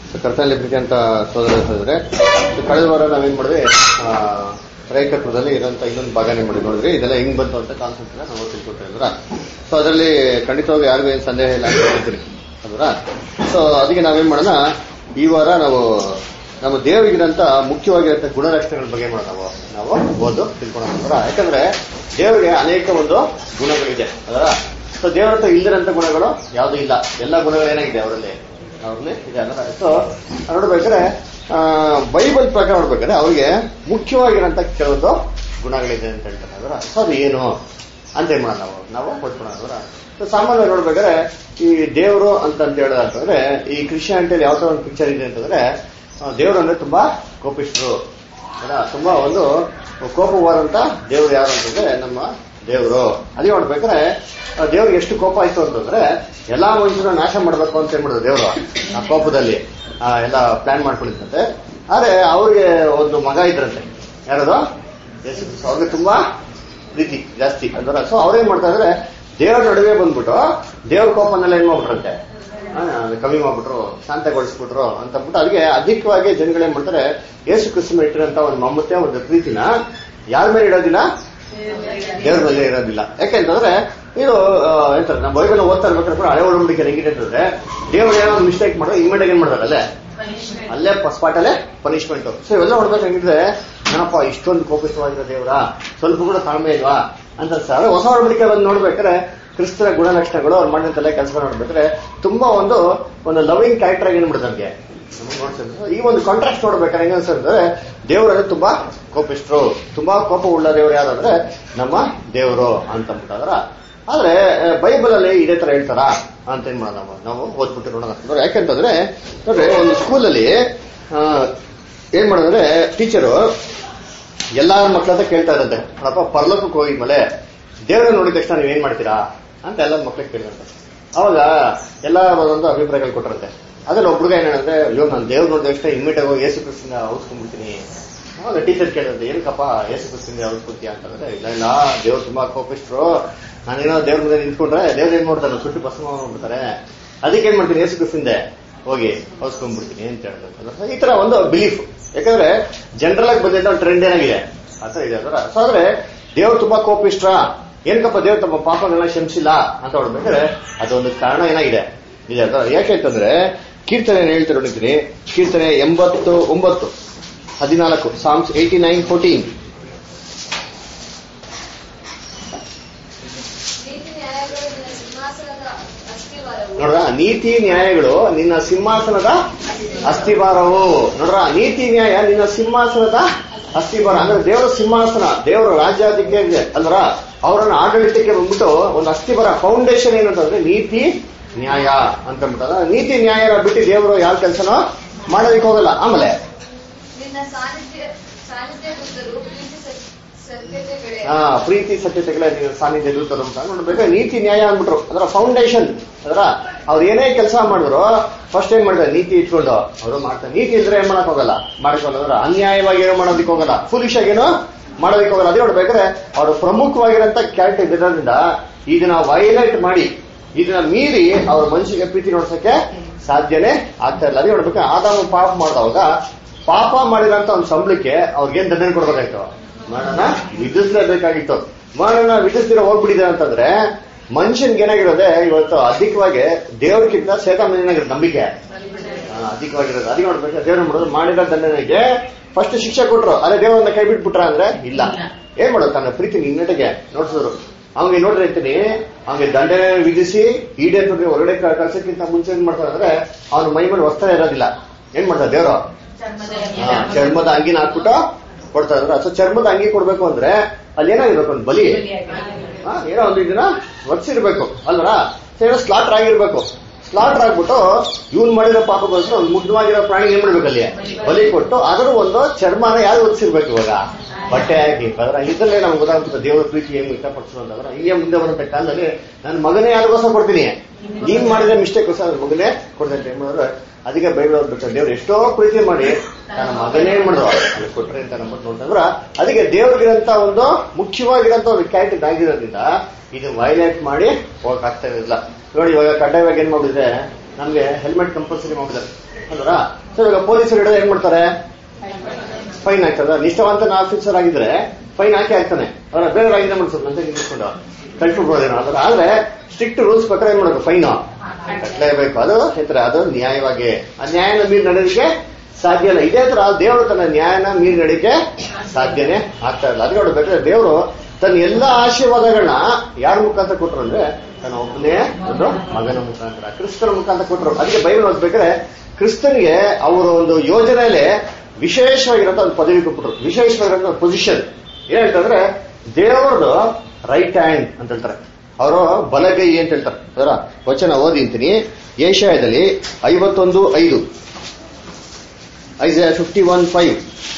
ಕರ್ತನಲ್ಲಿ ಪ್ರೀತಿ ಅಂತ ಸೋದರ ಸೋದರೆ ಸೊ ಕಳೆದ ವಾರ ನಾವೇನ್ ಮಾಡಿದ್ವಿ ಆ, ರೇಖಾಕೃತದಲ್ಲಿ ಇರೋಂಥ ಇನ್ನೊಂದು ಭಾಗನೇ ಮಾಡಿ ನೋಡಿದ್ರಿ ಇದೆಲ್ಲ ಹೆಂಗ್ ಬಂತು ಅಂತ ಕಾನ್ಸೆಪ್ಟ್ ನಾವು ತಿಳ್ಕೊಟ್ಟಿದ್ರ ಸೊ ಅದರಲ್ಲಿ ಖಂಡಿತವಾಗಿ ಯಾರಿಗೂ ಏನು ಸಂದೇಹ ಇಲ್ಲ ಅಂತ ಹೇಳ್ತೀನಿ ಅಲ್ವರ ಸೊ ಅದಕ್ಕೆ ನಾವೇನ್ ಮಾಡೋಣ ಈ ವಾರ ನಾವು ನಮ್ಮ ದೇವರಿಗಿರಂತ ಮುಖ್ಯವಾಗಿರಂತ ಗುಣಲಕ್ಷಣಗಳ ಬಗ್ಗೆ ಮಾಡೋಣ ನಾವು ನಾವು ಓದು ತಿಳ್ಕೊಳ್ಳೋಣ ಯಾಕಂದ್ರೆ ದೇವರಿಗೆ ಅನೇಕ ಒಂದು ಗುಣಗಳಿದೆ ಅದರ ಸೊ ದೇವರ ಹತ್ರ ಇಲ್ದಿರಂತ ಗುಣಗಳು ಯಾವುದು ಇಲ್ಲ ಎಲ್ಲ ಗುಣಗಳು ಏನಾಗಿದೆ ಅವರಲ್ಲಿ ಅವ್ರಲ್ಲಿ ಇದೆ ಅದರ ಸೊ ನೋಡ್ಬೇಕಾದ್ರೆ ಆ, ಬೈಬಲ್ ಪ್ರಕಾರ ನೋಡ್ಬೇಕಾದ್ರೆ ಅವ್ರಿಗೆ ಮುಖ್ಯವಾಗಿರೋಂಥ ಕೆಲವೊಂದು ಗುಣಗಳಿದೆ ಅಂತ ಹೇಳ್ತಾರೆ ಅದರ ಸೊ ಅದು ಏನು ಅಂತ ಏನ್ ಮಾಡೋಣ ನಾವು ನಾವು ಓದ್ಕೊಳ್ಳೋಣ ಅದರ ಸೊ ಸಾಮಾನ್ಯವಾಗಿ ನೋಡ್ಬೇಕಾದ್ರೆ ಈ ದೇವರು ಅಂತ ಅಂತ ಹೇಳೋದಂತಂದ್ರೆ ಈ ಕ್ರಿಶ್ಚಿಯಾನಿಟಿಯಲ್ಲಿ ಯಾವ ತರ ಒಂದು ಪಿಕ್ಚರ್ ಇದೆ ಅಂತಂದ್ರೆ ಆ, ದೇವರು ಅಂದ್ರೆ ತುಂಬಾ ಕೋಪಿಷ್ಟ್ರು ಅಲ್ಲ ತುಂಬಾ ಒಂದು ಕೋಪವಾದಂತ ದೇವರು ಯಾರು ಅಂತಂದ್ರೆ ನಮ್ಮ ದೇವರು ಅದೇ ನೋಡ್ಬೇಕಾದ್ರೆ ಆ ದೇವ್ರಿಗೆ ಎಷ್ಟು ಕೋಪ ಆಯ್ತು ಅಂತಂದ್ರೆ ಎಲ್ಲಾ ಮನುಷ್ಯರನ್ನ ನಾಶ ಮಾಡ್ಬೇಕು ಅಂತ ಏನ್ ಮಾಡಿದ್ರು ದೇವರು ಆ ಕೋಪದಲ್ಲಿ ಆ, ಎಲ್ಲ ಪ್ಲಾನ್ ಮಾಡ್ಕೊಂಡಿದ್ದಂತೆ ಆದ್ರೆ ಅವ್ರಿಗೆ ಒಂದು ಮಗ ಇದ್ರಂತೆ ಯಾರದು ಯೇಸು ಕ್ರಿಸ್ತ. ಅವ್ರಿಗೆ ತುಂಬಾ ಪ್ರೀತಿ ಜಾಸ್ತಿ ಅಂದ್ರೆ ಸೊ ಅವ್ರೇನ್ ಮಾಡ್ತಾ ಇದ್ರೆ ದೇವ್ರ ನಡುವೆ ಬಂದ್ಬಿಟ್ಟು ದೇವ್ರ ಕೋಪನೆಲ್ಲ ಏನ್ ಮಾಡ್ಬಿಟ್ರಂತೆ ಆ, ಅದು ಕಮ್ಮಿ ಮಾಡ್ಬಿಟ್ರು ಶಾಂತಗೊಳಿಸ್ಬಿಟ್ರು ಅಂತ ಅಂದ್ಬಿಟ್ಟು ಅದಕ್ಕೆ ಅಧಿಕವಾಗಿ ಜನಗಳೇನ್ ಮಾಡ್ತಾರೆ ಯೇಸು ಕ್ರಿಸ್ತನ ಇಟ್ಟಿರಂತ ಒಂದು ಮಮತೆ ಒಂದು ಪ್ರೀತಿನ ಯಾರ ಮೇಲೆ ಇಡೋದಿಲ್ಲ ದೇವ್ರ ಮೇಲೆ ಇರೋದಿಲ್ಲ ಯಾಕೆಂತಂದ್ರೆ ಇದು ಆ, ಎಂತಾರೆ ನಮ್ಮ ಬೈಬಲ್ ಓದ್ತಾ ಇರ್ಬೇಕಾದ್ರೆ ಕೂಡ ಹಳೆ ಒಡಂಬಡಿಕೆ ಹೆಂಗಿದೆ ಅಂತಂದ್ರೆ ದೇವ್ರು ಏನೋ ಒಂದು ಮಿಸ್ಟೇಕ್ ಮಾಡೋ ಇಮಿಡಿಯೇಟ್ ಏನ್ ಮಾಡ್ತಾರೆ ಅಲ್ಲೇ ಅಲ್ಲೇ ಸ್ಪಾಟ್ ಅಲ್ಲೇ ಪನಿಷ್ಮೆಂಟ್ ಸೊ ಇವೆಲ್ಲ ನೋಡ್ಬೇಕು ಹೆಂಗಿದ್ರೆ ಏನಪ್ಪ ಇಷ್ಟೊಂದು ಕೋಪಿತವಾಗಿರೋ ದೇವ್ರ ಸ್ವಲ್ಪ ಕೂಡ ತಾಳ್ಮೆ ಇಲ್ವಾ ಅಂತ ಸರ್ ಹೊಸ ಒಡಂಬಡಿಕೆ ಬಂದು ನೋಡ್ಬೇಕಾದ್ರೆ ಕ್ರಿಸ್ತರ ಗುಣಲಕ್ಷಣಗಳು ಅವ್ರು ಮಾಡಿದಂತೆಲ್ಲ ಕೆಲಸ ನೋಡ್ಬೇಕಾದ್ರೆ ತುಂಬಾ ಒಂದು ಒಂದು ಲವಿಂಗ್ ಕ್ಯಾರೆಕ್ಟರ್ ಆಗಿ ಏನ್ಬಿಡುತ್ತೆ ನಮ್ಗೆ ನಮ್ಗೆ ನೋಡ್ಸಿದ್ರೆ ಈ ಒಂದು ಕಾಂಟ್ರಾಕ್ಟ್ ನೋಡ್ಬೇಕಾದ್ರೆ ಹೆಂಗ ಅನ್ಸುತ್ತೆ ದೇವರಲ್ಲಿ ತುಂಬಾ ಕೋಪಿಷ್ಟ್ರು ತುಂಬಾ ಕೋಪ ಉಳ್ಳ ದೇವರು ಯಾರಂದ್ರೆ ನಮ್ಮ ದೇವರು ಅಂತ ಅಂದ್ಬಿಟ್ಟಾದ್ರ ಆದ್ರೆ ಬೈಬಲ್ ಅಲ್ಲಿ ಇದೇ ತರ ಹೇಳ್ತಾರ ಅಂತ ಏನ್ ಮಾಡೋಣ ನಾವು ನಾವು ಓದ್ಬಿಟ್ಟು ನೋಡೋಣ ನೋಡ್ರಿ ಯಾಕಂತಂದ್ರೆ ನೋಡ್ರಿ ಒಂದು ಸ್ಕೂಲಲ್ಲಿ ಏನ್ ಮಾಡೋದಂದ್ರೆ ಟೀಚರು ಎಲ್ಲಾ ಮಕ್ಳ ಹತ್ರ ಕೇಳ್ತಾ ಇರಂತೆ ನೋಡಪ್ಪ ಪರ್ಲೋಕಕ್ಕೆ ಹೋಗಿದ್ಮೇಲೆ ದೇವ್ರನ್ನ ನೋಡಿದ ತಕ್ಷಣ ನೀವ್ ಏನ್ ಮಾಡ್ತೀರಾ ಅಂತ ಎಲ್ಲ ಮಕ್ಳಿಗೆ ಕೇಳಿದಂತೆ ಅವಾಗ ಎಲ್ಲ ಒಂದು ಅಭಿಪ್ರಾಯಗಳು ಕೊಟ್ಟಿರಂತೆ ಅದ್ರಲ್ಲಿ ಒಬ್ರಿಗೆ ಏನ್ ಹೇಳಿದ್ರೆ ಅಯ್ಯೋ ನಾನು ದೇವ್ರ ನೋಡಿದ ತಕ್ಷಣ ಇಮ್ಮಿಡಿಯೇಟ್ ಹೋಗಿ ಯೇಸು ಕ್ರಿಸ್ತನ ಔಸ್ಕೊಂಡ್ಬಿಡ್ತೀನಿ ಅವಾಗ ಟೀಚರ್ ಕೇಳಿದ್ರೆ ಏನಕ್ಕಪ್ಪ ಯೇಸು ಕ್ರಿಸ್ತನ ಔಸ್ಕೊತೀಯ ಅಂತಂದ್ರೆ ಇಲ್ಲ ಇಲ್ಲ ದೇವ್ರು ತುಂಬಾ ಕೋಪಿಸ್ಟ್ರು ನಾನೇನೋ ದೇವ್ರ ಮುಂದೆ ನಿಂತ್ಕೊಂಡ್ರೆ ದೇವ್ರ ಏನ್ ಮಾಡ್ತಾರೆ ಸುಟ್ಟು ಭಸ್ಮ ಮಾಡ್ಬಿಡ್ತಾರೆ ಅದಕ್ಕೆ ಏನ್ ಮಾಡ್ತೀನಿ ಯೇಸು ಕ್ರಿಸ್ತಿಂದೆ ಹೋಗಿ ಔಸ್ಕೊಂಡ್ಬಿಡ್ತೀನಿ ಅಂತ ಹೇಳಿದ್ರೆ ಈ ತರ ಒಂದು ಬಿಲೀಫ್ ಯಾಕಂದ್ರೆ ಜನರಲ್ ಆಗಿ ಬಂದಿದ್ದ ಒಂದು ಟ್ರೆಂಡ್ ಏನಾಗಿದೆ ಆತರ ಇದೆ ಅದರ ಸೊ ಆದ್ರೆ ದೇವ್ರು ತುಂಬಾ ಕೋಪಿಷ್ಟ್ರ ಏನಕ್ಕಪ್ಪ ದೇವ್ರು ತಮ್ಮ ಪಾಪಗಳನ್ನ ಕ್ಷಮಿಸಿಲ್ಲ ಅಂತ ಹೊಡ್ಬೇಕಾದ್ರೆ ಅದೊಂದು ಕಾರಣ ಏನಾಗಿದೆ ಇದೆ ಅದರ ಯಾಕೆ ಅಂತಂದ್ರೆ ಕೀರ್ತನೆ ಏನ್ ಹೇಳ್ತಾರೆ ನೋಡಿದ್ದೀನಿ ಕೀರ್ತನೆ ಎಂಬತ್ತು ಒಂಬತ್ತು ಹದಿನಾಲ್ಕು ಸಾಮ್ಸ್ ಏಯ್ಟಿ ನೈನ್ ಫೋರ್ಟೀನ್ ನೀತಿ ನ್ಯಾಯಗಳು ನಿನ್ನ ಸಿಂಹಾಸನದ ಅಸ್ತಿವಾರವು ನೋಡ್ರ ನೀತಿ ನ್ಯಾಯಗಳು ನಿನ್ನ ಸಿಂಹಾಸನದ ಅಸ್ಥಿಭಾರವು ನೋಡ್ರ ನೀತಿ ನ್ಯಾಯ ನಿನ್ನ ಸಿಂಹಾಸನದ ಅಸ್ಥಿಭಾರ ಅಂದ್ರೆ ದೇವರ ಸಿಂಹಾಸನ ದೇವರ ರಾಜ್ಯಾಧಿಕೆ ಇದೆ ಅಲ್ರ ಅವರನ್ನ ಆಡಳಿತಕ್ಕೆ ಬಂದ್ಬಿಟ್ಟು ಒಂದು ಅಸ್ಥಿಭಾರ ಫೌಂಡೇಶನ್ ಏನಂತಂದ್ರೆ ನೀತಿ ನ್ಯಾಯ ಅಂತ ಅಂದ್ಬಿಟ್ಟಲ್ಲ ನೀತಿ ನ್ಯಾಯನ ಬಿಟ್ಟು ದೇವರು ಯಾವ ಕೆಲಸನೋ ಮಾಡೋದಕ್ಕೆ ಹೋಗಲ್ಲ ಆಮೇಲೆ ನಿನ್ನ ಸಾನ್ನಿಧ್ಯ ಸಾನ್ನಿಧ್ಯ ಗುರುತರು ಪ್ರೀತಿ ಸತ್- ಸತ್ಯತೆಗಳೇ ಆ, ಪ್ರೀತಿ ಸತ್ಯತೆಗಳ ನೀವು ಸಾನ್ನಿಧ್ಯ ದೂತರು ಅಂತ ನೋಡ್ಬೇಕು ನೀತಿ ನ್ಯಾಯ ಅಂದ್ಬಿಟ್ರು ಅದರ ಫೌಂಡೇಶನ್ ಅದರ ಅವ್ರು ಏನೇ ಕೆಲಸ ಮಾಡಿದ್ರು ಫಸ್ಟ್ ಏನ್ ಮಾಡಿದ್ರೆ ನೀತಿ ಇಟ್ಕೊಂಡು ಅವರು ಮಾಡ್ತಾರೆ ನೀತಿ ಇದ್ರೆ ಏನ್ ಮಾಡಕ್ ಹೋಗಲ್ಲ ಮಾಡಕ್ ಹೋಗಲ್ಲ ಅನ್ಯಾಯವಾಗಿ ಏನೋ ಮಾಡೋದಕ್ಕೆ ಹೋಗಲ್ಲ ಫುಲಿಶ್ ಆಗೇನೋ ಮಾಡೋದಕ್ಕೆ ಹೋಗಲ್ಲ ಅದೇ ನೋಡ್ಬೇಕಾದ್ರೆ ಅವರು ಪ್ರಮುಖವಾಗಿರೋಂತ ಕ್ಯಾರೆಕ್ಟರ್ ಇರೋದ್ರಿಂದ ಇದನ್ನ ವೈಲೇಟ್ ಮಾಡಿ ಇದನ್ನ ಮೀರಿ ಅವ್ರ ಮನುಷ್ಯಗೆ ಪ್ರೀತಿ ನೋಡ್ಸಕ್ಕೆ ಸಾಧ್ಯನೇ ಆಗ್ತಾ ಇಲ್ಲ ಅದೇ ನೋಡ್ಬೇಕು ಆದಾಮ ಪಾಪ ಮಾಡಿದವಾಗ ಪಾಪ ಮಾಡಿರೋಂತ ಒಂದು ಸಂಬಳಕ್ಕೆ ಅವ್ರಿಗೇನ್ ದಂಡನೆ ಕೊಡ್ಬೇಕಾಯ್ತು ಮರಣ ವಿಧಿಸಲೇಬೇಕಾಗಿತ್ತು ಮರಣ ವಿಧಿಸ್ದಿರ ಹೋಗ್ಬಿಟ್ಟಿದೆ ಅಂತಂದ್ರೆ ಮನುಷ್ಯನ್ಗೆ ಏನಾಗಿರೋದೆ ಇವತ್ತು ಅಧಿಕವಾಗಿ ದೇವ್ರಕ್ಕಿಂತ ಸೇತಾನ ಏನಾಗಿರೋದು ನಂಬಿಕೆ ಆ, ಅಧಿಕವಾಗಿರೋದು ಅದಕ್ಕೆ ನೋಡ್ಬೇಕು ದೇವ್ರ ಮಾಡೋದು ಮಾಡಿರೋ ದಂಡನೆಗೆ ಫಸ್ಟ್ ಶಿಕ್ಷೆ ಕೊಟ್ರು ಅದೇ ದೇವರನ್ನ ಕೈ ಬಿಟ್ಬಿಟ್ರ ಅಂದ್ರೆ ಇಲ್ಲ ಏನ್ ಮಾಡೋದು ತನ್ನ ಪ್ರೀತಿ ನಿನ್ನಟಿಗೆ ನೋಡ್ಸಿದ್ರು ಅವ್ನಿಗೆ ನೋಡ್ರಿ ಅಂತೀನಿ ಅವ್ನಿಗೆ ದಂಡನೆ ವಿಧಿಸಿ ಈಡೇರ್ಬಿಟ್ರೆ ಹೊರಗಡೆ ಕ- ಕಳ್ಸಕ್ಕಿಂತ ಮುಂಚೆ ಏನ್ ಮಾಡ್ತಾರೆ ಅಂದ್ರೆ ಅವ್ನ ಮೈ ಮೇಲೆ ವಸ್ತ್ರ ಇರೋದಿಲ್ಲ ಏನ್ ಮಾಡ್ತಾರೆ ದೇವ್ರು ಹಾ, ಚರ್ಮದ ಅಂಗಿನ ಹಾಕ್ಬಿಟ್ಟು ಕೊಡ್ತಾ ಇದ್ರು ಸೊ ಚರ್ಮದ ಅಂಗಿ ಕೊಡ್ಬೇಕು ಅಂದ್ರೆ ಅಲ್ಲಿ ಏನಾಗಿರ್ಬೇಕು ಒಂದು ಬಲಿ ಹಾ, ಏನೋ ಒಂದು ಇದನ್ನ ಒಡ್ಸಿರ್ಬೇಕು ಅಲ್ವರ ಏನೋ ಸ್ಲಾಟರ್ ಆಗಿರ್ಬೇಕು ಸ್ಲಾಟರ್ ಆಗ್ಬಿಟ್ಟು ಇವ್ನ್ ಮಾಡಿರೋ ಪಾಪಗೋಸ್ಕರ ಒಂದು ಮುಗ್ಧವಾಗಿರೋ ಪ್ರಾಣಿ ಏನ್ ಮಾಡ್ಬೇಕು ಅಲ್ಲಿ ಬಲಿ ಕೊಟ್ಟು ಅದರ ಒಂದು ಚರ್ಮನ ಯಾರು ಒದಿಸಿರ್ಬೇಕು ಇವಾಗ ಬಟ್ಟೆ ಹಾಕಿ ಅದ್ರ ಇದ್ರಲ್ಲೇ ನಮ್ಗೆ ಗೊತ್ತಾಗ್ತದೆ ದೇವರ ಪ್ರೀತಿ ಏನು ಇಷ್ಟಪಡಿಸೋದು ಅಂತಂದ್ರೆ ಹಿಂಗೆ ಮುಂದೆ ಬರುವಂತ ಕಾಲದಲ್ಲಿ ನನ್ನ ಮಗನೇ ಯಾರಿಗೋಸ್ಕರ ಕೊಡ್ತೀನಿ ನೀನ್ ಮಾಡಿದ ಮಿಸ್ಟೇಕ್ ನನ್ನ ಮಗನೇ ಕೊಡ್ತೇನೆ ಏನ್ ಮಾಡಿದ್ರೆ ಅದಕ್ಕೆ ಬೈಬಲ್ ಓದ್ಬೇಕು ದೇವ್ರು ಎಷ್ಟೋ ಪ್ರೀತಿ ಮಾಡಿ ತನ್ನ ಮಗನೇ ಏನ್ ಮಾಡಿದ್ರು ಅಲ್ಲಿ ಕೊಟ್ರೆ ಅಂತ ನಂಬಿಟ್ಟು ನೋಡ್ತಂದ್ರ ಅದಕ್ಕೆ ದೇವ್ರಿಗಿರಂತ ಒಂದು ಮುಖ್ಯವಾಗಿರಂತ ಒಂದು ಕ್ಯಾರೆಕ್ಟರ್ ಆಗಿರೋದ್ರಿಂದ ಇದು ವೈಲೇಟ್ ಮಾಡಿ ಹೋಗಕ್ ಆಗ್ತಾ ಇರಲಿಲ್ಲ ನೋಡಿ ಇವಾಗ ಕಡ್ಡಾಯವಾಗಿ ಏನ್ ಮಾಡಿದ್ರೆ ನಮ್ಗೆ ಹೆಲ್ಮೆಟ್ ಕಂಪಲ್ಸರಿ ಮಾಡಿದ್ದಾರೆ ಅಲ್ವರ ಸೊ ಇವಾಗ ಪೊಲೀಸರು ಹಿಡಿದ್ರೆ ಏನ್ ಮಾಡ್ತಾರೆ ಫೈನ್ ಹಾಕ್ತದ ನಿಷ್ಠಾವಂತನ ಆಫೀಸರ್ ಆಗಿದ್ರೆ ಫೈನ್ ಹಾಕಿ ಹಾಕ್ತಾನೆ ಅವರ ಬೇರೆ ಆಗಿದ್ರೆ ಮಾಡ್ತಾರೆ ಅಂತ ನಿಂತ್ಕೊಂಡು ಕಳ್ಸ್ಬಿಡ್ಬೋದೇನೋ ಅದರ ಆದ್ರೆ ಸ್ಟ್ರಿಕ್ಟ್ ರೂಲ್ಸ್ ಪ್ರಕಾರ ಏನ್ ಮಾಡೋದು ಫೈನ್ ಕಟ್ಟಲೇಬೇಕು ಅದು ಹೇಳ್ತಾರೆ ಅದು ನ್ಯಾಯವಾಗಿ ಆ ನ್ಯಾಯನ ಮೀರಿ ನಡೆಯೋದಕ್ಕೆ ಸಾಧ್ಯ ಇಲ್ಲ ಇದೇ ತರ ದೇವರು ತನ್ನ ನ್ಯಾಯನ ಮೀರಿ ನಡೆಯಕ್ಕೆ ಸಾಧ್ಯನೇ ಆಗ್ತಾ ಇಲ್ಲ ಅದಕ್ಕೆ ನೋಡ್ಬೇಕಾದ್ರೆ ದೇವರು ತನ್ನ ಎಲ್ಲಾ ಆಶೀರ್ವಾದಗಳನ್ನ ಯಾರ ಮುಖಾಂತರ ಕೊಟ್ರು ಅಂದ್ರೆ ತನ್ನ ಒಬ್ಬನೇ ಒಂದು ಮಗನ ಮುಖಾಂತರ ಕ್ರಿಸ್ತನ ಮುಖಾಂತರ ಕೊಟ್ರು ಅದಕ್ಕೆ ಬೈಬಲ್ ಓದ್ಬೇಕಾದ್ರೆ ಕ್ರಿಸ್ತನಿಗೆ ಅವರ ಒಂದು ಯೋಜನೆಯಲ್ಲಿ ವಿಶೇಷವಾಗಿರೋ ಒಂದು ಪದವಿ ಕೊಟ್ಬಿಟ್ರು ವಿಶೇಷವಾಗಿರೋ ಒಂದು ಪೊಸಿಷನ್ ಏನ್ ಹೇಳ್ತಂದ್ರೆ ದೇವರದು ರೈಟ್ ಹ್ಯಾಂಡ್ ಅಂತ ಹೇಳ್ತಾರೆ ಅವರು ಬಲಗೈ ಅಂತ ಹೇಳ್ತಾರೆ ಅದರ ವಚನ ಓದಿಂತೀನಿ ಏಷ್ಯಾದಲ್ಲಿ ಐವತ್ತೊಂದು ಐದು ಐಸ್ ಫಿಫ್ಟಿ ಒನ್ ಫೈವ್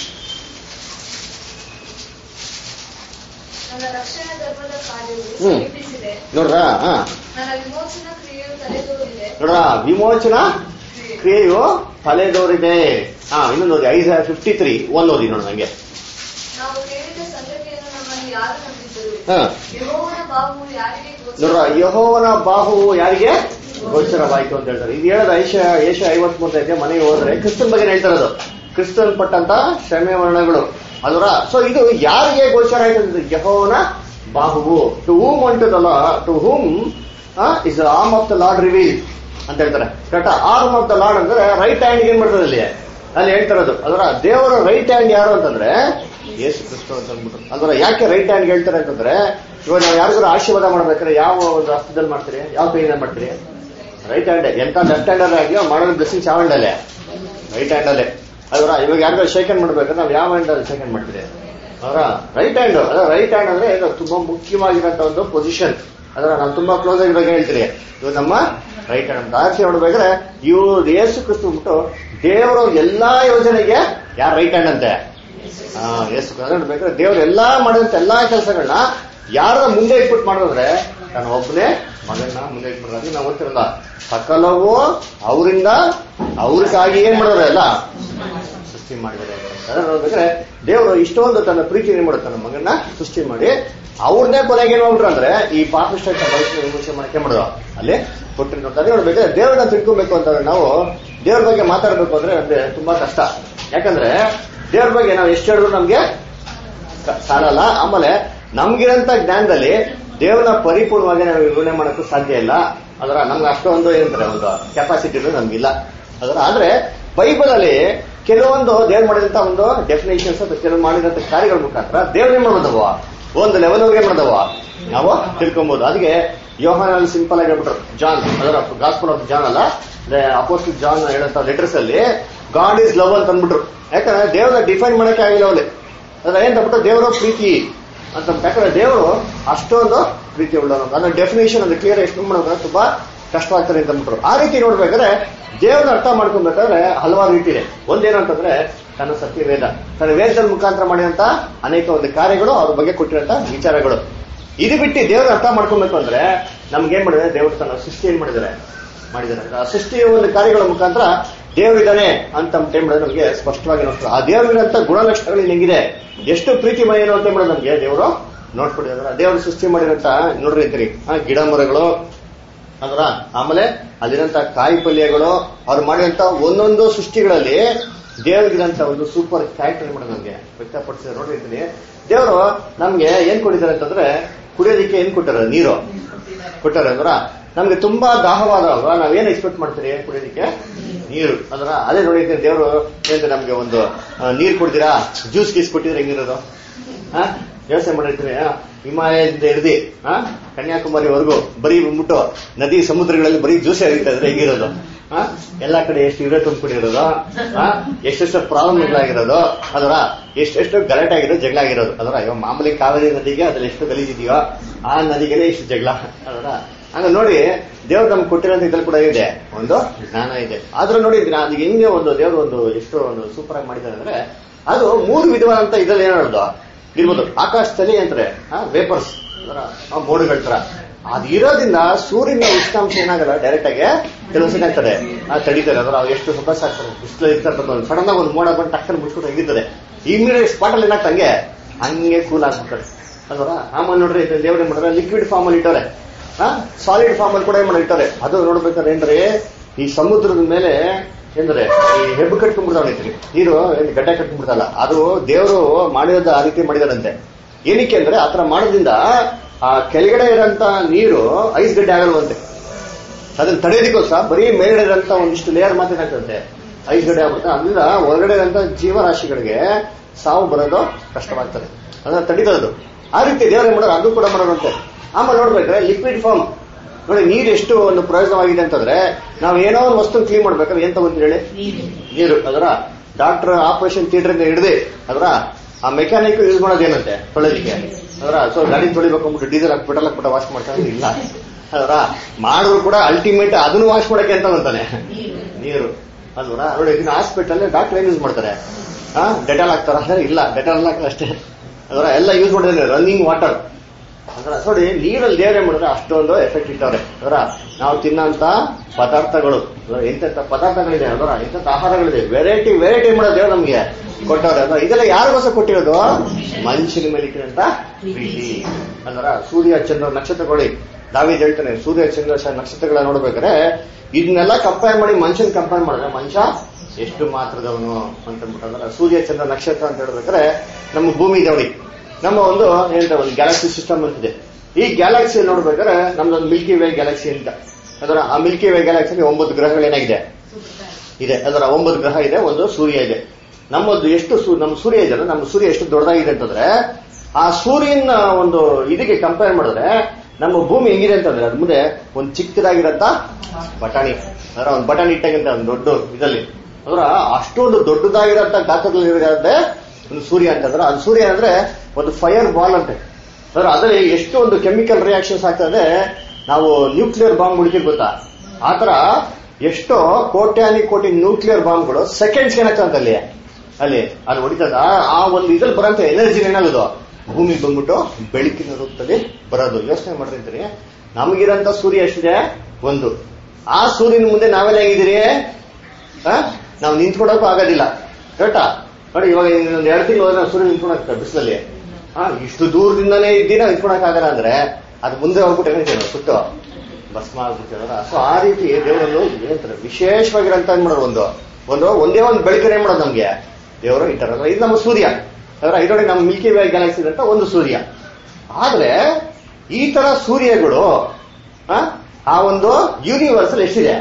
ನನ್ನ ರಕ್ಷಣೆ ಗರ್ಭದ ಕಾರ್ಯವು ಹ್ಮ್. ಸಮೀಪಿಸಿದೆ ನೋಡ್ರ ಹಾ ನನ್ನ ವಿಮೋಚನಾ ಕ್ರಿಯೆಯು ತಲೆದೋರಿದೆ ನೋಡ್ರ ವಿಮೋಚನಾ ಕ್ರಿಯೆಯು ತಲೆದೋರಿದೆ ಹಾ ಇನ್ನೊಂದು ಓದಿ ಐಸ್ ಫಿಫ್ಟಿ ತ್ರೀ ಒನ್ ಓದಿ ನೋಡ ನಂಗೆ ನಾವು ಕೇಳಿದ ಸಂಗತಿಯನ್ನು ನಮ್ಮನ್ನು ಯಾರು ನಂಬಿದ್ದರು ಹಾ ಯೆಹೋವನ ಬಾಹುವು ಯಾರಿಗೆ ಗೋಚರ ನೋಡ್ರ ಯಹೋವನ ಬಾಹು ಯಾರಿಗೆ ಗೋಚರವಾಯಿತು ಅಂತ ಹೇಳ್ತಾರೆ ಇದು ಹೇಳೋದು ಐಶ ಏಷ ಐವತ್ ಮೂರೈತೆ ಮನೆಗೆ ಹೋದ್ರೆ ಕ್ರಿಸ್ತನ್ ಬಗ್ಗೆ ಹೇಳ್ತಾರೆ ಅದು ಕ್ರಿಸ್ತನ್ ಪಟ್ಟಂತ ಶ್ರಮೆ ವರ್ಣಗಳು ಅದರ ಸೊ ಇದು ಯಾರಿಗೆ ಗೋಚರ ಆಯ್ತು ಅಂದ್ರೆ ಯಹೋವನ ಬಾಹುವು to whom unto the to whom is arm of the lord reveal ಅಂತ ಹೇಳ್ತಾರೆ correct arm of the lord ಅಂದ್ರೆ ರೈಟ್ ಹ್ಯಾಂಡ್ ಏನ್ ಮಾಡ್ತಾರೆ ಅಲ್ಲಿ ಅಲ್ಲಿ ಹೇಳ್ತಾರದು ಅದರ ದೇವರ ರೈಟ್ ಹ್ಯಾಂಡ್ ಯಾರು ಅಂತಂದ್ರೆ ಯೇಸು ಕ್ರಿಸ್ತು ಅಂತ ಅಂದ್ಬಿಟ್ಟು ಅದರ ಯಾಕೆ ರೈಟ್ ಹ್ಯಾಂಡ್ ಹೇಳ್ತಾರೆ ಅಂತಂದ್ರೆ ಇವಾಗ ನಾವು ಯಾರಿಗಾರು ಆಶೀರ್ವಾದ ಮಾಡ್ಬೇಕಾದ್ರೆ ಯಾವ ಒಂದು ಹಸ್ತದಲ್ಲಿ ಮಾಡ್ತೀರಿ ಯಾವ ಕೈಯಿಂದ ಮಾಡ್ತೀರಿ ರೈಟ್ ಹ್ಯಾಂಡ್ ಎಂತ ಲೆಫ್ಟ್ ಹ್ಯಾಂಡರ್ ಆಗಿ ಮಾಡೋದು ಬ್ಲೆಸ್ಸಿಂಗ್ ಯಾವ ಹ್ಯಾಂಡಲ್ಲೇ ರೈಟ್ ಹ್ಯಾಂಡಲ್ಲೇ ಅದರ ಇವಾಗ ಯಾರಿಗಾರು ಶೇಕ್ ಹ್ಯಾಂಡ್ ಮಾಡ್ಬೇಕಾದ್ರೆ ನಾವು ಯಾವ ಹ್ಯಾಂಡಲ್ಲಿ ಶೇಕ್ ಹ್ಯಾಂಡ್ ಮಾಡ್ತೀರಿ ಅವರ ರೈಟ್ ಹ್ಯಾಂಡ್ ಅದರ ರೈಟ್ ಹ್ಯಾಂಡ್ ಅಂದ್ರೆ ಇದು ತುಂಬಾ ಮುಖ್ಯವಾಗಿರೋಂಥ ಒಂದು ಪೊಸಿಷನ್ ಅದರ ನಾವು ತುಂಬಾ ಕ್ಲೋಸ್ ಆಗಿರೋ ಹೇಳ್ತೀರಿ ಇವು ನಮ್ಮ ರೈಟ್ ಹ್ಯಾಂಡ್ ಅಂತ ಆರ್ಸಿ ನೋಡ್ಬೇಕಾದ್ರೆ ಇವು ಯೇಸು ಕ್ರಿಸ್ತು ಬಿಟ್ಟು ದೇವರ ಎಲ್ಲಾ ಯೋಜನೆಗೆ ಯಾರು ರೈಟ್ ಹ್ಯಾಂಡ್ ಅಂತೆ ಆ, ಯೇಸು ಕ್ರಿಸ್ತು ನೋಡ್ಬೇಕಾದ್ರೆ ದೇವ್ರು ಎಲ್ಲಾ ಮಾಡಿದಂತ ಎಲ್ಲಾ ಕೆಲಸಗಳನ್ನ ಯಾರ ಮುಂದೆ ಇಟ್ಬಿಟ್ಟು ಮಾಡೋದ್ರೆ ನಾನು ಒಬ್ಬನೇ ಮಗನ್ನ ಮುಂದೆ ಇಟ್ಬಿಡ್ತಾರೆ ನಾವು ಗೊತ್ತಿರಲ್ಲ ಸಕಲವು ಅವರಿಂದ ಅವ್ರಿಗಾಗಿ ಏನ್ ಮಾಡೋರೆ ಎಲ್ಲ ಸೃಷ್ಟಿ ಮಾಡಿದ್ದಾರೆ ಅಂತ ನೋಡ್ಬೇಕಾದ್ರೆ ದೇವರು ಇಷ್ಟೊಂದು ತನ್ನ ಪ್ರೀತಿ ಏನ್ ಮಾಡುತ್ತೆ ತನ್ನ ಮಗನ್ನ ಸೃಷ್ಟಿ ಮಾಡಿ ಅವ್ರನ್ನೇ ಕೊನೆಗೆ ಏನ್ ಮಾಡ್ಬಿಟ್ರು ಅಂದ್ರೆ ಈ ಪಾಪಿಷ್ಟ ಮನುಷ್ಯನ ವಿಮರ್ಶೆ ಮಾಡಕ್ಕೆ ಮಾಡೋದು ಅಲ್ಲಿ ಕೊಟ್ಟಿರೋ ಅದೇ ನೋಡ್ಬೇಕಾದ್ರೆ ದೇವ್ರನ್ನ ತಿಳ್ಕೊಬೇಕು ಅಂತಂದ್ರೆ ನಾವು ದೇವ್ರ ಬಗ್ಗೆ ಮಾತಾಡ್ಬೇಕು ಅಂದ್ರೆ ಅಂದ್ರೆ ತುಂಬಾ ಕಷ್ಟ ಯಾಕಂದ್ರೆ ದೇವ್ರ ಬಗ್ಗೆ ನಾವು ಎಷ್ಟು ಹೇಳಿದ್ರು ನಮ್ಗೆ ಕ- ಸಾಲಲ್ಲ ಆಮೇಲೆ ನಮ್ಗಿರಂತ ಜ್ಞಾನದಲ್ಲಿ ದೇವ್ರನ್ನ ಪರಿಪೂರ್ಣವಾಗಿ ನಾವು ವಿವರಣೆ ಮಾಡಕ್ಕೂ ಸಾಧ್ಯ ಇಲ್ಲ ಅದರ ನಮ್ಗೆ ಅಷ್ಟೊಂದು ಏನಂತಾರೆ ಒಂದು ಕೆಪಾಸಿಟಿ ನಮ್ಗಿಲ್ಲ ಅದರ ಆದ್ರೆ ಬೈಬಲ್ ಅಲ್ಲಿ ಕೆಲವೊಂದು ದೇವ್ರು ಮಾಡಿದಂತ ಒಂದು ಡೆಫಿನೇಷನ್ಸ್ ಅಥವಾ ಕೆಲವು ಮಾಡಿದಂತ ಕಾರ್ಯಗಳ ಮುಖಾಂತರ ದೇವ್ರ ಏನ್ ಮಾಡ್ಬೋದವ ಒಂದು ಲೆವೆಲ್ ಏನ್ ಮಾಡ್ದವ ನಾವು ತಿಳ್ಕೊಬಹುದು ಅದಕ್ಕೆ ಯೋಹಾನಲ್ಲಿ ಸಿಂಪಲ್ ಆಗಿ ಹೇಳ್ಬಿಟ್ರು ಜಾನ್ ಅದರ ಗಾಸ್ಪಲ್ ಆಫ್ ಜಾನ್ ಅಲ್ಲ ಅಪೋಸ್ಟ್ ಜಾನ್ ಹೇಳಂತ ಲೆಟರ್ಸ್ ಅಲ್ಲಿ ಗಾಡ್ ಇಸ್ ಲವ್ ಅಂತ ಅಂದ್ಬಿಟ್ರು ಯಾಕಂದ್ರೆ ದೇವ್ರನ್ನ ಡಿಫೈನ್ ಮಾಡಕ್ಕೆ ಆಗಿಲ್ಲ ಅವಲ್ಲಿ ಅದ್ರ ಏನ್ ತಪ್ಪಿಟ್ಟು ದೇವರ ಪ್ರೀತಿ ಅಂತ ಯಾಕಂದ್ರೆ ದೇವರು ಅಷ್ಟೊಂದು ಪ್ರೀತಿ ಉಳ್ಳವನು ಅದನ್ನ ಡೆಫಿನೇಷನ್ ಅದು ಕ್ಲಿಯರ್ ಎಷ್ಟು ಮಾಡೋದ್ರೆ ತುಂಬಾ ಕಷ್ಟವಾಗ್ತದೆ ಅಂತ ಅಂದ್ಬಿಟ್ರು ಆ ರೀತಿ ನೋಡ್ಬೇಕಾದ್ರೆ ದೇವ್ರನ್ನ ಅರ್ಥ ಮಾಡ್ಕೊಬೇಕಾದ್ರೆ ಹಲವಾರು ರೀತಿ ಇದೆ ಒಂದೇನಂತಂದ್ರೆ ತನ್ನ ಸತ್ಯ ವೇದ ತನ್ನ ವೇದದ ಮುಖಾಂತರ ಮಾಡಿದಂತ ಅನೇಕ ಒಂದು ಕಾರ್ಯಗಳು ಅವ್ರ ಬಗ್ಗೆ ಕೊಟ್ಟಿರಂತ ವಿಚಾರಗಳು ಇದು ಬಿಟ್ಟು ದೇವ್ರ ಅರ್ಥ ಮಾಡ್ಕೊಬೇಕು ಅಂದ್ರೆ ನಮ್ಗೆ ಏನ್ ಮಾಡಿದ್ರೆ ದೇವ್ರು ತನ್ನ ಸೃಷ್ಟಿ ಏನ್ ಮಾಡಿದ್ದಾರೆ ಮಾಡಿದ್ದಾರೆ ಆ ಸೃಷ್ಟಿಯ ಒಂದು ಕಾರ್ಯಗಳ ಮುಖಾಂತರ ದೇವರಿದ್ದಾನೆ ಅಂತ ಏನ್ ಮಾಡಿದ್ರೆ ನಮಗೆ ಸ್ಪಷ್ಟವಾಗಿ ನೋಡ್ತಾರೆ ಆ ದೇವರಿರಂತ ಗುಣಲಕ್ಷಣಗಳು ಹೆಂಗಿದೆ ಎಷ್ಟು ಪ್ರೀತಿಮಯನು ಅಂತ ಮಾಡೋದು ನಮ್ಗೆ ದೇವರು ನೋಡ್ಬಿಟ್ಟಿದ್ದಾರೆ ದೇವರು ಸೃಷ್ಟಿ ಮಾಡಿರಂತ ನೋಡ್ರಿ ಇದ್ರಿ ಆ ಗಿಡ ಮರಗಳು ಅದರ ಆಮೇಲೆ ಅಲ್ಲಿರಂತ ಕಾಯಿ ಪಲ್ಯಗಳು ಅವ್ರು ಮಾಡಿದಂತ ಒಂದೊಂದು ಸೃಷ್ಟಿಗಳಲ್ಲಿ ದೇವರಿಗಿರಂತ ಒಂದು ಸೂಪರ್ ಕ್ಯಾರೆಕ್ಟರ್ ಮಾಡೋದು ನಮ್ಗೆ ವ್ಯಕ್ತಪಡಿಸಿದ್ರೆ ನೋಡ್ರಿ ಇದ್ದೀನಿ ದೇವರು ನಮ್ಗೆ ಏನ್ ಕೊಟ್ಟಿದ್ದಾರೆ ಅಂತಂದ್ರೆ ಕುಡಿಯೋದಕ್ಕೆ ಏನ್ ಕೊಟ್ಟಾರ ನೀರು ಕೊಟ್ಟಾರೆ ಅಂದ್ರ ನಮ್ಗೆ ತುಂಬಾ ದಾಹವಾದಾಗ ನಾವೇನ್ ಎಕ್ಸ್ಪೆಕ್ಟ್ ಮಾಡ್ತೀರಿ ಕುಡಿಯೋದಕ್ಕೆ ನೀರು ಅದರ ಅದೇ ನೋಡಿದ್ರೆ ದೇವರು ಏನ್ ನಮ್ಗೆ ಒಂದು ಆ, ನೀರ್ ಕೊಡ್ತೀರಾ ಜ್ಯೂಸ್ ಗೀಸ್ ಕೊಟ್ಟಿದ್ರೆ ಹೆಂಗಿರೋದು ಆ? ಯೋಚನೆ ಮಾಡಿರ್ತೀನಿ ಆ, ಹಿಮಾಲಯದಿಂದ ಹಿಡ್ದು ಆ ಕನ್ಯಾಕುಮಾರಿವರೆಗೂ ಬರೀ ಬಂದ್ಬಿಟ್ಟು ನದಿ ಸಮುದ್ರಗಳಲ್ಲಿ ಬರೀ ಜ್ಯೂಸ್ ಹರಿತಾ ಇದ್ರೆ ಹೇಗಿರೋದು ಆ? ಎಲ್ಲಾ ಕಡೆ ಎಷ್ಟು ಇರೋ ತುಂಬಿಕೊಂಡಿರೋದು ಆ? ಎಷ್ಟೆಷ್ಟು ಪ್ರಾಬ್ಲಮ್ಗಳಾಗಿರೋದು ಅದರ ಎಷ್ಟೆಷ್ಟು ಗಲಾಟೆ ಆಗಿರೋದು ಜಗಳ ಆಗಿರೋದು ಅದರ ಇವಾಗ ಮಾಮೂಲಿ ಕಾವೇರಿ ನದಿಗೆ ಅದ್ರಲ್ಲಿ ಎಷ್ಟು ಗಲೀಜಿದೆಯೋ ಆ ನದಿಗೆನೆ ಇಷ್ಟು ಜಗಳ ಅದರ ಹಂಗ ನೋಡಿ ದೇವ್ರು ನಮ್ಗೆ ಕೊಟ್ಟಿರೋಂಥ ಇದ್ರಲ್ಲಿ ಕೂಡ ಇದೆ ಒಂದು ಜ್ಞಾನ ಇದೆ ಆದ್ರೂ ನೋಡಿ ಅದು ಹೆಂಗೆ ಒಂದು ದೇವ್ರು ಒಂದು ಎಷ್ಟು ಒಂದು ಸೂಪರ್ ಆಗಿ ಮಾಡಿದ್ದಾರೆ ಅಂದ್ರೆ ಅದು ಮೂರು ವಿಧವಾದಂತ ಇದ್ರಲ್ಲಿ ಏನಾಡೋದು ಇರ್ಬೋದು ಆಕಾಶದಲ್ಲಿ ಅಂತಾರೆ ವೇಪರ್ಸ್ ಮೋಡುಗಳ ತರ ಅದು ಇರೋದ್ರಿಂದ ಸೂರ್ಯನ ಉಷ್ಣಾಂಶ ಏನಾಗಲ್ಲ ಡೈರೆಕ್ಟ್ ಆಗಿ ಕೆಲವು ಸಲ ಆಗ್ತದೆ ಆ ತಡೀತಾರೆ ಅಂದ್ರೆ ಅವು ಎಷ್ಟು ಸೊಗಸ ಆಗ್ತದೆ ಬಿಸಿಲು ಇರ್ತಾರೆ ಸಡನ್ ಆಗಿ ಒಂದು ಮೋಡ ಬಂದು ಟಕ್ಕನ್ ಮುಚ್ಕೊಂಡು ಹೆಂಗಿರ್ತದೆ ಇಮಿಡಿಯೇಟ್ ಸ್ಪಾಟ್ ಅಲ್ಲಿ ಏನಾಗ್ತದೆ ಹಂಗೆ ಹಂಗೆ ಕೂಲ್ ಆಗ್ಬಿಡ್ತಾರೆ ಅದರ ಆಮೇಲೆ ನೋಡ್ರಿ ಇದು ದೇವ್ರ ಏನ್ ಮಾಡಿದ್ರೆ ಲಿಕ್ವಿಡ್ ಫಾರ್ಮ್ ಅಲ್ಲಿ ಇಟ್ಟವ್ರೆ ಸಾಲಿಡ್ ಫಾರ್ಮ್ ಅಲ್ಲಿ ಕೂಡ ಏನ್ ಮಾಡಿ ಇಟ್ಟಾರೆ ಅದು ನೋಡ್ಬೇಕಾದ್ರೆ ಏನ್ರಿ ಈ ಸಮುದ್ರದ ಮೇಲೆ ಎಂದ್ರೆ ಈ ಹೆಬ್ಬು ಕಟ್ಕೊಂಡ್ಬಿಡ್ತಾವಳಿತ್ರಿ ನೀರು ಏನ್ ಗಡ್ಡೆ ಕಟ್ಕೊಂಡ್ಬಿಡ್ತಲ್ಲ ಅದು ದೇವರು ಮಾಡಿರೋದು ಆ ರೀತಿ ಮಾಡಿದಾರಂತೆ ಏನಕ್ಕೆ ಅಂದ್ರೆ ಆತರ ಮಾಡೋದ್ರಿಂದ ಆ ಕೆಳಗಡೆ ಇರೋಂತ ನೀರು ಐಸ್ ಗಡ್ಡೆ ಆಗಲ್ವಂತೆ ಅದನ್ನ ತಡೆಯೋದಕ್ಕೋಸ್ಕರ ಬರೀ ಮೇಲ್ಗಡೆ ಇರೋಂತ ಒಂದಿಷ್ಟು ಲೇಯರ್ ಮಾತ್ರ ಏನಾಗ್ತದೆ ಐಸ್ ಗಡ್ಡೆ ಆಗ್ಬಿಡುತ್ತೆ ಅದರಿಂದ ಹೊರಗಡೆ ಇರೋಂತ ಜೀವರಾಶಿಗಳಿಗೆ ಸಾವು ಬರೋದು ಕಷ್ಟವಾಗ್ತದೆ ಅದನ್ನ ತಡಿತದ್ದು ಆ ರೀತಿ ದೇವರೇ ಮಾಡೋರು ಅದು ಕೂಡ ಮಾಡೋರಂತೆ ಆಮೇಲೆ ನೋಡ್ಬೇಕ್ರೆ ಲಿಕ್ವಿಡ್ ಫಾರ್ಮ್ ನೋಡಿ ನೀರು ಎಷ್ಟು ಒಂದು ಪ್ರಯೋಜನವಾಗಿದೆ ಅಂತಂದ್ರೆ ನಾವು ಏನೋ ಒಂದು ವಸ್ತು ಕ್ಲೀನ್ ಮಾಡ್ಬೇಕಾದ್ರೆ ಏನ್ ತಗೊಂತೀರಿ ಹೇಳಿ ನೀರು ಅದರ ಡಾಕ್ಟರ್ ಆಪರೇಷನ್ ಥಿಯೇಟರ್ ಹಿಡಿದು ಅದರ ಆ ಮೆಕ್ಯಾನಿಕ್ ಯೂಸ್ ಮಾಡೋದೇನಂತೆ ತೊಳೆಲಿಕ್ಕೆ ಅದರ ಸೊ ಗಾಡಿ ತೊಳಿಬೇಕು ಅಂದ್ಬಿಟ್ಟು ಡೀಸೆಲ್ ಹಾಕಿ ಪೆಟ್ರೋಲ್ ಹಾಕ್ಬಿಟ್ಟು ವಾಶ್ ಮಾಡ್ತಾರೆ ಇಲ್ಲ ಅದರ ಮಾಡಿದ್ರು ಕೂಡ ಅಲ್ಟಿಮೇಟ್ ಅದನ್ನು ವಾಶ್ ಮಾಡಕ್ಕೆ ಅಂತ ಅಂತಾನೆ ನೀರು ಅಲ್ವರ ನೋಡಿ ಇದನ್ನ ಹಾಸ್ಪಿಟಲ್ ಡಾಕ್ಟರ್ ಏನ್ ಯೂಸ್ ಮಾಡ್ತಾರೆ ಹಾ ಡೆಟಾಲ್ ಹಾಕ್ತಾರ ಅಂದ್ರೆ ಇಲ್ಲ ಡೆಟಾಲ್ ಹಾಕಲ್ಲ ಅಷ್ಟೇ ಅದರ ಎಲ್ಲ ಯೂಸ್ ಮಾಡಿದ್ರೆ ರನ್ನಿಂಗ್ ವಾಟರ್ ಅದರ ನೋಡಿ ನೀರಲ್ಲಿ ದೇವರೇ ಮಾಡಿದ್ರೆ ಅಷ್ಟೊಂದು ಎಫೆಕ್ಟ್ ಇಟ್ಟವ್ರೆ ಅದರ ನಾವು ತಿನ್ನಂತ ಪದಾರ್ಥಗಳು ಅದರ ಎಂತೆಂತ ಪದಾರ್ಥಗಳಿದೆ ಅದರ ಎಂತೆಂತ ಆಹಾರಗಳಿದೆ ವೆರೈಟಿ ವೆರೈಟಿ ಮಾಡೋ ದೇವ್ರು ನಮ್ಗೆ ಕೊಟ್ಟವ್ರೆ ಅದರ ಇದೆಲ್ಲ ಯಾರಿಗೋಸ್ಕರ ಕೊಟ್ಟಿರೋದು ಮನುಷ್ಯನ ಮೇಲೆ ಇಟ್ಟಿರಂತ ಪ್ರೀತಿ ಅದರ ಸೂರ್ಯ ಚಂದ್ರ ನಕ್ಷತ್ರಗಳು ದಾವಿದ್ ಹೇಳ್ತಾನೆ ಸೂರ್ಯ ಚಂದ್ರ ಶ- ನಕ್ಷತ್ರಗಳ ನೋಡ್ಬೇಕಾದ್ರೆ ಇದನ್ನೆಲ್ಲ ಕಂಪೇರ್ ಮಾಡಿ ಮನುಷ್ಯನ್ ಕಂಪೇರ್ ಮಾಡಿದ್ರೆ ಮನುಷ್ಯ ಎಷ್ಟು ಮಾತ್ರದವನು ಅಂತ ಅಂದ್ಬಿಟ್ಟಂದ್ರೆ ಸೂರ್ಯ ಚಂದ್ರ ನಕ್ಷತ್ರ ಅಂತ ಹೇಳ್ಬೇಕಾದ್ರೆ ನಮ್ಮ ಭೂಮಿ ಇದೆ ನೋಡಿ ನಮ್ಮ ಒಂದು ಏನಂತ ಒಂದು ಗ್ಯಾಲಕ್ಸಿ ಸಿಸ್ಟಮ್ ಅಂತಿದೆ ಈ ಗ್ಯಾಲಕ್ಸಿ ನೋಡ್ಬೇಕಾದ್ರೆ ನಮ್ದೊಂದು ಮಿಲ್ಕಿ ವೇ ಗ್ಯಾಲಕ್ಸಿ ಅಂತ ಅದರ ಆ ಮಿಲ್ಕಿ ವೇ ಗ್ಯಾಲಕ್ಸಿಲಿ ಒಂಬತ್ತು ಗ್ರಹಗಳು ಏನಾಗಿದೆ ಇದೆ ಅದರ ಒಂಬತ್ತು ಗ್ರಹ ಇದೆ ಒಂದು ಸೂರ್ಯ ಇದೆ ನಮ್ಮದು ಎಷ್ಟು ಸೂ- ನಮ್ಮ ಸೂರ್ಯ ಇದೆ ನಮ್ಮ ಸೂರ್ಯ ಎಷ್ಟು ದೊಡ್ಡದಾಗಿದೆ ಅಂತಂದ್ರೆ ಆ ಸೂರ್ಯನ ಒಂದು ಇದಕ್ಕೆ ಕಂಪೇರ್ ಮಾಡಿದ್ರೆ ನಮ್ಮ ಭೂಮಿ ಹೆಂಗಿದೆ ಅಂತಂದ್ರೆ ಅದ್ ಮುಂದೆ ಒಂದು ಚಿಕ್ಕದಾಗಿರಂತ ಬಟಾಣಿ ಅದರ ಒಂದು ಬಟಾಣಿ ಇಟ್ಟಾಗಿಂತ ಒಂದು ದೊಡ್ಡ ಇದರಲ್ಲಿ ಅದರ ಅಷ್ಟೊಂದು ದೊಡ್ಡದಾಗಿರಂತ ಗಾತ್ರದಲ್ಲಿ ಇರೋದೇ ಒಂದು ಸೂರ್ಯ ಅಂತಂದ್ರೆ ಅದು ಸೂರ್ಯ ಅಂದ್ರೆ ಒಂದು ಫೈರ್ ಬಾಲ್ ಅಂತೆ ಅಂದ್ರೆ ಅದರಲ್ಲಿ ಎಷ್ಟು ಒಂದು ಕೆಮಿಕಲ್ ರಿಯಾಕ್ಷನ್ಸ್ ಆಗ್ತದೆ ನಾವು ನ್ಯೂಕ್ಲಿಯರ್ ಬಾಂಬ್ ಹುಡುಕಿರ್ ಗೊತ್ತಾ ಆತರ ಎಷ್ಟೋ ಕೋಟ್ಯಾನಿ ಕೋಟಿ ನ್ಯೂಕ್ಲಿಯರ್ ಬಾಂಬ್ಗಳು ಸೆಕೆಂಡ್ಸ್ ಏನಾಗ್ತದೆ ಅಲ್ಲಿ ಅಲ್ಲಿ ಅಲ್ಲಿ ಹೊಡಿತದ ಆ ಒಂದು ಇದ್ರಲ್ಲಿ ಬರೋಂತ ಎನರ್ಜಿ ಏನಾಗೋದು ಭೂಮಿಗೆ ಬಂದ್ಬಿಟ್ಟು ಬೆಳಕಿನ ರೂಪದಲ್ಲಿ ಬರೋದು ಯೋಚನೆ ಮಾಡಿರ್ತೀರಿ ನಮಗಿರಂತ ಸೂರ್ಯ ಎಷ್ಟಿದೆ ಒಂದು ಆ ಸೂರ್ಯನ ಮುಂದೆ ನಾವೆಲ್ಲ ಹೇಗಿದ್ದೀರಿ ಆ? ನಾವು ನಿಂತ್ಕೊಳಕ್ಕೂ ಆಗೋದಿಲ್ಲ ಕರೆಕ್ಟಾ ನೋಡಿ ಇವಾಗ ಒಂದು ಎರಡು ತಿಂಗಳು ಹೋದ್ರೆ ನಾವು ಸೂರ್ಯ ನಿಂತ್ಕೊಳಕ್ ಬಿಸಿಲಲ್ಲಿ ಹಾ ಇಷ್ಟು ದೂರದಿಂದನೇ ಇದ್ದೀರಾ ನಿಂತ್ಕೊಳಕ್ ಆಗಲ್ಲ ಅಂದ್ರೆ ಅದು ಮುಂದೆ ಹೋಗ್ಬಿಟ್ಟು ಏನಾಯ್ತು ನಾವು ಸುಟ್ಟು ಭಸ್ಮ ಆಗ್ಬಿಟ್ಟಿದಾರ ಸೊ ಆ ರೀತಿ ದೇವರನ್ನು ಏನಂತಾರೆ ವಿಶೇಷವಾಗಿರಂತ ಏನ್ ಮಾಡೋದು ಒಂದು ಒಂದು ಒಂದೇ ಒಂದು ಬೆಳಕಿನ ಏನ್ ಮಾಡೋದು ನಮ್ಗೆ ದೇವರು ಇಟ್ಟಾರಲ್ಲ ಇದು ನಮ್ಮ ಸೂರ್ಯ ಅದರ ಇದರೊಳಗೆ ನಮ್ಮ ಮಿಲ್ಕಿ ವೇ ಗ್ಯಾಲಕ್ಸಿ ಅಂತ ಒಂದು ಸೂರ್ಯ ಆದ್ರೆ ಈ ತರ ಸೂರ್ಯಗಳು ಆ, ಆ ಒಂದು ಯೂನಿವರ್ಸ್ ಅಲ್ಲಿ ಎಷ್ಟಿದೆ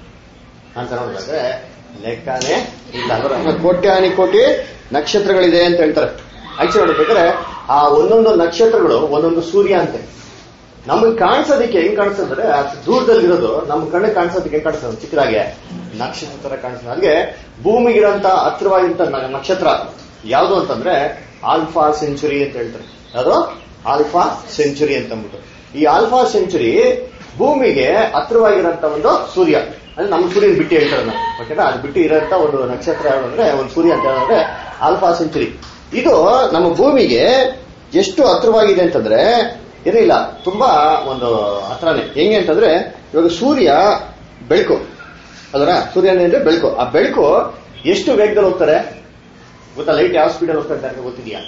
ಅಂತ ನೋಡಿದ್ರೆ ಲೆಕ್ಕನೇ ಇಲ್ಲ ಅದರ ಕೋಟ್ಯಾನಿ ಕೋಟಿ ನಕ್ಷತ್ರಗಳಿದೆ ಅಂತ ಹೇಳ್ತಾರೆ ಆಕ್ಚುಲಿ ನೋಡ್ಬೇಕಾದ್ರೆ ಆ ಒಂದೊಂದು ನಕ್ಷತ್ರಗಳು ಒಂದೊಂದು ಸೂರ್ಯ ಅಂತೆ ನಮಗೆ ಕಾಣಿಸೋದಕ್ಕೆ ಹೆಂಗ್ ಕಾಣಿಸ್ತಂದ್ರೆ ಆ ದೂರದಲ್ಲಿರೋದು ನಮ್ಮ ಕಣ್ಣಿಗೆ ಕಾಣಿಸೋದಕ್ಕೆ ಹೆಂಗ್ ಕಾಣಿಸ್ತದೆ ಚಿಕ್ಕದಾಗೆ ನಕ್ಷತ್ರ ತರ ಕಾಣಿಸ್ತದೆ ಹಾಗೆ ಭೂಮಿಗಿರಂತ ಹತ್ತಿರವಾಗಿಂತ ನ- ನಕ್ಷತ್ರ ಯಾವುದು ಅಂತಂದ್ರೆ ಆಲ್ಫಾ ಸೆಂಚುರಿ ಅಂತ ಹೇಳ್ತಾರೆ ಅದು ಆಲ್ಫಾ ಸೆಂಚುರಿ ಅಂತ ಅಂದ್ಬಿಟ್ಟು ಈ ಆಲ್ಫಾ ಸೆಂಚುರಿ ಭೂಮಿಗೆ ಹತ್ತಿರವಾಗಿರೋಂತ ಒಂದು ಸೂರ್ಯ ಅಂದ್ರೆ ನಮ್ಮ ಸೂರ್ಯನ ಬಿಟ್ಟು ಹೇಳ್ತಾರೆ ನಾವು ಓಕೆನಾ ಅದು ಬಿಟ್ಟು ಇರೋಂತ ಒಂದು ನಕ್ಷತ್ರ ಯಾವುದು ಅಂದ್ರೆ ಒಂದು ಸೂರ್ಯ ಅಂತ ಹೇಳಿದ್ರೆ ಆಲ್ಫಾ ಸೆಂಚುರಿ ಇದು ನಮ್ಮ ಭೂಮಿಗೆ ಎಷ್ಟು ಹತ್ತಿರವಾಗಿದೆ ಅಂತಂದ್ರೆ ಏನಿಲ್ಲ ತುಂಬಾ ಒಂದು ಹತ್ರನೇ ಹೆಂಗೆ ಅಂತಂದ್ರೆ ಇವಾಗ ಸೂರ್ಯ ಬೆಳಕು ಅದರ ಸೂರ್ಯ ಅಂದ್ರೆ ಬೆಳಕು ಆ ಬೆಳಕು ಎಷ್ಟು ವೇಗದಲ್ಲಿ ಹೋಗ್ತಾರೆ ಗೊತ್ತಾ ಲೈಟ್ ಯಾವ ಸ್ಪೀಡಲ್ಲಿ ಹೋಗ್ತಾರೆ ಅಂತ ಗೊತ್ತಿದ್ಯಾ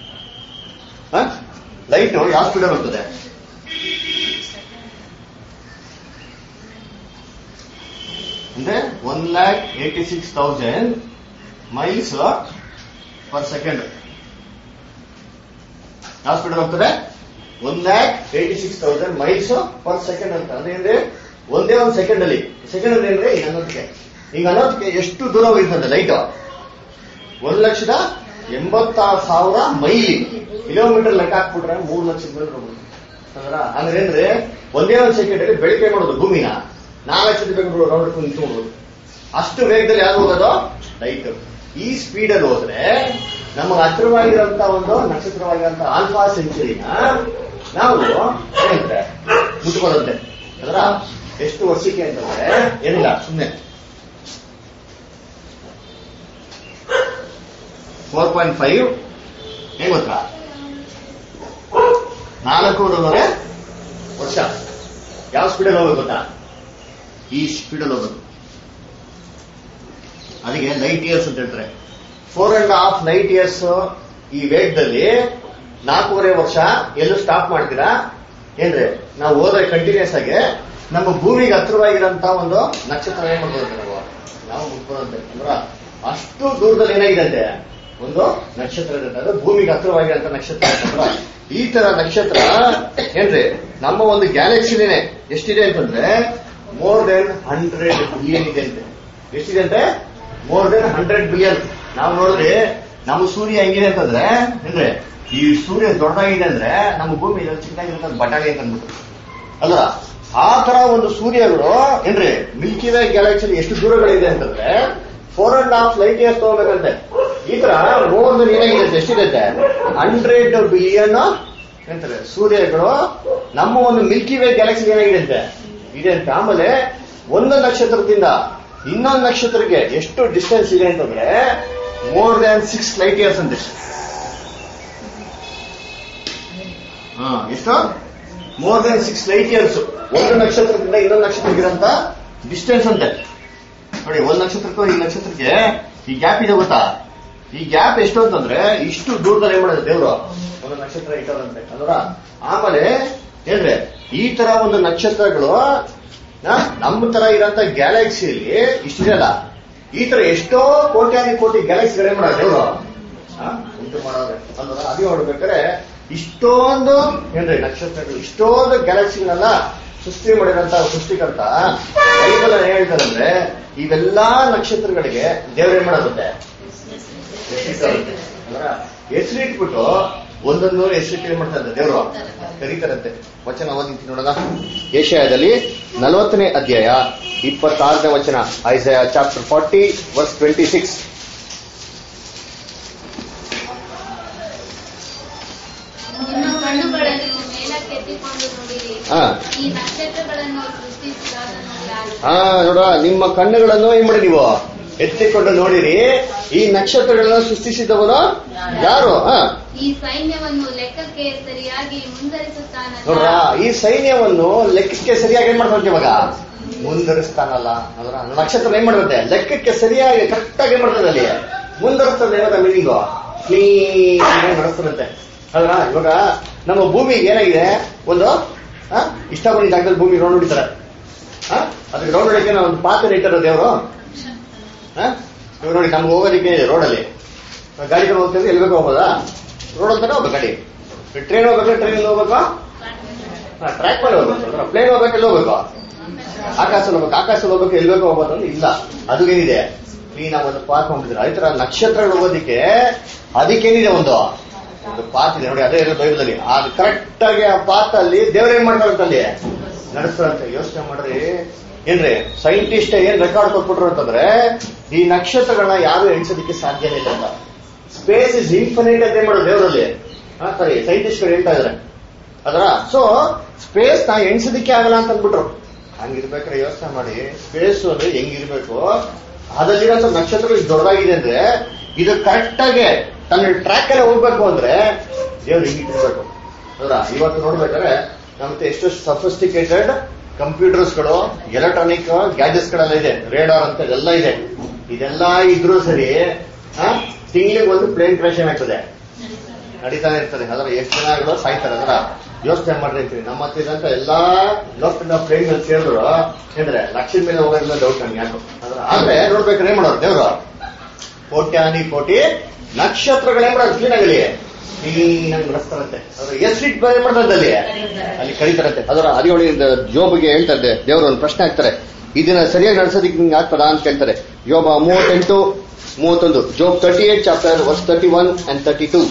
ಲೈಟ್ ಯಾವ ಸ್ಪೀಡಲ್ಲಿ ಹೋಗ್ತದೆ ಅಂದ್ರೆ one lakh eighty six thousand miles per second ಯಾವ ಸ್ಪೀಡ್ ಹೋಗ್ತದೆ one lakh eighty six thousand miles per second ಅಂತ ಅಂದ್ರೆ ಅಂದ್ರೆ ಒಂದೇ ಒಂದು ಸೆಕೆಂಡ್ ಅಲ್ಲಿ ಸೆಕೆಂಡ್ ಅಲ್ಲಿ ಅಂದ್ರೆ ಈಗ ಅನ್ನೋದಕ್ಕೆ ಈಗ ಅನ್ನೋದಕ್ಕೆ ಎಷ್ಟು ದೂರ ಹೋಗಿರ್ತದೆ ಲೈಟ್ ಒಂದ್ ಲಕ್ಷದ ಎಂಬತ್ತಾರು ಸಾವಿರ ಮೈಲಿ ಕಿಲೋಮೀಟರ್ ಲೆಕ್ಕ ಹಾಕ್ಬಿಟ್ರೆ ಮೂರು ಲಕ್ಷ ಕಿಲೋಮೀಟರ್ ಹೋಗ್ಬೋದು ಅಂದ್ರ ಅಂದ್ರೆ ಅಂದ್ರೆ ಒಂದೇ ಒಂದು ಸೆಕೆಂಡ್ ಅಲ್ಲಿ ಬೆಳಕೆ ಮಾಡೋದು ಭೂಮಿನ ನಾಲ್ಕು ಲಕ್ಷದ ಬೇಕು ರೌಂಡ್ ನಿಂತ್ಕೊಳ್ಬೋದು ಅಷ್ಟು ವೇಗದಲ್ಲಿ ಯಾವ್ದು ಹೋಗೋದು ಲೈಟ್ ಈ ಸ್ಪೀಡ್ ಅಲ್ಲಿ ಹೋದ್ರೆ ನಮಗೆ ಹತ್ತಿರವಾಗಿರುವಂತ ಒಂದು ನಕ್ಷತ್ರವಾಗಿರುವಂತ ಆಲ್ಫಾ ಸೆಂಚುರಿನ ನಾವು ಏನಂದ್ರೆ ಮುಟ್ಕೊಳ್ಳುತ್ತೆ ಅದರ ಎಷ್ಟು ವರ್ಷಕ್ಕೆ ಅಂತಂದ್ರೆ ಏನಿಲ್ಲ ಸುಮ್ಮನೆ ಫೋರ್ ಪಾಯಿಂಟ್ ಫೈವ್ ಹೆಂಗ್ ಗೊತ್ತಾ ನಾಲ್ಕೂವರೆ ವರ್ಷ ಯಾವ ಸ್ಪೀಡಲ್ಲಿ ಹೋಗ್ಬೇಕು ಗೊತ್ತಾ ಈ ಸ್ಪೀಡಲ್ಲಿ ಹೋಗ್ಬೇಕು ಅದಕ್ಕೆ ಲೈಟ್ ಇಯರ್ಸ್ ಅಂತ ಹೇಳ್ತಾರೆ four and half light years ಈ ವೇಗದಲ್ಲಿ ನಾಲ್ಕೂವರೆ ವರ್ಷ ಎಲ್ಲೂ ಸ್ಟಾಪ್ ಮಾಡ್ತೀರಾ ಏನ್ರಿ ನಾವು ಹೋದ್ರೆ ಕಂಟಿನ್ಯೂಸ್ ಆಗಿ ನಮ್ಮ ಭೂಮಿಗೆ ಹತ್ರವಾಗಿರಂತ ಒಂದು ನಕ್ಷತ್ರ ಏನ್ ಮಾಡ್ಬೋದು ನಾವು ನಾವು ಮುಟ್ಬೋದಂತೆ ಅಂದ್ರ ಅಷ್ಟು ದೂರದಲ್ಲಿ ಏನಾಗಿದೆ ಅಂತೆ ಒಂದು ನಕ್ಷತ್ರ ಇರುತ್ತೆ ಅದು ಭೂಮಿಗೆ ಹತ್ರವಾಗಿರಂತ ನಕ್ಷತ್ರ ಅಂತಂದ್ರ ಈ ತರ ನಕ್ಷತ್ರ ಏನ್ರಿ ನಮ್ಮ ಒಂದು ಗ್ಯಾಲಕ್ಸಿಲೇನೆ ಎಷ್ಟಿದೆ ಅಂತಂದ್ರೆ ಮೋರ್ ದೆನ್ ಹಂಡ್ರೆಡ್ ಬಿಲಿಯನ್ ಇದೆ ಅಂತೆ ಎಷ್ಟಿದೆ ಅಂತೆ ಮೋರ್ ದೆನ್ ಹಂಡ್ರೆಡ್ ಬಿಲಿಯನ್ ನಾವು ನೋಡಿದ್ರೆ ನಮ್ಮ ಸೂರ್ಯ ಹೆಂಗಿದೆ ಅಂತಂದ್ರೆ ಅಂದ್ರೆ ಈ ಸೂರ್ಯ ದೊಡ್ಡದಾಗಿದೆ ಅಂದ್ರೆ ನಮ್ಮ ಭೂಮಿ ಇದರಲ್ಲಿ ಚಿಕ್ಕದಾಗಿರುತ್ತೆ ಬಟಾಣಿ ಅಂತ ಅಂದ್ಬಿಟ್ಟು ಅಲ್ವಾ ಆ ತರ ಒಂದು ಸೂರ್ಯಗಳು ಏನ್ರಿ ಮಿಲ್ಕಿ ವೇ ಗ್ಯಾಲಕ್ಸಿ ಎಷ್ಟು ದೂರಗಳಿದೆ ಅಂತಂದ್ರೆ four and half light years ತಗೋಬೇಕಂತೆ ಈ ತರ ಮೋರ್ ದನ್ ಏನಾಗಿದೆ ಎಷ್ಟಿದೆ ಹಂಡ್ರೆಡ್ ಬಿಲಿಯನ್ ಎಂತಾರೆ ಸೂರ್ಯಗಳು ನಮ್ಮ ಒಂದು ಮಿಲ್ಕಿ ವೇ ಗ್ಯಾಲಕ್ಸಿ ಏನಾಗಿದೆ ಅಂತೆ ಇದೆ ಅಂತ ಆಮೇಲೆ ಒಂದು ನಕ್ಷತ್ರದಿಂದ ಇನ್ನೊಂದು ನಕ್ಷತ್ರಕ್ಕೆ ಎಷ್ಟು ಡಿಸ್ಟೆನ್ಸ್ ಇದೆ ಅಂತಂದ್ರೆ more than six light years ಅಂತೆ ಹಾ ಎಷ್ಟು more than six light years ಒಂದು ನಕ್ಷತ್ರದಿಂದ ಇನ್ನೊಂದು ನಕ್ಷತ್ರಕ್ಕೆ ಇರೋಂತ ಡಿಸ್ಟೆನ್ಸ್ ಅಂತೆ ನೋಡಿ ಒಂದು ನಕ್ಷತ್ರಕ್ಕೂ ಈ ನಕ್ಷತ್ರಕ್ಕೆ ಈ ಗ್ಯಾಪ್ ಇದೆ ಗೊತ್ತಾ ಈ ಗ್ಯಾಪ್ ಎಷ್ಟು ಅಂತಂದ್ರೆ ಇಷ್ಟು ದೂರದಲ್ಲಿ ಏನ್ ಮಾಡೋದು ದೇವ್ರು ಒಂದು ನಕ್ಷತ್ರ ಇಟ್ಟದಂತೆ ಅಲ್ವಾ ಆಮೇಲೆ ಏನ್ರೆ ಈ ತರ ಒಂದು ನಕ್ಷತ್ರಗಳು ಆ, ನಮ್ಮ ತರ ಇರೋಂತ ಗ್ಯಾಲಕ್ಸಿಯಲ್ಲಿ ಇಷ್ಟಿದೆಯಲ್ಲ ಈ ತರ ಎಷ್ಟೋ ಕೋಟ್ಯಾನಿ ಕೋಟಿ ಗ್ಯಾಲಕ್ಸಿಗಳು ಏನ್ ಮಾಡೋದು ದೇವ್ರು ಆ, ಉಂಟು ಮಾಡೋರೆ ಅಲ್ವಾ ಅದೇ ನೋಡ್ಬೇಕಾದ್ರೆ ಇಷ್ಟೊಂದು ಏನ್ರಿ ನಕ್ಷತ್ರಗಳು ಇಷ್ಟೊಂದು ಗ್ಯಾಲಕ್ಸಿಗಳನ್ನ ಸೃಷ್ಟಿ ಮಾಡಿರೋಂತ ಸೃಷ್ಟಿಕರ್ತ ಬೈಬಲ್ ಏನ್ ಹೇಳ್ತಾರಂದ್ರೆ ಇವೆಲ್ಲಾ ನಕ್ಷತ್ರಗಳಿಗೆ ದೇವ್ರ ಏನ್ ಮಾಡೋದಂತೆ ಹೆಸರಿಟ್ಟಾರಂತೆ. ಅಲ್ವಾ? ಹೆಸರಿಟ್ಬಿಟ್ಟು ಒಂದೊಂದು ಹೆಸರಿಟ್ಟು ಏನ್ ಮಾಡ್ತಾರೆ ದೇವರು ಕರೀತಾರಂತೆ ವಚನ ಓದಿತ್ತು ನೋಡೋಣ ಏಷ್ಯಾದಲ್ಲಿ ನಲವತ್ತನೇ ಅಧ್ಯಾಯ ಇಪ್ಪತ್ತಾರನೇ ವಚನ Isaiah chapter forty verse twenty six ನಿಮ್ಮ ಕಣ್ಣುಗಳನ್ನು ಮೇಲಕ್ಕೆತ್ತಿಕೊಂಡು ನೋಡಿರಿ ಹಾ ಈ ನಕ್ಷತ್ರಗಳನ್ನು ಸೃಷ್ಟಿಸಿದಾತನು ಯಾರು ಹಾ ನೋಡ ನಿಮ್ಮ ಕಣ್ಣುಗಳನ್ನು ಏನ್ ಮಾಡಿ ನೀವು ಎತ್ತಿಕೊಂಡು ನೋಡಿರಿ ಈ ನಕ್ಷತ್ರಗಳನ್ನ ಸೃಷ್ಟಿಸಿದವನು ಯಾರು ಹಾ ಈ ಸೈನ್ಯವನ್ನು ಲೆಕ್ಕಕ್ಕೆ ಸರಿಯಾಗಿ ಮುಂದರಿಸುತ್ತಾನಲ್ಲ ನೋಡ್ರ ಈ ಸೈನ್ಯವನ್ನು ಲೆಕ್ಕಕ್ಕೆ ಸರಿಯಾಗಿ ಏನ್ ಮಾಡ್ತಾರೆ ಇವಾಗ ಮುಂದರಿಸ್ತಾನಲ್ಲ ಅದರ ನಕ್ಷತ್ರ ಏನ್ ಮಾಡ್ತದೆ ಲೆಕ್ಕಕ್ಕೆ ಸರಿಯಾಗಿ ಕರೆಕ್ಟ್ ಆಗಿ ಏನ್ ಮಾಡ್ತದೆ ಅಲ್ಲಿ ಮುಂದರಿಸ್ತದೆ ಏನದ ಮೀನಿಂಗು ಕ್ಲೀನ್ ನಡೆಸ್ತದಂತೆ ಅಲ್ವಾ ಇವಾಗ ನಮ್ಮ ಭೂಮಿಗೆ ಏನಾಗಿದೆ ಒಂದು ಆ, ಇಷ್ಟ ಬಂದ ಜಾಗದಲ್ಲಿ ಭೂಮಿ ರೌಂಡ್ ಹೊಡಿತಾರೆ ಆ, ಅದಕ್ಕೆ ರೌಂಡ್ ಹೊಡಿಕೆ ಒಂದು ಪಾತ್ರ ಇಟ್ಟಾರ ದೇವರು ಇವಾಗ ನೋಡಿ ನಮ್ಗೆ ಹೋಗೋದಕ್ಕೆ ರೋಡಲ್ಲಿ ಗಾಡಿ ಕಡೆ ಹೋಗ್ತಿದ್ರೆ ಎಲ್ಲಿ ಬೇಕು ಹೋಗೋದಾ ರೋಡ್ ಅಂತಾನೆ ಹೋಗ್ಬೇಕು ಗಾಡಿ ಟ್ರೈನ್ ಹೋಗ್ಬೇಕು ಟ್ರೈನ್ ಹೋಗ್ಬೇಕಾ ಟ್ರ್ಯಾಕ್ ಮೇಲೆ ಹೋಗ್ಬೇಕು ಪ್ಲೇನ್ ಹೋಗ್ಬೇಕು ಎಲ್ಲಿ ಹೋಗ್ಬೇಕು ಆಕಾಶ ಹೋಗ್ಬೇಕು ಆಕಾಶ ಹೋಗ್ಬೇಕು ಎಲ್ಲಿ ಬೇಕು ಹೋಗ್ಬೋದು ಅಂದ್ರೆ ಇಲ್ಲ ಅದು ಏನಿದೆ ಕ್ಲೀನ್ ಆಗಿ ಒಂದು ಪಾತ್ ಮಾಡ್ಬಿಟ್ಟಿದ್ರೆ ಅದೇ ತರ ನಕ್ಷತ್ರಗಳು ಹೋಗೋದಿಕ್ಕೆ ಅದಕ್ಕೇನಿದೆ ಒಂದು ಒಂದು ಪಾತ್ ಇದೆ ನೋಡಿ ಅದೇ ಇರೋದು ಬೈಬಲಲ್ಲಿ ಅದು ಕರೆಕ್ಟ್ ಆಗಿ ಆ ಪಾತ್ ಅಲ್ಲಿ ದೇವ್ರ ಏನ್ ಮಾಡ್ತಾರಂತ ಅಲ್ಲಿ ನಡೆಸ್ತಾರಂತೆ ಯೋಚನೆ ಮಾಡ್ರಿ ಏನ್ರಿ ಸೈಂಟಿಸ್ಟ್ ಏನ್ ರೆಕಾರ್ಡ್ ಕೊಟ್ಬಿಟ್ರು ಅಂತಂದ್ರೆ ಈ ನಕ್ಷತ್ರಗಳನ್ನ ಯಾರು ಎಣಿಸೋದಕ್ಕೆ ಸಾಧ್ಯನೇ ಇಲ್ಲ ಅಂತ ಸ್ಪೇಸ್ ಇಸ್ ಇನ್ಫಿನಿಟ್ ಅಂತ ಏನ್ ಮಾಡೋದು ದೇವರಲ್ಲಿ ಸರಿ ಸೈಂಟಿಸ್ಟ್ಗಳು ಹೇಳ್ತಾ ಇದಾರೆ ಅದರ ಸೊ ಸ್ಪೇಸ್ ನಾ ಎಣಿಸೋದಿಕ್ಕೆ ಆಗಲ್ಲ ಅಂತ ಅಂದ್ಬಿಟ್ರು ಹಂಗಿರ್ಬೇಕಾದ್ರೆ ಯೋಚನೆ ಮಾಡಿ ಸ್ಪೇಸ್ ಅಂದ್ರೆ ಹೆಂಗಿರ್ಬೇಕು ಅದಲ್ಲಿರೋ ನಕ್ಷತ್ರಗಳು ಇಷ್ಟ್ ದೊಡ್ಡದಾಗಿದೆ ಅಂದ್ರೆ ಇದು ಕರೆಕ್ಟ್ ಆಗಿ ತನ್ನ ಟ್ರ್ಯಾಕ್ ಅಲ್ಲಿ ಹೋಗ್ಬೇಕು ಅಂದ್ರೆ ದೇವ್ರು ಹಿಂಗಿಟ್ಟಿರ್ಬೇಕು ಅದರ ಇವತ್ತು ನೋಡ್ಬೇಕಾದ್ರೆ ನಮ್ಗೆ ಎಷ್ಟು ಸಫಿಸ್ಟಿಕೇಟೆಡ್ ಕಂಪ್ಯೂಟರ್ಸ್ಗಳು ಎಲೆಕ್ಟ್ರಾನಿಕ್ ಗ್ಯಾಜೆಟ್ಸ್ ಗಳೆಲ್ಲ ಇದೆ ರೇಡಾರ್ ಅಂತ ಇದೆಲ್ಲ ಇದೆ ಇದೆಲ್ಲ ಇದ್ರೂ ಸರಿ ತಿಂಗಳಿಗೆ ಒಂದು ಪ್ಲೇನ್ ಕ್ರಾಶ್ ಏನಾಗ್ತದೆ ನಡೀತಾನೆ ಇರ್ತದೆ ಅದರ ಎಷ್ಟು ಜನಗಳು ಸಾಯ್ತಾರೆ ಅದರ ಯೋಚನೆ ಮಾಡ್ರಿ ಅಂತೀವಿ ನಮ್ಮ ಹತ್ರ ಇದ್ದಂತ ಎಲ್ಲಾ ಲೋಕದ ಪ್ಲೇನ್ ಮೇಲೆ ಸೇರಿದ್ರು ಅಂದ್ರೆ ಲಕ್ಷದ ಮೇಲೆ ಹೋಗೋದಿಲ್ಲ ಡೌಟ್ ನನ್ಗೆ ಯಾಕೋ ಅದರ ಆದ್ರೆ ನೋಡ್ಬೇಕಾದ್ರೆ ಏನ್ ಮಾಡೋರು ದೇವ್ರು ಕೋಟ್ಯಾನಿ ಕೋಟಿ ನಕ್ಷತ್ರಗಳೇ ಮಾಡೋದು ಕ್ಲೀನ್ ಆಗಲಿ ಕ್ಲೀನ್ ಆಗಿ ನಡೆಸ್ತಾರಂತೆ ಅದ್ರ ಎಷ್ಟಿಟ್ ಏನ್ ಮಾಡ್ತಾರೆ ಅಲ್ಲಿ ಅಲ್ಲಿ ಕರೀತಾರಂತೆ ಅದರ ಅದಿಗೊಳಿ ಜೋಬ್ಗೆ ಹೇಳ್ತಾರೆ ದೇವರು ಒಂದು ಪ್ರಶ್ನೆ ಹಾಕ್ತಾರೆ ಇದನ್ನ ಸರಿಯಾಗಿ ನಡೆಸೋದಕ್ಕೆ ನಿಂಗೆ ಆಗ್ತದಾ ಅಂತ ಕೇಳ್ತಾರೆ ಯೋಬ ಮೂವತ್ತೆಂಟು ಮೂವತ್ತೊಂದು Job thirty eight chapter verse thirty one and thirty two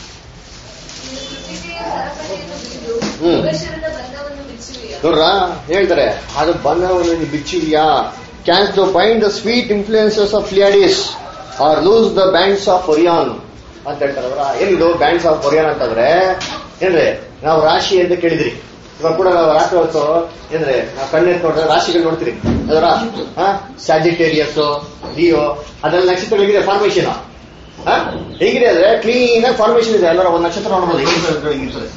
hmm. ಮನುಷ್ಯರದ ಬಂಧವನ್ನು ಬಿಚ್ಚುವಿಯೋ ನೋಡ್ರ ಹೇಳ್ತಾರೆ ಅದು ಬಣ್ಣವನ್ನು ನೀನು ಬಿಚ್ಚಿದ್ಯಾ canst the find the sweet influences of Pleiades or loose the bands of Orion ಅಂತ ಹೇಳ್ತಾರೆ ಅವರ ಏನಿದು ಬ್ಯಾಂಡ್ಸ್ ಆಫ್ ಒರಿಯಾನ್ ಅಂತಂದ್ರೆ ಏನ್ರಿ ನಾವು ರಾಶಿ ಅಂತ ಕೇಳಿದ್ರಿ ಇವಾಗ ಕೂಡ ನಾವು ರಾತ್ರಿ ಹೊತ್ತು ಏನ್ರಿ ನಾವು ಕಣ್ಣೆತ್ ನೋಡಿದ್ರೆ ರಾಶಿಗಳು ನೋಡ್ತೀರಿ ಅದರ ಸ್ಯಾಜಿಟೇರಿಯಸ್ ಲಿಯೋ ಅದೆಲ್ಲ ನಕ್ಷತ್ರಗಳಿಗಿದೆ ಫಾರ್ಮೇಶನ್ ಹೇಗಿದೆ ಅಂದ್ರೆ ಕ್ಲೀನ್ ಆಗಿ ಫಾರ್ಮೇಶನ್ ಇದೆ ಎಲ್ಲರ ಒಂದು ನಕ್ಷತ್ರ ನೋಡ್ಬೋದು ಹೆಂಗಿರ್ತದೆ ಹೆಂಗಿರ್ತದೆ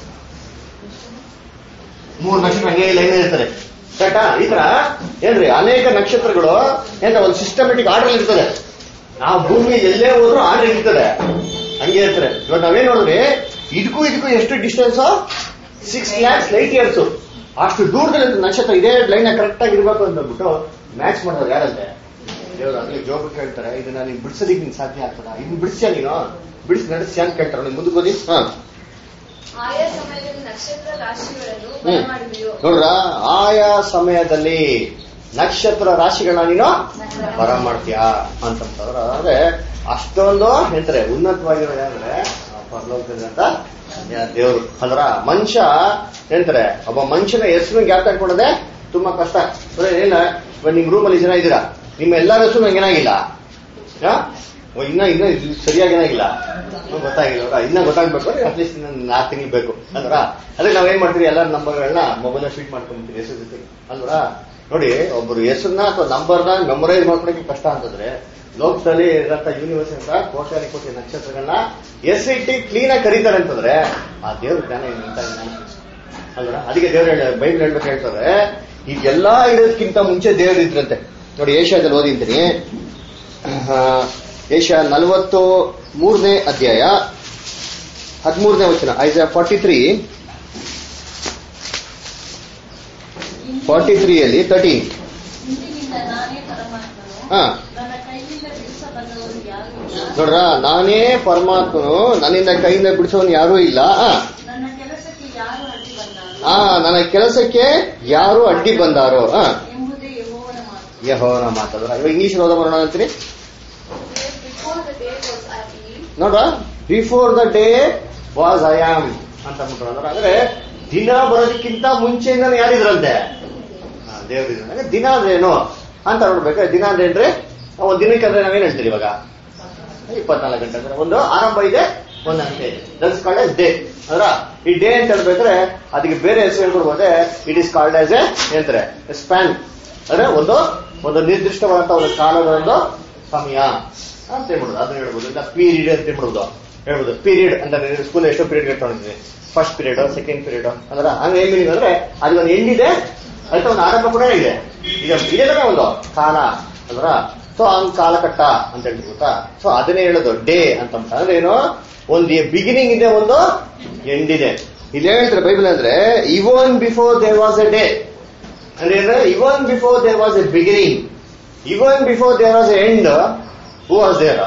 ಮೂರು ನಕ್ಷತ್ರ ಹಂಗೆ ಲೈನ್ ಇರ್ತದೆ ಕರೆಕ್ಟಾ ಈ ತರ ಏನ್ರಿ ಅನೇಕ ನಕ್ಷತ್ರಗಳು ಏನ್ ಒಂದು ಸಿಸ್ಟಮೆಟಿಕ್ ಆರ್ಡರ್ ಇರ್ತದೆ ನಾವು ಭೂಮಿ ಎಲ್ಲೇ ಹೋದ್ರೂ ಆರ್ಡರ್ ಇರ್ತದೆ ಹಂಗೆ ಇರ್ತಾರೆ ಇವಾಗ ನಾವೇನ್ ನೋಡಿದ್ರಿ ಇದಕ್ಕೂ ಇದಕ್ಕೂ ಎಷ್ಟು distance six lakhs light years ಅಷ್ಟು ದೂರದಲ್ಲಿ ಒಂದು ನಕ್ಷತ್ರ ಇದೇ ಲೈನ್ ಕರೆಕ್ಟ್ ಆಗಿ ಇರ್ಬೇಕು ಅಂತ ಅಂದ್ಬಿಟ್ಟು ಮ್ಯಾಚ್ ಮಾಡೋರು ಯಾರಂತೆ ದೇವ್ರು ಆಗ್ಲಿ ಜೋಬ್ ಕೇಳ್ತಾರೆ ಇದನ್ನ ನೀನ್ ಬಿಡಿಸೋದಿಕ್ ನಿನ್ ಸಾಧ್ಯ ಆಗ್ತದ ಇದನ್ನ ಬಿಡಿಸ್ಯಾ ನೀನು ಬಿಡಿಸಿ ನಡೆಸಿ ಅಂತ ಕೇಳ್ತಾರೆ ನೀನ್ ಮುಂದಕ್ಕೆ ಓದಿ ಹಾ ಆಯಾ ಸಮಯದಲ್ಲಿ ನಕ್ಷತ್ರ ರಾಶಿಗಳನ್ನು ಹ್ಮ್. ಮಾಡಿದೆಯೋ ನೋಡ್ರ ಆಯಾ ಸಮಯದಲ್ಲಿ ನಕ್ಷತ್ರ ರಾಶಿಗಳನ್ನ ನೀನು ಬರ ಮಾಡ್ತೀಯಾ ಅಂತಂತಂದ್ರ ಅಂದ್ರೆ ಅಷ್ಟೊಂದು ಹೇಳ್ತಾರೆ ಉನ್ನತವಾಗಿರೋ ಅಂದ್ರೆ ಪರಲೋಕದಂತ ದೇವರು ಅಂದ್ರ ಮನುಷ್ಯ ಹೇಳ್ತಾರೆ ಒಬ್ಬ ಮನುಷ್ಯನ ಹೆಸರು ಗ್ಯಾಪ್ ಇಟ್ಕೊಳ್ಳೋದೆ ತುಂಬಾ ಕಷ್ಟ ಅಂದ್ರೆ ಏನ ಇವಾಗ ನಿಮ್ ರೂಮಲ್ಲಿ ಜನ ಇದ್ದೀರಾ ನಿಮ್ಮ ಎಲ್ಲರ ಹೆಸರು ನಂಗೆ ಏನಾಗಿಲ್ಲ ಆ? ಓ, ಇನ್ನ ಇನ್ನ ಇದು ಸರಿಯಾಗಿ ಏನಾಗಿಲ್ಲ ಇನ್ನೂ ಗೊತ್ತಾಗಿಲ್ಲ ಅಲ್ವಾ? ಇನ್ನ ಗೊತ್ತಾಗ್ಬೇಕು ಅಂದ್ರೆ ಅಟ್ಲೀಸ್ಟ್ ಇನ್ನ ನಾಲ್ಕು ತಿಂಗಳು ಬೇಕು ಅಂದ್ರ ಅದಕ್ಕೆ ನಾವ್ ಏನ್ ಮಾಡ್ತೀವಿ ಎಲ್ಲರ ನಂಬರ್ಗಳನ್ನ ಮೊಬೈಲ್ ಶೀಟ್ ಮಾಡ್ಕೊಂಡ್ಬಿಡ್ತೀವಿ ಹೆಸರು ಜೊತೆಗೆ ಅಲ್ವಾ ನೋಡಿ ಒಬ್ಬರು ಹೆಸರನ್ನ ಅಥವಾ ನಂಬರ್ನ ಮೆಮೊರೈಸ್ ಮಾಡ್ಕೊಳಕ್ಕೆ ಕಷ್ಟ ಅಂತಂದ್ರೆ ಲೋಕದಲ್ಲಿ ಇರಂತ ಯೂನಿವರ್ಸ್ ಅಂತ ಕೋಟ್ಯಾನಿ ಕೋಟಿ ನಕ್ಷತ್ರಗಳನ್ನ ಹೆಸರಿಟ್ಟು ಕ್ಲೀನ್ ಆಗಿ ಕರೀತಾರೆ ಅಂತಂದ್ರೆ ಆ ದೇವ್ರ ಜ್ಞಾನ ಏನು ಅಂತ ಜ್ಞಾನ ಅಲ್ವಾ ಅದಕ್ಕೆ ದೇವ್ರು ಹೇಳ ಬೈಬಲ್ ಹೇಳ್ಬೇಕು ಹೇಳ್ತಾರೆ ಇದೆಲ್ಲಾ ಇಡೋದಕ್ಕಿಂತ ಮುಂಚೆ ದೇವ್ರು ಇದ್ರಂತೆ ನೋಡಿ ಏಷ್ಯಾದಲ್ಲಿ ಓದಿಂತೀನಿ ಏಷ್ಯಾ ನಲವತ್ತು ಮೂರನೇ ಅಧ್ಯಾಯ ಹದಿಮೂರನೇ ವಚನ ಐಸ ಫಾರ್ಟಿ ತ್ರೀ ಫಾರ್ಟಿ ತ್ರೀಯಲ್ಲಿ ತರ್ಟೀನ್ ಇಂದಿನಿಂದ ನಾನೇ ಪರಮಾತ್ಮನು ಹಾ ನನ್ನ ಕೈಯಿಂದ ಬಿಡಿಸಬಲ್ಲವರು ಯಾರೂ ಇಲ್ಲ ನೋಡ್ರ ನಾನೇ ಪರಮಾತ್ಮನು ನನ್ನಿಂದ ಕೈಯಿಂದ ಬಿಡಿಸೋನು ಯಾರೂ ಇಲ್ಲ ಆ, ನನ್ನ ಕೆಲಸಕ್ಕೆ ಯಾರು ಅಡ್ಡಿ ಬಂದಾರು ಆ ನನ್ನ ಕೆಲಸಕ್ಕೆ ಯಾರು ಅಡ್ಡಿ ಬಂದಾರೋ ಆ, ಎಂಬುದೇ ಯೆಹೋವನ ಮಾತು ಯೆಹೋವನ ಮಾತಾದ್ರ ಇವಾಗ ಇಂಗ್ಲಿಷ್ ಓದ ಬರೋಣ ಅಂತೀನಿ Before the day was at eve, ನೋಡ್ರ before the day was I am ಅಂತ ಅಂದ್ಬಿಟ್ರು ಅಂದ್ರೆ ಅಂದ್ರೆ ದಿನ ಬರೋದಕ್ಕಿಂತ ಮುಂಚೆಯಿಂದಾನೆ ಯಾರಿದ್ರಂತೆ ಆ, ದೇವ್ರಿದ್ರು ಅಂದ್ರೆ ದಿನ ಅಂದ್ರೇನು ಅಂತ ನೋಡ್ಬೇಕು ದಿನ ಅಂದ್ರೆ ಏನ್ರಿ ಒಂದ್ ದಿನಕ್ಕೆ ಅಂದ್ರೆ ನಾವೇನ್ ಹೇಳ್ತೀರಿ ಇವಾಗ ಇಪ್ಪತ್ನಾಲ್ಕು ಗಂಟೆ ಅಂದ್ರೆ ಒಂದು ಆರಂಭ ಇದೆ ಒಂದು ಅಂತ್ಯ ಇದೆ ದಟ್ಸ್ ಕಾಲ್ಡ್ ಎಸ್ ಡೇ ಅಂದ್ರ ಈ ಡೇ ಅಂತ ಹೇಳ್ಬೇಕಾದ್ರೆ ಅದಕ್ಕೆ ಬೇರೆ ಹೆಸರು ಹೇಳ್ಕೊಡ್ಬೋದೆ it is called as a ಹೇಳ್ತಾರೆ ಸ್ಪ್ಯಾನ್ ಅಂದ್ರೆ ಒಂದು ಒಂದು ನಿರ್ದಿಷ್ಟವಾದಂತ ಒಂದು ಕಾಲದ ಒಂದು ಸಮಯ ಅಂತ ಹೇಳ್ಬಿಡುದು ಅದನ್ನ ಹೇಳ್ಬೋದು ಇಲ್ಲ ಪೀರಿಯಡ್ ಅಂತ ಹೇಳ್ಬಿಡುದು ಹೇಳ್ಬೋದು ಪೀರಿಯಡ್ ಅಂತ ಸ್ಕೂಲ್ ಎಷ್ಟೋ ಪೀರಿಯಡ್ ಇಟ್ಕೊಂಡಿದ್ವಿ ಫಸ್ಟ್ ಪೀರಿಯಡ್ ಸೆಕೆಂಡ್ ಪೀರಿಯಡ್ ಅಂದ್ರೆ ಹಂಗ ಏನ್ meaning ಅಂದ್ರೆ ಅದು ಒಂದು ಎಂಡ್ ಇದೆ ಅದಕ್ಕೆ ಒಂದು ಆರಂಭ ಕೂಡ ಇದೆ ಈಗ ಇದೇ ತರ ಒಂದು ಕಾಲ ಅಲ್ರ ಸೊ ಹಂಗ್ ಕಾಲಕಟ್ಟ ಅಂತ ಹೇಳಿ ಗೊತ್ತಾ ಸೊ ಅದನ್ನೇ ಹೇಳೋದು ಡೇ ಅಂತ ಅಂದ್ರೆ ಏನು ಒಂದು ಬಿಗಿನಿಂಗ್ ಇದೆ ಒಂದು ಎಂಡ್ ಇದೆ ಇಲ್ಲಿ ಹೇಳ್ತಾರೆ ಬೈಬಲ್ ಅಂದ್ರೆ even before there was a day ಅಂದ್ರೆ ಏನು even before there was a beginning even before there was a end who was there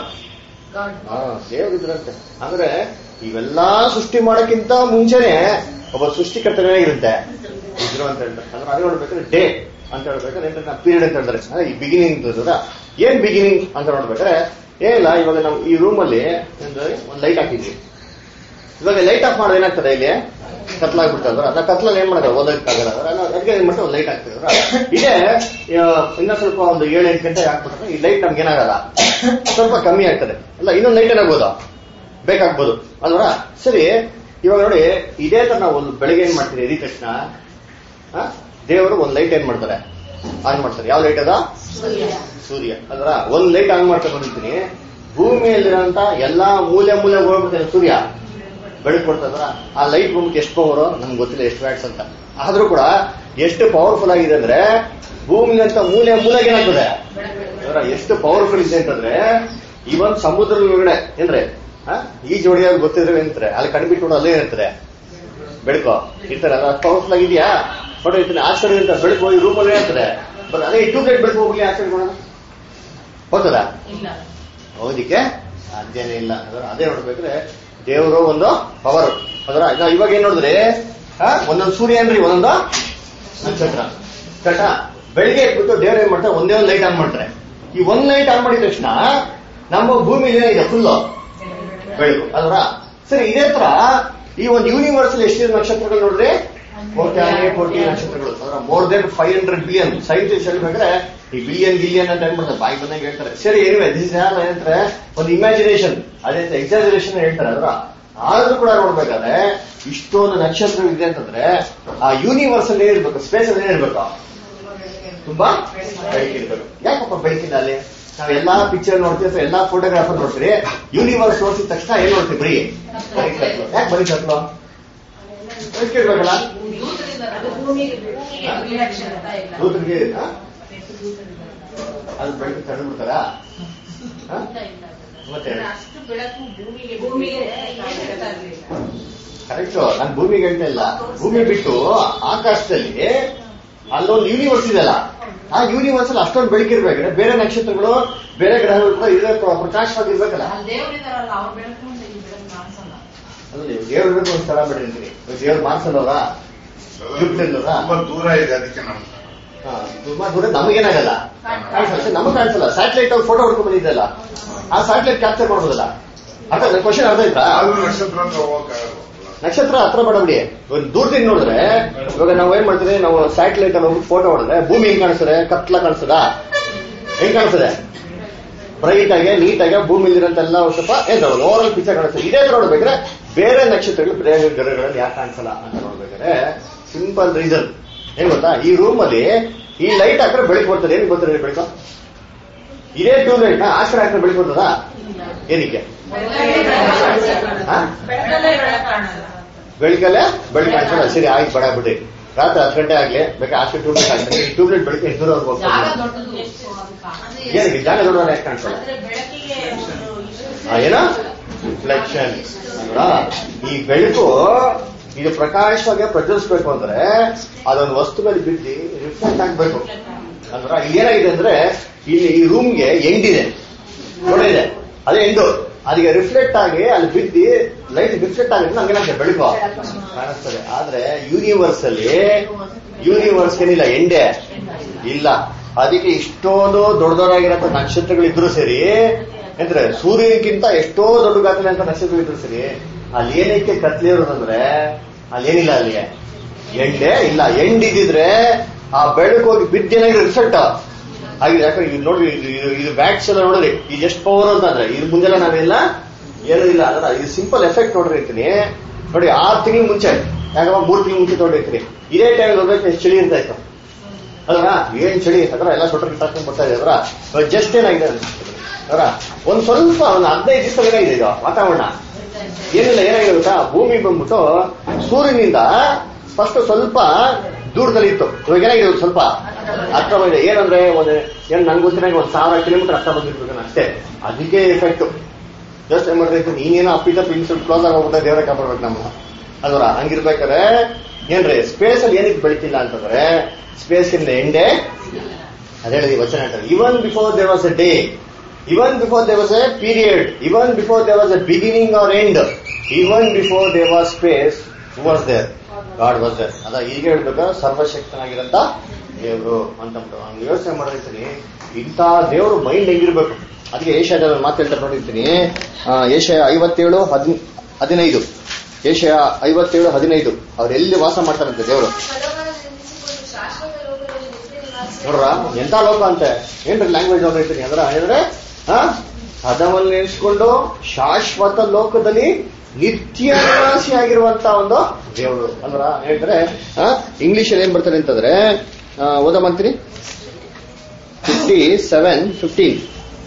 ದೇವರಿದ್ರಂತೆ ಅಂದ್ರೆ ಇವೆಲ್ಲಾ ಸೃಷ್ಟಿ ಮಾಡಕ್ಕಿಂತ ಮುಂಚೆನೆ ಒಬ್ಬ ಸೃಷ್ಟಿಕರ್ತನೇ ಇರುತ್ತೆ ಇದ್ರು ಅಂತ ಹೇಳ್ತಾರೆ ಅಂದ್ರೆ ಅದೇ ನೋಡ್ಬೇಕಾದ್ರೆ ಡೇ ಅಂತ ಹೇಳ್ಬೇಕಾದ್ರೆ ಏನ್ರಿ ನಾ ಪೀರಿಯಡ್ ಅಂತ ಹೇಳ್ತಾರೆ ಅಂದ್ರೆ ಈ ಬಿಗಿನಿಂಗ್ ಏನ್ ಬಿಗಿನಿಂಗ್ ಅಂತ ನೋಡ್ಬೇಕಾದ್ರೆ ಏನಿಲ್ಲ ಇವಾಗ ನಾವು ಈ ರೂಮ್ ಅಲ್ಲಿ ಒಂದು ಲೈಟ್ ಹಾಕಿದ್ವಿ ಇವಾಗ ಲೈಟ್ ಆಫ್ ಮಾಡೋದು ಏನಾಗ್ತದೆ ಇಲ್ಲಿ ಕತ್ಲಾಗ್ಬಿಡ್ತದ್ರ ಅದನ್ನ ಕತ್ಲಲ್ಲಿ ಏನ್ ಮಾಡೋದು ಓದಕ್ಕಾಗಲ್ಲ ಅಂದ್ರೆ ನಾವು ಅದಕ್ಕೆ ಏನ್ ಮಾಡ್ತೀವಿ ಒಂದು ಲೈಟ್ ಹಾಕ್ತಿದ್ರ ಇದೇ ಆ, ಇನ್ನೂ ಸ್ವಲ್ಪ ಒಂದು ಏಳು ಎಂಟು ಗಂಟೆ ಹಾಕ್ಬಿಟ್ರೆ ಈ ಲೈಟ್ ನಮ್ಗೆ ಏನಾಗಲ್ಲ ಸ್ವಲ್ಪ ಕಮ್ಮಿ ಆಗ್ತದೆ ಅಲ್ಲ ಇನ್ನೊಂದು ಲೈಟ್ ಏನಾಗ್ಬೋದು ಬೇಕಾಗ್ಬೋದು ಅಲ್ವಾ ಸರಿ ಇವಾಗ ನೋಡಿ ಇದೇ ತರ ನಾವು ಒಂದು ಬೆಳಿಗ್ಗೆ ಏನ್ ಮಾಡ್ತೀವಿ ಎದ್ದ ತಕ್ಷಣ ಆ, ದೇವರು ಒಂದು ಲೈಟ್ ಏನ್ ಮಾಡ್ತಾರೆ ಆನ್ ಮಾಡ್ತಾರೆ ಯಾವ ಲೈಟ್ ಅದ ಸೂರ್ಯ ಅಲ್ರ ಒಂದ್ ಲೈಟ್ ಆನ್ ಮಾಡ್ಕೊಂಡು ಬಂದಿರ್ತೀನಿ ಭೂಮಿಯಲ್ಲಿರೋಂತ ಎಲ್ಲಾ ಮೂಲೆ ಮೂಲೆ ಹೋಗ್ಬಿಡ್ತಾರೆ ಸೂರ್ಯ ಬೆಳಕು ಕೊಡ್ತದ್ರ ಆ ಲೈಟ್ ಬಂದ್ಬಿಟ್ಟು ಎಷ್ಟು ಪವರ್ ನಮ್ಗೆ ಗೊತ್ತಿಲ್ಲ ಎಷ್ಟು ವ್ಯಾಟ್ಸ್ ಅಂತ ಆದ್ರೂ ಕೂಡ ಎಷ್ಟು ಪವರ್ಫುಲ್ ಆಗಿದೆ ಅಂದ್ರೆ ಭೂಮಿಗಂತ ಮೂಲೆ ಮೂಲೆಗೆ ಏನಾಗ್ತದೆ ಅದರ ಎಷ್ಟು ಪವರ್ಫುಲ್ ಇದೆ ಅಂತಂದ್ರೆ ಇವನ್ ಸಮುದ್ರದ ಒಳಗಡೆ ಏನ್ರೆ ಆ, ಈ ಜೋಡಿಯಾಗ ಗೊತ್ತಿದ್ರೆ ಏನಂತಾರೆ ಅಲ್ಲಿ ಕಣ್ಬಿಟ್ಟು ಅಲ್ಲೇ ಇರ್ತದೆ ಬೆಳಕು ಇರ್ತಾರೆ ಅದು ಪವರ್ಫುಲ್ ಆಗಿದೆಯಾ ನೋಡಿ ಇರ್ತಾನೆ ಆಶ್ಚರ್ಯ ಅಂತ ಬೆಳಕು ಹೋಗಿ ರೂಮಲ್ಲಿ ಇರ್ತದೆ ಬಟ್ ಅದೇ ಟ್ಯೂಬ್ ಲೈಟ್ ಬೆಳಕು ಹೋಗ್ಲಿ ಆಶ್ಚರ್ಯ ಮಾಡೋಣ ಹೋಗ್ತದ ಓದಿಕ್ಕೆ ಸಾಧ್ಯನೇ ಇಲ್ಲ ಅದರ ಅದೇ ನೋಡ್ಬೇಕ್ರೆ ದೇವರು ಒಂದು ಪವರ್ ಅದರ ಈಗ ಇವಾಗ ಏನ್ ನೋಡಿದ್ರಿ ಆ, ಒಂದೊಂದು ಸೂರ್ಯ ಏನ್ರಿ ಒಂದೊಂದು ನಕ್ಷತ್ರ ಕಟ ಬೆಳಿಗ್ಗೆ ಎದ್ಬಿಟ್ಟು ದೇವ್ರು ಏನ್ ಮಾಡ್ತಾರೆ ಒಂದೇ ಒಂದು ಲೈಟ್ ಆನ್ ಮಾಡ್ತಾರೆ ಈ ಒಂದ್ ಲೈಟ್ ಆನ್ ಮಾಡಿದ ತಕ್ಷಣ ನಮ್ಮ ಭೂಮಿ ಏನಿದೆ ಫುಲ್ಲು ಬೆಳಕು ಅಲ್ವಾ ಸರಿ ಇದೇ ತರ ಈ ಒಂದು ಯೂನಿವರ್ಸ್ ಎಷ್ಟಿದೆ ನಕ್ಷತ್ರಗಳು ನೋಡ್ರಿ ಕೋಟ್ಯಾನೆ ಕೋಟಿ ನಕ್ಷತ್ರಗಳು ಅದರ more than five hundred billion scientist ಹೇಳ್ಬೇಕಾದ್ರೆ ಈ ಬಿಲಿಯನ್ ಬಿಲಿಯನ್ ಅಂತ ಹೇಳ್ಬಿಡ್ತಾರೆ ಬಾಯಿ ಬಂದಾಗ ಹೇಳ್ತಾರೆ ಸರಿ ಏನಿವೆ ದಿಸ್ ಯಾರು ಹೇಳ್ತಾರೆ ಒಂದು ಇಮ್ಯಾಜಿನೇಷನ್ ಅದೇ ಎಕ್ಸಾಜರೇಷನ್ ಹೇಳ್ತಾರೆ ಅದರ ಆದ್ರೂ ಕೂಡ ನೋಡ್ಬೇಕಾದ್ರೆ ಇಷ್ಟೊಂದು ನಕ್ಷತ್ರಗಳು ಇದೆ ಅಂತಂದ್ರೆ ಆ ಯೂನಿವರ್ಸ್ ಅಲ್ಲಿ ಏನಿರ್ಬೇಕು ಸ್ಪೇಸ್ ಅಲ್ಲಿ ಏನಿರ್ಬೇಕು ತುಂಬಾ ಬೆಳಕಿರ್ಬೇಕು ಯಾಕಪ್ಪ ಬೆಳಕಿಲ್ಲ ಅಲ್ಲಿ ನಾವ್ ಎಲ್ಲಾ ಪಿಕ್ಚರ್ ನೋಡ್ತೀವಿ ಅಥವಾ ಎಲ್ಲಾ ಫೋಟೋಗ್ರಾಫರ್ ನೋಡ್ತೀರಿ ಯೂನಿವರ್ಸ್ ನೋಡ್ತಿದ ತಕ್ಷಣ ಏನ್ ನೋಡ್ತೀವಿ ಬರೀ ಬರೀ ಕತ್ಲು ಯಾಕೆ ಬರೀ ಕತ್ಲು ಬೆಳಕಿರ್ಬೇಕಲ್ಲ ದೂತರಿಗೆ ಆ? ಅದು ಬೆಳಕು ತಡೆದು ಬಿಡ್ತಾರಾ ಆ? ಮತ್ತೆ ಅಷ್ಟು ಬೆಳಕು ಭೂಮಿಗೆ ಭೂಮಿಗೆ ಬಿದ್ದಿದೆ, ಹೇಳ್ತಾ ಇರ್ಲಿಲ್ಲ. ಕರೆಕ್ಟ್ ನಾನು ಭೂಮಿಗೆ ಹೇಳ್ತಾ ಇಲ್ಲ ಭೂಮಿ ಬಿಟ್ಟು ಆಕಾಶದಲ್ಲಿ ಅಲ್ಲೊಂದು ಯೂನಿವರ್ಸ್ ಇದೆಯಲ್ಲ ಆ ಯೂನಿವರ್ಸ್ ಅಲ್ಲಿ ಅಷ್ಟೊಂದು ಬೆಳಕಿರ್ಬೇಕಾದ್ರೆ ಬೇರೆ ನಕ್ಷತ್ರಗಳು ಬೇರೆ ಗ್ರಹಗಳು ಕೂಡ ಇದೇ ಪ್ರ- ಪ್ರಕಾಶವಾಗಿರ್ಬೇಕಲ್ಲ ಅಲ್ಲಿ ದೇವರಿದಾರಲ್ಲ ಅವ್ರ ಬೆಳಕು ಅಂತ ಈ ಬೆಳಕು ಕಾಣಿಸಲ್ಲ ಅಲ್ಲಿ ದೇವ್ರ ಇರ್ಬೇಕು ಒಂದು ಸ್ಥಳ ಬಿಟ್ಟಿರ್ತೀನಿ ದೇವ್ರ ಮಾರ್ಸಲ್ವಲ್ಲ ಜುಪ್ಟಿಲ್ವಲ್ಲ ತುಂಬಾ ದೂರ ಇದೆ ಅದಕ್ಕೆ ನಮ್ಗೆ ತುಂಬಾ ದೂರ ನಮಗೇನಾಗಲ್ಲ ಕಾಣಿಸಲ್ಲ ನಮಗೆ ಕಾಣಿಸಲ್ಲ ಸ್ಯಾಟಲೈಟ್ ಅವ್ರು ಫೋಟೋ ಹೊಡ್ಕೊಂಡ್ ಬಂದಿದ್ದಲ್ಲ ಆ ಸ್ಯಾಟಲೈಟ್ ಕ್ಯಾಪ್ಚರ್ ಮಾಡ್ಬೋದಲ್ಲ ಅರ್ಥ ಕ್ವಶನ್ ಅರ್ಥ ಆಯ್ತಾ ಆದ್ರೂ ನಕ್ಷತ್ರ ಹತ್ರ ಹೋಗಕ್ಕಾಗಲ್ಲ ನಕ್ಷತ್ರ ಹತ್ರ ಮಾಡಬಿಡಿ ಒಂದು ದೂರದಿಂದ ನೋಡಿದ್ರೆ ಇವಾಗ ನಾವು ಏನ್ ಮಾಡ್ತೀವಿ ನಾವು ಸ್ಯಾಟಲೈಟ್ ಅಲ್ಲಿ ಹೋಗಿ ಫೋಟೋ ಹೊಡೆದ್ರೆ ಭೂಮಿ ಹೆಂಗ್ ಕಾಣಿಸ್ತದೆ ಕತ್ಲ ಕಾಣಿಸ್ತದ ಹೆಂಗ್ ಕಾಣಿಸ್ತದೆ ಬ್ರೈಟ್ ಆಗಿ ನೀಟ್ ಆಗಿ ಭೂಮಿಲಿ ಇರೋಂತೆಲ್ಲ ಒಂದ್ ಸ್ವಲ್ಪ ಏನ್ ಓವರ್ ಪಿಕ್ಚರ್ ಕಾಣಿಸ್ತದೆ ಇದೇ ತರ ನೋಡ್ಬೇಕಾದ್ರೆ ಬೇರೆ ನಕ್ಷತ್ರಗಳು ಬೇರೆ ಗ್ರಹಗಳಲ್ಲಿ ಯಾಕೆ ಕಾಣಿಸಲ್ಲ ಅಂತ ನೋಡ್ಬೇಕಾದ್ರೆ ಸಿಂಪಲ್ ರೀಸನ್ ಏನ್ ಗೊತ್ತಾ ಈ ರೂಮ್ ಅಲ್ಲಿ ಈ ಲೈಟ್ ಹಾಕಿದ್ರೆ ಬೆಳಕು ಬರ್ತದೆ ಏನ್ ಗೊತ್ತಿದೆ ಬೆಳಕು ಇದೇ ಟ್ಯೂಬ್ ಲೈಟ್ ಆ ಕಡೆ ಹಾಕಿದ್ರೆ ಬೆಳಕು ಬರ್ತದಾ ಏನಕ್ಕೆ ಹಾ? ಬೆಳಕಲ್ಲೇ ಬೆಳಕು ಕಾಣಲ್ಲ ಬೆಳಕಲ್ಲೇ ಬೆಳಕು ಕಾಣಿಸಲ್ಲ ಸರಿ ಆಯ್ತು ಬೇಡ ಬಿಡಿ ರಾತ್ರಿ ಹತ್ತು ಗಂಟೆ ಆಗ್ಲಿ ಬೇಕಾ ಅಷ್ಟು ಟ್ಯೂಬ್ ಲೈಟ್ ಹಾಕ್ತಾರೆ ಈ ಟ್ಯೂಬ್ ಲೈಟ್ ಬೆಳಕು ಎಷ್ಟು ದೂರ ಹೋಗ್ಬೋದು ಜಾಗ ದೊಡ್ಡದು ಎಷ್ಟು ಅದು ಕಾಣಿಸಲ್ಲ. ಏನಕ್ಕೆ ಜಾಗ ದೊಡ್ಡವಲ್ಲ ಯಾಕೆ ಕಾಣಿಸಲ್ಲ ಅಂದ್ರೆ ಬೆಳಕಿಗೆ ಒಂದು ಇಷ್ಟು ಆ, ಏನೋ ರಿಫ್ಲೆಕ್ಷನ್ ಅಲ್ವಾ ಈ ಬೆಳಕು ಇದು ಪ್ರಕಾಶವಾಗಿ ಪ್ರಜ್ವಲಿಸ್ಬೇಕು ಅಂದ್ರೆ ಅದೊಂದು ವಸ್ತು ಮೇಲೆ ಬಿದ್ದು ರಿಫ್ಲೆಕ್ಟ್ ಆಗ್ಬೇಕು ಅಲ್ವಾ ಇಲ್ಲಿ ಏನಾಗಿದೆ ಅಂದ್ರೆ ಇಲ್ಲಿ ಈ ರೂಮ್ಗೆ ಎಂಡ್ ಇದೆ ನೋಡಿದೆ ಅದೇ ಎಂಡು ಅದಕ್ಕೆ ರಿಫ್ಲೆಕ್ಟ್ ಆಗಿ ಅಲ್ಲಿ ಬಿದ್ದು ಲೈಟ್ ರಿಫ್ಲೆಕ್ಟ್ ಆಗಿದೆ ನಮ್ಗೇನಾಗ್ತದೆ ಬೆಳಕು ಕಾಣಿಸ್ತದೆ ಆದ್ರೆ ಯೂನಿವರ್ಸ್ ಅಲ್ಲಿ ಯೂನಿವರ್ಸ್ ಏನಿಲ್ಲ ಎಂಡೆ ಇಲ್ಲ ಅದಕ್ಕೆ ಇಷ್ಟೊಂದು ದೊಡ್ಡ ದೊಡ್ಡದಾಗಿರೋ ನಕ್ಷತ್ರಗಳಿದ್ರು ಸರಿ ಅಂದ್ರೆ ಸೂರ್ಯನಿಗಿಂತ ಎಷ್ಟೋ ದೊಡ್ಡ ಗಾತ್ರ ಅಂತ ನಕ್ಷತ್ರಗಳಿದ್ರು ಸರಿ ಅಲ್ಲಿ ಏನಕ್ಕೆ ಕತ್ಲೆ ಇರೋದಂದ್ರೆ ಅಲ್ಲಿ ಏನಿಲ್ಲ ಅಲ್ಲಿ ಎಂಡೆ ಇಲ್ಲ ಎಂಡ್ ಇದ್ದಿದ್ರೆ ಆ ಬೆಳಕು ಹೋಗಿ ಬಿದ್ದೇನಾಗಿ ರಿಸಲ್ಟ್ ಆಗಿದೆ ಯಾಕಂದ್ರೆ ಇದು ನೋಡಿ ಇದು ಇದು- ಇದು ಬ್ಯಾಟ್ಸ್ ಎಲ್ಲ ನೋಡ್ರಿ ಇದು ಎಷ್ಟು ಪವರ್ ಅಂತಂದ್ರೆ ಇದು ಮುಂದೆಲ್ಲ ನಾವೆಲ್ಲ ಏನೂ ಇಲ್ಲ ಅದ್ರ ಇದು ಸಿಂಪಲ್ ಎಫೆಕ್ಟ್ ನೋಡ್ರಿ ಇರ್ತೀನಿ ನೋಡಿ ಆರು ತಿಂಗಳು ಮುಂಚೆ ಯಾಕಂದ್ರೆ ಮೂರು ತಿಂಗಳು ಮುಂಚೆ ತೊಗೊಂಡಿರ್ತೀನಿ ಇದೇ ಟೈಮ್ ಹೋಗ್ಬೇಕು ಎಷ್ಟು ಚಳಿ ಇರ್ತಾ ಇತ್ತು ಅಲ್ವಾ ಏನ್ ಚಳಿ ಅದರ ಎಲ್ಲ ಸೊಟ್ರ ಕಿತ್ತಾಕೊಂಡ್ ಬರ್ತಾ ಇದೆ ಅದರ ಜಸ್ಟ್ ಏನಾಗಿದೆ ಅದರ ಒಂದ್ ಸ್ವಲ್ಪ ಒಂದು ಹದಿನೈದು ದಿವಸ ಏನಾಗಿದೆ ಇದು ವಾತಾವರಣ ಏನಿಲ್ಲ ಏನಾಗಿದೆ ಗೊತ್ತಾ ಭೂಮಿ ಬಂದ್ಬಿಟ್ಟು ಸೂರ್ಯನಿಂದ ಫಸ್ಟ್ ಸ್ವಲ್ಪ ದೂರದಲ್ಲಿ ಇತ್ತು ಇವಾಗ ಏನಾಗಿದೆ ಒಂದ್ ಸ್ವಲ್ಪ ಹತ್ರ ಬಂದಿದೆ ಏನಂದ್ರೆ ಒಂದು ಏನ್ ನಂಗೆ ಗೊತ್ತಿರಂಗೆ ಒಂದ್ ಸಾವಿರ ಕಿಲೋಮೀಟರ್ ಹತ್ರ ಬಂದಿರ್ಬೇಕು ಅಷ್ಟೇ ಅದಕ್ಕೆ ಎಫೆಕ್ಟ್ ಯೋಚನೆ ಮಾಡ್ಬೇಕು ನೀನೇನೋ ಅಪ್ಪಿತ ಪಿನ್ಸ್ ಕ್ಲೋಸ್ ಆಗಿ ಹೋಗ್ಬಿಟ್ಟ ದೇವರ ಕಾಪಾಡ್ಬೇಕು ನಮ್ಮ ಅಲ್ವರ ಹಂಗಿರ್ಬೇಕಾದ್ರೆ ಏನ್ರಿ ಸ್ಪೇಸ್ ಅಲ್ಲಿ ಏನಕ್ಕೆ ಬೆಳಿತಿಲ್ಲ ಅಂತಂದ್ರೆ ಸ್ಪೇಸ್ ಇನ್ ಎಂಡೆ ಅದ್ ಹೇಳಿದ್ವಿ ವಚನ ಹೇಳ್ತಾರೆ even before there was a day even before there was a period even before there was a beginning or end even before there was space was there God was there ಅದ ಈಗ ಹೇಳ್ಬೇಕು ಸರ್ವಶಕ್ತನಾಗಿರಂತ ದೇವರು ಅಂತಂದ್ಬಿಟ್ಟು ಹಂಗೆ ಯೋಚನೆ ಮಾಡಿರ್ತೀನಿ ಇಂಥ ದೇವರು ಮೈಂಡ್ ಹೆಂಗಿರ್ಬೇಕು ಅದಕ್ಕೆ ಏಷ್ಯಾದ ಮಾತು ಹೇಳ್ತಾರೆ ನೋಡಿರ್ತೀನಿ ಆ, ಏಷ್ಯಾ ಐವತ್ತೇಳು ಹದಿನ ಹದಿನೈದು ಏಷ್ಯಾ ಐವತ್ತೇಳು ಹದಿನೈದು ಅವ್ರು ಎಲ್ಲಿ ವಾಸ ಮಾಡ್ತಾರಂತೆ ದೇವರು ಪದವನ್ನು ನಿಲ್ಲಿಸಿಕೊಂಡು ಶಾಶ್ವತ ಲೋಕದಲ್ಲಿ ನಿತ್ಯ ನಿವಾಸ ನೋಡ್ರ ಎಂತ ಲೋಕ ಅಂತೆ ಏನ್ರಿ ಲ್ಯಾಂಗ್ವೇಜ್ ಅವ್ರು ಹೇಳ್ತೀನಿ ಅದರ ಅಂದ್ರೆ ಆ ಪದವನ್ನು ನೆನೆಸ್ಕೊಂಡು ಶಾಶ್ವತ ಲೋಕದಲ್ಲಿ ನಿತ್ಯ ನಿವಾಸಿ ಆಗಿರುವಂತ ಒಂದು ದೇವರು ಅಂದ್ರ ಹೇಳ್ತಾರೆ ಇಂಗ್ಲಿಷ್ ಅಲ್ಲಿ ಏನ್ ಬರ್ತಾರೆ ಅಂತಂದ್ರೆ ಆ, ಓದ ಮಾಡ್ತೀನಿ fifty seven fifteen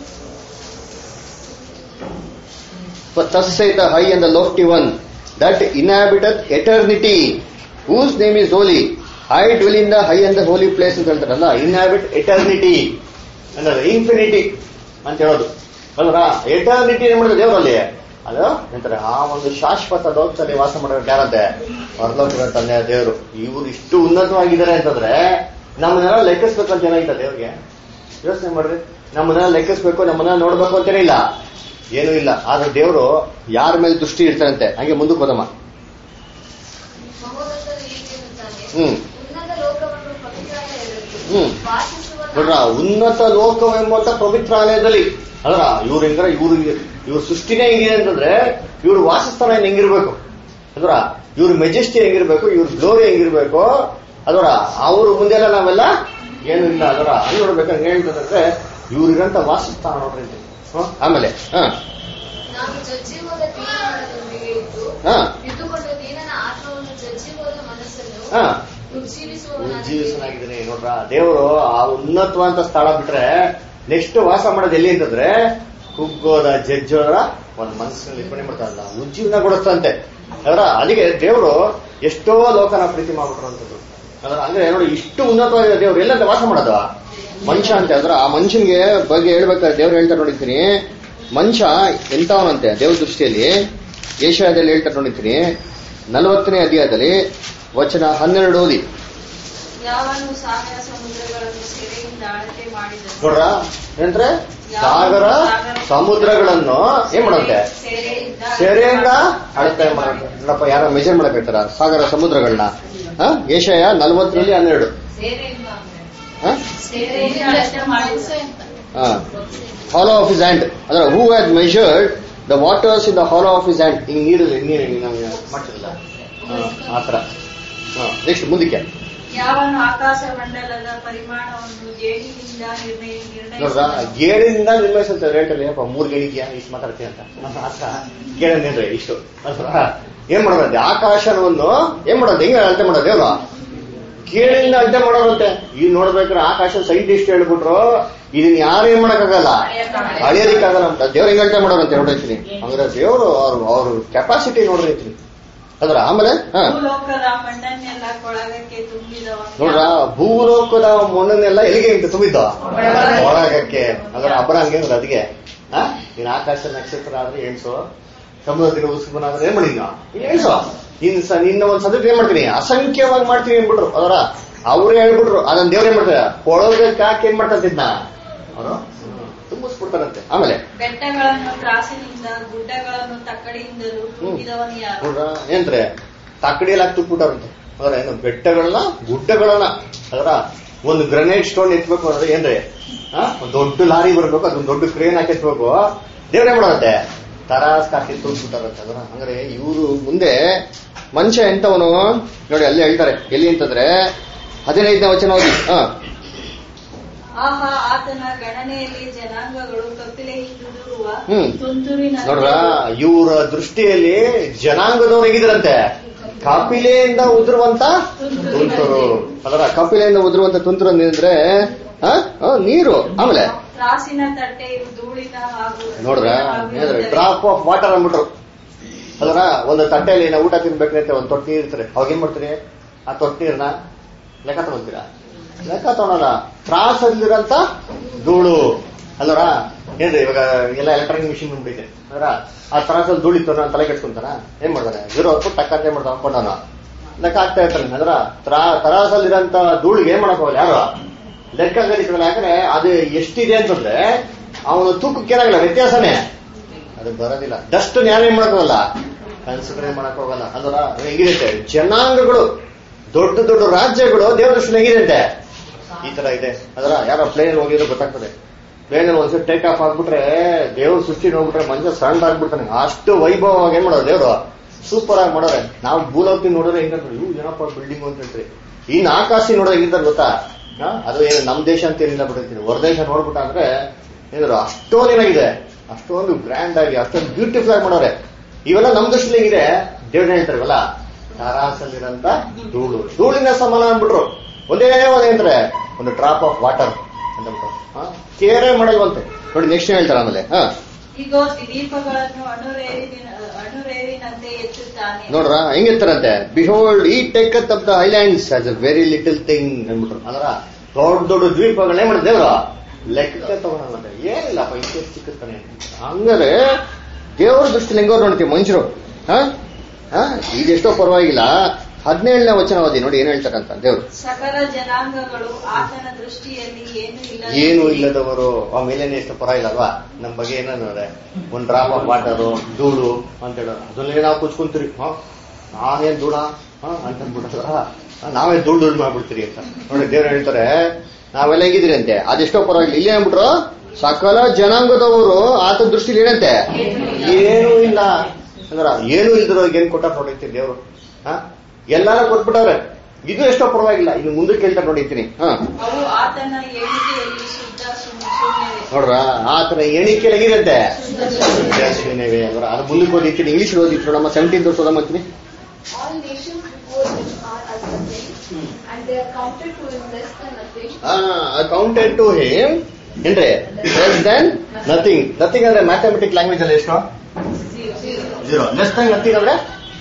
But thus saith the high and the lofty one that inhabiteth eternity, whose name is holy. I dwell in the high and the holy place ಅಂತ ಹೇಳ್ತಾರಲ್ಲ ಇನ್ಹ್ಯಾಬಿಟ್ ಎಟರ್ನಿಟಿ ಅಂದ್ರೆ ಇನ್ಫಿನಿಟಿ ಅಂತ ಹೇಳೋದು ಅಲ್ವಾ ಎಟರ್ನಿಟಿ ಏನ್ ಮಾಡಿದ್ರೆ ದೇವರಲ್ಲಿ ಅದು ಎಂತಾರೆ ಆ ಒಂದು ಶಾಶ್ವತ ಲೋಕದಲ್ಲಿ ವಾಸ ಮಾಡೋದು ಯಾರಂತೆ ಹೊರಲೋಕದ ತಂದೆ ದೇವರು ಇವರು ಇಷ್ಟು ಉನ್ನತವಾಗಿದ್ದಾರೆ ಅಂತಂದ್ರೆ ನಮ್ಮನ್ನೆಲ್ಲ ಲೆಕ್ಕಿಸ್ಬೇಕಂತ ಏನಾಯ್ತ ದೇವ್ರಿಗೆ ಯೋಚನೆ ಮಾಡ್ರಿ ನಮ್ಮನ್ನೆಲ್ಲ ಲೆಕ್ಕಿಸ್ಬೇಕು ನಮ್ಮನ್ನ ನೋಡ್ಬೇಕು ಅಂತೇನೇ ಇಲ್ಲ ಏನೂ ಇಲ್ಲ ಆದ್ರೆ ದೇವರು ಯಾರ ಮೇಲೆ ದೃಷ್ಟಿ ಇರ್ತಾರಂತೆ ಹಂಗೆ ಮುಂದಕ್ಕೆ ಹೋದಮ್ಮ ಮಹೋನ್ನತರು ಹೀಗೆ ಎನ್ನುತ್ತಾನೆ. ಹ್ಮ್ ಉನ್ನತ ಲೋಕವನ್ನು ಪವಿತ್ರಾಲಯದಲ್ಲಿ ಹ್ಮ್. ವಾಸಿಸುವ ನೋಡ್ರ ಉನ್ನತ ಲೋಕವೆಂಬಂತ ಪವಿತ್ರಾಲಯದಲ್ಲಿ ಅಲ್ರ ಇವ್ರ ಹೆಂಗ್ರ ಇವ್ರ ಇವ್ರ ಸೃಷ್ಟಿನೇ ಹೆಂಗಿದೆ ಅಂತಂದ್ರೆ ಇವ್ರ ವಾಸಸ್ಥಾನ ಏನ್ ಹೆಂಗಿರ್ಬೇಕು ಅಲ್ರ ಇವ್ರ ಮೆಜೆಸ್ಟಿ ಹೆಂಗಿರ್ಬೇಕು ಇವ್ರ ಗ್ಲೋರಿ ಹೆಂಗಿರ್ಬೇಕು ಅದರ ಅವ್ರ ಮುಂದೆಲ್ಲ ನಾವೆಲ್ಲ ಏನು ಇಲ್ಲ ಅದರ ಅಲ್ಲಿ ನೋಡ್ಬೇಕಂದ್ರೆ ಹೇಳ್ತದಂದ್ರೆ ಇವ್ರಿಗಂತ ವಾಸಸ್ಥಾನ ನೋಡ್ರಿ ಅಂತ. ಹ್ಮ್? ಆಮೇಲೆ ಹ ನಾನು ಜಜ್ಜಿ ಹೋದ ತೀರ್ಮಾನದೊಂದಿಗೆ ಇದ್ದು ಹ ಇದ್ದುಕೊಂಡು ದೀನನ ಆತ್ಮವನ್ನು ಜಜ್ಜಿ ಹೋದ ಮನಸ್ಸನ್ನು ಹ ಉಜ್ಜೀವಿಸುವವನಾಗಿ ಜೀವಿಸನಾಗಿದ್ದೇನೆ ನೋಡ್ರ ದೇವರು ಆ ಉನ್ನತವಂತ ಸ್ಥಳ ಬಿಟ್ರೆ ನೆಕ್ಸ್ಟ್ ವಾಸ ಮಾಡೋದು ಎಲ್ಲಿ ಅಂತಂದ್ರೆ ಕುಗ್ಗೋದ ಜಜ್ಜೋರ ಒಂದ್ ಮನಸ್ಸಿನಲ್ಲಿ ಇರ್ಪಣೆ ಮಾಡ್ತಾರಲ್ಲ ಉಜ್ಜೀವನ ಕೊಡಿಸ್ತಂತೆ ಅದರ ಅದಕ್ಕೆ ದೇವರು ಎಷ್ಟೋ ಲೋಕನ ಪ್ರೀತಿ ಮಾಡ್ಬಿಟ್ರು ಅಂತದ್ದು ಅದರ ಅಂದ್ರೆ ನೋಡಿ ಇಷ್ಟು ಉನ್ನತವಾದ ದೇವ್ರು ಎಲ್ಲಂತ ವಾಸ ಮಾಡೋದು ಮನುಷ್ಯ ಅಂತ ಅದ್ರ ಆ ಮನುಷ್ಯನ್ಗೆ ಬಗ್ಗೆ ಹೇಳ್ಬೇಕಾದ್ರೆ ದೇವ್ರು ಹೇಳ್ತಾರೆ ನೋಡಿರ್ತೀನಿ ಮನುಷ್ಯ ಎಂತವನಂತೆ ದೇವ್ರ ದೃಷ್ಟಿಯಲ್ಲಿ ಏಷ್ಯಾದಲ್ಲಿ ಹೇಳ್ತಾರೆ ನೋಡಿರ್ತೀನಿ ನಲವತ್ತನೇ ಅಧ್ಯಾಯದಲ್ಲಿ ವಚನ ಹನ್ನೆರಡು ಓದಿ ಯಾವನು ಸಾಗರ ಸಮುದ್ರಗಳನ್ನು ಸೆರೆಯಿಂದ ಅಳತೆ ಮಾಡಿದನು ನೋಡ್ರ ಏನಂದ್ರೆ ಸಾಗರ ಸಮುದ್ರಗಳನ್ನು ಏನ್ ಮಾಡಂತೆ ಸೆರೆಯಿಂದ ಸೆರೆಯಿಂದ ಅಳತೆ ಮಾಡಂತೆ ನೋಡಪ್ಪ ಯಾರೋ ಮೆಜರ್ ಮಾಡಕ್ ಹೇಳ್ತಾರ ಸಾಗರ ಸಮುದ್ರಗಳನ್ನ ಏಷ್ಯಾಯ ನಲವತ್ತರಲ್ಲಿ ಹನ್ನೆರಡು ಸೇರೆಯಿಂದ ಅಂದ್ರೆ ಹ? ಸೆರೆಯಿಂದ ಅಳತೆ ಮಾಡಿದನು ಹಾಲೋ ಆಫ್ ಇಸ್ ಹ್ಯಾಂಡ್ ಅಂದ್ರೆ who has measured the waters in the hollow of his hand ಹಿಂಗ್ ನೀರಲ್ಲಿ ನೀರು ನಮ್ಗೆ ಮಾಡ್ತಿರಲ್ಲ ಆ ತರ ನೆಕ್ಸ್ಟ್ ಮುಂದಕ್ಕೆ ಯಾವನು ಆಕಾಶ ಮಂಡಲದ ಪರಿಮಾಣವನ್ನು ಜೇಡಿನಿಂದ ನಿರ್ಣಯ ನೋಡ್ರ ನಿರ್ಣಯಿಸಿದನು ಗೇಡಿನಿಂದ ನಿರ್ವಹಿಸುತ್ತೆ ರೇಟಲ್ಲಿ ಅಪ್ಪ ಮೂರ್ ಗಣಿದ್ಯಾ ಇಷ್ಟು ಮಾತಾಡ್ತೀಯ ಅಂತ ಅಕ್ಕ ಗೇಡನ್ನೇನ್ರಿ ಇಷ್ಟು ಅಲ್ವಾ? ಏನ್ ಮಾಡೋದಂತೆ ಆಕಾಶವನ್ನು ಏನ್ ಮಾಡೋದು ಹೆಂಗ ಅಳತೆ ಮಾಡೋದು ದೇವ್ರು ಗೇಡಿಂದ ಅಳತೆ ಮಾಡೋದಂತೆ ಈಗ ನೋಡ್ಬೇಕಾದ್ರೆ ಆಕಾಶ ಸೈಂಟಿಸ್ಟ್ ಹೇಳ್ಬಿಟ್ರು ಇದನ್ನ ಯಾರು ಏನ್ ಮಾಡಕ್ಕಾಗಲ್ಲ ಅಳಿಯೋದಿಕ್ಕಾಗಲ್ಲ ಅಂತ ದೇವ್ರ ಹೆಂಗ್ ಅಳತೆ ಮಾಡೋರಂತೆ ನೋಡಿರ್ತೀನಿ ಅಂದ್ರೆ ದೇವ್ರು ಅವ್ರ ಅವ್ರ ಕೆಪಾಸಿಟಿ ನೋಡಿರ್ತೀನಿ ಅದ್ರ ಆಮೇಲೆ ಹಾ ಭೂಲೋಕದ ಮಣ್ಣನ್ನೆಲ್ಲ ಕೊಳಗಕ್ಕೆ ತುಂಬಿದವನು ನೋಡ್ರ ಭೂಲೋಕದ ಮಣ್ಣನ್ನೆಲ್ಲ ಎಲ್ಲಿಗೆ ಅಂತ ತುಂಬಿದ್ದ ಒಳಗಕ್ಕೆ ಅದರ ಅಬ್ಬರ ಹಂಗೆ ಇರೋದು ಅದಕ್ಕೆ ಆ? ನೀನ್ ಆಕಾಶ ನಕ್ಷತ್ರ ಆದ್ರೆ ಎಣ್ಸು ಸಮುದ್ರದಿಂದ ಉಸ್ಕುಬನ ಆದ್ರೆ ಏನ್ ಮಾಡಿ ಎಣ್ಸು ಇನ್ ಸ ನಿನ್ನ ಒಂದ್ ಸದ್ಯಕ್ಕೆ ಏನ್ ಮಾಡ್ತೀನಿ ಅಸಂಖ್ಯವಾಗಿ ಮಾಡ್ತೀನಿ ಅಂದ್ಬಿಟ್ರು ಅದರ ಅವ್ರೇ ಹೇಳ್ಬಿಟ್ರು ಅದನ್ನ ದೇವ್ರ ಏನ್ ಮಾಡ್ತಾರೆ ಕೊಳಗಕ್ಕೆ ಹಾಕಿ ಏನ್ ಮಾಡ್ತಂತಿದ್ನ ಅವರು ತುಂಬಿಸ್ಬಿಡ್ತಾರಂತೆ ಆಮೇಲೆ ಬೆಟ್ಟಗಳನ್ನು ತ್ರಾಸಿನಿಂದ ಗುಡ್ಡಗಳನ್ನು ತಕ್ಕಡಿಯಿಂದಲೂ ತುಂಬಿದವನು ಯಾರು ನೋಡ್ರ ಏನ್ರೆ ತಕ್ಕಡಿಯಲ್ಲಿ ಹಾಕಿ ತುಟ್ಬಿಟ್ಟಾರಂತೆ ಅದರ ಏನು ಬೆಟ್ಟಗಳನ್ನ ಗುಡ್ಡಗಳನ್ನ ಅದರ ಒಂದು ಗ್ರನೇಡ್ ಸ್ಟೋನ್ ಎತ್ಬೇಕು ಅಂದ್ರೆ ಏನ್ರಿ ಆ? ಒಂದ್ ದೊಡ್ಡ ಲಾರಿ ಬರ್ಬೇಕು ಅದೊಂದು ದೊಡ್ಡ ಕ್ರೇನ್ ಹಾಕಿ ಎತ್ಬೇಕು ದೇವ್ರೆ ಮಾಡತ್ತೆ ತರಾಸ್ ಹಾಕಿ ತುಟ್ಬಿಟ್ಟಾರಂತೆ ಅದರ ಅಂದ್ರೆ ಇವರು ಮುಂದೆ ಮನುಷ್ಯ ಎಂತವನು ನೋಡಿ ಅಲ್ಲೇ ಹೇಳ್ತಾರೆ ಎಲ್ಲಿ ಅಂತಂದ್ರೆ ಹದಿನೈದನೇ ವಚನ ಓದಿ ಹಾ ಆಹಾ ಆತನ ಗಣನೆಯಲ್ಲಿ ಜನಾಂಗಗಳು ಕಪಿಲೆ ಹಿಂದುರುವ ಹ್ಮ್. ತುಂತುರಿನ ನೋಡ್ರ ಇವರ ದೃಷ್ಟಿಯಲ್ಲಿ ಜನಾಂಗದವ್ರು ಹೇಗಿದ್ರಂತೆ ಕಪಿಲೆಯಿಂದ ಉದುರುವಂತ ತುಂತುರು ಅದರ ಕಪಿಲೆಯಿಂದ ಉದುರುವಂತ ತುಂತುರು ಅಂದ್ರೆ ಆ? ಆ, ನೀರು ಆಮೇಲೆ ತ್ರಾಸಿನ ತಟ್ಟೆಯು ಧೂಳಿನ ಹಾಗೂ ನೋಡ್ರ ಹಾಗೂ ಡ್ರಾಪ್ ಆಫ್ ವಾಟರ್ ಅಂದ್ಬಿಟ್ರು ಅದರ ಒಂದು ತಟ್ಟೆಯಲ್ಲಿ ನಾವು ಊಟ ತಿನ್ಬೇಕಂತ ಒಂದು ತೊಟ್ಟಿ ನೀರು ಇರ್ತಾರೆ ಅವಾಗ ಏನ್ ಮಾಡ್ತೀರಿ ಆ ತೊಟ್ಟಿ ನೀರ್ನ ಲೆಕ್ಕ ತಗೊಂತೀರಾ ಲೆಕ್ಕ ತಗೊಳಲ್ಲ ತ್ರಾಸಲ್ಲಿರಂತ ಧೂಳು ಅಲ್ಲರ ಏನ್ರಿ ಇವಾಗ ಎಲ್ಲ ಎಲೆಕ್ಟ್ರಾನಿಕ್ ಮಿಷಿನ್ ಬಂದ್ಬಿಟ್ಟಿದೆ ಅದರ ಆ ತ್ರಾಸಲ್ಲಿ ಧೂಳಿತ್ತು ನಾನು ತಲೆ ಕೆಡ್ಸ್ಕೊಂತಾನ ಏನ್ ಮಾಡ್ತಾನೆ ಜೀರೋ ಹೊತ್ತು ಟಕ್ ಅಂತ ಏನ್ ಮಾಡ್ತಾನೆ ಅನ್ಕೊಂಡಾನ ಲೆಕ್ಕ ಆಗ್ತಾ ಇರ್ತಾನೆ ಅದರ ತ್ರಾ ತರಾಸಲ್ಲಿರಂತ ಧೂಳಿಗೆ ಏನ್ ಮಾಡಕ್ ಹೋಗಲ್ಲ ಯಾರು ಲೆಕ್ಕ ಗಣಿತಲ್ಲ ಯಾಕಂದ್ರೆ ಅದು ಎಷ್ಟಿದೆ ಅಂತಂದ್ರೆ ಅವನು ತೂಕಕ್ಕೆ ಏನಾಗಲ್ಲ ವ್ಯತ್ಯಾಸನೇ ಅದು ಬರೋದಿಲ್ಲ ಡಸ್ಟ್ ಯಾರು ಏನ್ ಮಾಡಕ್ಕೋಗಲ್ಲ ಕನ್ಸಿಡರ್ ಮಾಡಕ್ ಹೋಗಲ್ಲ ಅದರ ಹೆಂಗಿರುತ್ತೆ ಜನಾಂಗಗಳು ದೊಡ್ಡ ದೊಡ್ಡ ರಾಜ್ಯಗಳು ದೇವರ ದೃಷ್ಟಿ ಹೇಗಿರುತ್ತೆ ಈ ತರ ಇದೆ ಅದರ ಯಾರೋ ಪ್ಲೇನ್ ಹೋಗಿದ್ರೆ ಗೊತ್ತಾಗ್ತದೆ ಪ್ಲೇನ್ ಒಂದ್ಸರಿ ಟೇಕ್ ಆಫ್ ಆಗ್ಬಿಟ್ರೆ ದೇವ್ರ ಸೃಷ್ಟಿ ನೋಡ್ಬಿಟ್ರೆ ಮನುಷ್ಯ ಸಣ್ಣ ಆಗ್ಬಿಡ್ತಾನೆ ಅಷ್ಟು ವೈಭವವಾಗಿ ಏನ್ ಮಾಡೋದು ದೇವ್ರು ಸೂಪರ್ ಆಗಿ ಮಾಡೋರೆ ನಾವು ಭೂಲೋಕಿ ನೋಡಿದ್ರೆ ಹೆಂಗಂದ್ರೆ ಇವು ಏನಪ್ಪ ಬಿಲ್ಡಿಂಗ್ ಅಂತ ಹೇಳ್ರಿ ಇನ್ನು ಆಕಾಶಿ ನೋಡೋದು ಹೆಂಗಿರ್ತಾರೆ ಗೊತ್ತಾ ಹಾ? ಅದು ಏನು ನಮ್ ದೇಶ ಅಂತ ಏನಿಲ್ಲ ಬಿಟ್ಟಿರ್ತೀನಿ ಹೊರ ದೇಶ ನೋಡ್ಬಿಟ್ಟ ಅಂದ್ರೆ ಏನಾದ್ರು ಅಷ್ಟೊಂದು ಏನಾಗಿದೆ ಅಷ್ಟೊಂದು ಗ್ರ್ಯಾಂಡ್ ಆಗಿ ಅಷ್ಟೊಂದು ಬ್ಯೂಟಿಫುಲ್ ಆಗಿ ಮಾಡೋರೆ ಇವೆಲ್ಲ ನಮ್ ದೃಷ್ಟಿಲಿ ಹೇಗಿದೆ ದೇವ್ರ ಹೇಳ್ತಾರವಲ್ಲ ತಾರಾಸಲ್ಲಿರಂತ ಧೂಳು ಧೂಳಿನ ಸಮಾನ ಅಂದ್ಬಿಟ್ರು ಒಂದೇ ಒಂದೇಂದ್ರೆ ಒಂದು ಡ್ರಾಪ್ ಆಫ್ ವಾಟರ್ ಅಂತ ಕೇರೆ ಮಾಡಲ್ವಂತೆ ನೋಡಿ ನೆಕ್ಸ್ಟ್ ಹೇಳ್ತಾರೆ ಆಮೇಲೆ ಹಾ ಈಗೋ ದೀಪಗಳನ್ನು ಅಣುರೇವಿನ ಅಣುರೇವಿನಂತೆ ಎತ್ತುತ್ತಾನೆ ನೋಡ್ರ ಹೆಂಗಿರ್ತಾರಂತೆ behold he taketh of the islands as a very little thing ಅಂದ್ಬಿಟ್ರು ಅಂದ್ರ ದೊಡ್ಡ ದೊಡ್ಡ ದ್ವೀಪಗಳೇ ಮಾಡಿದ ದೇವ್ರ ಲೆಕ್ಕ ತಗೊಳಂತೆ ಏನಿಲ್ಲಪ್ಪ ಇಷ್ಟೇ ಚಿಕ್ಕತ್ತಾನೆ ಹಂಗಾರೆ ದೇವ್ರ ದೃಷ್ಟಿಲಿ ಹೆಂಗೋ ನೋಡ್ತೀವಿ ಮನುಷ್ಯರು ಹಾ ಹಾ ಇದೆಷ್ಟೋ ಪರವಾಗಿಲ್ಲ ಹದಿನೇಳನೇ ವಚನ ಓದಿ ನೋಡಿ ಏನ್ ಹೇಳ್ತಾರಂತ ದೇವ್ರು ಸಕಲ ಜನಾಂಗಗಳು ಆತನ ದೃಷ್ಟಿಯಲ್ಲಿ ಏನು ಇಲ್ಲ ಏನು ಇಲ್ಲದವರು ಆ ಮೇಲೇನೆ ಎಷ್ಟು ಪರವಾಗಿಲ್ಲ ಅಲ್ವಾ ನಮ್ ಬಗ್ಗೆ ಏನಂದ್ರೆ ಒಂದ್ ಡ್ರಾಪ್ ಆಫ್ ವಾಟರು ಧೂಳು ಅಂತ ಹೇಳೋರು ಅದನ್ನೇ ನಾವು ಕುಚ್ಕೊಂತೀರಿ ಹಾ ನಾವೇನ್ ಧೂಳ ಹಾ ಅಂತ ಅಂದ್ಬಿಟ್ರ ನಾವೇ ಧೂಳು ಧೂಳು ಮಾಡ್ಬಿಡ್ತೀರಿ ಅಂತ ನೋಡಿ ದೇವ್ರು ಹೇಳ್ತಾರೆ ನಾವೆಲ್ಲ ಹೆಂಗಿದ್ರಿ ಅಂತೆ ಅದೆಷ್ಟೋ ಪರವಾಗಿಲ್ಲ ಇಲ್ಲಿ ಏನ್ಬಿಟ್ರು ಸಕಲ ಜನಾಂಗದವರು ಆತ ದೃಷ್ಟಿಲಿ ಏನಂತೆ ಏನೂ ಇಲ್ಲ ಅಂದ್ರ ಏನು ಇಲ್ದಿರೋ ಏನ್ ಕೊಟ್ಟಾರ ನೋಡಿರ್ತೀನಿ ದೇವ್ರು ಹಾ ಎಲ್ಲಾರು ಕೊಟ್ಬಿಟ್ಟವ್ರೆ ಇದು ಎಷ್ಟೋ ಪರವಾಗಿಲ್ಲ ಇನ್ನು ಮುಂದಕ್ಕೆ ಹೇಳ್ತಾರೆ ನೋಡಿರ್ತೀನಿ ಹಾ ಅವು ಆತನ ಎಣಿಕೆಯಲ್ಲಿ ಶುದ್ಧ ಶೂನ್ಯ- ಶೂನ್ಯವೇ ನೋಡ್ರ ಆತನ ಎಣಿಕೆ ಹೇಗಿರಂತೆ ಶೂನ್ಯವೇ ಅಂದ್ರ ಅದು ಮುಂದಕ್ಕೆ ಓದಿರ್ತೀನಿ ಇಂಗ್ಲಿಷ್ ಓದಿತ್ತು ನಮ್ಮ ಸೆವೆಂಟೀನ್ ವರ್ಷ ಓದಮ್ಮತ್ತೀನಿ All nations before him are as nothing, and they are counted to him less than nothing. Accounted to him ಏನ್ರಿ ಲೆಸ್ ದೆನ್ ನಥಿಂಗ್ ನಥಿಂಗ್ ಅಂದ್ರೆ ಮ್ಯಾಥಮೆಟಿಕ್ ಲ್ಯಾಂಗ್ವೇಜ್ ಅಲ್ಲಿ ಎಷ್ಟು ಜೀರೋ ಲೆಸ್ ದೆನ್ ನಥಿಂಗ್ ಅಂದ್ರೆ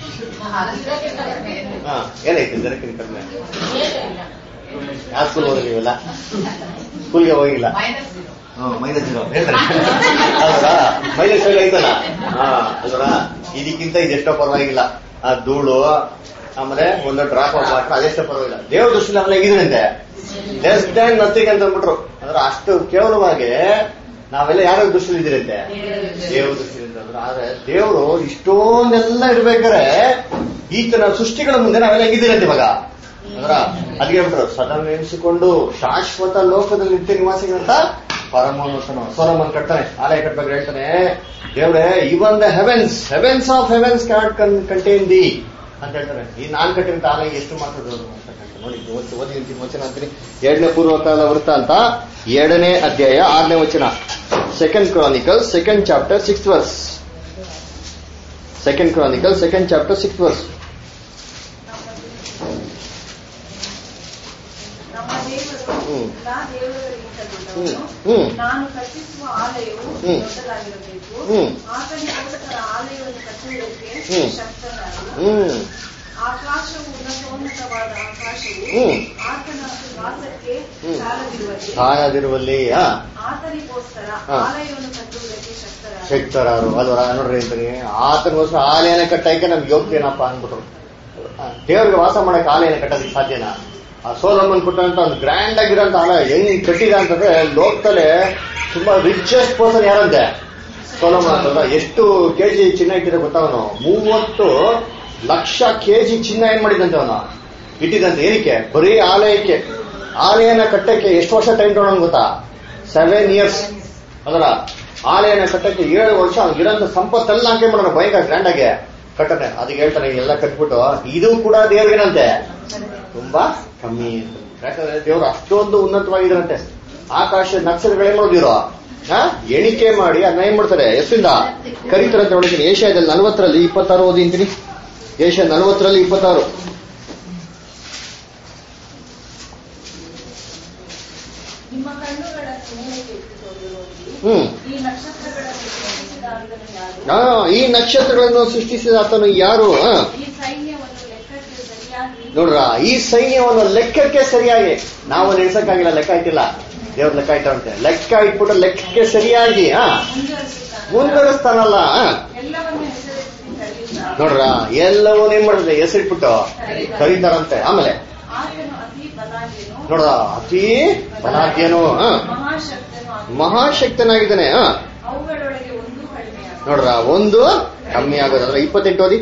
ಹಾ ಏನೈತಿ ಜರಕ್ಕಿಂತ ಕಡಿಮೆ ಯಾವ ಸ್ಕೂಲ್ ಹೋದ್ರಿ ನೀವೆಲ್ಲ ಸ್ಕೂಲ್ಗೆ ಹೋಗಿಲ್ಲ ಮೈನಸ್ ಮೈನಸ್ ಜೀರೋ ಹೇಳ್ತಾರೆ ಅಲ್ವಾ ಮೈನಸ್ ಫೈವ್ ಐತಲ್ಲ ಹಾ ಅಲ್ವಾ ಇದಕ್ಕಿಂತ ಇದೆಷ್ಟೋ ಪರವಾಗಿಲ್ಲ ಆ ಧೂಳು ಆಮೇಲೆ ಒಂದು ಡ್ರಾಪ್ ಆಫ್ ವಾಟರ್ ಅದೆಷ್ಟೋ ಪರವಾಗಿಲ್ಲ ದೇವ್ರ ದೃಷ್ಟಿಲಿ ಆಮೇಲೆ ಹೇಗಿದ್ರಂತೆ ಲೆಸ್ ದ್ಯಾನ್ ನಥಿಂಗ್ ಅಂತ ಅಂದ್ಬಿಟ್ರು ಅಂದ್ರೆ ಅಷ್ಟು ಕೇವಲವಾಗಿ ನಾವೆಲ್ಲ ಯಾರ ದೃಷ್ಟಿಲಿ ಇದ್ದೀರಂತೆ ದೇವ್ರ ದೃಷ್ಟಿಲಿ ಅಂತಂದ್ರೆ ಆದ್ರೆ ದೇವರು ಇಷ್ಟೊಂದೆಲ್ಲ ಇರ್ಬೇಕಾದ್ರೆ ಈತನ ಸೃಷ್ಟಿಗಳ ಮುಂದೆ ನಾವೆಲ್ಲ ಹೆಂಗಿದ್ದೀರಂತೆ ಇವಾಗ ಅಂದ್ರ ಅದಕ್ಕೆ ಹೇಳ್ಬಿಟ್ರು ಸದಾ ನೆನೆಸಿಕೊಂಡು ಶಾಶ್ವತ ಲೋಕದಲ್ಲಿ ನಿತ್ಯ ನಿವಾಸಿಗಳಂತ ಪರಮೋನ್ನತನು ಸೋಲಮನ್ ಕಟ್ತಾನೆ ಆಲಯ ಕಟ್ಬೇಕು ಹೇಳ್ತಾನೆ ದೇವ್ರೆ even the heavens heavens of heavens can't contain thee ಅಂತ ಹೇಳ್ತಾರೆ ಈ ನಾನ್ ಕಟ್ಟಿದಂತ ಆಲಯ ಎಷ್ಟು ಮಾತಾಡೋದು ಅಂತ ಹೇಳ್ತಾರೆ. ನೋಡಿ ಓದಿ ಓದಿ ಅಂತೀನಿ ವಚನ ಅಂತೀನಿ ಎರಡನೇ ಪೂರ್ವಕಾಲ ವೃತ್ತ ಅಂತ ಎರಡನೇ ಅಧ್ಯಾಯ ಆರನೇ ವಚನ second chronicle second chapter six verse second chronicle second chapter six verse ನಮ್ಮ ದೇವರು ಹ್ಮ್. ಎಲ್ಲಾ ದೇವರುಗಳಿಗಿಂತ ಹ್ಮ್ ದೊಡ್ಡವನು. ಹ್ಮ್ ನಾನು ಕಟ್ಟಿಸುವ ಆಲಯವು ಹ್ಮ್. ದೊಡ್ಡದಾಗಿರಬೇಕು ಹ್ಮ್. ಆತನಿಗೋಸ್ಕರ ಆಲಯವನ್ನು ಕಟ್ಟುವುದಕ್ಕೆ ಹ್ಮ್. ಶಕ್ತನಾದ ಹ್ಮ್ ಆಕಾಶವು ಉನ್ನತೋನ್ನತವಾದ ಆಕಾಶವು ಹ್ಮ್. ಆತನ ವಾಸಕ್ಕೆ ಹ್ಮ್. ಸಾಲದಿರುವಲ್ಲಿ ಸಾಯದಿರುವಲ್ಲಿ ಆ, ಆತನಿಗೋಸ್ಕರ ಹಾ. ಆಲಯವನ್ನು ಕಟ್ಟುವುದಕ್ಕೆ ಶಕ್ತರಾದ ಶಕ್ತರಾರು ಅಲ್ವರ ನೋಡ್ರಿ ಅಂತೀನಿ ಆತನಿಗೋಸ್ಕರ ಆಲಯನ ಕಟ್ಟಕ್ಕೆ ನಮ್ಗೆ ಯೋಗ್ಯ ಏನಪ್ಪ ಅಂದ್ಬಿಟ್ರು ಆ, ದೇವ್ರಿಗೆ ವಾಸ ಮಾಡಕ್ ಆಲಯನ ಕಟ್ಟೋದಕ್ಕೆ ಸಾಧ್ಯನಾ ಆ ಸೋಲಮ್ಮನ್ ಕೊಟ್ಟಂತ ಒಂದು ಗ್ರ್ಯಾಂಡ್ ಆಗಿರೋಂತ ಆಲಯ ಹೆಂಗ್ ಕಟ್ಟಿದ ಅಂತಂದ್ರೆ ಲೋಕದಲ್ಲೇ ತುಂಬಾ ರಿಚೆಸ್ಟ್ ಪರ್ಸನ್ ಯಾರಂತೆ ಸೋಲಮ್ಮನ್ ಅಂತಂದ್ರೆ ಎಷ್ಟು ಕೆಜಿ ಚಿನ್ನ ಇಟ್ಟಿದೆ ಗೊತ್ತವನು ಮೂವತ್ತು ಲಕ್ಷ ಕೆಜಿ ಚಿನ್ನ ಏನ್ ಮಾಡಿದಂತೆ ಅವನು ಇಟ್ಟಿದಂತೆ ಏನಕ್ಕೆ ಬರೀ ಆಲಯಕ್ಕೆ ಆಲಯನ ಕಟ್ಟಕ್ಕೆ ಎಷ್ಟು ವರ್ಷ ಟೈಮ್ ತಗೊಂಡ್ ಗೊತ್ತಾ ಸೆವೆನ್ ಇಯರ್ಸ್ ಅದರ ಆಲಯನ ಕಟ್ಟಕ್ಕೆ ಏಳು ವರ್ಷ ಅವ್ನಿಗಿರೋಂಥ ಸಂಪತ್ತೆಲ್ಲ ಹಾಕಿ ಮಾಡೋಣ ಭಯಂಕರ ಗ್ರ್ಯಾಂಡ್ ಆಗಿ ಕಟ್ಟನೆ ಅದಕ್ಕೆ ಹೇಳ್ತಾನೆ ಎಲ್ಲ ಕಟ್ಬಿಟ್ಟು ಇದು ಕೂಡ ದೇವ್ರಿಗೇನಂತೆ ತುಂಬಾ ಕಮ್ಮಿ ಅಂತ. ಯಾಕಂದ್ರೆ ದೇವ್ರು ಅಷ್ಟೊಂದು ಉನ್ನತವಾಗಿದ್ರಂತೆ ಆಕಾಶ ನಕ್ಷತ್ರಗಳೇನ್ ಮಾಡೋದಿರೋ ಹಾ ಎಣಿಕೆ ಮಾಡಿ ಅದನ್ನ ಏನ್ ಮಾಡ್ತಾರೆ ಎಷ್ಟಿಂದ ಕರೀತಾರಂತ ನೋಡಿದ್ದೀನಿ ಏಷ್ಯಾದಲ್ಲಿ ನಲ್ವತ್ತರಲ್ಲಿ ಇಪ್ಪತ್ತಾರು ಓದಿಂತೀನಿ ಏಷ್ಯಾ ನಲ್ವತ್ತರಲ್ಲಿ ಇಪ್ಪತ್ತಾರು ನಿಮ್ಮ ಕಣ್ಣುಗಳನ್ನು ಮೇಲಕ್ಕೆ ಎತ್ತಿಕೊಂಡು ನೋಡಿ ಹ್ಮ್ ಈ ನಕ್ಷತ್ರಗಳನ್ನು ಸೃಷ್ಟಿಸಿದಾತನು ಯಾರು ಆ, ಈ ನಕ್ಷತ್ರಗಳನ್ನು ಸೃಷ್ಟಿಸಿದ ಆತನು ಯಾರು ಆ? ಈ ಸೈನ್ಯವನ್ನು ಲೆಕ್ಕಕ್ಕೆ ಸರಿಯಾಗಿ ನೋಡ್ರ ಈ ಸೈನ್ಯವನ್ನು ಲೆಕ್ಕಕ್ಕೆ ಸರಿಯಾಗಿ ನಾವು ನೆನ್ಸಕ್ಕಾಗಿಲ್ಲ ಲೆಕ್ಕ ಇಟ್ಟಿಲ್ಲ ದೇವ್ರ ಲೆಕ್ಕ ಇಟ್ಟಂತೆ ಲೆಕ್ಕ ಇಟ್ಬಿಟ್ಟು ಲೆಕ್ಕಕ್ಕೆ ಸರಿಯಾಗಿ ಆ ಮುಂದುವರಿಸುತ್ತಾನೆ ಮುಂದುವರಿಸ್ತಾನಲ್ಲ ಆ? ಎಲ್ಲವನ್ನು ಹೆಸರಿಸಿ ಕರೆಯುತ್ತಾ ನೋಡ್ರ ಎಲ್ಲವೂ ಏನ್ ಮಾಡಿದ್ರೆ ಹೆಸರಿಟ್ಬಿಟ್ಟು ಕರೀತಾರಂತೆ ಆಮೇಲೆ ಆತನು ಅತಿ ಬಲಾಢ್ಯನು ನೋಡ್ರ ಅತಿ ಬಲಾಢ್ಯನು ಆ, ಮಹಾಶಕ್ತನು ಆಗಿ ಮಹಾಶಕ್ತನಾಗಿದ್ದಾನೆ ಆ ಅವುಗಳೊಳಗೆ ಒಂದೂ ಕಡಿಮೆಯಾಗದು ನೋಡ್ರ ಒಂದು ಕಮ್ಮಿ ಆಗೋದು ಅಂದ್ರೆ ಇಪ್ಪತ್ತೆಂಟು ಓದಿ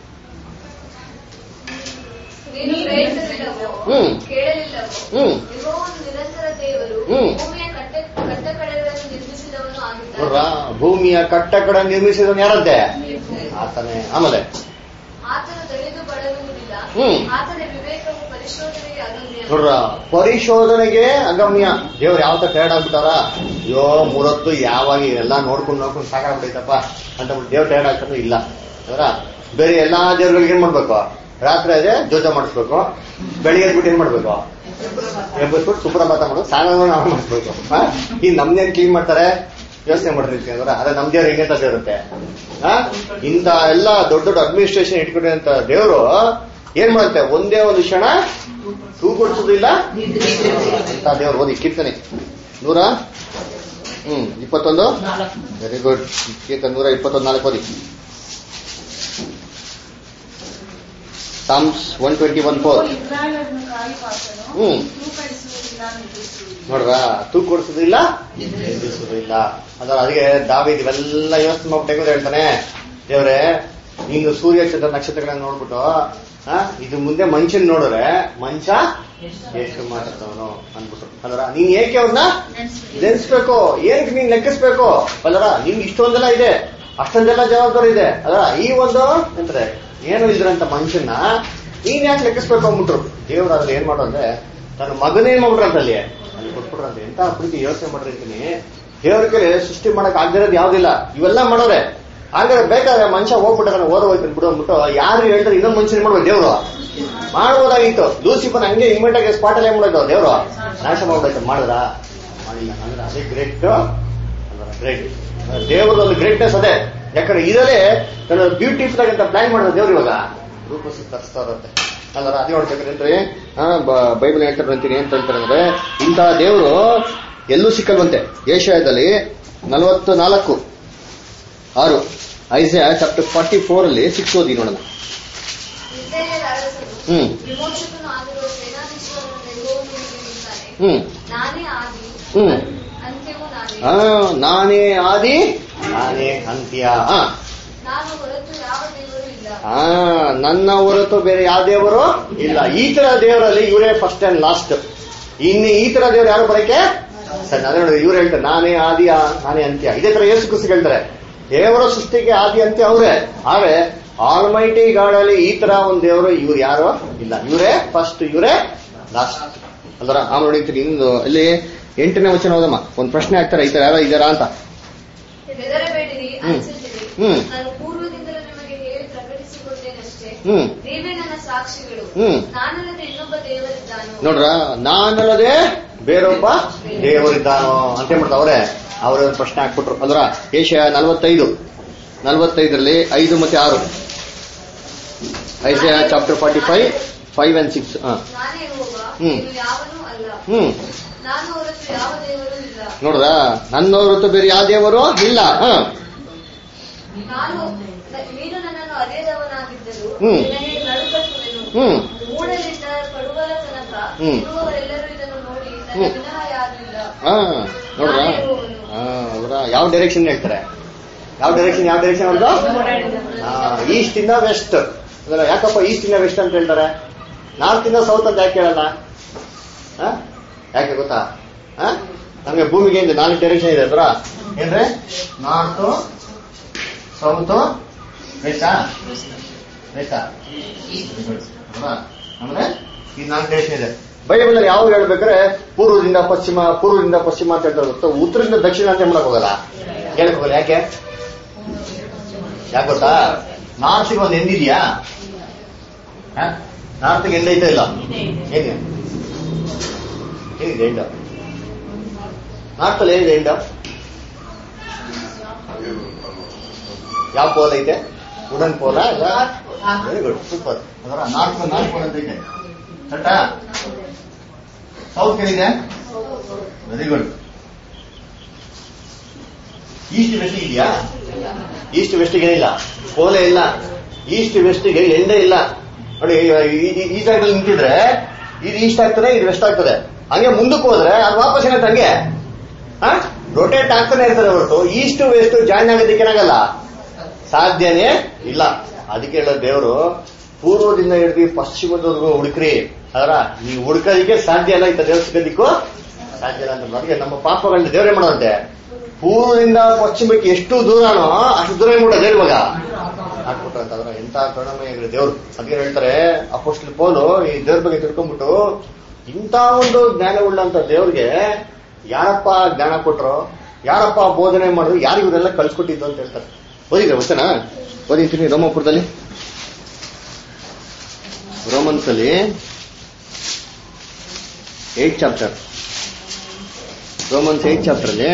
ನೀನು ಗ್ರಹಿಸಲಿಲ್ಲವೋ ಹ್ಮ್. ಕೇಳಲಿಲ್ಲವೋ ಹ್ಮ್. ಯೆಹೋವನು ನಿರಂತರ ದೇವರು ಹ್ಮ್. ಭೂಮಿಯ ಕಟ್ಟ ಕಟ್ಟಕಡೆಗಳನ್ನು ನಿರ್ಮಿಸಿದವನು ಆಗಿದ್ದಾನೆ ನೋಡ್ರ ಭೂಮಿಯ ಕಟ್ಟಕಡ ನಿರ್ಮಿಸಿದವನು ಯಾರಂತೆ ಆತನೇ ಆಮೇಲೆ ಆತನು ತಿಳಿದು ಬಳಲುವುದಿಲ್ಲ ಹ್ಮ್. ಆತನ ವಿವೇಕವು ಪರಿಶೋಧನೆಗೆ ಅಗಮ್ಯ ನೋಡ್ರ ಪರಿಶೋಧನೆಗೆ ಅಗಮ್ಯ ದೇವ್ರು ಯಾವ ಟೈರ್ಡ್ ಆಗ್ಬಿಟ್ಟಾರ ಅಯ್ಯೋ ಮೂರೊತ್ತು ಯಾವಾಗ ಎಲ್ಲ ನೋಡ್ಕೊಂಡು ನೋಡ್ಕೊಂಡು ಸಾಕಾಗ್ಬಿಟ್ಟೈತಪ್ಪ ಅಂತ ದೇವ್ರು ಟೈರ್ಡ್ ಆಗ್ತಾನೆ ಇಲ್ಲ ಅವರ ಬೇರೆ ಎಲ್ಲಾ ದೇವ್ರಿಗೆ ಏನ್ ಮಾಡ್ಬೇಕು ರಾತ್ರಿ ಅದೇ ಜೋಜ ಮಾಡಿಸ್ಬೇಕು ಬೆಳಿಗ್ಗೆ ಎದ್ಬಿಟ್ಟು ಏನ್ ಮಾಡ್ಬೇಕು ಎಬ್ಬಿಸ್ಬಿಟ್ಟು ಸುಪ್ರಭಾತ ಮಾಡೋದು ಸ್ನಾನ ನಾವು ಮಾಡಿಸ್ಬೇಕು ಹಾ? ಈ ನಮ್ದೇನ್ ಕ್ಲೀನ್ ಮಾಡ್ತಾರೆ ಯೋಚನೆ ಮಾಡಿರ್ತೀವಿ ಅಂದ್ರೆ ಅದೇ ನಮ್ ದೇವ್ರು ಹೆಂಗೆ ಅಂತ ಇರುತ್ತೆ ಹಾ? ಇಂಥ ಎಲ್ಲ ದೊಡ್ಡ ದೊಡ್ಡ ಅಡ್ಮಿನಿಸ್ಟ್ರೇಷನ್ ಇಟ್ಕೊಂಡಿರಂತ ದೇವರು ಏನ್ ಮಾಡುತ್ತೆ ಒಂದೇ ಒಂದು ಕ್ಷಣ ತೂ ಕೊಡ್ಸೋದಿಲ್ಲ ಅಂತ ದೇವ್ರು ಓದಿ ಕೀರ್ತನೆ ನೂರ ಹ್ಮ್ ಇಪ್ಪತ್ತೊಂದು ವೆರಿ ಗುಡ್ ಕೀರ್ತನೆ ನೂರ ಇಪ್ಪತ್ತೊಂದು ನಾಲ್ಕು ಓದಿ psalms one twenty one four ಇಸ್ರಾಯೇಲರನ್ನು ಕಾಯುವಾತನು ಹ್ಮ್. ತೂಕಡಿಸುವುದಿಲ್ಲ ನಿಲ್ಲಿಸುವುದಿಲ್ಲ ನೋಡ್ರ ತೂಕ ಕೊಡಿಸೋದಿಲ್ಲ ನಿಲ್ಲಿಸೋದಿಲ್ಲ ಅದ್ರ ಅದಕ್ಕೆ ದಾವಿದ್ ಇವೆಲ್ಲ ಯೋಚನೆ ಮಾಡ್ಬಿಟ್ಟು ಹೇಳ್ತಾನೆ ದೇವ್ರೆ ನೀನು ಸೂರ್ಯ ಚಂದ್ರ ನಕ್ಷತ್ರಗಳನ್ನ ನೋಡ್ಬಿಟ್ಟು ಆ, ಇದು ಮುಂದೆ ಮನುಷ್ಯನ್ ನೋಡಿದ್ರೆ ಮನುಷ್ಯ ಎಷ್ಟು ಮಾತಾಡ್ತವನು ಅಂದ್ಬಿಟ್ಟು ಅಲ್ರ ನೀನ್ ಏಕೆ ಅವ್ರನ್ನ ನೆನ್ಸ್ಬೇಕು ಏನಕ್ಕೆ ನೀನ್ ಲೆಕ್ಕಿಸ್ಬೇಕು ಅಲ್ಲರ ನಿಮ್ಗೆ ಇಷ್ಟೊಂದೆಲ್ಲ ಇದೆ ಅಷ್ಟೊಂದೆಲ್ಲ ಜವಾಬ್ದಾರಿ ಇದೆ ಅಲ್ರ ಈ ಒಂದು ಎಂತಾರೆ ಏನು ಇದ್ರಂತ ಮನುಷ್ಯನ ನೀನ್ ಯಾಕೆ ಲೆಕ್ಕಿಸ್ಬೇಕು ಅಂದ್ಬಿಟ್ರು ದೇವ್ರು ಅದ್ರಲ್ಲಿ ಏನ್ ಮಾಡೋ ಅಂದ್ರೆ ತನ್ನ ಮಗನೇನ್ ಮಾಡ್ಬಿಟ್ರಂತ ಅಲ್ಲಿ ಅಲ್ಲಿ ಕೊಟ್ಬಿಟ್ರಂತೆ ಎಂತ ಪ್ರೀತಿ ಯೋಚನೆ ಮಾಡಿರ್ತೀನಿ ದೇವ್ರ ಕೈಲಿ ಸೃಷ್ಟಿ ಮಾಡಕ್ ಆಗದಿರೋದು ಯಾವ್ದಿಲ್ಲ ಇವೆಲ್ಲ ಮಾಡೋರೆ ಹಾಗಾದ್ರೆ ಬೇಕಾದ್ರೆ ಮನುಷ್ಯ ಹೋಗ್ಬಿಟ್ಟಾರೆ ಓದ ಹೋಗ್ತೀನಿ ಬಿಡು ಅಂದ್ಬಿಟ್ಟು ಯಾರು ಹೇಳ್ತಾರೆ ಇನ್ನೊಂದು ಮನುಷ್ಯನ ಮಾಡ್ಬೇಕು ದೇವ್ರು ಮಾಡ್ಬೋದಾಗಿತ್ತು ಲೂಸಿಫನ್ ಹಂಗೆ ಇಮಿಡಿಯೇಟ್ ಆಗಿ ಸ್ಪಾಟ್ ಅಲ್ಲಿ ಏನ್ ಮಾಡೋದು ದೇವ್ರು ನಾಶ ಮಾಡ್ಬೇಕು ಮಾಡಿದ್ರ ಮಾಡಿಲ್ಲ ಅಂದ್ರೆ ಅದೇ ಗ್ರೇಟ್ ಗ್ರೇಟ್ ದೇವ್ರ ಒಂದು ಗ್ರೇಟ್ನೆಸ್ ಅದೇ ಯಾಕಂದ್ರೆ ಇದರಲ್ಲೇ ತನ್ನ ಬ್ಯೂಟಿಫುಲ್ ಆಗಿ ಅಂತ ಪ್ಲಾನ್ ಮಾಡಿದ ದೇವ್ರು ಇವಾಗ ರೂಪಿಸಿ ತರಿಸ್ತಾ ಇರುತ್ತೆ ಅಲ್ಲರ ಅದೇ ನೋಡ್ಬೇಕಂದ್ರೆ ಆ, ಬ- ಬೈಬಲ್ ಹೇಳ್ತಾರೆ ಅಂತೀನಿ ಏನ್ ಹೇಳ್ತಾರೆ ಅಂದ್ರೆ ಇಂತಹ ದೇವರು ಎಲ್ಲೂ ಸಿಕ್ಕಲ್ವಂತೆ ಏಷ್ಯಾದಲ್ಲಿ ನಲವತ್ತು ನಾಲ್ಕು ಆರು ಐಸೆ ಚಾಪ್ಟರ್ ಫಾರ್ಟಿ ಫೋರ್ ಅಲ್ಲಿ ಸಿಕ್ಸ್ ಓದಿ ನೋಡೋಣ ಇಸ್ರಾಯೇಲ್ ಅರಸನು ಹ್ಮ್ ವಿಮೋಚಕನು ಆಗಿರುವ ಸೇನಾಧೀಶ್ವರನ ಯೆಹೋವನಿದ್ದಾನೆ ಹ್ಮ್ ನಾನೇ ಆದಿ ಹ್ಮ್. ಅಂತ್ಯವೂ ನಾನೇ ಆ, ನಾನೇ ಆದಿ ನಾನೇ ಅಂತ್ಯ ಆ, ನಾನು ಹೊರತು ಯಾವ ದೇವರು ಇಲ್ಲ ಆ, ನನ್ನ ಹೊರತು ಬೇರೆ ಯಾವ ದೇವರು ಇಲ್ಲ ಈ ತರ ದೇವರಲ್ಲಿ ಇವರೇ ಫಸ್ಟ್ ಅಂಡ್ ಲಾಸ್ಟ್ ಇನ್ನು ಈ ತರ ದೇವರು ಯಾರು ಬರಕ್ಕೆ ಸರಿ ಅದೇ ನೋಡಿ ಇವ್ರು ಹೇಳ್ತಾರೆ ನಾನೇ ಆದಿ ಆ, ನಾನೇ ಅಂತ್ಯ ಇದೇ ತರ ಯೇಸು ಕ್ರಿಸ್ತು ಹೇಳ್ತಾರೆ ದೇವರ ಸೃಷ್ಟಿಗೆ ಆದಿ ಅಂತ್ಯ ಅವರೇ ಆದ್ರೆ ಆಲ್ಮೈಟಿ ಗಾಡಲ್ಲಿ ಈ ತರ ಒಂದು ದೇವರು ಇವ್ರು ಯಾರು ಇಲ್ಲ ಇವರೇ ಫಸ್ಟ್ ಇವರೇ ಲಾಸ್ಟ್ ಅಲ್ವರ ಆಮೇಲೆ ನೋಡಿರ್ತೀನಿ ಇನ್ನೊಂದು ಇಲ್ಲಿ ಎಂಟನೇ ವಚನ ಹೋದಮ್ಮ ಒಂದು ಪ್ರಶ್ನೆ ಹಾಕ್ತಾರೆ ಈ ತರ ಯಾರೋ ಇದಾರಾ ಅಂತ ಹೆದರಬೇಡಿರಿ ಹ್ಮ್. ಅನಿಸುತ್ತಿರಿ ಹ್ಮ್. ನಾನು ಪೂರ್ವದಿಂದಲೂ ನಿಮಗೆ ಹೇಳಿ ಪ್ರಕಟಿಸಿಕೊಟ್ಟೇನಷ್ಟೇ ಹ್ಮ್ ನೀವೇ ನನ್ನ ಸಾಕ್ಷಿಗಳು ಹ್ಮ್. ನಾನಲ್ಲದೆ ಇನ್ನೊಬ್ಬ ದೇವರಿದ್ದಾನು ನೋಡ್ರ ನಾನಲ್ಲದೆ ಬೇರೊಬ್ಬ ದೇವರಿದ್ದಾನೋ ಅಂತ ಹೇಳ್ಬಿಡ್ತಾರೆ ಅವರೇ ಅವರ ಒಂದು ಪ್ರಶ್ನೆ ಹಾಕ್ಬಿಟ್ರು ಅಲ್ರ ಏಷ್ಯಾ ನಲವತ್ತೈದು ನಲವತ್ತೈದರಲ್ಲಿ ಐದು ಮತ್ತೆ ಆರು Isaiah chapter forty five five and six ನಾನೇ ಯೆಹೋವ ಹ್ಮ್. ನೀನು ಯಾವನೂ ಅಲ್ಲ ಹ್ಮ್ ನಾನು ಹೊರತು ಯಾವ ದೇವರು ಇಲ್ಲ ನೋಡ್ರ ನನ್ನ ಹೊರತು ಬೇರೆ ಯಾವ ದೇವರು ಇಲ್ಲ ಹ ನಾನು ನೀನು ನನ್ನನ್ನು ಅದೇದವನಾಗಿದ್ದರು ಹ್ಮ್. ನಿನಗೆ ನಡುಕಟ್ಟುವೆನು ಹ್ಮ್ ಮೂಡಲಿದ್ದ ಪಡುವರ ತನಕ ಹ್ಮ್. ಇರುವವರೆಲ್ಲರೂ ಇದನ್ನು ನೋಡಿ ನನ್ನ ಹ್ಮ್. ವಿನಃ ಯಾರೂ ಇಲ್ಲ ಹಾ ನೋಡ್ರ ಹಾ ಅವರ ಯಾವ ಡೈರೆಕ್ಷನ್ ಹೇಳ್ತಾರೆ ಯಾವ ಡೈರೆಕ್ಷನ್ ಯಾವ ಡೈರೆಕ್ಷನ್ ಅವ್ರದ್ದು ಈಸ್ಟ್ ಇಂದ ವೆಸ್ಟ್ ಅಂದ್ರೆ ಯಾಕಪ್ಪ ಈಸ್ಟ್ ಇಂದ ವೆಸ್ಟ್ ಅಂತ ಹೇಳ್ತಾರೆ ನಾರ್ತ್ ಇಂದ ಸೌತ್ ಅಂತ ಯಾಕೆ ಹೇಳಲ್ಲ ಆ? ಯಾಕೆ ಗೊತ್ತಾ ಆ? ನಮ್ಗೆ ಭೂಮಿಗೆ ಏನು ನಾಲ್ಕು ಡೈರೆಕ್ಷನ್ ಇದೆ ಅದ್ರ ಏನ್ರೆ ನಾರ್ತ್ ಸೌತ್ ವೆಸ್ಟಾ ವೆಸ್ಟಾ ಅಂದ್ರೆ ಈ ನಾಲ್ಕು ಡೈರೆಕ್ಷನ್ ಇದೆ ಬೈಬಲ್ ಅಲ್ಲಿ ಯಾವಾಗ ಹೇಳ್ಬೇಕಾದ್ರೆ ಪೂರ್ವದಿಂದ ಪಶ್ಚಿಮ ಪೂರ್ವದಿಂದ ಪಶ್ಚಿಮ ಅಂತ ಹೇಳ್ತಾರೆ ಗೊತ್ತಾ ಉತ್ತರದಿಂದ ದಕ್ಷಿಣ ಅಂತ ಮಾಡಕ್ ಹೋಗಲ್ಲ ಹೇಳಕ್ ಹೋಗಲ್ಲ ಯಾಕೆ ಯಾಕೆ ಗೊತ್ತಾ ನಾರ್ತ್ಗೆ ಒಂದು ಎಂದಿದ್ಯಾ ನಾರ್ತ್ಗೆ ಎಂಡ್ ಐತೆ ಇಲ್ಲ ಏನಿದೆ ಏನಿದೆ ಎಂಡ ನಾರ್ತ್ ಅಲ್ಲಿ ಏನಿದೆ ಎಂಡ ಯಾವ ಪೋಲ್ ಐತೆ ವುಡನ್ ಪೋಲ ಇಲ್ಲ ವೆರಿ ಗುಡ್ ಸೂಪರ್ ಅದರ ನಾಲ್ಕು ನಾಲ್ಕು ಪೋಲ್ ಅಂತ ಐತೆ ಕರೆಕ್ಟಾ ಸೌತ್ ಏನಿದೆ ವೆರಿ ಗುಡ್ ಈಸ್ಟ್ ವೆಸ್ಟ್ ಇದೆಯಾ ಈಸ್ಟ್ ವೆಸ್ಟ್ಗೆ ಏನಿಲ್ಲ ಪೋಲೆ ಇಲ್ಲ ಈಸ್ಟ್ ವೆಸ್ಟ್ಗೆ ಎಂಡೇ ಇಲ್ಲ ನೋಡಿ ಈ- ಈ- ಈ ಸೈಡ್ ನಿಂತಿದ್ರೆ ಇದು ಈಸ್ಟ್ ಆಗ್ತದೆ ಇದು ವೆಸ್ಟ್ ಆಗ್ತದೆ ಹಂಗೆ ಮುಂದಕ್ಕೆ ಹೋದ್ರೆ ಅದು ವಾಪಸ್ ಏನಾಯ್ತು ಹಂಗೆ ರೊಟೇಟ್ ಆಗ್ತಾನೆ ಇರ್ತದೆ ಹೊರತು ಈಸ್ಟ್ ವೆಸ್ಟ್ ಜಾಯಿನ್ ಆಗೋದಕ್ಕೆ ಏನಾಗಲ್ಲ ಸಾಧ್ಯನೇ ಇಲ್ಲ ಅದಕ್ಕೆ ಹೇಳೋದು ದೇವರು ಪೂರ್ವದಿಂದ ಹಿಡಿದು ಪಶ್ಚಿಮದವರೆಗೂ ಹುಡುಕ್ರಿ ಅದರ ಈ ಹುಡುಕೋದಿಕ್ಕೆ ಸಾಧ್ಯ ಇಲ್ಲ ಇಂಥ ದೇವ್ರ ಸಿಗೋದಿಕ್ಕೂ ಸಾಧ್ಯ ಇಲ್ಲ ಅಂತ ಅದಕ್ಕೆ ನಮ್ಮ ಪಾಪಗಳನ್ನ ದೇವರೇ ಮಾಡೋದಂತೆ ಪೂರ್ವದಿಂದ ಪಶ್ಚಿಮಕ್ಕೆ ಎಷ್ಟು ದೂರನೋ ಅಷ್ಟು ದೂರ ಏನ್ ಮಾಡೋದು ದೇವ್ರ ಇವಾಗ ಹಾಕ್ಬಿಟ್ರು ಅಂತ ಅದ್ರ ಎಂತ ಕರುಣಮಯ ದೇವ್ರು ಅದಕ್ಕೆ ಹೇಳ್ತಾರೆ ಅಪೋಸ್ಟಲ್ ಪೋಲು ಈ ದೇವ್ರ ಬಗ್ಗೆ ತಿಳ್ಕೊಂಡ್ಬಿಟ್ಟು ಇಂಥ ಒಂದು ಜ್ಞಾನವುಳ್ಳಂತ ದೇವ್ರಿಗೆ ಯಾರಪ್ಪ ಜ್ಞಾನ ಕೊಟ್ರು ಯಾರಪ್ಪ ಬೋಧನೆ ಮಾಡಿದ್ರು ಯಾರು ಇವರೆಲ್ಲ ಕಳ್ಸ್ಕೊಟ್ಟಿದ್ದು ಅಂತ ಹೇಳ್ತಾರೆ ಓದಿದ್ರೆ ವಚನ ಓದಿರ್ತೀನಿ ರೋಮಪುರದಲ್ಲಿ ರೋಮನ್ಸ್ ಅಲ್ಲಿ eight chapter Romans eight chapter ಅಲ್ಲಿ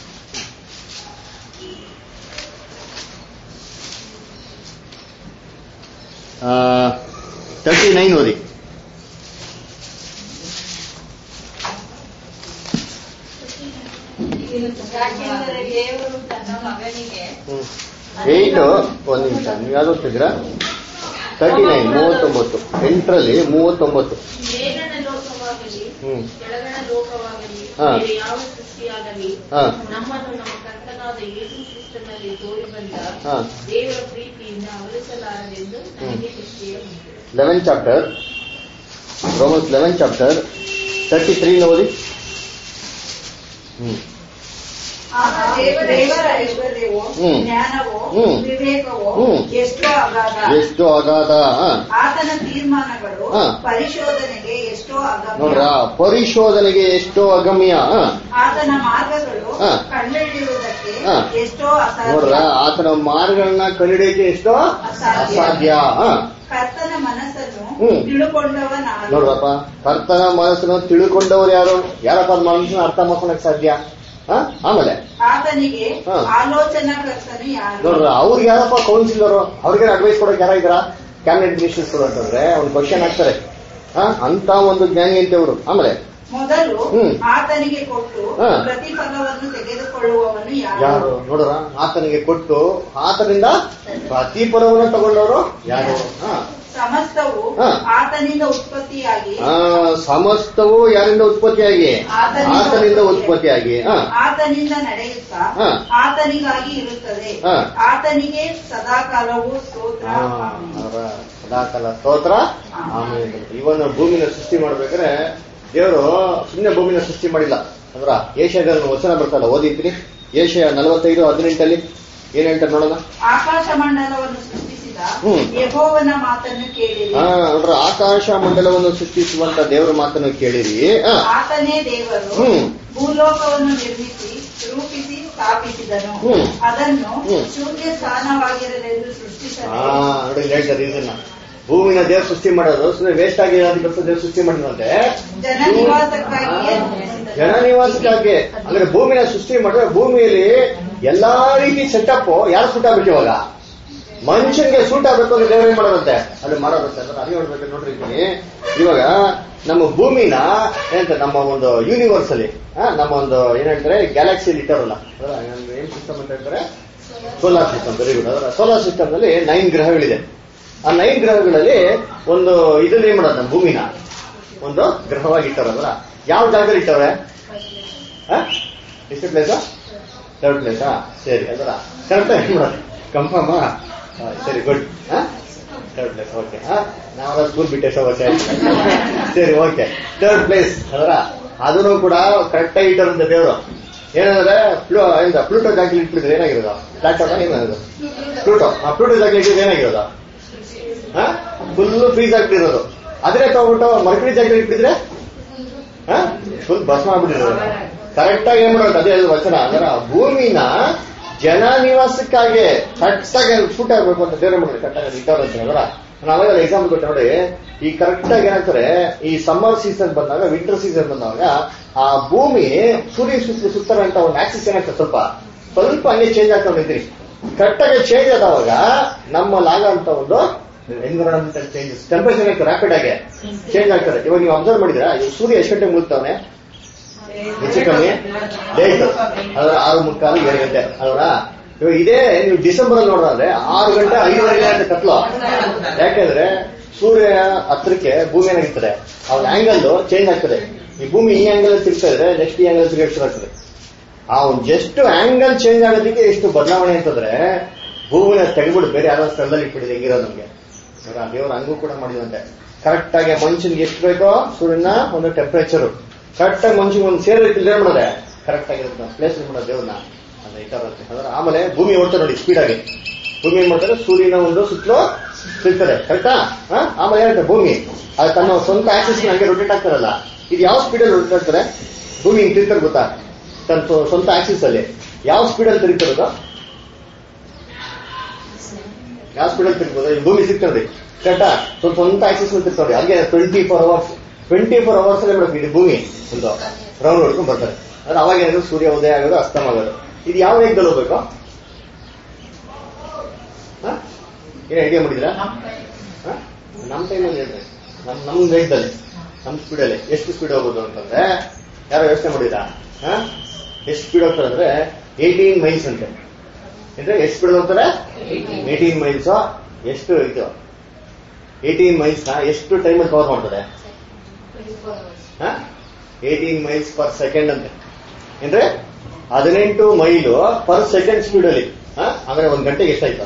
ತರ್ಟಿ ನೈನ್ ಓದಿ ಯಾಕೆಂದರೆ ದೇವರು ತನ್ನ ಮಗನಿಗೆ ಏಟ್ ಒಂದು ನಿಮಿಷ ನೀವು ಯಾವ್ದು ಓದ್ತಿದ್ದೀರಾ ತರ್ಟಿ ನೈನ್ ಮೂವತ್ತೊಂಬತ್ತು ಎಂಟರಲ್ಲಿ ಮೂವತ್ತೊಂಬತ್ತು ಮೇಲನ ಲೋಕವಾಗಲಿ ಹ್ಮ್ ಕೆಳಗಣ ಲೋಕವಾಗಲಿ ಹಾ. ಬೇರೆ ಯಾವ ಸೃಷ್ಟಿಯಾಗಲಿ ಹಾ ನಮ್ಮನ್ನು ನಮ್ಮ ಕರ್ತನಾದ ಯೇಸು ಕ್ರಿಸ್ತನಲ್ಲಿ ತೋರಿ ಬಂದ ಹಾ ದೇವರ ಪ್ರೀತಿಯಿಂದ ಅವರಿಸಲಾರದೆಂದು ನನಗೆ ನಿಶ್ಚಯ ಉಂಟು eleven chapter Romans eleven chapter thirty three ಓದಿ ಹ್ಮ್ ಆಗ ದೇವರ ಐಶ್ವರ್ಯವೋ ಹ್ಮ್. ಜ್ಞಾನವೋ ಹ್ಮ್. ವಿವೇಕವೋ ಹ್ಮ್. ಎಷ್ಟೋ ಅಗಾಧ ಎಷ್ಟು ಅಗಾಧ ಹಾ. ಆತನ ತೀರ್ಮಾನಗಳು ಹಾ. ಪರಿಶೋಧನೆಗೆ ಎಷ್ಟೋ ನೋಡ್ರ ಅಗಮ್ಯ ಪರಿಶೋಧನೆಗೆ ಎಷ್ಟೋ ಅಗಮ್ಯ ಹಾ. ಆತನ ಮಾರ್ಗಗಳು ಹಾ. ಕಂಡುಹಿಡಿಯುವುದಕ್ಕೆ ಹಾ. ಎಷ್ಟೋ ನೋಡ್ರ ಅಸಾಧ್ಯ ಆತನ ಮಾರ್ಗಗಳನ್ನ ಕಂಡಿಡಿಯಕ್ಕೆ ಎಷ್ಟೋ ಅಸಾಧ್ಯ. ಅಸಾಧ್ಯ ಹಾ. ಕರ್ತನ ಮನಸ್ಸನ್ನು ಹ್ಮ್. ತಿಳುಕೊಂಡವನಾರು ನೋಡ್ರಪ್ಪ ಕರ್ತನ ಮನಸ್ಸನ್ನು ತಿಳ್ಕೊಂಡವ್ರು ಯಾರು ಯಾರಪ್ಪ ಅದ್ ಮನಸ್ಸನ್ನ ಅರ್ಥ ಮಾಡ್ಕೊಳಕ್ ಸಾಧ್ಯ ಹಾ? ಆಮೇಲೆ ಆತನಿಗೆ ಹಾ. ಆಲೋಚನಾ ಕರ್ತನು ಯಾರು ನೋಡ್ರ ಅವ್ರಿಗೆ ಯಾರಪ್ಪ ಕೌನ್ಸಿಲರ್ ಅವ್ರಿಗೆ ಅಡ್ವೈಸ್ ಕೊಡಕ್ ಯಾರ ಇದಾರ ಕ್ಯಾಬಿನೆಟ್ ಮಿನಿಸ್ಟರ್ಸ್ ಅಂತಂದ್ರೆ ಅವ್ನು ಕ್ವಶನ್ ಹಾಕ್ತಾರೆ ಹಾ ಅಂತ ಒಂದು ಜ್ಞಾನಿ ಅಂತ ಅವರು ಆಮೇಲೆ ಮೊದಲು ಹ್ಮ್. ಆತನಿಗೆ ಕೊಟ್ಟು ಹಾ. ಪ್ರತಿಫಲವನ್ನು ತೆಗೆದುಕೊಳ್ಳುವವನು ಯಾರು ಯಾರು ನೋಡ್ರ ಆತನಿಗೆ ಕೊಟ್ಟು ಆತನಿಂದ ಪ್ರತಿಫಲವನ್ನು ತಗೊಂಡವರು ಯಾರು ಹಾ. ಸಮಸ್ತವು ಹಾ. ಆತನಿಂದ ಉತ್ಪತ್ತಿಯಾಗಿ ಆ, ಸಮಸ್ತವು ಯಾರಿಂದ ಉತ್ಪತ್ತಿಯಾಗಿ ಆತನಿಂದ ಆತನಿಂದ ಉತ್ಪತ್ತಿಯಾಗಿ ಹಾ. ಆತನಿಂದ ನಡೆಯುತ್ತಾ ಹಾ. ಆತನಿಗಾಗಿ ಇರುತ್ತದೆ ಹಾ. ಆತನಿಗೆ ಸದಾಕಾಲವು ಸ್ತೋತ್ರ ಆ, ಆಮೆನ್. ಅವರ ಸದಾಕಾಲ ಸ್ತೋತ್ರ ಆಮೇಲೆ ಇವನ್ನ ಭೂಮಿನ ಸೃಷ್ಟಿ ಮಾಡ್ಬೇಕಾದ್ರೆ ದೇವರು ಸುಮ್ಮನೆ ಭೂಮಿನ ಸೃಷ್ಟಿ ಮಾಡಿಲ್ಲ ಅಂದ್ರ ಏಷ್ಯಾದಲ್ಲಿ ವಚನ ಬರ್ತಲ್ಲ ಓದಿದ್ರಿ ಏಷ್ಯಾ ನಲವತ್ತೈದು ಹದಿನೆಂಟಲ್ಲಿ ಏನ್ ಹೇಳ್ತಾರೆ ನೋಡೋಣ ಆಕಾಶ ಮಂಡಲವನ್ನು ಸೃಷ್ಟಿಸಿದ ಹ್ಮ್. ಯೆಹೋವನ ಮಾತನ್ನು ಕೇಳಿರಿ ಹಾ ನೋಡ್ರ ಆಕಾಶ ಮಂಡಲವನ್ನು ಸೃಷ್ಟಿಸುವಂತ ದೇವರ ಮಾತನ್ನು ಕೇಳಿರಿ ಆ, ಆತನೇ ದೇವರು ಹ್ಮ್. ಭೂಲೋಕವನ್ನು ನಿರ್ಮಿಸಿ ರೂಪಿಸಿ ಸ್ಥಾಪಿಸಿದನು ಹ್ಮ್. ಅದನ್ನು ಅದನ್ನು ಹ್ಮ್. ಶೂನ್ಯ ಸ್ಥಾನವಾಗಿರಲೆಂದು ಆ, ಸೃಷ್ಟಿಸಲು ನೋಡಿ ಇಲ್ಲಿ ಹೇಳ್ತಾರೆ ಇದನ್ನ ಭೂಮಿನ ದೇವ್ರು ಸೃಷ್ಟಿ ಮಾಡೋದು ಸುಮ್ಮನೆ ವೇಸ್ಟ್ ಆಗಿ ಅದಕ್ಕೋಸ್ಕರ ದೇವ್ರು ಸೃಷ್ಟಿ ಮಾಡಿದಂತೆ ಜನ ನಿವಾಸಕ್ಕಾಗಿಯೇ ನಿರ್ಮಿಸಿದನು. ಜನ ನಿವಾಸಕ್ಕಾಗಿ ಅಂದ್ರೆ ಭೂಮಿನ ಸೃಷ್ಟಿ ಮಾಡಿದ್ರೆ ಭೂಮಿಯಲ್ಲಿ ಎಲ್ಲಾ ರೀತಿ ಸೆಟಪ್ ಯಾರು ಸೂಟ್ ಆಗ್ಬೇಕು ಇವಾಗ ಮನುಷ್ಯನ್ಗೆ ಸೂಟ್ ಆಗ್ಬೇಕು ಅಂದ್ರೆ ದೇವ್ರ ಏನ್ ಮಾಡೋದಂತೆ ಅಲ್ಲಿ ಮಾಡೋದಂತೆ ಅಂದ್ರೆ ಅದೇ ಹೇಳ್ಬೇಕು ನೋಡ್ರಿ ಇಲ್ಲಿ ಇವಾಗ ನಮ್ಮ ಭೂಮಿನ ಏನಂತ ನಮ್ಮ ಒಂದು ಯೂನಿವರ್ಸ್ ಅಲ್ಲಿ ಆ, ನಮ್ಮ ಒಂದು ಏನ್ ಹೇಳ್ತಾರೆ ಗ್ಯಾಲಕ್ಸಿಯಲ್ಲಿ ಇಟ್ಟಾರಲ್ಲ ಅದರ ಏನ್ ಸಿಸ್ಟಮ್ ಅಂತ ಹೇಳ್ತಾರೆ ಸೋಲಾರ್ ಸಿಸ್ಟಮ್ ವೆರಿ ಗುಡ್ ಅದರ ಸೋಲಾರ್ ಸಿಸ್ಟಮ್ ನಲ್ಲಿ ನೈನ್ ಗ್ರಹಗಳಿದೆ ಆ ನೈನ್ ಗ್ರಹಗಳಲ್ಲಿ ಒಂದು ಇದನ್ನ ಏನ್ ಮಾಡೋದು ನಮ್ಮ ಭೂಮಿನ ಒಂದು ಗ್ರಹವಾಗಿ ಇಟ್ಟಾರಲ್ಲ ಯಾವ ಜಾಗದಲ್ಲಿ ಇಟ್ಟವ್ರೆ ಆ? ಎಷ್ಟು ಪ್ಲೇಸಾ ಥರ್ಡ್ ಪ್ಲೇಸಾ ಸರಿ ಅದರ ಕರೆಕ್ಟ್ ಏನ್ ಮಾಡೋದು ಕನ್ಫರ್ಮ್ ಸರಿ ಗುಡ್ ಥರ್ಡ್ ಪ್ಲೇಸ್ ಓಕೆ ನಾವೆಲ್ಲ ಸ್ಕೂಲ್ ಬಿಟ್ಟೆ ಸವತ್ತೆ ಸರಿ ಓಕೆ ಥರ್ಡ್ ಪ್ಲೇಸ್ ಅದರ ಅದನ್ನು ಕೂಡ ಕರೆಕ್ಟ್ ಆಗಿ ಇಟ್ಟರಂತೆ ದೇವರು ಏನಂದ್ರೆ ಪ್ಲೂ ಎಂತ ಪ್ಲೂಟೋ ಜಾಗದಲ್ಲಿ ಇಟ್ಬಿಟ್ಟಿದ್ರೆ ಏನಾಗಿರೋದು ಪ್ಲಾಟೋನ ಏನದು ಪ್ಲೂಟೋ ಆ ಪ್ಲೂಟೋ ಜಾಗದಲ್ಲಿ ಇಟ್ಟಿದ್ರೆ ಏನಾಗಿರೋದು ಫುಲ್ ಫ್ರೀಸ್ ಆಗ್ಬಿಟ್ಟಿರೋದು ಅದ್ರೆ ತಗೊಂಡ್ಬಿಟ್ಟು ಮರ್ಕರಿ ಜಾಗದಲ್ಲಿ ಇಟ್ಬಿಟ್ಟಿದ್ರೆ ಫುಲ್ ಭಸ್ಮ ಆಗ್ಬಿಟ್ಟಿರೋದು ಕರೆಕ್ಟ್ ಆಗಿ ಏನ್ ಮಾಡೋದು ಅದೇ ಅದು ವಚನ ಅಂದ್ರೆ ಆ ಭೂಮಿನ ಜನ ನಿವಾಸಕ್ಕಾಗಿ ಕರೆಕ್ಟಾಗಿ ಫುಟ್ ಆಗ್ಬೇಕು ಅಂತ ದೇವ್ರ ಮಾಡಿ ಕರೆಕ್ಟಾಗಿ ಇಟ್ಟವ್ರು ಅಂತ ಹೇಳಿದ್ರ ನಾನು ಅವಾಗ ಎಕ್ಸಾಂಪಲ್ ಕೊಟ್ಟೆ ನೋಡಿ ಈ ಕರೆಕ್ಟ್ ಆಗಿ ಏನಾಗ್ತಾರೆ ಈ ಸಮ್ಮರ್ ಸೀಸನ್ ಬಂದಾಗ ವಿಂಟರ್ ಸೀಸನ್ ಬಂದಾಗ ಆ ಭೂಮಿ ಸೂರ್ಯ ಸುತ್ತ ಸುತ್ತರ ಅಂತ ಒಂದು ಆಕ್ಸಿಸ್ ಏನಾಗ್ತದೆ ಸ್ವಲ್ಪ ಸ್ವಲ್ಪ ಹಂಗೆ ಚೇಂಜ್ ಆಗ್ತಾ ನಿಂತ್ರಿ ಕರೆಕ್ಟ್ ಆಗಿ ಚೇಂಜ್ ಆದವಾಗ ನಮ್ಮಲ್ಲಾಗ ಅಂತ ಒಂದು ಎನ್ವಿರಾನ್ಮೆಂಟಲ್ ಚೇಂಜಸ್ ಟೆಂಪರೇಚರ್ ರ್ಯಾಪಿಡ್ ಆಗಿ ಚೇಂಜ್ ಆಗ್ತದೆ ಇವಾಗ ನೀವು ಅಬ್ಸರ್ವ್ ಮಾಡಿದ್ರೆ ಈ ಸೂರ್ಯ ಎಷ್ಟು ಗಂಟೆ ಮುಳುಗ್ತಾವನೆ ಹೆಚ್ಚು ಕಮ್ಮಿ ಲೇಟ್ ಅದರ ಆರು ಮುಕ್ಕಾಲು ಏಳು ಗಂಟೆ ಅಲ್ವಾ ಇವಾಗ ಇದೇ ನೀವು ಡಿಸೆಂಬರ್ ಅಲ್ಲಿ ನೋಡಿದ್ರೆ ಆರು ಗಂಟೆ ಐದುವರೆಗೆ ಅಂತ ಕತ್ಲು ಯಾಕೆಂದ್ರೆ ಸೂರ್ಯ ಹತ್ರಕ್ಕೆ ಭೂಮಿ ಏನಾಗಿರ್ತದೆ ಅವ್ರ ಆಂಗಲ್ ಚೇಂಜ್ ಆಗ್ತದೆ ಈ ಭೂಮಿ ಈ ಆಂಗಲ್ ತಿರ್ಗ್ತಾ ಇದ್ರೆ ನೆಕ್ಸ್ಟ್ ಈ ಆಂಗಲ್ ತಿರುಗಿಸ್ತಾಗ್ತದೆ ಆ ಒಂದು ಜಸ್ಟ್ ಆಂಗಲ್ ಚೇಂಜ್ ಆಗೋದಕ್ಕೆ ಎಷ್ಟು ಬದಲಾವಣೆ ಅಂತಂದ್ರೆ ಭೂಮಿನ ತೆಗೆದ್ಬಿಟ್ಟು ಬೇರೆ ಯಾರೋ ಸ್ಥಳದಲ್ಲಿ ಇಟ್ಬಿಟ್ಟಿದೆ ಹೆಂಗಿರೋದು ನಮ್ಗೆ ಇವಾಗ ದೇವ್ರ ಹಂಗೂ ಕೂಡ ಮಾಡಿದಂತೆ ಕರೆಕ್ಟ್ ಆಗಿ ಮನುಷ್ಯನ್ಗೆ ಎಷ್ಟು ಬೇಕೋ ಸೂರ್ಯನ ಒಂದು ಟೆಂಪರೇಚರ್ ಕರೆಕ್ಟ್ ಆಗಿ ಮನುಷ್ಯನ್ ಒಂದು ಸೇರ್ ರೀತಿ ಏನ್ ಮಾಡೋದೆ ಕರೆಕ್ಟ್ ಆಗಿರುತ್ತೆ ಪ್ಲೇಸ್ ಮಾಡೋದು ದೇವ್ರನ್ನ ಅದ್ರ ಇಟ್ಟಾರುತ್ತೆ ಅಂದ್ರೆ ಆಮೇಲೆ ಭೂಮಿ ಓಡ್ತಾರೆ ನೋಡಿ ಸ್ಪೀಡ್ ಆಗಿ ಭೂಮಿ ಏನ್ ಮಾಡ್ತಾರೆ ಸೂರ್ಯನ ಒಂದು ಸುತ್ತಲೂ ತಿರ್ತಾರೆ ಕರೆಕ್ಟಾ ಆಮೇಲೆ ಏನಾಗುತ್ತೆ ಭೂಮಿ ಅದು ತನ್ನ ಸ್ವಂತ ಆಕ್ಸಿಸ್ ಹಂಗೆ ರೊಟೇಟ್ ಆಗ್ತಾರಲ್ಲ ಇದು ಯಾವ ಸ್ಪೀಡಲ್ಲಿ ರೊಟೇಟ್ ಆಗ್ತಾರೆ ಭೂಮಿ ಹಿಂಗ್ ತಿರ್ತಾರೆ ಗೊತ್ತಾ ತನ್ನ ಸ್ವ- ಸ್ವಂತ ಆಕ್ಸಿಸ್ ಅಲ್ಲಿ ಯಾವ ಸ್ಪೀಡಲ್ಲಿ ತಿರುಗ್ತಿರೋದು ಯಾವ ಸ್ಪೀಡಲ್ಲಿ ತಿರ್ಬೋದು ಈ ಭೂಮಿ ಸಿಗ್ತದೆ ಕರೆಕ್ಟಾ ಸ್ವಲ್ಪ ಸ್ವಂತ ಆಕ್ಸಿಸ್ ತಿರ್ತಾರೆ ಹಾಗೆ twenty four hours twenty four hours ಅಲ್ಲೇ ಬಿಡಬೇಕು ಇದು ಭೂಮಿ ಒಂದು ರೌಂಡ್ ಹೊಡ್ಕೊಂಡು ಬರ್ತಾರೆ ಅಂದ್ರೆ ಅವಾಗ ಏನಾದ್ರು ಸೂರ್ಯ ಉದಯ ಆಗೋದು ಅಸ್ತಮ ಆಗೋದು ಇದು ಯಾವ ವೇಗದಲ್ಲಿ ಹೋಗ್ಬೇಕು ಹ? ಏನ್ ಐಡಿಯಾ ಮಾಡಿದ್ರಾ ಹ? ನಮ್ ಟೈಮಲ್ಲಿ ಹೇಳ್ರಿ ನಮ್ ನಮ್ ವೇಗದಲ್ಲಿ ನಮ್ ಸ್ಪೀಡಲ್ಲಿ ಎಷ್ಟು ಸ್ಪೀಡ್ ಹೋಗೋದು ಅಂತಂದ್ರೆ ಯಾರೋ ಯೋಚನೆ ಮಾಡಿದ್ರಾ ಹ? ಎಷ್ಟು ಸ್ಪೀಡ್ ಹೋಗ್ತಾರೆ ಅಂದ್ರೆ ಏಯ್ಟೀನ್ ಮೈಲ್ಸ್ ಅಂತೆ ಅಂದ್ರೆ ಎಷ್ಟು ಸ್ಪೀಡ್ ಹೋಗ್ತಾರೆ ಏಯ್ಟೀನ್ ಮೈಲ್ಸ್ ಎಷ್ಟು ಇದು ಏಯ್ಟೀನ್ ಮೈಲ್ಸ್ ನ ಎಷ್ಟು ಟೈಮಲ್ಲಿ ಕವರ್ ಮಾಡ್ತದೆ ಏಯ್ಟೀನ್ ಮೈಲ್ಸ್ ಪರ್ ಸೆಕೆಂಡ್ ಅಂತೆ ಅಂದ್ರೆ ಹದಿನೆಂಟು ಮೈಲು ಪರ್ ಸೆಕೆಂಡ್ ಸ್ಪೀಡ್ ಅಲ್ಲಿ ಹ? ಅಂದ್ರೆ ಒಂದ್ ಗಂಟೆಗೆ ಎಷ್ಟಾಯ್ತು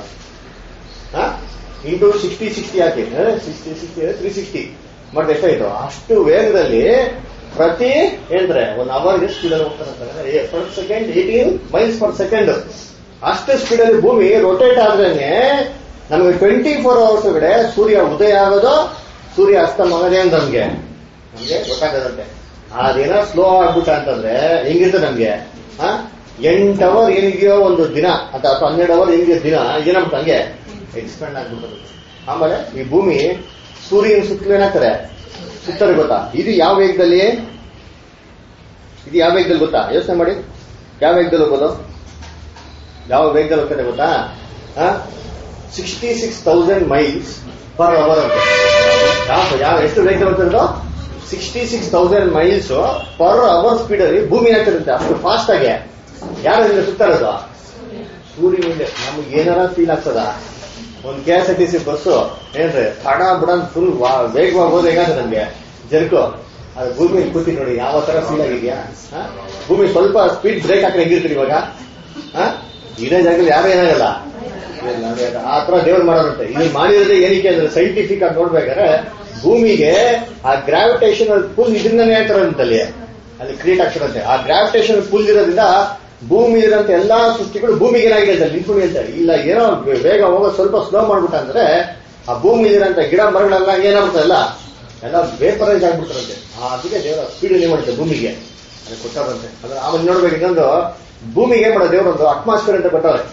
ಇಂಟು ಸಿಕ್ಸ್ಟಿ ಸಿಕ್ಸ್ಟಿ ಹಾಕಿ ಸಿಕ್ಸ್ಟಿ ಸಿಕ್ಸ್ಟಿ ತ್ರೀ ಸಿಕ್ಸ್ಟಿ ಮಾಡಿದ್ರೆ ಎಷ್ಟಾಯ್ತು ಅಷ್ಟು ವೇಗದಲ್ಲಿ ಪ್ರತಿ ಏನಂದ್ರೆ ಒಂದು ಅವರ್ಗೆ ಸ್ಪೀಡ್ ಅಲ್ಲಿ ಹೋಗ್ತಾರೆ per second eighteen miles per second ಅಷ್ಟು ಸ್ಪೀಡ್ ಅಲ್ಲಿ ಭೂಮಿ ರೊಟೇಟ್ ಆದ್ರೇನೆ ನಮಗೆ ಟ್ವೆಂಟಿ ಫೋರ್ ಅವರ್ಸ್ ಒಳಗಡೆ ಸೂರ್ಯ ಉದಯ ಆಗೋದು ಸೂರ್ಯ ಅಸ್ತಮ ಆಗೋದೇ ಅಂತ ನಮ್ಗೆ ನಮ್ಗೆ ಗೊತ್ತಾಗದಂತೆ ಅದೇನೋ ಸ್ಲೋ ಆಗ್ಬಿಟ್ಟ ಅಂತಂದ್ರೆ ಹೆಂಗಿರ್ತದೆ ನಮ್ಗೆ ಆ? ಎಂಟ್ ಅವರ್ ಏನಿದೆಯೋ ಒಂದು ದಿನ ಅಂತ ಅಥವಾ ಹನ್ನೆರಡು ಅವರ್ ಹೆಂಗಿದೆಯೋ ದಿನ ಏನಾಗ್ಬಿಟ್ಟು ಹಂಗೆ ಎಕ್ಸ್ಪೆಂಡ್ ಆಗ್ಬಿಡ್ತದೆ ಆಮೇಲೆ ಈ ಭೂಮಿ ಸೂರ್ಯನ ಸುತ್ತಲೂ ಏನಾಗ್ತಾರೆ ಸುತ್ತಾರೆ ಗೊತ್ತಾ ಇದು ಯಾವ ವೇಗದಲ್ಲಿ ಇದು ಯಾವ ವೇಗದಲ್ಲಿ ಗೊತ್ತಾ ಯೋಚನೆ ಮಾಡಿ ಯಾವ ವೇಗದಲ್ಲಿ ಹೋಗೋದು ಯಾವ ವೇಗದಲ್ಲಿ ಹೋಗ್ತದೆ ಗೊತ್ತಾ sixty six thousand miles per hour ಅಂತ ಯಾವ ಯಾವ ಎಷ್ಟು ವೇಗದಲ್ಲಿ ಹೋಗ್ತಿರೋದು sixty six thousand miles per hour speed ಅಲ್ಲಿ ಭೂಮಿ ಆಗ್ತಿರುತ್ತೆ ಅಷ್ಟು ಫಾಸ್ಟ್ ಆಗಿ ಯಾರಿಂದ ಸುತ್ತಾ ಇರೋದು ಸೂರ್ಯನಿಂದ ನಮ್ಗೆ ಏನಾರ ಫೀಲ್ ಆಗ್ತದ ಒಂದ್ K S R T C bus ಏನ್ರಿ ತಡ ಬುಡ ಫುಲ್ ವೇಗವಾಗಿ ಹೋದ್ರೆ ಹೇಗಾಗ್ತದೆ ನಮ್ಗೆ ಜರ್ಕು ಅದು ಭೂಮಿ ಕೂತಿ ನೋಡಿ ಯಾವ ತರ ಫೀಲ್ ಆಗಿದ್ಯಾ ಹ? ಭೂಮಿ ಸ್ವಲ್ಪ ಸ್ಪೀಡ್ ಬ್ರೇಕ್ ಹಾಕಿ ಹೆಂಗಿರ್ತೀರಿ ಇವಾಗ ಹ? ಇದೇ ಜಾಗದಲ್ಲಿ ಯಾರು ಏನಾಗಲ್ಲ ಇಲ್ಲ, ಅದೇ ಅದು. ಆ ತರ ದೇವ್ರು ಮಾಡೋದಂತೆ ಇದು ಮಾಡಿರೋದೇ ಏನಕ್ಕೆ ಅಂದ್ರೆ ಸೈಂಟಿಫಿಕ್ ಆಗಿ ನೋಡ್ಬೇಕಾದ್ರೆ ಭೂಮಿಗೆ ಆ ಗ್ರಾವಿಟೇಷನ್ ಪುಲ್ ಇದರಿಂದನೇ ಹೇಳ್ತಾರಂತಲ್ಲಿ ಅಲ್ಲಿ ಕ್ರಿಯೇಟ್ ಆಗ್ತಿರಂತೆ ಆ ಗ್ರಾವಿಟೇಷನ್ ಪುಲ್ ಇರೋದ್ರಿಂದ ಭೂಮಿ ಇರೋಂತ ಎಲ್ಲಾ ಸೃಷ್ಟಿಗಳು ಭೂಮಿಗೆ ಏನಾಗಿದೆ ಅಂತ ನಿಂತ್ಕೊಂಡು ಅಂತ ಇಲ್ಲ ಏನೋ ಬೇಗ ಹೋಗೋದು ಸ್ವಲ್ಪ ಸ್ಲೋ ಮಾಡ್ಬಿಟ್ಟ ಅಂದ್ರೆ ಆ ಭೂಮಿ ಇರೋಂತ ಗಿಡ ಮರಗಳೆಲ್ಲ ಏನಾಗ್ಬಿಡ್ತಲ್ಲ ಎಲ್ಲ ವೇಪರೈಸ್ ಆಗ್ಬಿಡ್ತಾರಂತೆ ಆ ಅದಕ್ಕೆ ದೇವರ ಸ್ಪೀಡ್ ಏನ್ ಮಾಡುತ್ತೆ ಭೂಮಿಗೆ ಅದು ಕೊಟ್ಟಾರಂತೆ ಅದ್ರ ಆಮೇಲೆ ನೋಡ್ಬೇಕು ಇನ್ನೊಂದು ಭೂಮಿಗೆ ಏನ್ ಮಾಡೋದು ದೇವರೊಂದು ಅಟ್ಮಾಸ್ಫಿಯರ್ ಅಂತ ಕೊಟ್ಟವ್ರೆ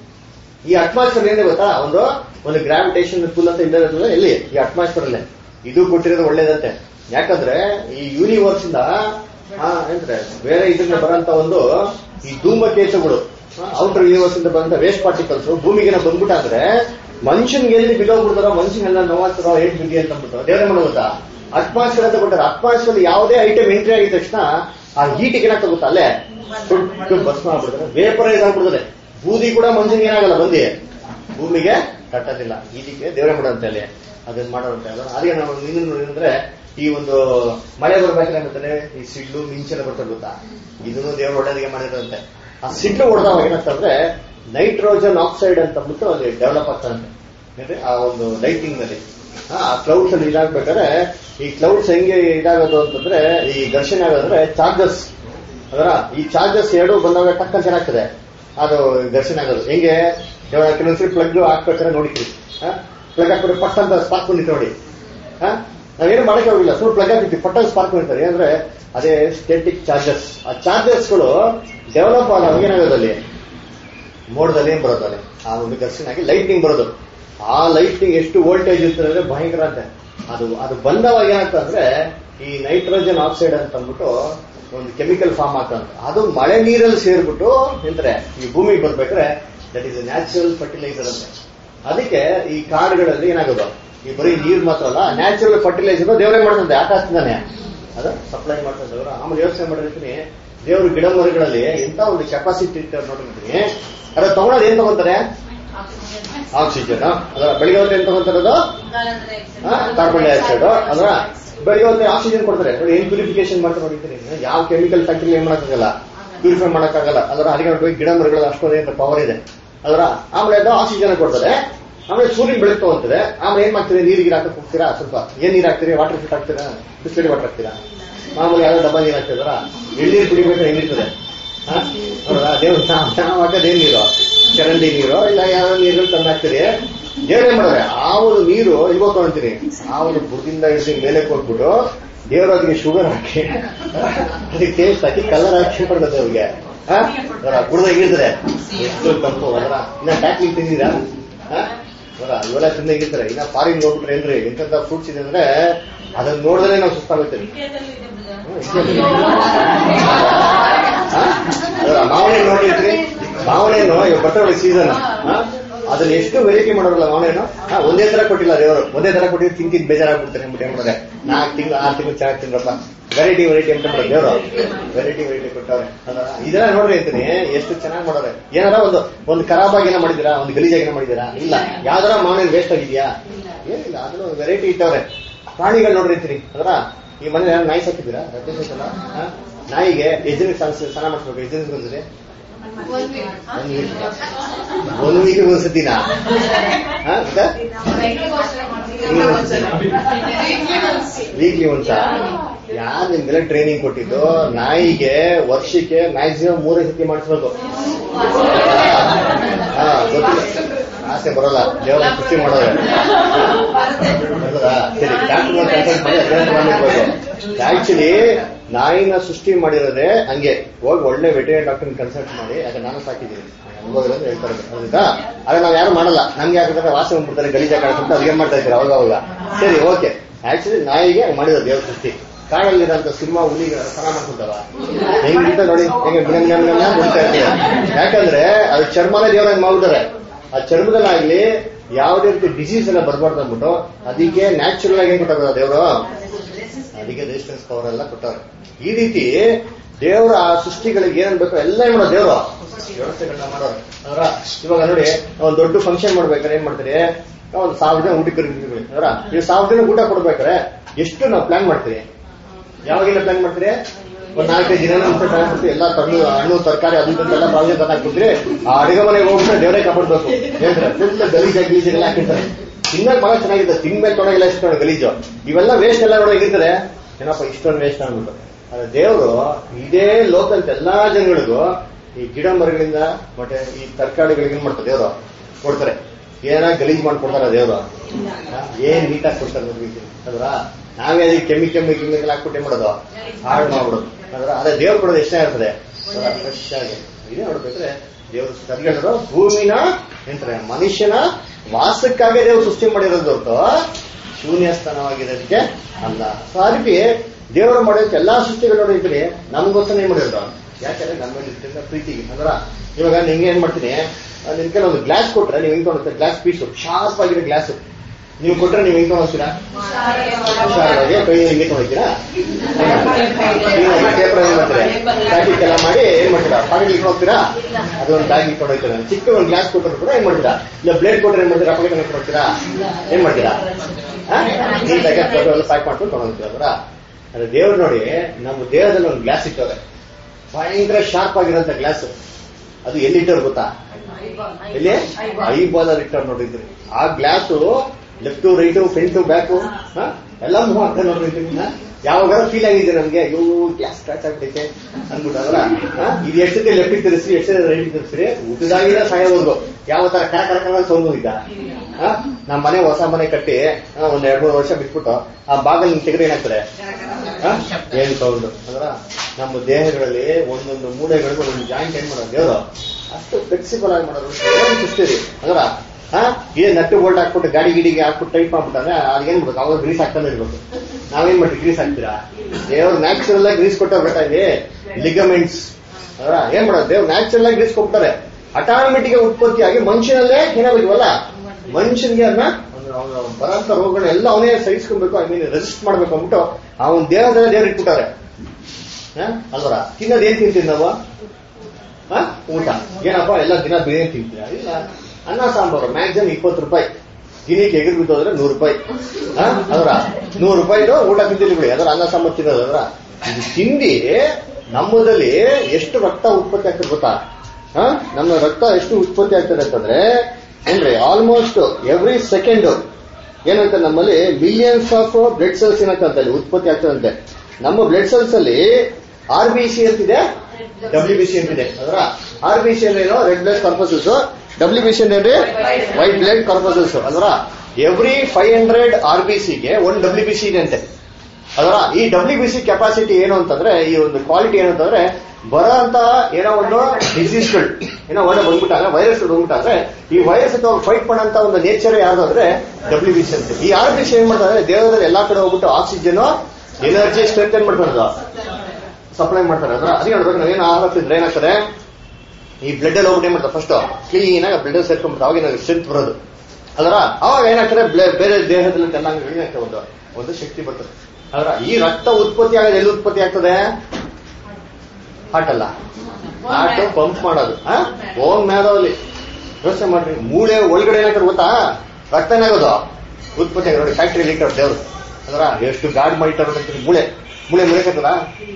ಈ ಅಟ್ಮಾಸ್ಫಿಯರ್ ಏನಿದೆ ಗೊತ್ತಾ ಒಂದು ಒಂದು ಗ್ರಾವಿಟೇಷನ್ ಫುಲ್ ಅಂತ ಇಲ್ಲದಿರ್ತದೆ ಎಲ್ಲಿ ಈ ಅಟ್ಮಾಸ್ಫಿಯರ್ ಅಲ್ಲೇ ಇದು ಕೊಟ್ಟಿರೋದು ಒಳ್ಳೇದಂತೆ ಯಾಕಂದ್ರೆ ಈ ಯೂನಿವರ್ಸ್ ಇಂದ ಆ, ಏನ್ರೆ ಬೇರೆ ಇದರಿಂದ ಬರಂತ ಒಂದು ಈ ಧೂಮಕೇತುಗಳು ಔಟರ್ ಯೂನಿವರ್ಸ್ ಇಂದ ಬರಂತ ವೇಸ್ಟ್ ಪಾರ್ಟಿಕಲ್ಸ್ ಭೂಮಿಗೆ ಬಂದ್ಬಿಟ್ಟ ಅಂದ್ರೆ ಮನುಷ್ಯನ್ಗೆ ಎಲ್ಲಿ ಬಿದ್ದೋಗ್ಬಿಡ್ತಾರೋ ಮನುಷ್ಯನೆಲ್ಲ ನೋವಾಗ್ತಾರೋ ಹೇಗ್ ಬಿದ್ದಿ ಅಂತ ಅಂದ್ಬಿಟ್ಟು ದೇವರೇ ಮಾಡೋ ಗೊತ್ತಾ ಅಟ್ಮಾಸ್ಫಿಯರ್ ಅಂತ ಕೊಟ್ಟಾರೆ ಅಟ್ಮಾಸ್ಫಿಯರ್ ಯಾವುದೇ ಐಟಮ್ ಎಂಟ್ರಿ ಆಗಿದ ತಕ್ಷಣ ಆ ಹೀಟಿಗೆ ಏನಾಗ್ತಾ ಗೊತ್ತಾ ಅಲ್ಲೇ ಸುಟ್ಟು ಭಸ್ಮ ಆಗ್ಬಿಡ್ತಾರೆ ವೇಪರೈಸ್ ಆಗ್ಬಿಡ್ತದೆ ಬೂದಿ ಕೂಡ ಮನುಷ್ಯನಿಗೆ ಏನಾಗಲ್ಲ ಬಂದಿ ಭೂಮಿಗೆ ಕಟ್ಟೋದಿಲ್ಲ ಇದಕ್ಕೆ ದೇವರೇ ಮಾಡಂತೆ ಅಲ್ಲಿ ಅದನ್ನ ಮಾಡೋರಂತೆ ಅದು ಅದೇ ನಾವು ಇನ್ನು ನೋಡಿದ್ರೆ ಈ ಒಂದು ಮಳೆ ಬರ್ಬೇಕಾದ್ರೆ ಏನಾಗ್ತದೆ ಈ ಸಿಡ್ಲು ಮಿಂಚೆಲ್ಲ ಬರ್ತದೆ ಗೊತ್ತಾ ಇದನ್ನು ದೇವರು ಒಳ್ಳೇದಿಗೆ ಮಾಡಿರಂತೆ ಆ ಸಿಡ್ಲು ಹೊಡೆದವಾಗ ಏನಾಗ್ತಂದ್ರೆ ನೈಟ್ರೋಜನ್ ಆಕ್ಸೈಡ್ ಅಂತ ಅಂದ್ಬಿಟ್ಟು ಅಲ್ಲಿ ಡೆವಲಪ್ ಆಗ್ತಾರಂತೆ ಏನ್ರಿ? ಆ ಒಂದು ಲೈಟಿಂಗ್ ನಲ್ಲಿ ಆ ಕ್ಲೌಡ್ಸ್ ಅಲ್ಲಿ ಇದಾಗ್ಬೇಕಾದ್ರೆ ಈ ಕ್ಲೌಡ್ಸ್ ಹೆಂಗೆ ಇದಾಗೋದು ಅಂತಂದ್ರೆ ಈ ಘರ್ಷಣೆ ಆಗೋದ್ರೆ ಚಾರ್ಜಸ್ ಅದರ ಈ ಚಾರ್ಜಸ್ ಎರಡು ಬಂದಾಗ ಟಕ್ ಅಂತ ಏನಾಗ್ತದೆ ಅದು ಘರ್ಷಣೆ ಆಗೋದು ಹೆಂಗೆ ಇವಾಗ ಕೆಲವೊಂದ್ಸರಿ ಪ್ಲಗ್ ಹಾಕ್ಬೇಕಾದ್ರೆ ನೋಡಿದ್ರಿ ಪ್ಲಗ್ ಹಾಕ್ಬಿಟ್ಟು ಪಟ್ ಅಂತ ಸ್ಪಾರ್ಕ್ ಬಂದಿತ್ತು ನೋಡಿ ಆ? ನಾವೇನು ಮಾಡಕ್ಕೆ ಹೋಗಿಲ್ಲ ಸುಮ್ಮನೆ ಪ್ಲಗ್ ಹಾಕಿರ್ತೀವಿ ಪಟ್ಟ ಸ್ಪಾರ್ಕ್ ಬಂದಿರ್ತಾರೆ ಅಂದ್ರೆ ಅದೇ ಸ್ಟೇಟಿಕ್ ಚಾರ್ಜಸ್ ಆ ಚಾರ್ಜಸ್ಗಳು ಡೆವಲಪ್ ಆದಾಗ ಏನಾಗೋದಲ್ಲಿ ಮೋಡದಲ್ಲಿ ಏನ್ ಬರೋದು ಅಲ್ಲಿ ಆ ಒಂದು ಘರ್ಷಣೆ ಆಗಿ ಲೈಟ್ನಿಂಗ್ ಬರೋದು ಆ ಲೈಟ್ನಿಂಗ್ ಎಷ್ಟು ವೋಲ್ಟೇಜ್ ಇರ್ತದೆ ಅಂದ್ರೆ ಭಯಂಕರ ಅಂತೆ ಅದು ಅದು ಬಂದವಾಗ ಏನಾಗ್ತದೆ ಅಂದ್ರೆ ಈ ನೈಟ್ರೋಜನ್ ಆಕ್ಸೈಡ್ ಅಂತ ಅಂದ್ಬಿಟ್ಟು ಒಂದು ಕೆಮಿಕಲ್ ಫಾರ್ಮ್ ಆಗ್ತಂತ ಅದು ಮಳೆ ನೀರಲ್ಲಿ ಸೇರ್ಬಿಟ್ಟು ನಿಂತ್ರೆ ಈ ಭೂಮಿಗೆ ಬರ್ಬೇಕಾದ್ರೆ ದಟ್ ಇಸ್ ನ್ಯಾಚುರಲ್ ಫರ್ಟಿಲೈಸರ್ ಅಂತ ಅದಕ್ಕೆ ಈ ಕಾಡುಗಳಲ್ಲಿ ಏನಾಗೋದು ಈ ಬರೀ ನೀರು ಮಾತ್ರ ಅಲ್ಲ ನ್ಯಾಚುರಲ್ ಫರ್ಟಿಲೈಸರ್ ದೇವರೇ ಮಾಡ್ತಂತೆ ಆಕಾಶದಿಂದಾನೆ ಅದು ಸಪ್ಲೈ ಮಾಡ್ತಂತೆ ಅವರು ಆಮೇಲೆ ಯೋಚನೆ ಮಾಡಿರ್ತೀನಿ ದೇವರು ಗಿಡ ಮರಗಳಲ್ಲಿ ಎಂತ ಒಂದು ಕೆಪಾಸಿಟಿ ಇರ್ತಾರೆ ನೋಡಿರ್ತೀನಿ ಅದ್ರ ತಗೊಳೋದು ಏನ್ ತಗೊಂತಾರೆ ಆಕ್ಸಿಜನ್ ಅದರ ಬೆಳಿಗ್ಗೆ ಹೊತ್ತು ಏನ್ ತಗೊಂತಾರೆ ಅದು ಕಾರ್ಬನ್ ಡೈಆಕ್ಸೈಡ್ ಅದರ ಬೆಳಿಗ್ಗೆ ಹೊತ್ತು ಆಕ್ಸಿಜನ್ ಕೊಡ್ತಾರೆ ನೋಡಿ ಏನ್ ಪ್ಯೂರಿಫಿಕೇಶನ್ ಮಾಡ್ತಾರೆ ನೋಡಿರ್ತೀನಿ ಯಾವ ಕೆಮಿಕಲ್ ಫ್ಯಾಕ್ಟರಿ ಏನ್ ಮಾಡಕ್ಕಾಗಲ್ಲ ಪ್ಯೂರಿಫೈ ಮಾಡಕ್ಕಾಗಲ್ಲ ಅದರ ಅದಕ್ಕೆ ನೋಡಿ ಗಿಡ ಮರಗಳ ಅಷ್ಟೊಂದು ಪವರ್ ಇದೆ ಅದರ ಆಮೇಲೆ ಅದು ಆಕ್ಸಿಜನ್ ಕೊಡ್ತದೆ ಆಮೇಲೆ ಸೂರ್ಯನ ಬೆಳಕು ತಗೊಂತದೆ ಆಮೇಲೆ ಏನ್ ಮಾಡ್ತೀರಿ ನೀರಿಗೆ ಹಾಕಕ್ ಹೋಗ್ತೀರಾ ಸ್ವಲ್ಪ ಏನ್ ನೀರ್ ಹಾಕ್ತೀರಿ ವಾಟರ್ ಫಿಟ್ ಹಾಕ್ತೀರಾ ಬಿಸ್ಲರಿ ವಾಟರ್ ಹಾಕ್ತೀರಾ ಮಾಮೂಲಿ ಯಾವ್ದೋ ಡಬ್ಬ ನೀರ್ ಹಾಕ್ತಿದಾರ ಎಳ್ನೀರು ಕುಡಿಬೇಕಾದ್ರೆ ಹೆಂಗಿರ್ತದೆ ಹಾ? ಹೌದಾ ದೇವ್ರು ನಾವು ನಾವು ಹಾಕೋದು ಏನ್ ನೀರು ಚರಂಡಿ ನೀರು ಇಲ್ಲ ಯಾವ ನೀರು ತಂದು ಹಾಕ್ತೀರಿ ದೇವ್ರೇ ಮಾಡಿದ್ರೆ ಆ ಒಂದು ನೀರು ಇವಾಗ ಅಂತೀನಿ ಆ ಒಂದು ಬುಡದಿಂದ ಹಿಡಿದು ಮೇಲೆ ಕೊಟ್ಬಿಟ್ಟು ದೇವ್ರ ಅದಕ್ಕೆ ಶುಗರ್ ಹಾಕಿ ಅದಕ್ಕೆ ಟೇಸ್ಟ್ ಹಾಕಿ ಕಲರ್ ಹಾಕಿ ಕೊಡ್ತದೆ ಅವ್ರಿಗೆ ಬುಡದ ಹೇಗಿರ್ತಾರೆ ಎಷ್ಟು ತಂಪು ಅದರ ಇನ್ನ ಟ್ಯಾಕ್ಲಿಂಗ್ ತಿಂದಿರಾ ಹಾ? ಅವರ ಇವೆಲ್ಲ ತಿಂದ ಹೇಗಿರ್ತಾರೆ ಇನ್ನ ಫಾರಿನ್ ಹೋಗ್ಬಿಟ್ರೆ ಏನ್ರಿ ಎಂತೆಂತ ಫ್ರೂಟ್ಸ್ ಇದೆ ಅಂದ್ರೆ ಅದನ್ನ ನೋಡಿದ್ರೆ ನಾವು ಸುಸ್ತಾಗುತ್ತೆ ಮಾವನೇ ನೋಡಿದ್ರಿ ಮಾವನೇನು ಇವಾಗ ಬರ್ತಾವೆ ಸೀಸನ್ ಅದನ್ನ ಎಷ್ಟು ವೆರೈಟಿ ಮಾಡೋರಲ್ಲ ಮಾವನೇನು ಹಾ, ಒಂದೇ ತರ ಕೊಟ್ಟಿಲ್ಲ ದೇವರು ಒಂದೇ ತರ ಕೊಟ್ಟಿದ್ದು ತಿಂತಿದ್ ಬೇಜಾರಾಗ್ಬಿಡ್ತಾರೆ ಅಂದ್ಬಿಟ್ಟು ಏನ್ ಮಾಡಿದ್ರೆ ನಾಲ್ಕು ತಿಂಗಳು ಆರು ತಿಂಗಳು ಚೆನ್ನಾಗಿ ತಿನ್ರಪ್ಪ ವೆರೈಟಿ ವೆರೈಟಿ ಅಂತ ಮಾಡೋದು ದೇವರು ವೆರೈಟಿ ವೆರೈಟಿ ಕೊಟ್ಟವ್ರೆ ಅಲ್ಲ ಇದೆಲ್ಲ ನೋಡ್ರಿ ಅಂತೀನಿ ಎಷ್ಟು ಚೆನ್ನಾಗಿ ಮಾಡೋರೆ ಏನಾರ ಒಂದು ಒಂದು ಖರಾಬಾಗಿ ಏನೋ ಮಾಡಿದಿರಾ ಒಂದು ಗಲೀಜಾಗಿ ಏನೋ ಮಾಡಿದಿರಾ ಇಲ್ಲ ಯಾವ್ದಾರ ಮಾವನೇನು ವೇಸ್ಟ್ ಆಗಿದ್ಯಾ ಏನಿಲ್ಲ ಅದನ್ನ ಒಂದು ವೆರೈಟಿ ಇಟ್ಟವ್ರೆ ಪ್ರಾಣಿಗಳು ನೋಡ್ರಿ ಅಂತೀನಿ ಅದರ ಈ ಮನೆ ಯಾರು ನಾಯಿ ಸಾಕಿದ್ದೀರಾ ರಜೆ ಸಾಕಲ್ಲ ಹಾ? ನಾಯಿಗೆ ಎಜ್ಜಿನ ಸ್ನಾನ ಮಾಡಿಸ್ಬೇಕು ಎಜ್ಜಿನ ಬಂದ್ರೆ ಒಂದು ವೀಕ್ ಒಂದ್ಸತಿನಾ ಹಾ ವೀಕ್ಲಿ ಒಂದ್ಸ ಯಾರು ನಿಮ್ಗೆಲ್ಲ ಟ್ರೈನಿಂಗ್ ಕೊಟ್ಟಿದ್ದು ನಾಯಿಗೆ ವರ್ಷಕ್ಕೆ ಮ್ಯಾಕ್ಸಿಮಮ್ ಮೂರೇ ಸತಿ ಮಾಡಿಸ್ಬೇಕು ಹಾ ಗೊತ್ತಿಲ್ಲ ಆಸೆ ಬರೋಲ್ಲ ದೇವರ ಖುಷಿ ಮಾಡೋದು ಹೌದಾ? ಸರಿ ಡಾಕ್ಟರ್ ಕನ್ಸಲ್ಟ್ ಮಾಡಿ ಅಡ್ರೆಸ್ ಮಾಡ್ಬೇಕು ಆಕ್ಚುಲಿ ನಾಯಿನ ಸೃಷ್ಟಿ ಮಾಡಿರೋದೇ ಹಂಗೆ ಹೋಗಿ ಒಳ್ಳೆ ವೆಟರಿನರಿ ಡಾಕ್ಟರ್ ಕನ್ಸಲ್ಟ್ ಮಾಡಿ ಯಾಕೆ ನಾನು ಸಾಕಿದ್ದೀನಿ ಅನುಭವ ಅಂತ ಹೇಳ್ತಾರೆ ಹೌದಾ ಆದ್ರೆ ನಾವ್ ಯಾರು ಮಾಡಲ್ಲ ನಮ್ಗೆ ಯಾಕಂದ್ರೆ ವಾಸನೆ ಬಂದ್ಬಿಡ್ತಾರೆ ಗಲೀಜ ಕಾಣಿಸ್ಬಿಟ್ಟು ಅದ್ಗೆ ಮಾಡ್ತಾ ಇರ್ತಾರೆ ಅವಾಗ ಅವಾಗ ಸರಿ ಓಕೆ ಆಕ್ಚುಲಿ ನಾಯಿಗೆ ಮಾಡಿರೋ ದೇವ್ರ ಸೃಷ್ಟಿ ಕಾಡಲ್ಲಿರೋಂಥ ಸಿಂಹ ಹುಲಿಗಳ ಸ್ನಾನ ಮಾಡ್ಕೊಂತಾವ ಹೆಂಗಿಂತ ನೋಡಿ ಹೆಂಗೆ ಮಿಣ ಮಿಣ ಮಿಣ ಮಿಣ ಬಿಡ್ತಾ ಇರ್ತೀವಿ ಯಾಕಂದ್ರೆ ಅದು ಚರ್ಮನೇ ದೇವರಾಗಿ ಮಾಡ್ಬಿಡ್ತಾರೆ ಆ ಚರ್ಮದಲ್ಲಾಗ್ಲಿ ಯಾವುದೇ ರೀತಿ ಡಿಸೀಸ್ ಎಲ್ಲ ಬರಬಾರ್ದು ಅಂದ್ಬಿಟ್ಟು ಅದಕ್ಕೆ ನ್ಯಾಚುರಲ್ ಆಗಿ ಏನ್ ಕೊಟ್ಟಾರ ದೇವರು ಅದಕ್ಕೆ ರೆಸಿಸ್ಟೆನ್ಸ್ ಪವರ್ ಎಲ್ಲ ಕೊಟ್ಟವ್ರೆ ಈ ರೀತಿ ದೇವರ ಆ ಸೃಷ್ಟಿಗಳಿಗೆ ಏನ್ ಬೇಕು ಎಲ್ಲ ಏನ್ ಮಾಡೋದು ದೇವರು ವ್ಯವಸ್ಥೆಗಳನ್ನ ಮಾಡೋರು ಅದರ ಇವಾಗ ನೋಡಿ ಒಂದ್ ದೊಡ್ಡ ಫಂಕ್ಷನ್ ಮಾಡ್ಬೇಕಾದ್ರೆ ಏನ್ ಮಾಡ್ತೀರಿ ಒಂದ್ ಸಾವಿರ ಜನ ಊಟಕ್ಕೆ ಕರೀತೀವಿ ಅದರ ನೀವು ಸಾವಿರ ಜನ ಊಟ ಕೊಡ್ಬೇಕಾದ್ರೆ ಎಷ್ಟು ನಾವು ಪ್ಲಾನ್ ಮಾಡ್ತೀರಿ ಯಾವಾಗೆಲ್ಲ ಪ್ಲಾನ್ ಮಾಡ್ತೀರಿ ಒಂದ್ ನಾಲ್ಕೈದು ದಿನ ಮುಂಚೆ ಪ್ಲಾನ್ ಮಾಡ್ತೀವಿ ಎಲ್ಲ ತರಲು ಹಣ್ಣು ತರಕಾರಿ ಅದು ಇದೆಲ್ಲ ಪ್ರಾವಿಷನ್ ತಂದಾಕ್ಬಿಟ್ರಿ ಆ ಅಡಿಗೆ ಮನೆಗೆ ಹೋಗ್ಬಿಟ್ಟು ದೇವರೇ ಕಾಪಾಡ್ಬೇಕು ಹೇಳ್ತಾರೆ ಫುಲ್ ಗಲೀಜ್ ಗಲೀಜ್ ಎಲ್ಲ ಹಾಕಿರ್ತಾರೆ ತಿನ್ನಕ್ ಬಹಳ ಚೆನ್ನಾಗಿದೆ ತಿನ್ಮೇಲೆ ತೊಡಗಿಲ್ಲ ಎಷ್ಟು ಗಲೀಜು ಇವೆಲ್ಲ ವೇಸ್ಟ್ ಎಲ್ಲ ನೋಡಿ ಹೇಗಿರ್ತಾರೆ ಏನಪ್ಪ ಇಷ್ಟೊಂದು ವೇಸ್ಟ್ ಅಂದ್ಬಿಟ್ಟು ಆದ್ರೆ ದೇವರು ಇದೇ ಲೋಕಲ್ ಎಲ್ಲಾ ಜನಗಳಿಗೂ ಈ ಗಿಡ ಮರಗಳಿಂದ ಮತ್ತೆ ಈ ತರಕಾರಿಗಳಿಗೆ ಏನ್ ಮಾಡ್ತಾರೆ ದೇವರು ಕೊಡ್ತಾರೆ ಏನ ಗಲೀಜ್ ಮಾಡ್ಕೊಡ್ತಾರ ದೇವರು ಏನ್ ನೀಟಾಗಿ ಕೊಡ್ತಾರೆ ನೋಡ್ರಿ ಅದ್ರ ನಾವೇ ಅದಕ್ಕೆ ಕೆಮ್ಮಿ ಕೆಮ್ಮಿ ಕೆಮಿಕಲ್ ಹಾಕ್ಬಿಟ್ಟು ಏನ್ ಮಾಡೋದು ಹಾಳು ಮಾಡ್ಬಿಡೋದು ಅದ್ರ ಅದೇ ದೇವ್ರು ಕೊಡೋದು ಎಷ್ಟೇ ಇರ್ತದೆ ಫ್ರೆಶ್ ಆಗಿ ಇದೇ ನೋಡ್ಬೇಕ್ರೆ ದೇವ್ರು ಸರಿಯಾದ್ರು ಭೂಮಿನ ಎಂತಾರೆ ಮನುಷ್ಯನ ವಾಸಕ್ಕಾಗಿ ದೇವ್ರು ಸೃಷ್ಟಿ ಮಾಡಿರೋದು ಹೊರತು ಶೂನ್ಯ ಸ್ಥಾನವಾಗಿರೋದಕ್ಕೆ ಅಲ್ಲ ಸೊ ಆ ರೀತಿ ದೇವರು ಮಾಡೋದಕ್ಕೆ ಎಲ್ಲಾ ಸೃಷ್ಟಿಗಳು ನೋಡಿದ್ರಿ ನಮಗೋಸ್ಕರ ಏನ್ ಮಾಡಿರೋದು ಯಾಕಂದ್ರೆ ನಮ್ಮ ಮೇಲೆ ಇರ್ತಕ್ಕಂಥ ಪ್ರೀತಿಗೆ ಅಂದ್ರ ಇವಾಗ ನಿಮ್ಗೆ ಏನ್ ಮಾಡ್ತೀನಿ ನಿಮ್ ಕೈಲಿ ಒಂದು ಗ್ಲಾಸ್ ಕೊಟ್ರೆ ನೀವು ಹೆಂಗ್ ತೊಗೊಳುತ್ತೆ ಗ್ಲಾಸ್ ಪೀಸು ಶಾರ್ಪ್ ಆಗಿರೋ ಗ್ಲಾಸ್ ನೀವು ಕೊಟ್ರೆ ನೀವು ಹೆಂಗ್ ತೊಗೊಳ್ತೀರಾ ಹುಷಾರಾಗಿ ಕೈ ಹಿಂಗೆ ತೊಗೊಳ್ತೀರಾ ಪೇಪರ್ ಏನ್ ಮಾಡ್ತೀರಾ ಪ್ಯಾಕೆಟ್ ಎಲ್ಲ ಮಾಡಿ ಏನ್ ಮಾಡ್ತೀರಾ ಪಾಕೆಟ್ ಇಟ್ಕೊಂಡು ಹೋಗ್ತೀರಾ ಅದೊಂದು ಬ್ಯಾಗ್ ಇಟ್ಕೊಂಡು ಹೋಗ್ತೀರಾ ಚಿಕ್ಕ ಒಂದು ಗ್ಲಾಸ್ ಕೊಟ್ಟರು ಕೂಡ ಏನ್ ಮಾಡ್ತೀರಾ ಇಲ್ಲ ಬ್ಲೇಡ್ ಕೊಟ್ರೆ ಏನ್ ಮಾಡ್ತೀರಾ ಪಾಕೆಟ್ ಇಟ್ಕೊಂಡು ಹೋಗ್ತೀರಾ ಏನ್ ಮಾಡ್ತೀರಾ ನೀಟಾಗಿ ಎಲ್ಲ ಪ್ಯಾಕ್ ಮಾಡ್ಕೊಂಡು ತೊಗೊಂಡ್ತೀರಾ ಅದರ ಅದೇ ದೇವ್ರು ನೋಡಿ ನಮ್ಮ ದೇಹದಲ್ಲಿ ಒಂದು ಗ್ಲಾಸ್ ಇಟ್ಟವ್ರೆ ಭಯಂಕರ ಶಾರ್ಪ್ ಆಗಿರೋಂಥ ಗ್ಲಾಸ್ ಅದು ಎಲ್ಲಿಟ್ಟವ್ರು ಗೊತ್ತಾ ಎಲ್ಲಿ ಐಬಾಲ್ ಅಲ್ಲಿ ಇಟ್ಟವ್ರು ನೋಡಿದ್ರಿ ಆ glass left right front back ಎಲ್ಲ ಮೂವ್ ಆಗ್ತದೆ ನೋಡ್ರಿ ಯಾವಾಗ ಫೀಲ್ ಆಗಿದೆ ನಮ್ಗೆ ಅಯ್ಯೋ ಗ್ಲಾಸ್ ಸ್ಕ್ರಾಚ್ ಆಗ್ಬಿಟ್ಟೈತೆ ಅಂದ್ಬಿಟ್ಟು ಅದರ ಇದು ಎಷ್ಟಕ್ಕೆ ಲೆಫ್ಟ್ ತಿರ್ಸಿ ಎಷ್ಟೇ ರೈಟ್ ತಿರ್ಸ್ರಿ ಊಟದಾಗಿಲ್ಲ ಸಾಯೋವರೆಗೂ ಯಾವ ತರ ಕರ ಕರ ಕರ ಸೌಂಡ್ ಇದ್ದ ನಮ್ಮ ಮನೆ ಹೊಸ ಮನೆ ಕಟ್ಟಿ ಆ, ಒಂದ್ ಎರಡ್ ಮೂರು ವರ್ಷ ಬಿಟ್ಬಿಟ್ಟು ಆ ಬಾಗಲ್ ತೆಗೆದ್ರೆ ಏನಾಗ್ತದೆ ಆ? ಏನ್ ಸೌಂಡ್ ಅಂದ್ರ ನಮ್ಮ ದೇಹಗಳಲ್ಲಿ ಒಂದೊಂದು ಮೂಳೆಗಳಿಗೂ ಒಂದೊಂದು ಜಾಯಿಂಟ್ ಏನ್ ಮಾಡೋದು ದೇವರು ಅಷ್ಟು ಫ್ಲೆಕ್ಸಿಬಲ್ ಆಗಿ ಮಾಡೋದು ಏನ್ ಸೃಷ್ಟಿ ಅಂದ್ರ ಹಾ ಏನ್ ನಟ್ಟು ಬೋಲ್ಟ್ ಹಾಕ್ಬಿಟ್ಟು ಗಾಡಿ ಗಿಡಿಗೆ ಹಾಕ್ಬಿಟ್ಟು ಟೈಪ್ ಮಾಡ್ಬಿಟ್ಟಾದ್ರೆ ಅದೇನ್ ಮಾಡ್ಬೇಕು ಅವಾಗ ಗ್ರೀಸ್ ಹಾಕ್ತಾನೆ ಇರ್ಬೇಕು ನಾವೇನ್ ಮಾಡ್ತೀವಿ ಗ್ರೀಸ್ ಹಾಕ್ತೀರಾ ದೇವ್ರು ನ್ಯಾಚುರಲ್ ಆಗಿ ಗ್ರೀಸ್ ಕೊಟ್ಟ ಇಲ್ಲಿ ಲಿಗಮೆಂಟ್ಸ್ ಅದರ ಏನ್ ಮಾಡೋದು ದೇವ್ರು ನ್ಯಾಚುರಲ್ ಆಗಿ ಗ್ರೀಸ್ ಕೊಡ್ತಾರೆ ಆಟೋಮೆಟಿಕ್ ಉತ್ಪತ್ತಿಯಾಗಿ ಮನುಷ್ಯನಲ್ಲೇ ಏನಾಗಬೇಕಲ್ಲ ಮನುಷ್ಯನ್ಗೆ ಅದನ್ನ ಅವನ ಬರಂತ ರೋಗಗಳನ್ನೆಲ್ಲ ಅವನೇ ಸಹಿಸ್ಕೊಬೇಕು ಐ ಮೀನ್ ರೆಸಿಸ್ಟ್ ಮಾಡ್ಬೇಕು ಅಂದ್ಬಿಟ್ಟು ಅವನ ದೇಹದಲ್ಲೇ ದೇವ್ರು ಇಟ್ಬಿಟ್ಟಾರೆ ಹ? ಅಲ್ವರ ತಿನ್ನೋದು ಏನ್ ತಿಂತೀವಿ ನಾವು ಹ? ಊಟ ಏನಪ್ಪ ಎಲ್ಲ ದಿನ ಬಿರಿಯಾನಿ ತಿಂತೀರಾ ಇಲ್ಲ ಅನ್ನ ಸಾಂಬಾರು ಮ್ಯಾಕ್ಸಿಮಮ್ ಇಪ್ಪತ್ತು ರೂಪಾಯಿ ದಿನಕ್ಕೆ ಎಗರು ಬಿದ್ದೋದ್ರೆ ನೂರು ರೂಪಾಯಿ ಹ? ಅದರ ನೂರು ರೂಪಾಯಿ ಊಟ ತಿಂದಿಲ್ಲ ಬಿಡಿ ಅದರ ಅನ್ನ ಸಾಂಬಾರು ತಿನ್ನೋದು ಅದರ ಇದು ತಿಂದಿ ನಮ್ಮದಲ್ಲಿ ಎಷ್ಟು ರಕ್ತ ಉತ್ಪತ್ತಿ ಆಗ್ತದೆ ಗೊತ್ತಾ ಹ? ನಮ್ಮ ರಕ್ತ ಎಷ್ಟು ಉತ್ಪತ್ತಿ ಆಗ್ತದೆ ಅಂತಂದ್ರೆ ಏನ್ರಿ ಆಲ್ಮೋಸ್ಟ್ ಎವ್ರಿ ಸೆಕೆಂಡ್ ಏನಂತ ನಮ್ಮಲ್ಲಿ ಮಿಲಿಯನ್ಸ್ ಆಫ್ ಬ್ಲಡ್ ಸೆಲ್ಸ್ ಏನಂತ ಅಲ್ಲಿ ಉತ್ಪತ್ತಿ ಆಗ್ತದಂತೆ ನಮ್ಮ ಬ್ಲಡ್ ಸೆಲ್ಸ್ ಅಲ್ಲಿ ಆರ್ ಬಿ ಸಿ ಅಂತಿದೆ ಡಬ್ಲ್ಯೂ ಬಿ ಸಿ ಅಂತಿದೆ ಅದರ ಆರ್ ಬಿ ಸಿ ಅಂದ್ರೇನು red blood corpuscles W B C ಅಂದ್ರೆ ವೈಟ್ ಬ್ಲಡ್ ಕಾರ್ಪಸಲ್ಸ್ ಅದರ every five hundred R B ಸಿಗೆ ಒನ್ ಡಬ್ಲ್ಯೂ ಬಿ ಸಿ ಇದೆ ಅಂತೆ ಅದರ ಈ ಡಬ್ಲ್ಯೂ ಬಿ ಸಿ ಕೆಪಾಸಿಟಿ ಏನು ಅಂತಂದ್ರೆ ಈ ಒಂದು ಕ್ವಾಲಿಟಿ ಏನು ಅಂತಂದ್ರೆ ಬರೋ ಅಂತ ಏನೋ ಒಂದು ಡಿಸೀಸ್ಗಳು ಏನೋ ಒಳ್ಳೆ ಬಂದ್ಬಿಟ್ಟಾಗ ವೈರಸ್ ಬಂದ್ಬಿಟ್ಟಾದ್ರೆ ಈ ವೈರಸ್ ಅಥವಾ ಫೈಟ್ ಮಾಡಂತ ಒಂದು ನೇಚರ್ ಯಾವ್ದು ಅಂದ್ರೆ ಡಬ್ಲ್ಯೂ ಬಿ ಸಿ ಅಂತ ಈ ಆರ್ ಬಿ ಸಿ ಏನ್ ಮಾಡ್ತಾರೆ ದೇಹದಲ್ಲಿ ಎಲ್ಲಾ ಕಡೆ ಹೋಗ್ಬಿಟ್ಟು ಆಕ್ಸಿಜನ್ ಎನರ್ಜಿ ಸ್ಟ್ರೆಂತ್ ಏನ್ ಮಾಡ್ತಾರೆ ಸಪ್ಲೈ ಮಾಡ್ತಾರೆ ಅದ್ರ ಅದೇ ಹೇಳ್ಬೇಕು ನಾವೇನು ಆಹಾರ ತಿಂದ್ರೆ ಏನಾಗ್ತದೆ ಈ ಬ್ಲಡ್ ಅಲ್ಲಿ ಹೋಗ್ಬಿಟ್ಟು ಏನ್ ಮಾಡ್ತಾರೆ ಫಸ್ಟ್ ಕ್ಲೀನ್ ಆಗಿ ಬ್ಲಡ್ ಸೇರ್ಕೊಂಡ್ಬಿಟ್ಟು ಅವಾಗ ಏನಾಗುತ್ತೆ ಸ್ಟ್ರೆಂತ್ ಬರೋದು ಅದರ ಅವಾಗ ಏನಾಗ್ತದೆ ಬ್ಲ- ಬೇರೆ ದೇಹದಲ್ಲಿ ಅಂಗಾಂಗಗಳಿಗೆ ಏನಾಗ್ತದೆ ಒಂದು ಒಂದು ಶಕ್ತಿ ಬರ್ತದೆ ಅದರ ಈ ರಕ್ತ ಉತ್ಪತ್ತಿ ಆಗೋದು ಎಲ್ಲಿ ಉತ್ಪತ್ತಿ ಆಗ್ತದೆ ಹಾರ್ಟ್ ಅಲ್ಲ ಹಾರ್ಟ್ ಪಂಪ್ ಮಾಡೋದು ಓಮ್ ಮ್ಯಾದಲ್ಲಿ ಯೋಚನೆ ಮಾಡ್ರಿ ಮೂಳೆ ಒಳಗಡೆ ಏನಾಗ್ತದೆ ಗೊತ್ತಾ ರಕ್ತ ಏನಾಗೋದು ಉತ್ಪತ್ತಿ ಆಗೋದು ನೋಡಿ ಫ್ಯಾಕ್ಟ್ರಿ ಲೀಟರ್ ದೇವ್ರು ಅದರ ಎಷ್ಟು ಗಾಡಿ ಮಾಡಿಟ್ಟಾರ ಅಂತೀರಿ ಮೂಳೆ ಮೂಳೆ ಮುಳೆಕತ್ತದ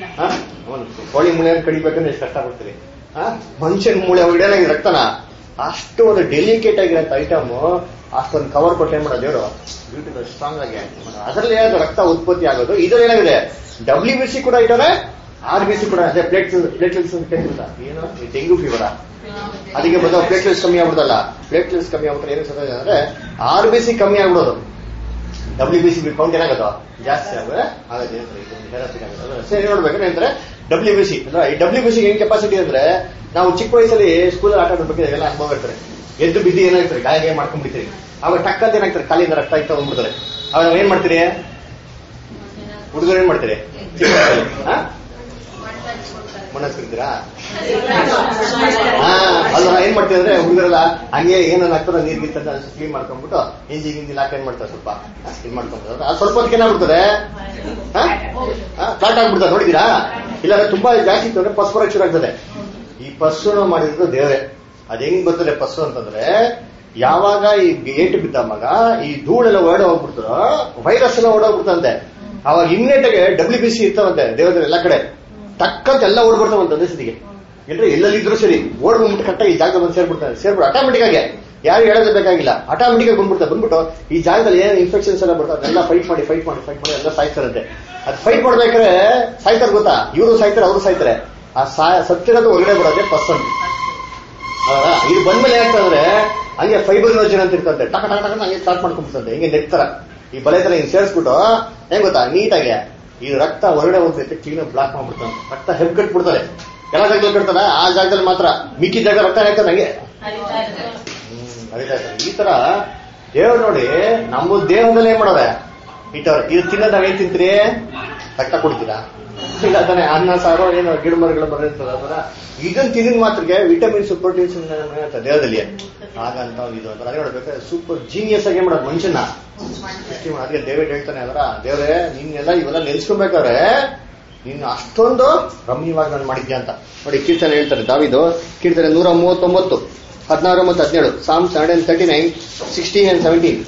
ಕೋಳಿ ಮೂಳೆ ಕಡಿಬೇಕಂದ್ರೆ ಎಷ್ಟು ಕಷ್ಟ ಪಡ್ತೀರಿ ಆ? ಮನುಷ್ಯನ ಮೂಳೆ ಒಳಗಡೆ ಏನಾಗಿದೆ ರಕ್ತನ ಅಷ್ಟು ಒಂದು ಡೆಲಿಕೇಟ್ ಆಗಿರೋಂಥ ಐಟಮ್ ಅಷ್ಟೊಂದು ಕವರ್ ಕೊಟ್ಟು ಏನ್ ಮಾಡೋದು ದೇವರು ಬ್ಯೂಟಿಫುಲ್ ಸ್ಟ್ರಾಂಗ್ ಆಗಿ ಅದರಲ್ಲಿ ಏನಾದ್ರು ರಕ್ತ ಉತ್ಪತ್ತಿ ಆಗೋದು ಇದ್ರಲ್ಲಿ ಏನಾಗಿದೆ ಡಬ್ಲ್ಯೂ ಬಿ ಸಿ ಕೂಡ ಇದ್ದಾರೆ ಆರ್ ಬಿ ಸಿ ಕೂಡ ಅದೇ ಪ್ಲೇಟ್ ಪ್ಲೇಟ್ಲೆಟ್ಸ್ ಕೇಳ್ತಿಲ್ಲ ಏನು ಈ ಡೆಂಗು ಫೀವರ ಅದಕ್ಕೆ ಬಂದ ಪ್ಲೇಟ್ಲೆಟ್ಸ್ ಕಮ್ಮಿ ಆಗ್ಬಿಡಲ್ಲ ಪ್ಲೇಟ್ಲೆಟ್ಸ್ ಕಮ್ಮಿ ಆಗ್ಬಿಟ್ರೆ ಏನು ಸತ್ತ ಅಂದ್ರೆ ಆರ್ ಬಿ ಸಿ ಕಮ್ಮಿ ಆಗ್ಬಿಡೋದು ಡಬ್ಲ್ಯೂ ಬಿ ಸಿ ಕೌಂಟ್ ಏನಾಗೋದು ಜಾಸ್ತಿ ಆಗುತ್ತೆ ಹಾಗಾಗಿ ಸರಿ ನೋಡ್ಬೇಕಂದ್ರೆ ಅಂದ್ರೆ ಡಬ್ಲ್ಯೂ ಬಿ ಸಿ ಅಂದ್ರೆ ಈ ಡಬ್ಲ್ಯೂ ಬಿ ಸಿ ಏನ್ ಕೆಪಾಸಿಟಿ ಅಂದ್ರೆ ನಾವು ಚಿಕ್ಕ ವಯಸ್ಸಲ್ಲಿ ಸ್ಕೂಲ್ ಆಟ ಆಡೋದಕ್ಕೆ ಎಲ್ಲ ಅನುಭವ ಇರ್ತಾರೆ ಎದ್ದು ಬಿದ್ದು ಏನಾಗ್ತಾರೆ ಗಾಯ ಗಾಯ ಮಾಡ್ಕೊಂಡ್ಬಿಡ್ತೀರಿ ಅವಾಗ ಟಕ್ ಅಂತ ಏನಾಗ್ತಾರೆ ಕಾಲಿಂದ ರಕ್ತ ಆಯ್ತಾ ಹೋಗ್ಬಿಡ್ತಾರೆ ಅವಾಗ ನಾವ್ ಏನ್ ಮಾಡ್ತೀರಿ ಹುಡುಗರು ಏನ್ ಮಾಡ್ತೀರಿ ಚಿಕ್ಕ ವಯಸ್ಸಲ್ಲಿ, ಆ? ಮಣ್ಣು ಹಚ್ಕೊಳ್ತೀರಾ ಹಾ ಅಲ್ವಾ ಏನ್ ಮಾಡ್ತೀವಿ ಅಂದ್ರೆ ಹುಡುಗರೆಲ್ಲ ಹಂಗೆ ಏನನ್ನ ಹಾಕ್ತಾರ ನೀರ್ ಗೀರ್ ತಂದು ಕ್ಲೀನ್ ಮಾಡ್ಕೊಂಡ್ಬಿಟ್ಟು ಇಂಜಿ ಗಿಂಜಿ ಹಾಕಿ ಏನ್ ಮಾಡ್ತಾರೆ ಸ್ವಲ್ಪ ಕ್ಲೀನ್ ಮಾಡ್ಕೊಂತಾರೆ ಅದು ಸ್ವಲ್ಪ ಹೊತ್ತಿಗೆ ಏನಾಗ್ಬಿಡ್ತದೆ ಫ್ಲಾಟ್ ಆಗ್ಬಿಡ್ತಾರೆ ನೋಡಿದೀರಾ ಇಲ್ಲ ತುಂಬಾ ಜಾಸ್ತಿ ಇತ್ತು ಅಂದ್ರೆ ಪಸ್ ಬರಕ್ ಶುರು ಆಗ್ತದೆ ಈ ಪಸ್ಸುನ ಮಾಡಿದ್ದು ದೇವರೇ ಅದ್ ಹೆಂಗ್ ಬರ್ತದೆ ಪಸ್ಸು ಅಂತಂದ್ರೆ ಯಾವಾಗ ಈ ಏಟು ಬಿದ್ದ ಮಗ ಈ ಧೂಳೆಲ್ಲ ಹೊರಡೆ ಹೋಗ್ಬಿಡ್ತಾರೋ ವೈರಸ್ ಎಲ್ಲ ಹೊರಡೋಗ್ಬಿಡ್ತಂತೆ ಅವಾಗ ಇಮ್ಮಿಡಿಯೇಟ್ ಆಗಿ ಡಬ್ಲ್ಯೂ ಬಿ ಸಿ ಇರ್ತಾವಂತೆ ದೇವರ ಎಲ್ಲ ಕಡೆ ಟಕ್ಕಂತ ಎಲ್ಲ ಓಡ್ಬಿಡ್ತಾವಂತೆ ಒಂದೇ ಸತಿಗೆ ಅಂದ್ರೆ ಎಲ್ಲೆಲ್ಲಿದ್ರು ಸರಿ ಓಡ್ಬಿಟ್ಟು ಕಟ್ಟ ಈ ಜಾಗ ಬಂದು ಸೇರ್ಬಿಡ್ತಾರೆ ಸೇರ್ಬಿಟ್ಟು ಆಟೋಮೆಟಿಕ್ ಆಗಿ ಯಾರು ಹೇಳೋದೇ ಬೇಕಾಗಿಲ್ಲ ಆಟೋಮೆಟಿಕ್ ಆಗಿ ಬಂದ್ಬಿಡ್ತಾರೆ ಬಂದ್ಬಿಟ್ಟು ಈ ಜಾಗದಲ್ಲಿ ಏನ್ ಇನ್ಫೆಕ್ಷನ್ಸ್ ಎಲ್ಲ ಬರ್ತಾರೆ ಅದೆಲ್ಲ ಫೈಟ್ ಮಾಡಿ ಫೈಟ್ ಮಾಡಿ ಫೈಟ್ ಮಾಡಿ ಎಲ್ಲ ಸಾಯ್ತಾರಂತೆ ಅದು ಫೈಟ್ ಮಾಡ್ಬೇಕಾದ್ರೆ ಸಾಯ್ತಾರೆ ಗೊತ್ತಾ ಇವರು ಸಾಯ್ತಾರೆ ಅವರು ಸಾಯ್ತಾರೆ ಆ ಸಾಯ ಸತ್ತಿರೋದು ಹೊರಗಡೆ ಬರೋದೇ ಪರ್ಸನ್ ಹೌದಾ ಇದು ಬಂದ್ಮೇಲೆ ಏನಾಗ್ತಂದ್ರೆ ಹಂಗೆ ಫೈಬರ್ ಯೋಜನೆ ಅಂತ ಇರ್ತಂತೆ ಟಕ ಟಕ ಟಕ ಹಂಗೆ ಸ್ಟಾರ್ಟ್ ಮಾಡ್ಕೊಂಡ್ಬಿಡ್ತಂತೆ ಹಿಂಗೆ ನೆಕ್ತರ ಈ ಬಲೆ ತರ ಹಿಂಗೆ ಸೇರಿಸ್ಬಿಟ್ಟು ಹೆಂಗ್ ಗೊತ್ತಾ ನೀಟಾಗಿ ಈ ರಕ್ತ ಹೊರಗಡೆ ಹೋಗ್ತೈತೆ ಕ್ಲೀನ್ ಬ್ಲಾಕ್ ಮಾಡ್ಬಿಡ್ತಾನೆ ರಕ್ತ ಹೆಬ್ ಕಟ್ಬಿಡ್ತಾರೆ ಎಲ್ಲ ಜಾಗದಲ್ಲಿ ಕಟ್ತಾರ ಆ ಜಾಗದಲ್ಲಿ ಮಾತ್ರ ಮಿಕ್ಕಿ ಜಾಗ ರಕ್ತ ಹಾಕ್ತಾರೆ ಹಂಗೆ ಹರಿತಾ ಇರ್ತದೆ. ಹ್ಮ್, ಅರಿತಾ ಇರ್ತದೆ. ಈ ತರ ದೇವ್ರು ನೋಡಿ ನಮ್ಮ ದೇಹದಲ್ಲಿ ಏನ್ ಮಾಡವೆ ಈ ತರ ಇದು ತಿನ್ನೋದ್ ನಾವೇನ್ ತಿಂತೀರಿ ರಕ್ತ ಕುಡಿತೀರಾ ಇಲ್ಲ ತಾನೆ ಅನ್ನ ಸಾರು ಏನು ಗಿಡ ಮರಗಳು ಬರ್ತದೆ ಅದರ ಇದನ್ನ ತಿಂದಿದ ಮಾತ್ರಕ್ಕೆ ವಿಟಮಿನ್ಸ್ ಪ್ರೋಟೀನ್ಸ್ ದೇಹದಲ್ಲಿ ಹಾಗಂತ ಒಂದು ಇದು ಅಂತ ಅದೇ ನೋಡ್ಬೇಕಾದ್ರೆ ಸೂಪರ್ ಜೀನಿಯಸ್ ಆಗಿ ಏನ್ ಮಾಡೋದು ಮನುಷ್ಯನ ಸೃಷ್ಟಿ ಮಾಡಿ ಅದಕ್ಕೆ ದೇವ್ರು ಹೇಳ್ತಾನೆ ಅದರ ದೇವ್ರೆ ನಿನ್ನೆಲ್ಲ ಇವೆಲ್ಲ ನೆನ್ಸ್ಕೊಬೇಕಾದ್ರೆ ನೀನು ಅಷ್ಟೊಂದು ರಮ್ಯವಾಗಿ ನಾನು ಮಾಡಿದ್ಯಾ ಅಂತ ನೋಡಿ ಕೀರ್ತನೆ ಹೇಳ್ತಾರೆ ದಾವಿದು ಕೀರ್ತನೆ ನೂರ ಮೂವತ್ತೊಂಬತ್ತು ಹದಿನಾರು ಮತ್ತು ಹದಿನೇಳು Psalms hundred thirty nine sixteen and seventeen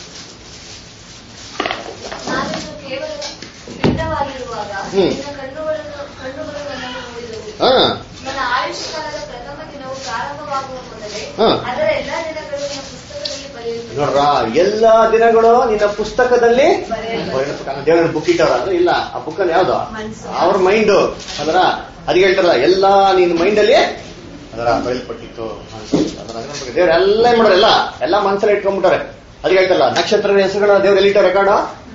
ನಾನಿನ್ನು ಕೇವಲ ಪಿಂಡವಾಗಿರುವಾಗ ಹ್ಮ್. ನಿನ್ನ ಕಣ್ಣುಗಳನ್ನು ಕಣ್ಣುಗಳು ನನ್ನನ್ನು ನೋಡಿದವು ಹಾ ನನ್ನ ಆಯುಷ್ ಕಾಲದ ಪ್ರಥಮ ದಿನವು ಪ್ರಾರಂಭವಾಗುವ ಮೊದಲೇ ಹಾ. ಅದರ ಎಲ್ಲಾ ದಿನಗಳು ನಿನ್ನ ಪುಸ್ತಕದಲ್ಲಿ ಬರೆಯುತ್ತದೆ ನೋಡ್ರ ಎಲ್ಲಾ ದಿನಗಳು ನಿನ್ನ ಪುಸ್ತಕದಲ್ಲಿ ಬರೆಯಲ್ಪಟ್ಟಿದೆ. ದೇವರ ಬುಕ್ ಇಟ್ಟವ್ರ ಅಂದ್ರೆ ಇಲ್ಲ ಆ ಬುಕ್ ಅಲ್ಲಿ ಯಾವ್ದು ಮನ್ಸು. ಅವ್ರ ಮೈಂಡ್ ಅದರ ಅದಕ್ಕೆ ಹೇಳ್ತಾರಲ್ಲ ಎಲ್ಲಾ ನಿನ್ನ ಮೈಂಡ್ ಅಲ್ಲಿ ಅದರ ಬಯಲ್ಪಟ್ಟಿತ್ತು ಅದರ ದೇವ್ರ ಎಲ್ಲ ಏನ್ ಮಾಡೋರು ಎಲ್ಲ ಎಲ್ಲ ಮನ್ಸಲ್ಲಿ ಇಟ್ಕೊಂಡ್ಬಿಟ್ಟಾರೆ ಅದಕ್ಕೆ ಹೇಳ್ತಾರಲ್ಲ ನಕ್ಷತ್ರ ಹೆಸರುಗಳ ದೇವ್ರ ಎಲ್ಲಿಟ್ಟಾರ ರೆಕಾರ್ಡ್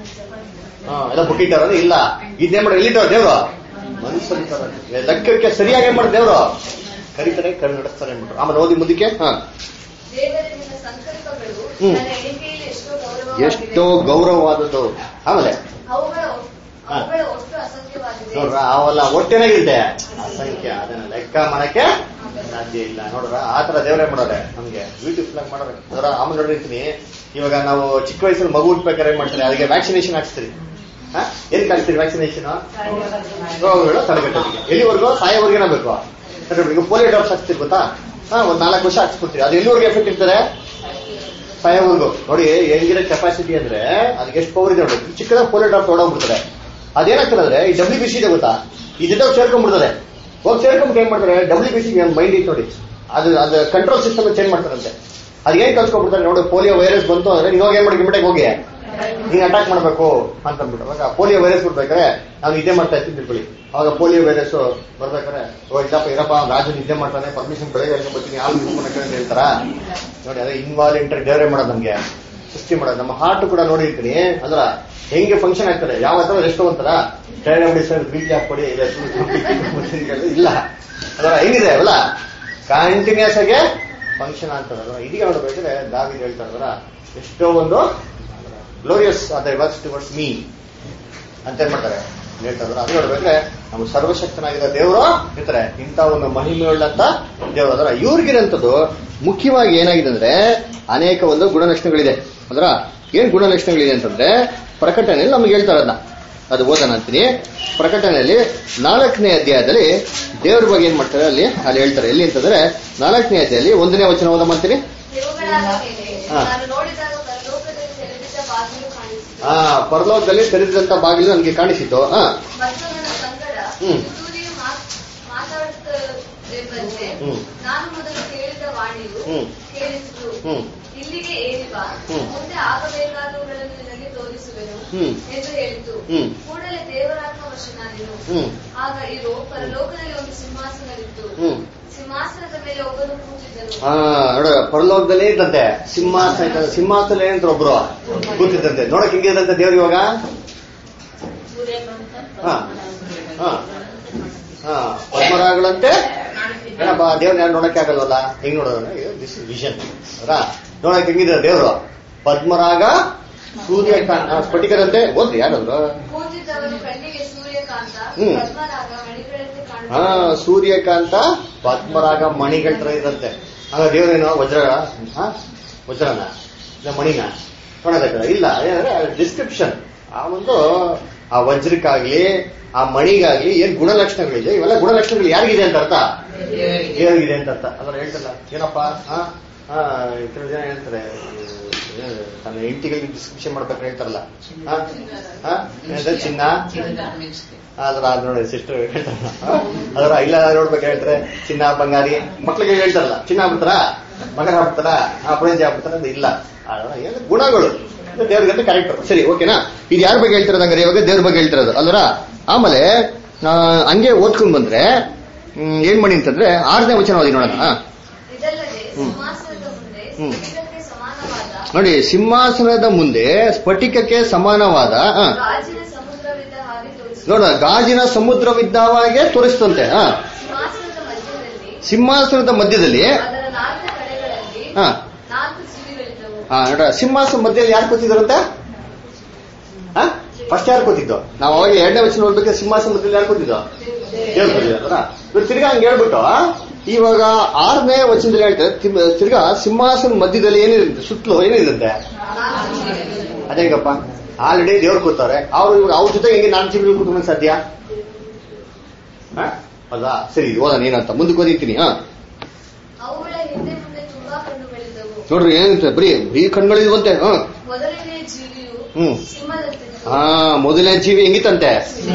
ಹಾ ಎಲ್ಲ ಬುಕ್ ಇಟ್ಟಾರ ಅಂದ್ರೆ ಇಲ್ಲ ಇದೇನ್ ಮಾಡೋ ಎಲ್ಲಿಟ್ಟಾರ ದೇವ್ರು ಮನಸ್ಸಲ್ಲಿ ಇಟ್ಟಾರೆ. ಲೆಕ್ಕಕ್ಕೆ ಸರಿಯಾಗಿ ಏನ್ ಮಾಡೋದು ದೇವ್ರು ಕರೀತಾರೆ ಕಣ್ಣು ನಡೆಸ್ತಾರೆ ಅಂದ್ಬಿಟ್ರು ಆಮೇಲೆ ಓದಿ ಮುಂದಕ್ಕೆ ಹಾ ದೇವರೇ ನಿನ್ನ ಸಂಕಲ್ಪಗಳು ಹ್ಮ್. ನನ್ನ ಎಣಿಕೆಯಲ್ಲಿ ಎಷ್ಟೋ ಗೌರವವಾಗಿದೆ ಎಷ್ಟೋ ಗೌರವವಾದದ್ದು ಆಮೇಲೆ ಅವುಗಳ ಹಾ. ಅವುಗಳ ಒಟ್ಟು ಅಸತ್ಯವಾಗಿದೆ ನೋಡ್ರ ಅವೆಲ್ಲ ಒಟ್ಟೆನಾಗಿರುತ್ತೆ ಅಸಂಖ್ಯ ಅದನ್ನ ಲೆಕ್ಕ ಮಾಡಕ್ಕೆ ಸಾಧ್ಯ ಇಲ್ಲ ನೋಡ್ರ ಆ ತರ ದೇವರೇ ಮಾಡೋರೆ ನಮ್ಗೆ ಬ್ಯೂಟಿಫುಲ್ ಆಗಿ ಮಾಡೋರೆ ಅದರ ಆಮೇಲೆ ನೋಡಿರ್ತೀನಿ ಇವಾಗ ನಾವು ಚಿಕ್ಕ ವಯಸ್ಸಲ್ಲಿ ಮಗು ಹುಟ್ಬೇಕಾದ್ರೆ ಏನ್ ಮಾಡ್ತಾರೆ ಅದಕ್ಕೆ ವ್ಯಾಕ್ಸಿನೇಷನ್ ಹಾಕ್ಸ್ತೀರಿ ಹಾ? ಏನಕ್ಕೆ ಹಾಕ್ತೀರಿ ವ್ಯಾಕ್ಸಿನೇಷನ್ ರೋಗಗಳು ತಡೆಗಟ್ಟೋದಿಗೆ ಎಲ್ಲಿವರೆಗೂ ಸಾಯೋವರೆಗೆ ಬೇಕು ಈಗ ಪೋಲಿಯೋ ಡ್ರಾಪ್ಸ್ ಹಾಕ್ತೀರಿ ಗೊತ್ತಾ ಹಾ ಒಂದ್ ನಾಲ್ಕು ವರ್ಷ ಹಾಕ್ಸ್ಕೊತೀರಿ ಅದು ಎಲ್ಲಿವರೆಗೆ ಎಫೆಕ್ಟ್ ಇರ್ತದೆ ಸಾಯೋವರೆಗೂ ನೋಡಿ ಹೆಂಗಿರೋ ಕೆಪಾಸಿಟಿ ಅಂದ್ರೆ ಅದಕ್ಕೆ ಎಷ್ಟು ಪವರ್ ಇದೆ ನೋಡಿ ಚಿಕ್ಕದಾಗ ಪೋಲಿಯೋ ಡ್ರಾಪ್ ಹೊಡೋಗ್ಬಿಡ್ತಾರೆ ಅದೇನಾಗ್ತದೆ ಅಂದ್ರೆ ಈ ಡಬ್ಲ್ಯೂ ಬಿ ಸಿ ಇದೆ ಗೊತ್ತಾ ಇದ್ದಾಗ ಸೇರ್ಕೊಂಡ್ಬಿಡ್ತದೆ ಹೋಗಿ ಸೇರ್ಕೊಂಡ್ಬಿಟ್ಟು ಏನ್ ಮಾಡ್ತಾರೆ ಡಬ್ಲ್ಯೂ ಬಿ ಸಿ ಮೈಂಡ್ ಇತ್ತು ನೋಡಿ ಅದು ಅದು ಕಂಟ್ರೋಲ್ ಸಿಸ್ಟಮ್ ಚೇಂಜ್ ಮಾಡ್ತಾರಂತೆ ಅದೇನ್ ಕಲ್ಸ್ಕೊಂಡ್ಬಿಡ್ತಾರೆ ನೋಡಿ ಪೋಲಿಯೋ ವೈರಸ್ ಬಂತು ಅಂದ್ರೆ ನೀವು ಏನ್ ಮಾಡಿ ಗಿಮಿಟೆಗೆ ಹೋಗಿ ಹಿಂಗ್ ಅಟ್ಯಾಕ್ ಮಾಡ್ಬೇಕು ಅಂತ ಅಂದ್ಬಿಟ್ಟು ಅವಾಗ ಪೋಲಿಯೋ ವೈರಸ್ ಬಿಡ್ಬೇಕಾದ್ರೆ ನಾವು ಇದೇ ಮಾಡ್ತಾ ಇರ್ತೀವಿ ತಿಳ್ಕೊಳ್ಳಿ ಅವಾಗ ಪೋಲಿಯೋ ವೈರಸ್ ಬರ್ಬೇಕಾದ್ರೆ ಓ ಇಲ್ಲಪ್ಪ ಇರಪ್ಪ ರಾಜು ನಿದ್ದೆ ಮಾಡ್ತಾನೆ ಪರ್ಮಿಷನ್ ಬೆಳಗ್ಗೆ ಹೇಳ್ಕೊಂಡ್ ಬರ್ತೀನಿ ಹಾಲು ಕುಡ್ಕೊಂಡ್ ಅಂತ ಹೇಳ್ತಾರ ನೋಡಿ ಅದೇ ಇನ್ವಾಲೆಂಟರಿ ಡೇರೆ ಮಾಡೋದು ನಮ್ಗೆ ಸೃಷ್ಟಿ ಮಾಡೋದು ನಮ್ಮ ಹಾರ್ಟ್ ಕೂಡ ನೋಡಿರ್ತೀನಿ ಅಂದ್ರ ಹೆಂಗೆ ಫಂಕ್ಷನ್ ಆಗ್ತಾರೆ ಯಾವ ಹತ್ರ ರೆಸ್ಟ್ ತಗೊಂತಾರ ಟೈರ್ ಸರ್ ಬೀಜ ಹಾಕ್ಕೊಡಿ ಇಲ್ಲ ಸುಮ್ನೆ ಇಲ್ಲ ಅದರ ಹೆಂಗಿದೆ ಅಲ್ಲ ಕಂಟಿನ್ಯೂಸ್ ಆಗಿ ಫಂಕ್ಷನ್ ಆಗ್ತದೆ ಅದರ ಇದೀಗ ನೋಡ್ಬೇಕಾದ್ರೆ ದಾವಿದ್ ಹೇಳ್ತಾರಲ್ಲ ಎಷ್ಟೋ ಒಂದು ಗ್ಲೋರಿಯಸ್ ಅದ ವರ್ಕ್ಸ್ ಟುವರ್ಡ್ಸ್ ಮೀ ಅಂತ ಏನ್ ಮಾಡ್ತಾರೆ ಹೇಳ್ತಾರೆ ಅದು ನೋಡ್ಬೇಕ್ರೆ ನಮ್ಮ ಸರ್ವಶಕ್ತನಾಗಿರೋ ದೇವರು ಇರ್ತಾರೆ ಇಂಥ ಒಂದು ಮಹಿಮೆ ಉಳ್ಳಂತ ದೇವರು ಅದರ ಇವ್ರಿಗಿರಂತದ್ದು ಮುಖ್ಯವಾಗಿ ಏನಾಗಿದೆ ಅಂದ್ರೆ ಅನೇಕ ಒಂದು ಗುಣಲಕ್ಷಣಗಳಿದೆ ಅದರ ಏನ್ ಗುಣಲಕ್ಷಣಗಳಿದೆ ಅಂತಂದ್ರೆ ಪ್ರಕಟಣೆಯಲ್ಲಿ ನಮ್ಗೆ ಹೇಳ್ತಾರೆ ಅದನ್ನ ಅದು ಓದೋಣ ಅಂತೀನಿ ಪ್ರಕಟಣೆಯಲ್ಲಿ ನಾಲ್ಕನೇ ಅಧ್ಯಾಯದಲ್ಲಿ ದೇವ್ರ ಬಗ್ಗೆ ಏನ್ ಮಾಡ್ತಾರೆ ಅಲ್ಲಿ ಅಲ್ಲಿ ಹೇಳ್ತಾರೆ ಎಲ್ಲಿ ಅಂತಂದ್ರೆ ನಾಲ್ಕನೇ ಅಧ್ಯಾಯದಲ್ಲಿ ಒಂದನೇ ವಚನ ಓದ ಮಾಡ್ತೀನಿ ಇವುಗಳಾದ ಮೇಲೆ ಹಾ. ನಾನು ನೋಡಿದಾಗ ಪರಲೋಕದಲ್ಲಿ ತೆರೆದಿದ್ದ ಬಾಗಿಲು ಕಾಣಿಸಿತು ಆ ಪರಲೋಕದಲ್ಲಿ ತೆರೆದಂತ ಬಾಗಿಲು ನನಗೆ ಕಾಣಿಸಿತು ಹಾ ಮತ್ತು ನನ್ನ ಸಂಗಡ ಹ್ಮ್. ಸೂರ್ಯ ಮಾತಾಡುತ್ತದೆಂಬಂತೆ ಹ್ಮ್. ನಾನು ಮೊದಲು ಕೇಳಿದ ವಾಣಿಯು ಹ್ಮ್. ಕೇಳಿಸಿತು ಹ್ಮ್. ಇಲ್ಲಿಗೆ ಏರಿ ಬಾ ಹ್ಮ್. ಮುಂದೆ ಆಗಬೇಕಾದವುಗಳನ್ನು ನಿನಗೆ ತೋರಿಸುವೆನು ಹ್ಮ್. ಎಂದು ಹೇಳಿತು ಹ್ಮ್. ಕೂಡಲೇ ದೇವರಾತ್ಮ ವಶನಾದೆನು ಹ್ಮ್ ಆಗ ಇರೋ ಪರಲೋಕದಲ್ಲಿ ಒಂದು ಸಿಂಹಾಸನವಿತ್ತು ಹ್ಮ್ ಸಿಂಹಾಸನದ ಮೇಲೆ ಒಬ್ಬನು ಕೂತಿದ್ದನು ಆ ನೋಡ ಪರಲೋಕದಲ್ಲಿ ಇದ್ದಂತೆ ಸಿಂಹಾಸನ ಇದ್ದಂತೆ. ಸಿಂಹಾಸನ ಏನಂತ ಒಬ್ರು ಕೂತಿದ್ದಂತೆ ನೋಡಕ್ ಹಿಂಗಿದಂತೆ ದೇವ್ರು ಇವಾಗ ಸೂರ್ಯಕಾಂತ ಹಾ. ಹಾ. ಹಾ ಪದ್ಮರಾಗಳಂತೆ ಏನಪ್ಪ ದೇವ್ರನ್ನ ಯಾರು ನೋಡಕ್ಕೆ ಆಗಲ್ವಲ್ಲ ಹೆಂಗ್ ನೋಡೋಣ ದಿಸ್ ವಿಷನ್ ಅವರ ನೋಡಕ್ ಹೆಂಗಿದೆ ದೇವ್ರು ಪದ್ಮರಾಗ ಸೂರ್ಯಕಾಂತ ಆ, ಸ್ಫಟಿಕದಂತೆ ಓದ್ರಿ ಯಾರಾದ್ರು ಕೂತಿದ್ದವನು ಕಣ್ಣಿಗೆ ಸೂರ್ಯಕಾಂತ ಹ್ಮ್. ಪದ್ಮರಾಗ ಮಣಿಗಳಂತೆ ಹಾ ಕಾಣುತ್ತಿದ್ದನು ಸೂರ್ಯಕಾಂತ ಪದ್ಮರಾಗ ಮಣಿಗಳ ತರ ಇರುತ್ತೆ ಆಗ ದೇವರೇನೋ ವಜ್ರ ಹಾ? ವಜ್ರನ ಇಲ್ಲ ಮಣಿನ ಕಾಣೋದಕ್ಕಲ್ಲ ಇಲ್ಲ ಏನಂದ್ರೆ ಡಿಸ್ಕ್ರಿಪ್ಷನ್ ಆ ಒಂದು ಆ ವಜ್ರಕ್ಕಾಗ್ಲಿ ಆ ಮಣಿಗಾಗ್ಲಿ ಏನ್ ಗುಣಲಕ್ಷಣಗಳಿದೆ ಇವೆಲ್ಲ ಗುಣಲಕ್ಷಣಗಳು ಯಾರಿಗಿದೆ ಅಂತ ಅರ್ಥ ದೇವರಿಗಿದೆ ಅಂತ ಅರ್ಥ ಅದ್ರ ಹೇಳ್ತಲ್ಲ ಏನಪ್ಪ ಹಾ ಹಾ ಕೆಲವು ಜನ ಹೇಳ್ತಾರೆ ಏನು, ತನ್ನ ಹೆಂಡತಿಗಳಿಗೆ ಡಿಸ್ಕ್ರಿಪ್ಷನ್ ಮಾಡ್ಬೇಕು ಹೇಳ್ತಾರಲ್ಲ ಹಾ? ಹಾ? ಏನಂದ್ರೆ ಚಿನ್ನ ಅದ್ರ ಅದ್ ನೋಡಿ ಸಿಸ್ಟರ್ ಹೇಳ್ತಾರಲ್ಲ ಹಾ? ಅದರ ಇಲ್ಲ ನೋಡ್ಬೇಕು ಹೇಳ್ತಾರೆ ಚಿನ್ನ ಬಂಗಾರಿ ಮಕ್ಳಿಗೆ ಹೇಳ್ತಾರಲ್ಲ ಚಿನ್ನ ಆಗ್ಬಿಡ್ತಾರ ಮಗನ ಆಗ್ಬಿಡ್ತಾರ ಅಪರಂಜಿ ಆಗ್ಬಿಡ್ತಾರ ಅದು ಇಲ್ಲ ಅದರ ಏನು ಗುಣಗಳು ದೇವ್ರಿಗೆ ಕ್ಯಾರೆಕ್ಟರ್ ಸರಿ ಓಕೆನಾ ಇದು ಯಾರ ಬಗ್ಗೆ ಹೇಳ್ತಿರೋದು ಹಂಗಾರೆ ಇವಾಗ ದೇವ್ರ ಬಗ್ಗೆ ಹೇಳ್ತಿರೋದು ಅಲ್ವರ ಆಮೇಲೆ ಆ, ಹಂಗೆ ಓದ್ಕೊಂಡ್ ಬಂದ್ರೆ ಹ್ಮ್, ಏನ್ ಮಾಡಿ ಅಂತಂದ್ರೆ ಆರನೇ ವಚನ ಓದಿ ನೋಡೋಣ ಹಾ. ಇದಲ್ಲದೆ ಹ್ಮ್. ಸಿಂಹಾಸನದ ಮುಂದೆ ಹ್ಮ್. ಸ್ಫಟಿಕಕ್ಕೆ ಸಮಾನವಾದ ನೋಡಿ ಸಿಂಹಾಸನದ ಮುಂದೆ ಸ್ಫಟಿಕಕ್ಕೆ ಸಮಾನವಾದ ಆ, ಗಾಜಿನ ಸಮುದ್ರವಿದ್ದ ಹಾಗೆ ತೋರಿಸಿ ನೋಡ ಗಾಜಿನ ಸಮುದ್ರವಿದ್ದಾವಾಗೆ ತೋರಿಸ್ತಂತೆ ಆ, ಸಿಂಹಾಸನದ ಮಧ್ಯದಲ್ಲಿ ಸಿಂಹಾಸನದ ಮಧ್ಯದಲ್ಲಿ ಅದರ ನಾಲ್ಕು ಕಡೆಗಳಲ್ಲಿ ಹಾ ನಾಲ್ಕು ಜೀವಿಗಳಿದ್ದವು ಹಾ ನೋಡ ಸಿಂಹಾಸನ ಮಧ್ಯದಲ್ಲಿ ಯಾರು ಕೂತಿದಾರಂತೆ ಫಸ್ಟ್ ಯಾರು ಕೂತಿದ್ದು ನಾವು ಅವಾಗ ಎರಡನೇ ವಚನ ನೋಡ್ಬೇಕು ಸಿಂಹಾಸನ ಮಧ್ಯದಲ್ಲಿ ಯಾರು ಕೂತಿದ್ದು ದೇವ್ರು ಕೂತಿದಾರ ಇವ್ರು ತಿರ್ಗಾ ಹಂಗೆ ಹೇಳ್ಬಿಟ್ಟು ಇವಾಗ ಆರನೇ ವಚನದಲ್ಲಿ ಹೇಳ್ತಾರೆ ತಿಮ್- ತಿರ್ಗಾ ಸಿಂಹಾಸನ ಮಧ್ಯದಲ್ಲಿ ಏನಿರುತ್ತೆ ಸುತ್ತಲೂ ಏನಿರುತ್ತೆ ಅದೇಗಪ್ಪ ಆಲ್ರೆಡಿ ದೇವ್ರು ಕೂತಾರೆ ಅವ್ರು ಇವಾಗ ಅವ್ರ ಜೊತೆ ಹೆಂಗೆ ನಾಲ್ಕು ಜೀವಿಗಳು ಕೂತ್ಕೊಳ್ಳೋಕೆ ಸಾಧ್ಯ ಹಾ? ಹೌದಾ ಸರಿ ಓದೋಣ ಏನಂತ ಮುಂದಕ್ಕೆ ಓದಿರ್ತೀನಿ ಹಾ ಅವುಗಳ ಹಿಂದೆ ಮುಂದೆ ತುಂಬಾ ಕಣ್ಣುಗಳಿದ್ದವು ನೋಡ್ರಿ ಏನಂತ ಬರೀ ಬರೀ ಕಣ್ಗಳಿದ್ವಂತೆ ಹಾ ಮೊದಲನೆಯ ಜೀವಿಯು ಹ್ಮ್. ಸಿಂಹದಂತಿತ್ತು ಹಾ ಮೊದಲನೇ ಜೀವಿ ಹೆಂಗಿತ್ತಂತೆ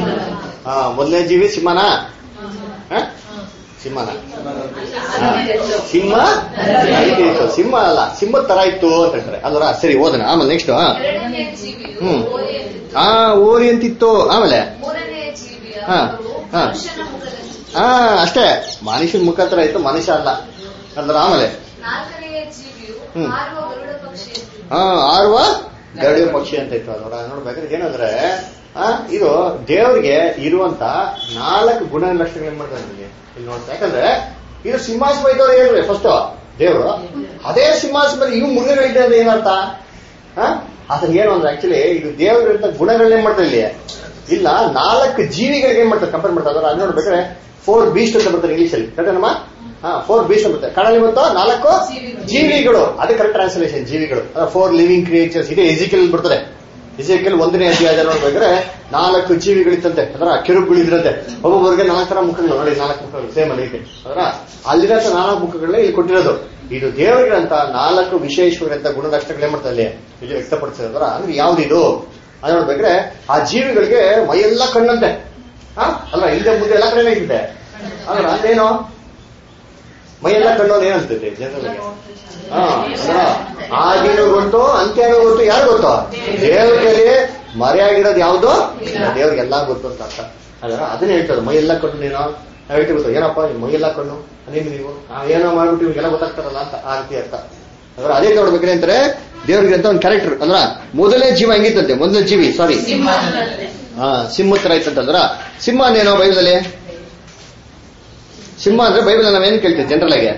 ಹಾ ಮೊದಲನೇ ಜೀವಿ ಸಿಂಹನ ಹಾ? ಸಿಂಹನ ಹಾ. ಸಿಂಹ ಇತ್ತು. ಸಿಂಹ ಅಲ್ಲ ಸಿಂಹದ ತರ ಇತ್ತು ಅಂತ ಹೇಳ್ತಾರೆ ಅಲ್ವರ ಸರಿ ಓದೋಣ ಆಮೇಲೆ ನೆಕ್ಸ್ಟ್ ಎರಡನೆಯ ಜೀವಿಯು ಹ್ಮ್. ಓರೆಯಂತಿತ್ತು ಆ ಓರಿ ಅಂತಿತ್ತು ಆಮೇಲೆ ಮೂರನೆಯ ಜೀವಿಯ ಹಾ. ಮುಖವು ಹಾ. ಮನುಷ್ಯನ ಮುಖದಂತಿತ್ತು ಹಾ ಅಷ್ಟೇ ಮನುಷ್ಯನ ಮುಖ ತರ ಇತ್ತು ಮನುಷ್ಯ ಅಲ್ಲ ಅಲ್ವರ ಆಮೇಲೆ ನಾಲ್ಕನೆಯ ಜೀವಿಯು ಹ್ಮ್. ಹಾರುವ ಗರುಡ ಪಕ್ಷಿಯಂತಿತ್ತು ಹಾ ಆರುವ ಗರುಡ ಪಕ್ಷಿ ಅಂತ ಇತ್ತು ಅದರ ನೋಡ್ಬೇಕಾದ್ರೆ ಏನಂದ್ರೆ ಆ, ಇದು ದೇವರಿಗೆ ಇರುವಂತ ನಾಲ್ಕು ಗುಣ ಲಕ್ಷಣಗಳು ಏನ್ ಮಾಡ್ತಾರೆ ನಿಮಗೆ ಇಲ್ಲಿ ನೋಡ್ತಾ ಯಾಕಂದ್ರೆ ಇದು ಸಿಂಹಾಸನ ಇದ್ದವ್ರು ಹೇಳ್ರಿ ಫಸ್ಟ್ ದೇವರು ಅದೇ ಸಿಂಹಾಸನ ಇವು ಮುರುಗಗಳಿದೆ ಅಂದ್ರೆ ಏನರ್ಥ ಆ? ಅದ್ರ ಏನು ಅಂದ್ರೆ ಆಕ್ಚುಲಿ ಇದು ದೇವರಿಗಿಂತ ಗುಣಗಳನ್ನ ಏನ್ ಮಾಡ್ತಾರೆ ಇಲ್ಲಿ ಇಲ್ಲ ನಾಲ್ಕು ಜೀವಿಗಳಿಗೆ ಏನ್ ಮಾಡ್ತಾರೆ ಕಂಪೇರ್ ಮಾಡ್ತಾರೆ ಅದರ ಅದು ನೋಡ್ಬೇಕಾದ್ರೆ ಫೋರ್ ಬೀಸ್ಟ್ ಅಂತ ಬರ್ತಾರೆ ಇಂಗ್ಲಿಷ್ ಅಲ್ಲಿ ಕರೆಕ್ಟೇನಮ್ಮ ಹಾ ಫೋರ್ ಬೀಸ್ಟ್ ಅಂತ ಕನ್ನಡ ಬಂತು ನಾಲ್ಕು ಜೀವಿಗಳು ಅದು ಕರೆಕ್ಟ್ ಟ್ರಾನ್ಸ್ಲೇಷನ್ ಜೀವಿಗಳು ಫೋರ್ ಲಿವಿಂಗ್ ಕ್ರಿಯೇಚರ್ಸ್ ಇದೆ ಎಜಿಕಲ್ ಬರ್ತದೆ ಎಜಿಕಲ್ ಒಂದನೇ ಅಧ್ಯಾಯ ನೋಡ್ಬೇಕಾದ್ರೆ ನಾಲ್ಕು ಜೀವಿಗಳಿತ್ತಂತೆ ಅದರ ಕಿರುಬುಗಳಿದ್ರಂತೆ ಒಬ್ಬೊಬ್ಬರಿಗೆ ನಾಲ್ಕು ತರ ಮುಖಗಳು ನೋಡಿ ನಾಲ್ಕು ಮುಖಗಳು ಸೇಮ್ ಅಲ್ಲಿ ಐತೆ ಅದರ ಅಲ್ಲಿರಂತ ನಾಲ್ಕು ಮುಖಗಳನ್ನ ಇಲ್ಲಿ ಕೊಟ್ಟಿರೋದು ಇದು ದೇವರಿಗಿರಂತ ನಾಲ್ಕು ವಿಶೇಷವಾಗಿರಂತ ಗುಣಲಕ್ಷಣಗಳು ಏನ್ ಮಾಡ್ತಾರೆ ಅಲ್ಲಿ ಇಲ್ಲಿ ವ್ಯಕ್ತಪಡಿಸಿದ್ರ ಅಂದ್ರೆ ಯಾವ್ದಿದು ಅದು ನೋಡ್ಬೇಕ್ರೆ ಆ ಜೀವಿಗಳಿಗೆ ಮೈಯೆಲ್ಲ ಕಣ್ಣಂತೆ ಹಾ ಅಲ್ಲ ಹಿಂದೆ ಮುಂದೆ ಎಲ್ಲ ಕಡೆ ಇದೆ ಅದ್ರ ಅದೇನು ಮೈಯೆಲ್ಲ ಕಣ್ಣು ಅಂದ್ರೆ ಏನಂತೈತೆ ಜನರಿಗೆ ಹಾ ಅಂದ್ರ ಆಗಿನೂ ಗೊತ್ತು ಅಂತ್ಯನೂ ಗೊತ್ತು ಯಾರು ಗೊತ್ತು ದೇವರಿಗೆ ಮರೆಯಾಗಿರೋದು ಯಾವ್ದು ದೇವ್ರಿಗೆಲ್ಲ ಗೊತ್ತು ಅಂತ ಅರ್ಥ ಅದರ ಅದನ್ನ ಹೇಳ್ತಾರೆ ಮೈಯೆಲ್ಲ ಕಣ್ಣು ನೀನು ನಾವ್ ಹೇಳ್ತೀವಿ ಗೊತ್ತು ಏನಪ್ಪ ಈ ಮೈಯೆಲ್ಲ ಕಣ್ಣು ಅದೇನು ನೀವು ನಾವ್ ಏನೋ ಮಾಡ್ಬಿಟ್ಟು ಇವ್ರಿಗೆಲ್ಲ ಗೊತ್ತಾಗ್ತಾರಲ್ಲ ಅಂತ ಆ ರೀತಿ ಅರ್ಥ ಅದರ ಅದೇ ನೋಡ್ಬೇಕ್ರಿ ಅಂತಾರೆ ದೇವ್ರಿಗೆ ಅಂತ ಒಂದು ಕ್ಯಾರೆಕ್ಟರ್ ಅಲ್ರ ಮೊದಲನೇ ಜೀವ ಹೆಂಗಿತ್ತಂತೆ ಮೊದಲನೇ ಜೀವಿ ಸಾರಿ ಹಾ ಸಿಂಹ ತರ ಇತ್ತಂತಂದ್ರ ಸಿಂಹ ಅಂದೇನೋ ಬೈಬಲಲ್ಲಿ ಸಿಂಹ ಅಂದ್ರೆ ಬೈಬಲ್ ನಾವೇನ್ ಕೇಳ್ತೀವಿ ಜನರಲ್ ಆಗಿ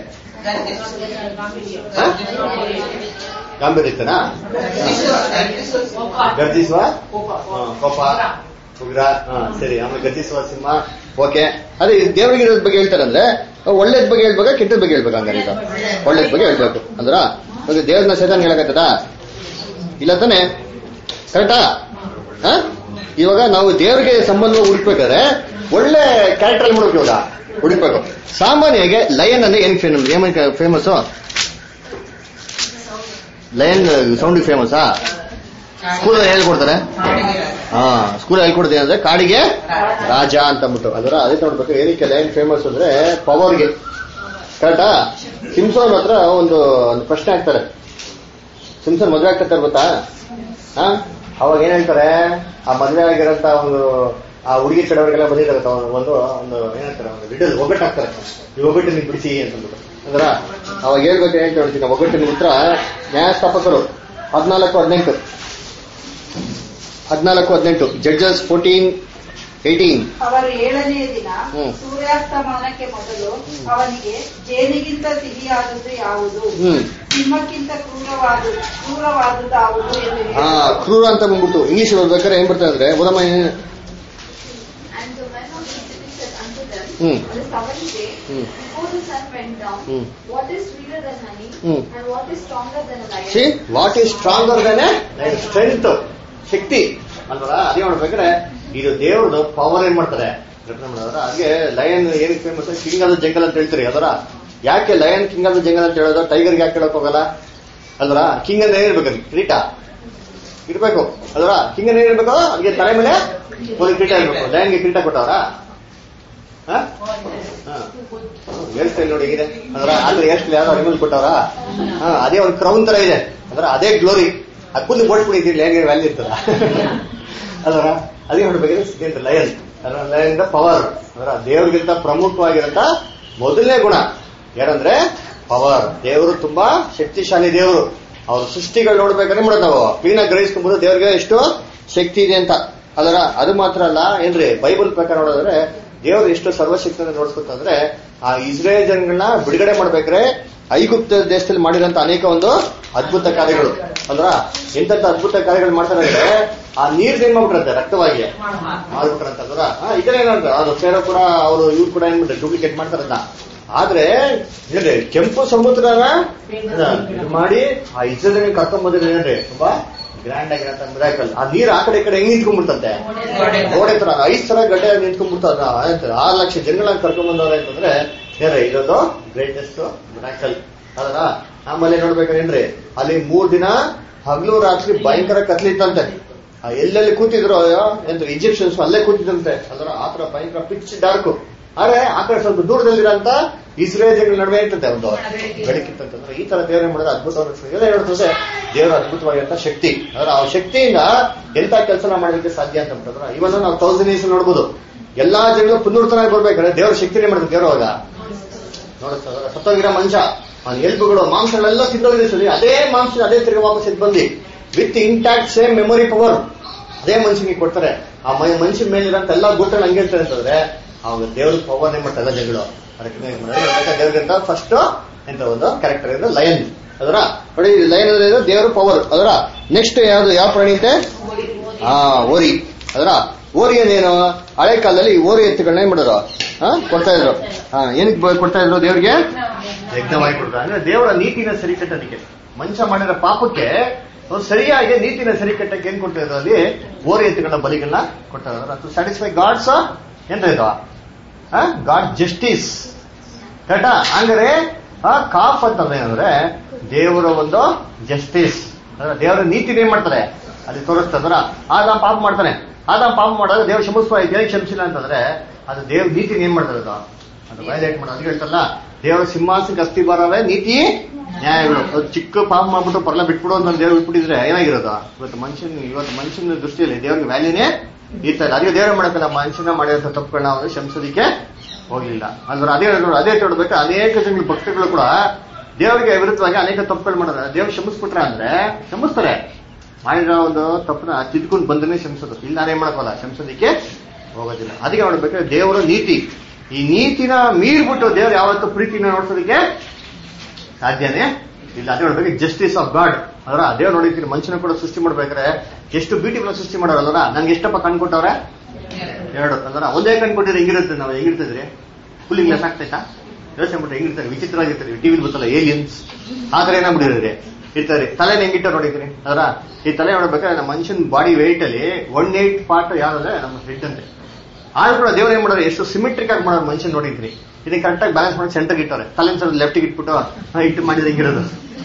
ಹಾ? ಗಾಂಭೀರ್ಯತನಾ ಗರ್ಜಿಸುವ ಹಾ, ಕೋಪ ಉಗ್ರ ಹಾ ಸರಿ ಆಮೇಲೆ ಗರ್ಜಿಸುವ ಸಿಂಹ ಓಕೆ ಅದೇ ಇದು ದೇವರಿಗೆ ಇರೋದ್ ಬಗ್ಗೆ ಹೇಳ್ತಾರಂದ್ರೆ ಒಳ್ಳೇದ್ ಬಗ್ಗೆ ಹೇಳ್ಬೇಕಾ ಕೆಟ್ಟದ್ ಬಗ್ಗೆ ಹೇಳ್ಬೇಕಾ ಹಂಗಾರೆ ಇದು ಒಳ್ಳೇದ್ ಬಗ್ಗೆ ಹೇಳ್ಬೇಕು ಅಂದ್ರ ಇವಾಗ ದೇವ್ರನ್ನ ಸೇತಾನ್ ಹೇಳಕತ್ತದ ಇಲ್ಲ ತಾನೆ ಕರೆಕ್ಟಾ ಹಾ ಇವಾಗ ನಾವು ದೇವರಿಗೆ ಸಂಬಂಧ ಹುಡುಕ್ಬೇಕಾದ್ರೆ ಒಳ್ಳೆ ಕ್ಯಾರೆಕ್ಟರ್ ಅಲ್ಲಿ ಮಾಡ್ಬೇಕು ಇವಾಗ ಹುಡುಕ್ಬೇಕು ಸಾಮಾನ್ಯವಾಗಿ ಲಯನ್ ಅಂದ್ರೆ ಏನ್ ಫೇಮಸ್ ಏನ್ ಫೇಮಸ್ ಲಯನ್ ಸೌಂಡ್ ಫೇಮಸಾ ಸ್ಕೂಲ್ ಹೇಳ್ಕೊಡ್ತಾರೆ ಹಾ ಸ್ಕೂಲ್ ಹೇಳ್ಕೊಡ್ತೀನಿ ಅಂದ್ರೆ ಕಾಡಿಗೆ ರಾಜ ಅಂತ ಅಂದ್ಬಿಟ್ಟು ಅದರ ಅದೇ ನೋಡ್ಬೇಕು ಏನಕ್ಕೆ ಲಯನ್ ಫೇಮಸ್ ಅಂದ್ರೆ ಪವರ್ಗೆ ಕರೆಕ್ಟಾ ಸಿಮ್ಸೋನ್ ಹತ್ರ ಒಂದು ಒಂದು ಪ್ರಶ್ನೆ ಹಾಕ್ತಾರೆ ಸಿಮ್ಸನ್ ಮದುವೆ ಆಗ್ತಾರೆ ಗೊತ್ತಾ ಹಾ ಅವಾಗ ಏನ್ ಹೇಳ್ತಾರೆ ಆ ಮದುವೆ ಆಗಿರೋಂತ ಒಂದು ಆ ಹುಡುಗಿ ಕಡೆಯವರಿಗೆಲ್ಲ ಬಂದಿದ್ದಾರೆ ಒಂದು ಒಂದು ಏನ್ ಹೇಳ್ತಾರೆ ಒಂದು ರಿಡಲ್ ಒಗ್ಗಟ್ಟು ಹಾಕ್ತಾರೆ ಈ ಒಗ್ಗಟ್ಟು ನೀವು ಬಿಡಿಸಿ ಅಂತಂದ್ಬಿಟ್ಟು ಅಂದ್ರ ಅವಾಗ ಹೇಳ್ಬೇಕು ಏನ್ ಹೇಳ್ತೀನಿ ಒಗ್ಗಟ್ಟಿನ ಉತ್ತರ ನ್ಯಾಯಸ್ಥಾಪಕರು ಹದಿನಾಲ್ಕು ಹದಿನೆಂಟು ಹದಿನಾಲ್ಕು ಹದಿನೆಂಟು ಜಡ್ಜಸ್ ಫೋರ್ಟೀನ್ ಏಯ್ಟೀನ್ ಅವರ ಏಳನೆಯ ದಿನ ಹ್ಮ್. ಸೂರ್ಯಾಸ್ತಮಾನಕ್ಕೆ ಮೊದಲು ಅವನಿಗೆ ಜೇನಿಗಿಂತ ಸಿಹಿಯಾದದ್ದು ಯಾವುದು ಹ್ಮ್ ಸಿಂಹಕ್ಕಿಂತ ಕ್ರೂರವಾದ ಕ್ರೂರವಾದುದಾವುದು ಎಂದು ಹೇಳಿ ಹಾ ಕ್ರೂರ ಅಂತ ಬಂದ್ಬಿಟ್ಟು ಇಂಗ್ಲಿಷ್ ಓದ್ಬೇಕಾದ್ರೆ ಏನ್ ಬರ್ತದೆ ಅಂದ್ರೆ ಉದಮ And the man of the city said unto them, Hmm. On the seventh day Hmm. Before the sun went down, Hmm. what is sweeter than honey Hmm. and what is stronger than a lion? See what is stronger than strength ಶಕ್ತಿ ಅಲ್ವಲ್ಲ ಅದೇ ನೋಡ್ಬೇಕಾದ್ರೆ ಇದು ದೇವ್ರದ್ದು power ಏನ್ ಮಾಡ್ತಾರೆ represent ಮಾಡೋದ್ರ ಹಾಗೆ ಲಯನ್ ಏನಕ್ಕೆ ಫೇಮಸ್ ಕಿಂಗ್ ಆಫ್ ಜಂಗಲ್ ಅಂತ ಹೇಳ್ತೀರಿ ಅದರ ಯಾಕೆ ಲಯನ್ ಕಿಂಗ್ ಆಫ್ ಜಂಗಲ್ ಅಂತ ಹೇಳೋದು ಟೈಗರ್ಗೆ ಯಾಕೆ ಹೇಳಕ್ ಹೋಗಲ್ಲ ಅಲ್ವರ ಕಿಂಗ್ ಅಂದ್ರೆ ಏನಿರ್ಬೇಕು ಅದು ಕಿರೀಟ ಇರ್ಬೇಕು ಅಲ್ವರ ಕಿಂಗ್ ಅಂದ್ರೆ ಏನಿರ್ಬೇಕು ಅದಕ್ಕೆ ತಲೆ ಮೇಲೆ ಒಂದು ಕಿರೀಟ ಇರ್ಬೇಕು ಲಯನ್ಗೆ ಕಿರೀಟ ಕೊಟ್ಟವರ ಹೇರ್ ಸ್ಟೈಲ್ ನೋಡಿ ಹೇಗಿದೆ ಅದರ ಆದ್ರೆ ಹೇರ್ ಸ್ಟೈಲ್ ಯಾರೋ ಅನಿಮಲ್ ಕೊಟ್ಟವರ ಹಾ ಅದೇ ಒಂದು ಕ್ರೌನ್ ತರ ಇದೆ ಅಂದ್ರೆ ಅದೇ ಗ್ಲೋರಿ ಅದು ಕೂದಲು ಬೋಡ್ಸ್ಬಿಟ್ಟಿದ್ದೀರಿ ಲಯನ್ಗೆ ವ್ಯಾಲ್ಯೂ ಇರ್ತದ ಅಲ್ವರ ಅದೇ ನೋಡ್ಬೇಕಾದ್ರೆ ಲಯನ್ ಅದರ ಲಯನ್ ಪವರ್ ಅದರ ದೇವ್ರಿಗಿಂತ ಪ್ರಮುಖವಾಗಿರಂತ ಮೊದಲನೇ ಗುಣ ಏನಂದ್ರೆ ಪವರ್ ದೇವರು ತುಂಬಾ ಶಕ್ತಿಶಾಲಿ ದೇವರು ಅವ್ರ ಸೃಷ್ಟಿಗಳು ನೋಡ್ಬೇಕಾದ್ರೆ ಮಾಡೋದು ನಾವು ಕ್ಲೀನ್ ಆಗಿ ಗ್ರಹಿಸ್ಕೊಂಡ್ಬಿಟ್ಟು ದೇವ್ರಿಗೆ ಎಷ್ಟು ಶಕ್ತಿ ಇದೆ ಅಂತ ಅದರ ಅದು ಮಾತ್ರ ಅಲ್ಲ ಏನ್ರಿ ಬೈಬಲ್ ಪ್ರಕಾರ ನೋಡಿದ್ರೆ ದೇವರು ಎಷ್ಟು ಸರ್ವಶಕ್ತಿಯನ್ನು ನೋಡ್ಸ್ಕೊತಂದ್ರೆ ಆ ಇಸ್ರೇಲ್ ಜನಗಳನ್ನ ಬಿಡುಗಡೆ ಮಾಡ್ಬೇಕ್ರೆ ಐಗುಪ್ತ ದೇಶದಲ್ಲಿ ಮಾಡಿದಂತ ಅನೇಕ ಒಂದು ಅದ್ಭುತ ಕಾರ್ಯಗಳು ಅಲ್ವಾ ಎಂತ ಅದ್ಭುತ ಕಾರ್ಯಗಳು ಮಾಡ್ತಾರೆ ಅಂದ್ರೆ ಆ ನೀರ್ ಏನ್ ಮಾಡ್ಬಿಟ್ರಂತೆ ರಕ್ತವಾಗಿ ಮಾಡ್ಬಿಟ್ರಂತ ಅಲ್ವ ಇದೇನಂತ ಅದು ಫೇರೋ ಕೂಡ ಅವರು ಇವ್ರು ಕೂಡ ಏನ್ ಮಾಡ್ತಾರೆ ಡೂಪ್ಲಿಕೇಟ್ ಮಾಡ್ತಾರಂತ ಆದ್ರೆ ಏನ್ರಿ ಕೆಂಪು ಸಮುದ್ರನ ಇದು ಮಾಡಿ ಆ ಇಸ್ರೇಲ್ ಕರ್ಕೊಂಡ್ ಬಂದಿದ್ರೆ ಏನ್ರಿ ತುಂಬಾ ಗ್ರ್ಯಾಂಡ್ ಆಗಿರಂತ ಮಿರಾಕಲ್ ಆ ನೀರ್ ಆ ಕಡೆ ಈ ಕಡೆ ಹೆಂಗ್ ನಿಂತ್ಕೊಂಡ್ಬಿಡ್ತಂತೆ ಗೋಡೆ ತರ ಐದ್ ತರ ಗಡ್ಡೆ ನಿಂತ್ಕೊಂಡ್ಬಿಡ್ತಾರ ಆರು ಲಕ್ಷ ಜನಗಳನ್ನ ಕರ್ಕೊಂಡ್ ಬಂದವ್ರೆ ಅಂತಂದ್ರೆ ಏನ್ರಿ ಇದೊಂದು ಗ್ರೇಟೆಸ್ಟ್ ಮಿರಾಕಲ್ ಅದರ ಆಮೇಲೆ ನೋಡ್ಬೇಕೇನ್ರಿ ಅಲ್ಲಿ ಮೂರ್ ದಿನ ಹಗಲು ರಾತ್ರಿ ಭಯಂಕರ ಕತ್ಲಿತ್ತಂತೆ ಆ ಎಲ್ಲೆಲ್ಲಿ ಕೂತಿದ್ರು ಎಂತ ಈಜಿಪ್ಷಿಯನ್ಸ್ ಅಲ್ಲೇ ಕೂತಿದಂತೆ ಅದರ ಆತರ ಭಯಂಕರ ಪಿಚ್ ಡಾರ್ಕ್ ಆದ್ರೆ ಆ ಕಡೆ ಸ್ವಲ್ಪ ದೂರದಲ್ಲಿರಂತ ಇಸ್ರೇಲ್ ನಡುವೆ ಇರ್ತದೆ ಒಂದು ಬೆಳಕಿತ್ತಂತಂದ್ರೆ ಈ ತರ ದೇವರೇ ಮಾಡಿದ್ರೆ ಅದ್ಭುತವಾದ ಎಲ್ಲ ಹೇಳ್ತದೆ ದೇವರ ಅದ್ಭುತವಾಗಿರಂತ ಶಕ್ತಿ ಅದರ ಆ ಶಕ್ತಿಯಿಂದ ಎಂತ ಕೆಲಸನ ಮಾಡೋದಕ್ಕೆ ಸಾಧ್ಯ ಅಂತ ಅಂತಂದ್ರೆ ಇವನ್ನ ನಾವು ತೌಸಂಡ್ ಇಯರ್ಸ್ ನೋಡ್ಬೋದು ಎಲ್ಲಾ ಜನಗಳು ಪುನರ್ತನಾಗಿ ಬರ್ಬೇಕಾದ್ರೆ ದೇವರ ಶಕ್ತಿನೇ ಮಾಡಿದ್ರು ದೇವ್ರ ಅವಾಗ ನೋಡುತ್ತೆ ಸತ್ತೋಗಿರೋ ಮನುಷ್ಯ ಅವ್ನ ಎಲ್ಬುಗಳು ಮಾಂಸಗಳೆಲ್ಲ ತಿಂದೋಗಿದೆ ಸರಿ ಅದೇ ಮಾಂಸ ಅದೇ ತಿರುಗಿ ವಾಪಸ್ ಎದ್ದು ಬಂದು with intact same memory power ಅದೇ ಮನುಷ್ಯನಿಗೆ ಕೊಡ್ತಾರೆ ಆ ಮ- ಮನುಷ್ಯನ ಮೇಲಿರೋಂತ ಎಲ್ಲಾ ಗುಟ್ಟಗಳು ಹಂಗೆ ಇರ್ತಾರೆ ಅಂತಂದ್ರೆ ಅವಾಗ ದೇವ್ರ ಪವರ್ನೇ ಮಾಡ್ತಾರೆ ಎಲ್ಲ ಜನಗಳು ಅದಕ್ಕೆ ದೇವ್ರಿಗಿಂತ ಫಸ್ಟ್ ಎಂತ ಒಂದು ಕ್ಯಾರೆಕ್ಟರ್ ಇದೆ ಲಯನ್ ಅದರ ನೋಡಿ ಲಯನ್ ಅಂದ್ರೆ ಇದು ದೇವರ ಪವರ್ ಅದರ ನೆಕ್ಸ್ಟ್ ಯಾವ್ದು ಯಾವ ಪ್ರಾಣಿ ಅಂತೆ ಆ ಓರಿ ಅದರ ಓರಿ ಅಂದೇನು ಹಳೆ ಕಾಲದಲ್ಲಿ ಈ ಓರಿ ಎತ್ತುಗಳನ್ನ ಏನ್ ಮಾಡೋರು ಆ, ಕೊಡ್ತಾ ಇದ್ರು ಆ, ಏನಕ್ಕೆ ಬ- ಕೊಡ್ತಾ ಇದ್ರು ದೇವ್ರಿಗೆ ಯಜ್ಞವಾಗಿ ಕೊಡ್ತಾರೆ ಅಂದ್ರೆ ದೇವರ ನೀತಿನ ಸರಿ ಕಟ್ಟೋದಕ್ಕೆ ಮನುಷ್ಯ ಮಾಡಿರೋ ಪಾಪಕ್ಕೆ ಅವ್ರು ಸರಿಯಾಗಿ ನೀತಿನ ಸರಿ ಕಟ್ಟಕ್ಕೆ ಏನ್ ಕೊಡ್ತಾ ಇದ್ರು ಅಲ್ಲಿ ಓರಿ ಎತ್ತುಗಳ ಬಲಿಗಳನ್ನ ಕೊಡ್ತಾ ಇದ್ರು ಟು ಸ್ಯಾಟಿಸ್ಫೈ ಗಾಡ್ಸ್ ಎಂತ ಇದು ಗಾಡ್ ಜಸ್ಟಿಸ್ ಕರೆಕ್ಟಾ ಹಂಗಾರೆ ಆ ಕಾಫ್ ಅಂತಂದ್ರೆ ಏನಂದ್ರೆ ದೇವರ ಒಂದು ಜಸ್ಟಿಸ್ ಅಂದ್ರೆ ದೇವರ ನೀತಿನ ಏನ್ ಮಾಡ್ತಾರೆ ಅಲ್ಲಿ ತೋರಿಸ್ತಂದ್ರ ಆದ ಪಾಪ ಮಾಡ್ತಾನೆ ಆದ ಪಾಪ ಮಾಡಿದ್ರೆ ದೇವ್ರ ಕ್ಷಮಿಸ್ಬಾ ಏನಕ್ಕೆ ಕ್ಷಮಿಸಿಲ್ಲ ಅಂತಂದ್ರೆ ಅದು ದೇವ್ರ ನೀತಿನ ಏನ್ ಮಾಡ್ತಾರೆ ಅದು ಅದು ವೈಲೇಟ್ ಮಾಡೋದು ಅದಕ್ಕೆ ಹೇಳ್ತಲ್ಲ ದೇವರ ಸಿಂಹಾಸನಕ್ಕೆ ಅಸ್ಥಿ ಬರವೇ ನೀತಿ ನ್ಯಾಯಗಳು ಅದು ಚಿಕ್ಕ ಪಾಪ ಮಾಡ್ಬಿಟ್ಟು ಪರ್ಲ ಬಿಟ್ಬಿಡು ಅಂತ ದೇವ್ರು ಬಿಟ್ಬಿಟ್ಟಿದ್ರೆ ಏನಾಗಿರೋದು ಇವತ್ತು ಮನುಷ್ಯನ್ ಇವತ್ತು ಮನುಷ್ಯನ ದೃಷ್ಟಿಯಲ್ಲಿ ದೇವ್ರಿಗೆ ವ್ಯಾಲ್ಯೂನೇ ಇರ್ತಾರೆ ಅದೇ ದೇವ್ರ ಮಾಡಕ್ಕಲ್ಲ ಮನುಷ್ಯನ ಮಾಡಿದಂತ ತಪ್ಪುಗಳನ್ನ ಅವರು ಕ್ಷಮಿಸೋದಿಕ್ಕೆ ಹೋಗ್ಲಿಲ್ಲ ಅಂದ್ರೆ ಅದೇ ಹೇಳ್ದ್ರು ಅದೇ ನೋಡ್ಬೇಕು ಅನೇಕ ಜನಗಳು ಭಕ್ತಗಳು ಕೂಡ ದೇವರಿಗೆ ವಿರುದ್ಧವಾಗಿ ಅನೇಕ ತಪ್ಪುಗಳು ಮಾಡಿದ್ರೆ ದೇವ್ರು ಕ್ಷಮಿಸ್ಬಿಟ್ರ ಅಂದ್ರೆ ಕ್ಷಮಿಸ್ತಾರೆ ಮಾಡಿರೋ ಒಂದು ತಪ್ಪನ್ನ ತಿದ್ಕೊಂಡು ಬಂದನೇ ಕ್ಷಮಿಸೋದು ಇಲ್ಲ ನಾನೇನ್ ಮಾಡಕ್ಕಲ್ಲ ಕ್ಷಮಿಸೋದಿಕ್ಕೆ ಹೋಗೋದಿಲ್ಲ ಅದಕ್ಕೆ ನೋಡ್ಬೇಕಾದ್ರೆ ದೇವರ ನೀತಿ ಈ ನೀತಿನ ಮೀರ್ಬಿಟ್ಟು ದೇವ್ರು ಯಾವತ್ತೂ ಪ್ರೀತಿನ ನೋಡ್ಸೋದಕ್ಕೆ ಸಾಧ್ಯನೇ ಇಲ್ಲ ಅದೇ ನೋಡ್ಬೇಕು ಜಸ್ಟಿಸ್ ಆಫ್ ಗಾಡ್ ಅದರ ದೇವ್ರು ನೋಡಿರ್ತೀರಿ ಮನುಷ್ಯನ ಕೂಡ ಸೃಷ್ಟಿ ಮಾಡ್ಬೇಕಾದ್ರೆ ಎಷ್ಟು ಬ್ಯೂಟಿಫುಲ್ ಸೃಷ್ಟಿ ಮಾಡೋರಲ್ಲ ನನ್ಗೆ ಎಷ್ಟಪ್ಪ ಕಣ್ಕೊಟ್ಟವ್ರೆ ಎರಡು ಅಂದ್ರೆ ಒಂದೇ ಕಣ್ಕೊಟ್ಟಿದ್ರೆ ಹೆಂಗಿರುತ್ತೆ ನಾವು ಹೆಂಗಿರ್ತಿದ್ರಿ ಫುಲ್ ಗ್ಲಾಸ್ ಆಗ್ತೈತಾ ಯೋಚನೆ ಬಿಟ್ಟು ಹೆಂಗಿರ್ತಾರೆ ವಿಚಿತ್ರವಾಗಿರ್ತಾರೆ ಟಿವಿಲಿ ಗೊತ್ತಲ್ಲ ಏಲಿಯನ್ಸ್ ಆ ತರ ಏನಾಗ್ಬಿಟ್ಟಿರಿ ಇರ್ತಾರೆ ತಲೆನ ಹೆಂಗಿಟ್ಟ ನೋಡಿದ್ರಿ ಅದರ ಈ ತಲೆ ನೋಡ್ಬೇಕಾದ್ರೆ ನಮ್ಮ ಮನುಷ್ಯನ ಬಾಡಿ ವೆಯ್ಟ್ ಅಲ್ಲಿ ಒನ್ ಏಟ್ ಪಾರ್ಟ್ ಯಾವ್ದಂದ್ರೆ ನಮ್ಮ ಹೆಡ್ ಅಂತೆ ಆದ್ರೂ ಕೂಡ ದೇವ್ರು ಏನ್ ಮಾಡೋರು ಎಷ್ಟು ಸಿಮೆಟ್ರಿಕ್ ಆಗಿ ಮಾಡೋರು ಮನುಷ್ಯನ್ ನೋಡಿದ್ರಿ ಇದನ್ನ ಕರೆಕ್ಟಾಗಿ ಬ್ಯಾಲೆನ್ಸ್ ಮಾಡಿ ಸೆಂಟರ್ ಇಟ್ಟವ್ರೆ ತಲೆ ಸ್ವಲ್ಪ ಲೆಫ್ಟಿಗೆ ಇಟ್ಬಿಟ್ಟು ಹಾ, ಇಟ್ಟು ಮಾಡಿದ್ರೆ ಹೆಂಗಿರೋದು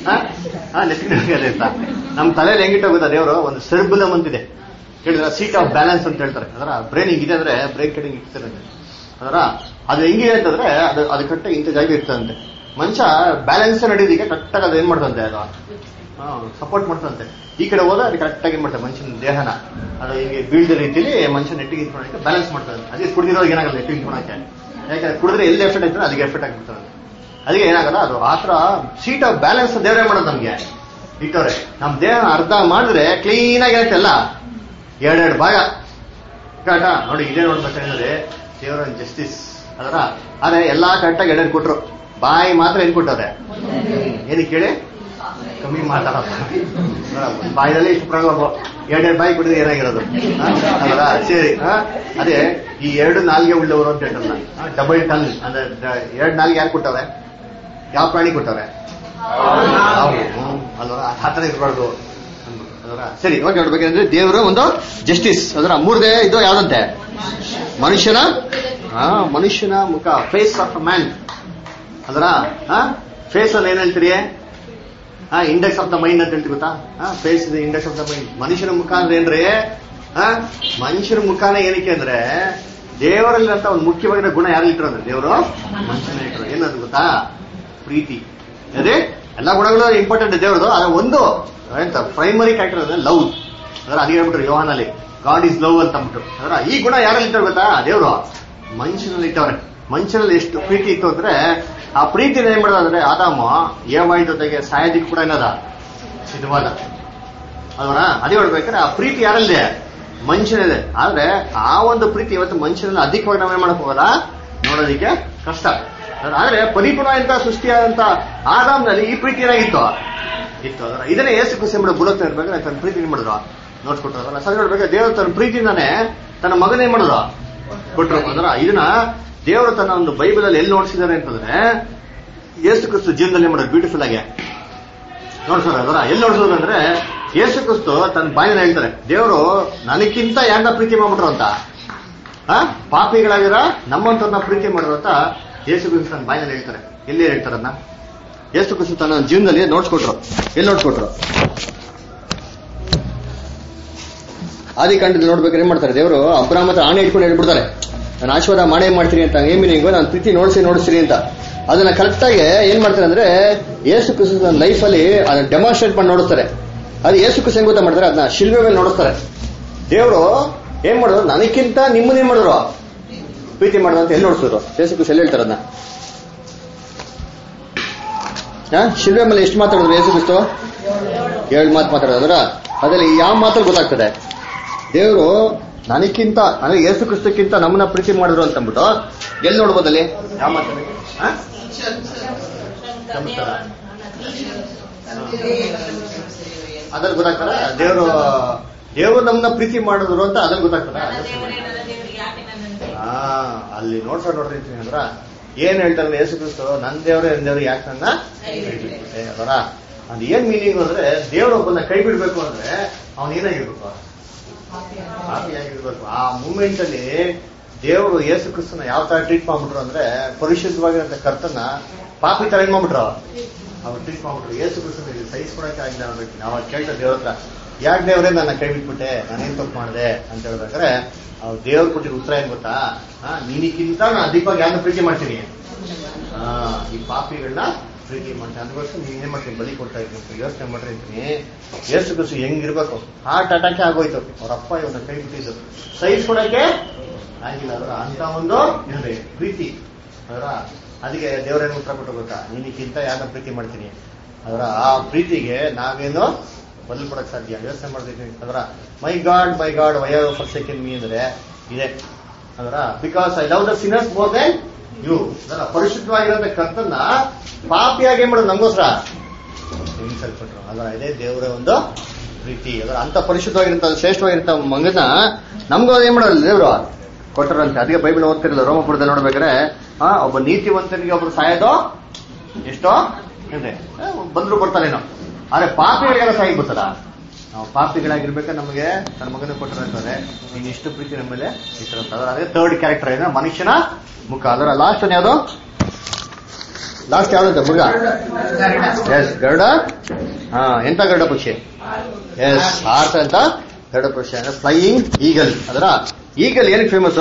ಹಾ ಲೆಫ್ಟಿಗೆ ಅಂತ ನಮ್ಮ ತಲೆಯಲ್ಲಿ ಹೆಂಗಿಟ್ಟು ಗೊತ್ತಾ ದೇವರು ಒಂದು ಸೆರ್ಬುಲಮ್ ಅಂತಿದೆ ಹೇಳಿದ್ರ ಸೀಟ್ ಆಫ್ ಬ್ಯಾಲೆನ್ಸ್ ಅಂತ ಹೇಳ್ತಾರೆ ಅದರ ಬ್ರೈನ್ ಹಿಂಗಿದೆ ಅಂದ್ರೆ ಬ್ರೈನ್ ಕಡೆಗೆ ಇರ್ತಾರೆ ಅದರ ಅದು ಹೆಂಗಿದೆ ಅಂತಂದ್ರೆ ಅದು ಅದು ಕರೆಕ್ಟಾಗಿ ಇಂಥ ಜಾಗ ಇರ್ತದಂತೆ ಮನುಷ್ಯ ಬ್ಯಾಲೆನ್ಸ್ ನಡೆಯೋದಕ್ಕೆ ಕರೆಕ್ಟಾಗಿ ಅದು ಏನ್ ಮಾಡ್ತಂತೆ ಅದು ಸಪೋರ್ಟ್ ಮಾಡ್ತಂತೆ ಈ ಕಡೆ ಹೋದ್ರೆ ಅದು ಕರೆಕ್ಟಾಗಿ ಏನ್ ಮಾಡ್ತಾರೆ ಮನುಷ್ಯನ ದೇಹನ ಅದು ಹಿಂಗೆ ಬೀಳ್ದ ರೀತಿಲಿ ಮನುಷ್ಯ ನೆಟ್ಟಿಗೆ ಇಟ್ಕೊಳಕ್ಕೆ ಬ್ಯಾಲೆನ್ಸ್ ಮಾಡ್ತಾರೆ ಅದೇ ಕುಡಿದಿರೋದು ಏನಾಗಲ್ಲ ನೆಟ್ಟಿಗೆ ಇಟ್ಕೊಳಕ್ಕೆ ಯಾಕಂದ್ರೆ ಕುಡಿದ್ರೆ ಎಲ್ಲಿ ಎಫೆಕ್ಟ್ ಆಯ್ತಾರೆ ಅದಕ್ಕೆ ಎಫೆಕ್ಟ್ ಆಗಿಬಿಡ್ತಾರೆ ಅದಕ್ಕೆ ಏನಾಗಲ್ಲ ಅದು ಆತರ ಸೀಟ್ ಆಫ್ ಬ್ಯಾಲೆನ್ಸ್ ದೇವರೇ ಮಾಡೋದು ನಮ್ಗೆ ಇಟ್ಟವ್ರೆ ನಮ್ ದೇಹ ಅರ್ಧ ಮಾಡಿದ್ರೆ ಕ್ಲೀನ್ ಆಗಿ ಇರುತ್ತೆ ಎಲ್ಲ ಎರಡೆರಡು ಭಾಗ ಕರೆಕ್ಟ ನೋಡಿ ಇದೇ ನೋಡ್ಬೇಕಂದ್ರೆ ದೇವರ ಜಸ್ಟಿಸ್ ಅದರ ಆದ್ರೆ ಎಲ್ಲಾ ಕರೆಕ್ಟಾಗಿ ಎರಡೆರಡು ಕೊಟ್ರು ಬಾಯಿ ಮಾತ್ರ ಏನ್ ಕೊಟ್ಟವ್ರೆ ಏನಕ್ಕೆ ಹೇಳಿ ಕಮ್ಮಿ ಮಾತಾಡಪ್ಪ ನೋಡ, ಒಂದ್ ಬಾಯಿನಲ್ಲಿ ಇಷ್ಟು ಪ್ರಾಬ್ಲಮ್ ಎರಡೆರಡು ಬಾಯಿ ಕುಡಿದ್ರೆ ಏನಾಗಿರೋದು ಆ? ಅಲ್ವಾ ಸರಿ ಆ? ಅದೇ ಈ ಎರಡು ನಾಲ್ಗೆ ಉಳ್ಳವರು ಅಂತ ಹೇಳ್ತಾರಲ್ಲ ಡಬಲ್ ಟನ್ ಅಂದ್ರೆ ದ- ಎರಡು ನಾಲ್ಗೆ ಯಾರು ಕೊಟ್ಟವ್ರೆ ಯಾವ ಪ್ರಾಣಿ ಕೊಟ್ಟವ್ರೆ ನಾವು ಹ್ಮ್, ಅಲ್ವಾ ಆ ಥರ ಇರಬಾರ್ದು ಅಲ್ವಾ ಸರಿ ಇವಾಗ ನೋಡ್ಬೇಕಂದ್ರೆ ದೇವರ ಒಂದು ಜಸ್ಟಿಸ್ ಅದರ ಮೂರನೇ ಇದು ಯಾವ್ದಂತೆ ಮನುಷ್ಯನ ಹಾ ಮನುಷ್ಯನ ಮುಖ ಫೇಸ್ ಆಫ್ ಅ ಮ್ಯಾನ್ ಅದರ ಫೇಸ್ ಅಲ್ಲಿ ಏನ್ ಹೇಳ್ತೀರಿ ಹಾ ಇಂಡೆಕ್ಸ್ ಆಫ್ ದ ಮೈಂಡ್ ಅಂತ ಹೇಳ್ತೀವಿ ಗೊತ್ತಾ ಫೇಸ್ ಇದೆ ಇಂಡೆಕ್ಸ್ ಆಫ್ ದ ಮೈಂಡ್ ಮನುಷ್ಯನ ಮುಖ ಅಂದ್ರೆ ಏನ್ರಿ ಹಾ ಮನುಷ್ಯನ ಮುಖಾನ ಏನಕ್ಕೆ ಅಂದ್ರೆ ದೇವರಲ್ಲಿರಂತ ಒಂದು ಮುಖ್ಯವಾಗಿರೋ ಗುಣ ಯಾರು ಇಟ್ಟರು ಅಂದ್ರೆ ದೇವರು ಮನುಷ್ಯನ ಇಟ್ಟರು ಏನದು ಗೊತ್ತಾ ಪ್ರೀತಿ ಅದೇ ಎಲ್ಲಾ ಗುಣಗಳು ಇಂಪಾರ್ಟೆಂಟ್ ದೇವ್ರದು ಅದ್ರ ಒಂದು ಎಂತ ಪ್ರೈಮರಿ ಕ್ಯಾರೆಕ್ಟರ್ ಅಂದ್ರೆ ಲವ್ ಅದರ ಅದೇ ಹೇಳ್ಬಿಟ್ರು ಯೋಹಾನಲ್ಲಿ ಗಾಡ್ ಇಸ್ ಲವ್ ಅಂತ ಅಂದ್ಬಿಟ್ಟು ಅದರ ಈ ಗುಣ ಯಾರಲ್ಲಿ ಇಟ್ಟರು ಗೊತ್ತಾ ದೇವರು ಮನುಷ್ಯನಲ್ಲಿ ಇಟ್ಟವ್ರೆ ಮನುಷ್ಯನಲ್ಲಿ ಎಷ್ಟು ಪ್ರೀತಿ ಇತ್ತು ಅಂದ್ರೆ ಆ ಪ್ರೀತಿನ ಏನ್ ಮಾಡೋದು ಅಂದ್ರೆ ಆದಾಮ ಏವಾಯ್ ಜೊತೆಗೆ ಸಾಯೋದಿಕ್ ಕೂಡ ಏನದ ಸಿದ್ಧವಾದ ಅಲ್ವರ ಅದೇ ಹೇಳ್ಬೇಕಾದ್ರೆ ಆ ಪ್ರೀತಿ ಯಾರಲ್ಲಿದೆ ಮನುಷ್ಯನಿದೆ ಆದ್ರೆ ಆ ಒಂದು ಪ್ರೀತಿ ಇವತ್ತು ಮನುಷ್ಯನಲ್ಲಿ ಅಧಿಕವಾಗಿ ನಾವೇನ್ ಮಾಡಕ್ ಹೋಗಲ್ಲ ನೋಡೋದಿಕ್ಕೆ ಕಷ್ಟ ಆದ್ರೆ ಪರಿಪೂರ್ಣ ಸೃಷ್ಟಿಯಾದಂತ ಆದಾಮ್ನಲ್ಲಿ ಈ ಪ್ರೀತಿ ಏನಾಗಿತ್ತು ಇತ್ತು ಅದರ ಇದನ್ನೇ ಏಸು ಖುಷಿ ಮಾಡೋ ಬುಡಕ್ಕೆ ಇರ್ಬೇಕಾದ್ರೆ ತನ್ನ ಪ್ರೀತಿ ಏನ್ ಮಾಡಿದ್ರು ನೋಡ್ಕೊಟ್ರಲ್ಲ ಸರಿ ನೋಡ್ಬೇಕಾದ್ರೆ ದೇವರು ತನ್ನ ಪ್ರೀತಿಯಿಂದಾನೆ ತನ್ನ ಮಗನ ಏನ್ ಮಾಡಿದ್ರು ಕೊಟ್ರು ಅದರ ಇದನ್ನ ದೇವರು ತನ್ನ ಒಂದು ಬೈಬಲ್ ಅಲ್ಲಿ ಎಲ್ಲಿ ನೋಡ್ಸಿದ್ದಾರೆ ಅಂತಂದ್ರೆ ಏಸು ಕ್ರಿಸ್ತು ಜೀವನದಲ್ಲಿ ಏನ್ ಮಾಡೋದು ಬ್ಯೂಟಿಫುಲ್ ಆಗಿ ನೋಡ್ಸೋರು ಅದರ ಎಲ್ಲಿ ನೋಡ್ಸೋದು ಅಂದ್ರೆ ಯೇಸು ಕ್ರಿಸ್ತು ತನ್ನ ಬಾಯಿನ ಹೇಳ್ತಾರೆ ದೇವರು ನನಕ್ಕಿಂತ ಯಾರನ್ನ ಪ್ರೀತಿ ಮಾಡ್ಬಿಟ್ರು ಅಂತ ಆ ಪಾಪಿಗಳಾಗಿರ ನಮ್ಮಂತವ್ರನ್ನ ಪ್ರೀತಿ ಮಾಡಿದ್ರು ಅಂತ ಯೇಸು ಕ್ರಿಸ್ತು ತನ್ನ ಬಾಯಿನಲ್ಲಿ ಹೇಳ್ತಾರೆ ಎಲ್ಲಿ ಹೇಳ್ತಾರನ್ನ ಯೇಸು ಕ್ರಿಸ್ತು ತನ್ನ ಜೀವನದಲ್ಲಿ ನೋಡ್ಸ್ಕೊಟ್ರು ಎಲ್ಲಿ ನೋಡ್ಸ್ಕೊಟ್ರು ಆದಿಕಾಂಡದಲ್ಲಿ ನೋಡ್ಬೇಕಾದ್ರೆ ಏನ್ ಮಾಡ್ತಾರೆ ದೇವರು ಅಬ್ರಾಮ್ ಹತ್ರ ಆಣೆ ಇಟ್ಕೊಂಡು ಹೇಳ್ಬಿಡ್ತಾರೆ ನಾನು ಆಶೀರ್ವಾದ ಮಾಡೇ ಮಾಡ್ತೀನಿ ಅಂತ ಏನ್ ಮೀನಿಂಗು ನಾನು ಪ್ರೀತಿ ನೋಡ್ಸಿ ನೋಡಿಸ್ತೀನಿ ಅಂತ ಅದನ್ನ ಕರೆಕ್ಟ್ ಆಗಿ ಏನ್ ಮಾಡ್ತಾರೆ ಅಂದ್ರೆ ಯೇಸು ಕ್ರಿಸ್ತು ತನ್ನ ಲೈಫ್ ಅಲ್ಲಿ ಅದನ್ನ ಡೆಮಾನ್ಸ್ಟ್ರೇಟ್ ಮಾಡಿ ನೋಡಿಸ್ತಾರೆ ಅದು ಯೇಸು ಕ್ರಿಸ್ತು ಹೆಂಗ್ ಗೊತ್ತಾ ಮಾಡ್ತಾರೆ ಅದನ್ನ ಶಿಲ್ವೆ ಮೇಲೆ ನೋಡಿಸ್ತಾರೆ ದೇವರು ಏನ್ ಮಾಡಿದ್ರು ನನಕ್ಕಿಂತ ನಿಮ್ಮನ್ನೇನ್ ಮಾಡಿದ್ರು ಪ್ರೀತಿ ಮಾಡಿದ್ರು ಅಂತ ಎಲ್ಲಿ ನೋಡಿಸಿದ್ರು ಯೇಸು ಕ್ರಿಸ್ತು ಎಲ್ಲಿ ಹೇಳ್ತಾರೆ ಅದನ್ನ ಹಾ ಶಿಲ್ವೆ ಮೇಲೆ ಎಷ್ಟು ಮಾತಾಡಿದ್ರು ಯೇಸು ಕ್ರಿಸ್ತು ಏಳು ಮಾತು ಮಾತಾಡೋದ್ರ ಅದ್ರಲ್ಲಿ ಯಾವ ಮಾತಲ್ಲಿ ಗೊತ್ತಾಗ್ತದೆ ದೇವರು ನನಕ್ಕಿಂತ ಅಂದ್ರೆ ಯೇಸು ಕ್ರಿಸ್ತಕ್ಕಿಂತ ನಮ್ಮನ್ನ ಪ್ರೀತಿ ಮಾಡಿದ್ರು ಅಂತ ಅಂದ್ಬಿಟ್ಟು ಎಲ್ಲಿ ನೋಡ್ಬೋದಲ್ಲಿ ಯಾವ ಮಾತಲ್ಲಿ ಹಾ? ಅದ್ರಲ್ಲಿ ಗೊತ್ತಾಗ್ತದ ದೇವರು ದೇವರು ನಮ್ಮನ್ನ ಪ್ರೀತಿ ಮಾಡಿದ್ರು ಅಂತ ಅದ್ರಲ್ಲಿ ಗೊತ್ತಾಗ್ತದ ದೇವರೇನಲ್ಲ ದೇವರಿಗೆ ಯಾಕೆ ನನ್ನನ್ನು ಹಾ ಅಲ್ಲಿ ನೋಡ್ಸ ನೋಡ್ರಿ ಅಂತೀನಿ ಅಂದ್ರ ಏನ್ ಹೇಳ್ತಾರೆ ಯೇಸು ಕ್ರಿಸ್ತು ನನ್ ದೇವ್ರೆ ನನ್ ದೇವ್ರು ಯಾಕೆ ನನ್ನ ಕೈ ಬಿಟ್ಬಿಟ್ಟೆ ಅದರ ಅದು ಏನ್ ಮೀನಿಂಗ್ ಅಂದ್ರೆ ದೇವ್ರ ಒಬ್ಬನ ಕೈ ಬಿಡ್ಬೇಕು ಅಂದ್ರೆ ಅವನ್ ಏನಾಗಿರ್ಬೇಕು ಆಗಿರ್ಬೇಕು ಆ ಮೂಮೆಂಟ್ ಅಲ್ಲಿ ದೇವರು ಯೇಸು ಕ್ರಿಸ್ತನ ಯಾವ ತರ ಟ್ರೀಟ್ ಮಾಡ್ಬಿಟ್ರು ಅಂದ್ರೆ ಪರಿಶುದ್ಧವಾಗಿರೋ ಕರ್ತನ ಪಾಪಿ ತರ ಏನ್ ಮಾಡ್ಬಿಟ್ರು ಅವ್ರು ಟ್ರೀಟ್ ಮಾಡ್ಬಿಟ್ರು ಯೇಸು ಕ್ರಿಸ್ತನ ಸಹಿಸ್ಕೊಳಕ್ಕೆ ಆಗಿಲ್ಲ ಅನ್ಬೇಕು ನಾವು ಕೇಳ್ತಾ ದೇವ್ರ ಹತ್ರ ಯಾಕೆ ದೇವ್ರೇ ನನ್ನ ಕೈ ಬಿಟ್ಬಿಟ್ಟೆ ನಾನೇನ್ ತಪ್ಪು ಮಾಡಿದೆ ಅಂತ ಹೇಳ್ಬೇಕಾದ್ರೆ ಅವ್ರು ದೇವ್ರು ಕೊಟ್ಟಿರೋ ಉತ್ತರ ಏನ್ ಗೊತ್ತಾ ಹಾ ನಿನಕ್ಕಿಂತ ನಾನು ಅಧಿಕವಾಗಿ ಯಾರನ್ನ ಪ್ರೀತಿ ಮಾಡ್ತೀನಿ ಆ, ಈ ಪಾಪಿಗಳನ್ನ ಪ್ರೀತಿ ಮಾಡ್ತೀನಿ ಅದಕ್ಕೋಸ್ಕರ ನೀನ್ ಏನ್ ಮಾಡ್ತೀನಿ ಬಲಿ ಕೊಡ್ತಾ ಇದ್ದೀನಿ ಯೋಚನೆ ಮಾಡ್ರಿ ಅಂತೀನಿ ಯೇಸು ಕ್ರಿಸ್ತು ಹೆಂಗಿರ್ಬೇಕು ಹಾರ್ಟ್ ಅಟ್ಯಾಕ್ ಆಗೋಯ್ತು ಅವ್ರ ಅಪ್ಪ ಇವನ್ನ ಕೈ ಬಿಟ್ಟಿದ್ದು ಸಹಿಸ್ಕೊಡಕ್ಕೆ ಆಗಿಲ್ಲ ಅದರ ಅಂತ ಒಂದು ಏನ್ರಿ ಪ್ರೀತಿ ಅದರ ಅದಕ್ಕೆ ದೇವರೇನು ಉತ್ತರ ಕೊಟ್ಟು ಗೊತ್ತಾ ನಿನಕ್ಕಿಂತ ಯಾರನ್ನ ಪ್ರೀತಿ ಮಾಡ್ತೀನಿ ಅದರ ಆ ಪ್ರೀತಿಗೆ ನಾವೇನು ಬದಲು ಕೊಡಕ್ ಸಾಧ್ಯ ಯೋಚನೆ ಮಾಡ್ತಿದ್ದೀನಿ ಅದರ my God my God why forsaken me ಅಂದ್ರೆ ಇದೆ ಅದರ because I love the sinners more than you ಅದರ ಪರಿಶುದ್ಧವಾಗಿರೋ ಕರ್ತನ್ನ ಪಾಪಿಯಾಗಿ ಏನ್ ಮಾಡೋದು ನಮಗೋಸ್ಕರ ಹಿಂಸಲ್ಪಟ್ರು ಅದರ ಇದೇ ದೇವರ ಒಂದು ಪ್ರೀತಿ ಅದರ ಅಂತ ಪರಿಶುದ್ಧವಾಗಿರಂತ ಶ್ರೇಷ್ಠವಾಗಿರಂತ ಮಗನ ನಮ್ಗೂ ಅದೇನ್ ಮಾಡೋದು ದೇವರು ಕೊಟ್ಟರಂತೆ ಅದಕ್ಕೆ ಬೈಬಲ್ ಓದ್ತಿರಲ್ಲ ರೋಮಪುರದಲ್ಲಿ ನೋಡ್ಬೇಕಾದ್ರೆ ಆ ಒಬ್ಬ ನೀತಿವಂತನಿಗೆ ಒಬ್ರು ಸಾಯೋದು ಎಷ್ಟೋ ಇದೆ ಬಂದ್ರು ಬರ್ತಾನೇನೋ ಆದ್ರೆ ಪಾಪಿಗಳಿಗೆಲ್ಲ ಸಾಯಿ ಗೊತ್ತಲ್ಲ ನಾವು ಪಾಪಿಗಳಾಗಿರ್ಬೇಕಾದ್ರೆ ನಮಗೆ ತನ್ನ ಮಗನ ಕೊಟ್ಟಿರ್ತಾರೆ ನೀನ್ ಇಷ್ಟು ಪ್ರೀತಿ ನಮ್ಮ ಮೇಲೆ ಇಟ್ಟಿರಂತ ಅದರ ಅದೇ ಥರ್ಡ್ ಕ್ಯಾರೆಕ್ಟರ್ ಏನ ಮನುಷ್ಯನ ಮುಖ ಅದರ ಲಾಸ್ಟ್ ಯಾವುದು ಲಾಸ್ಟ್ ಯಾವ್ದಂತ ಮೃಗ ಎಸ್ ಗರುಡ ಹಾ ಎಂತ ಗರುಡ ಪಕ್ಷಿ ಎಸ್ ಆರ್ತ ಅಂತ ಗರುಡ ಪಕ್ಷಿ ಅಂದ್ರೆ ಫ್ಲೈಯಿಂಗ್ ಈಗಲ್ ಅದರ ಈಗಲ್ ಏನಕ್ಕೆ ಫೇಮಸ್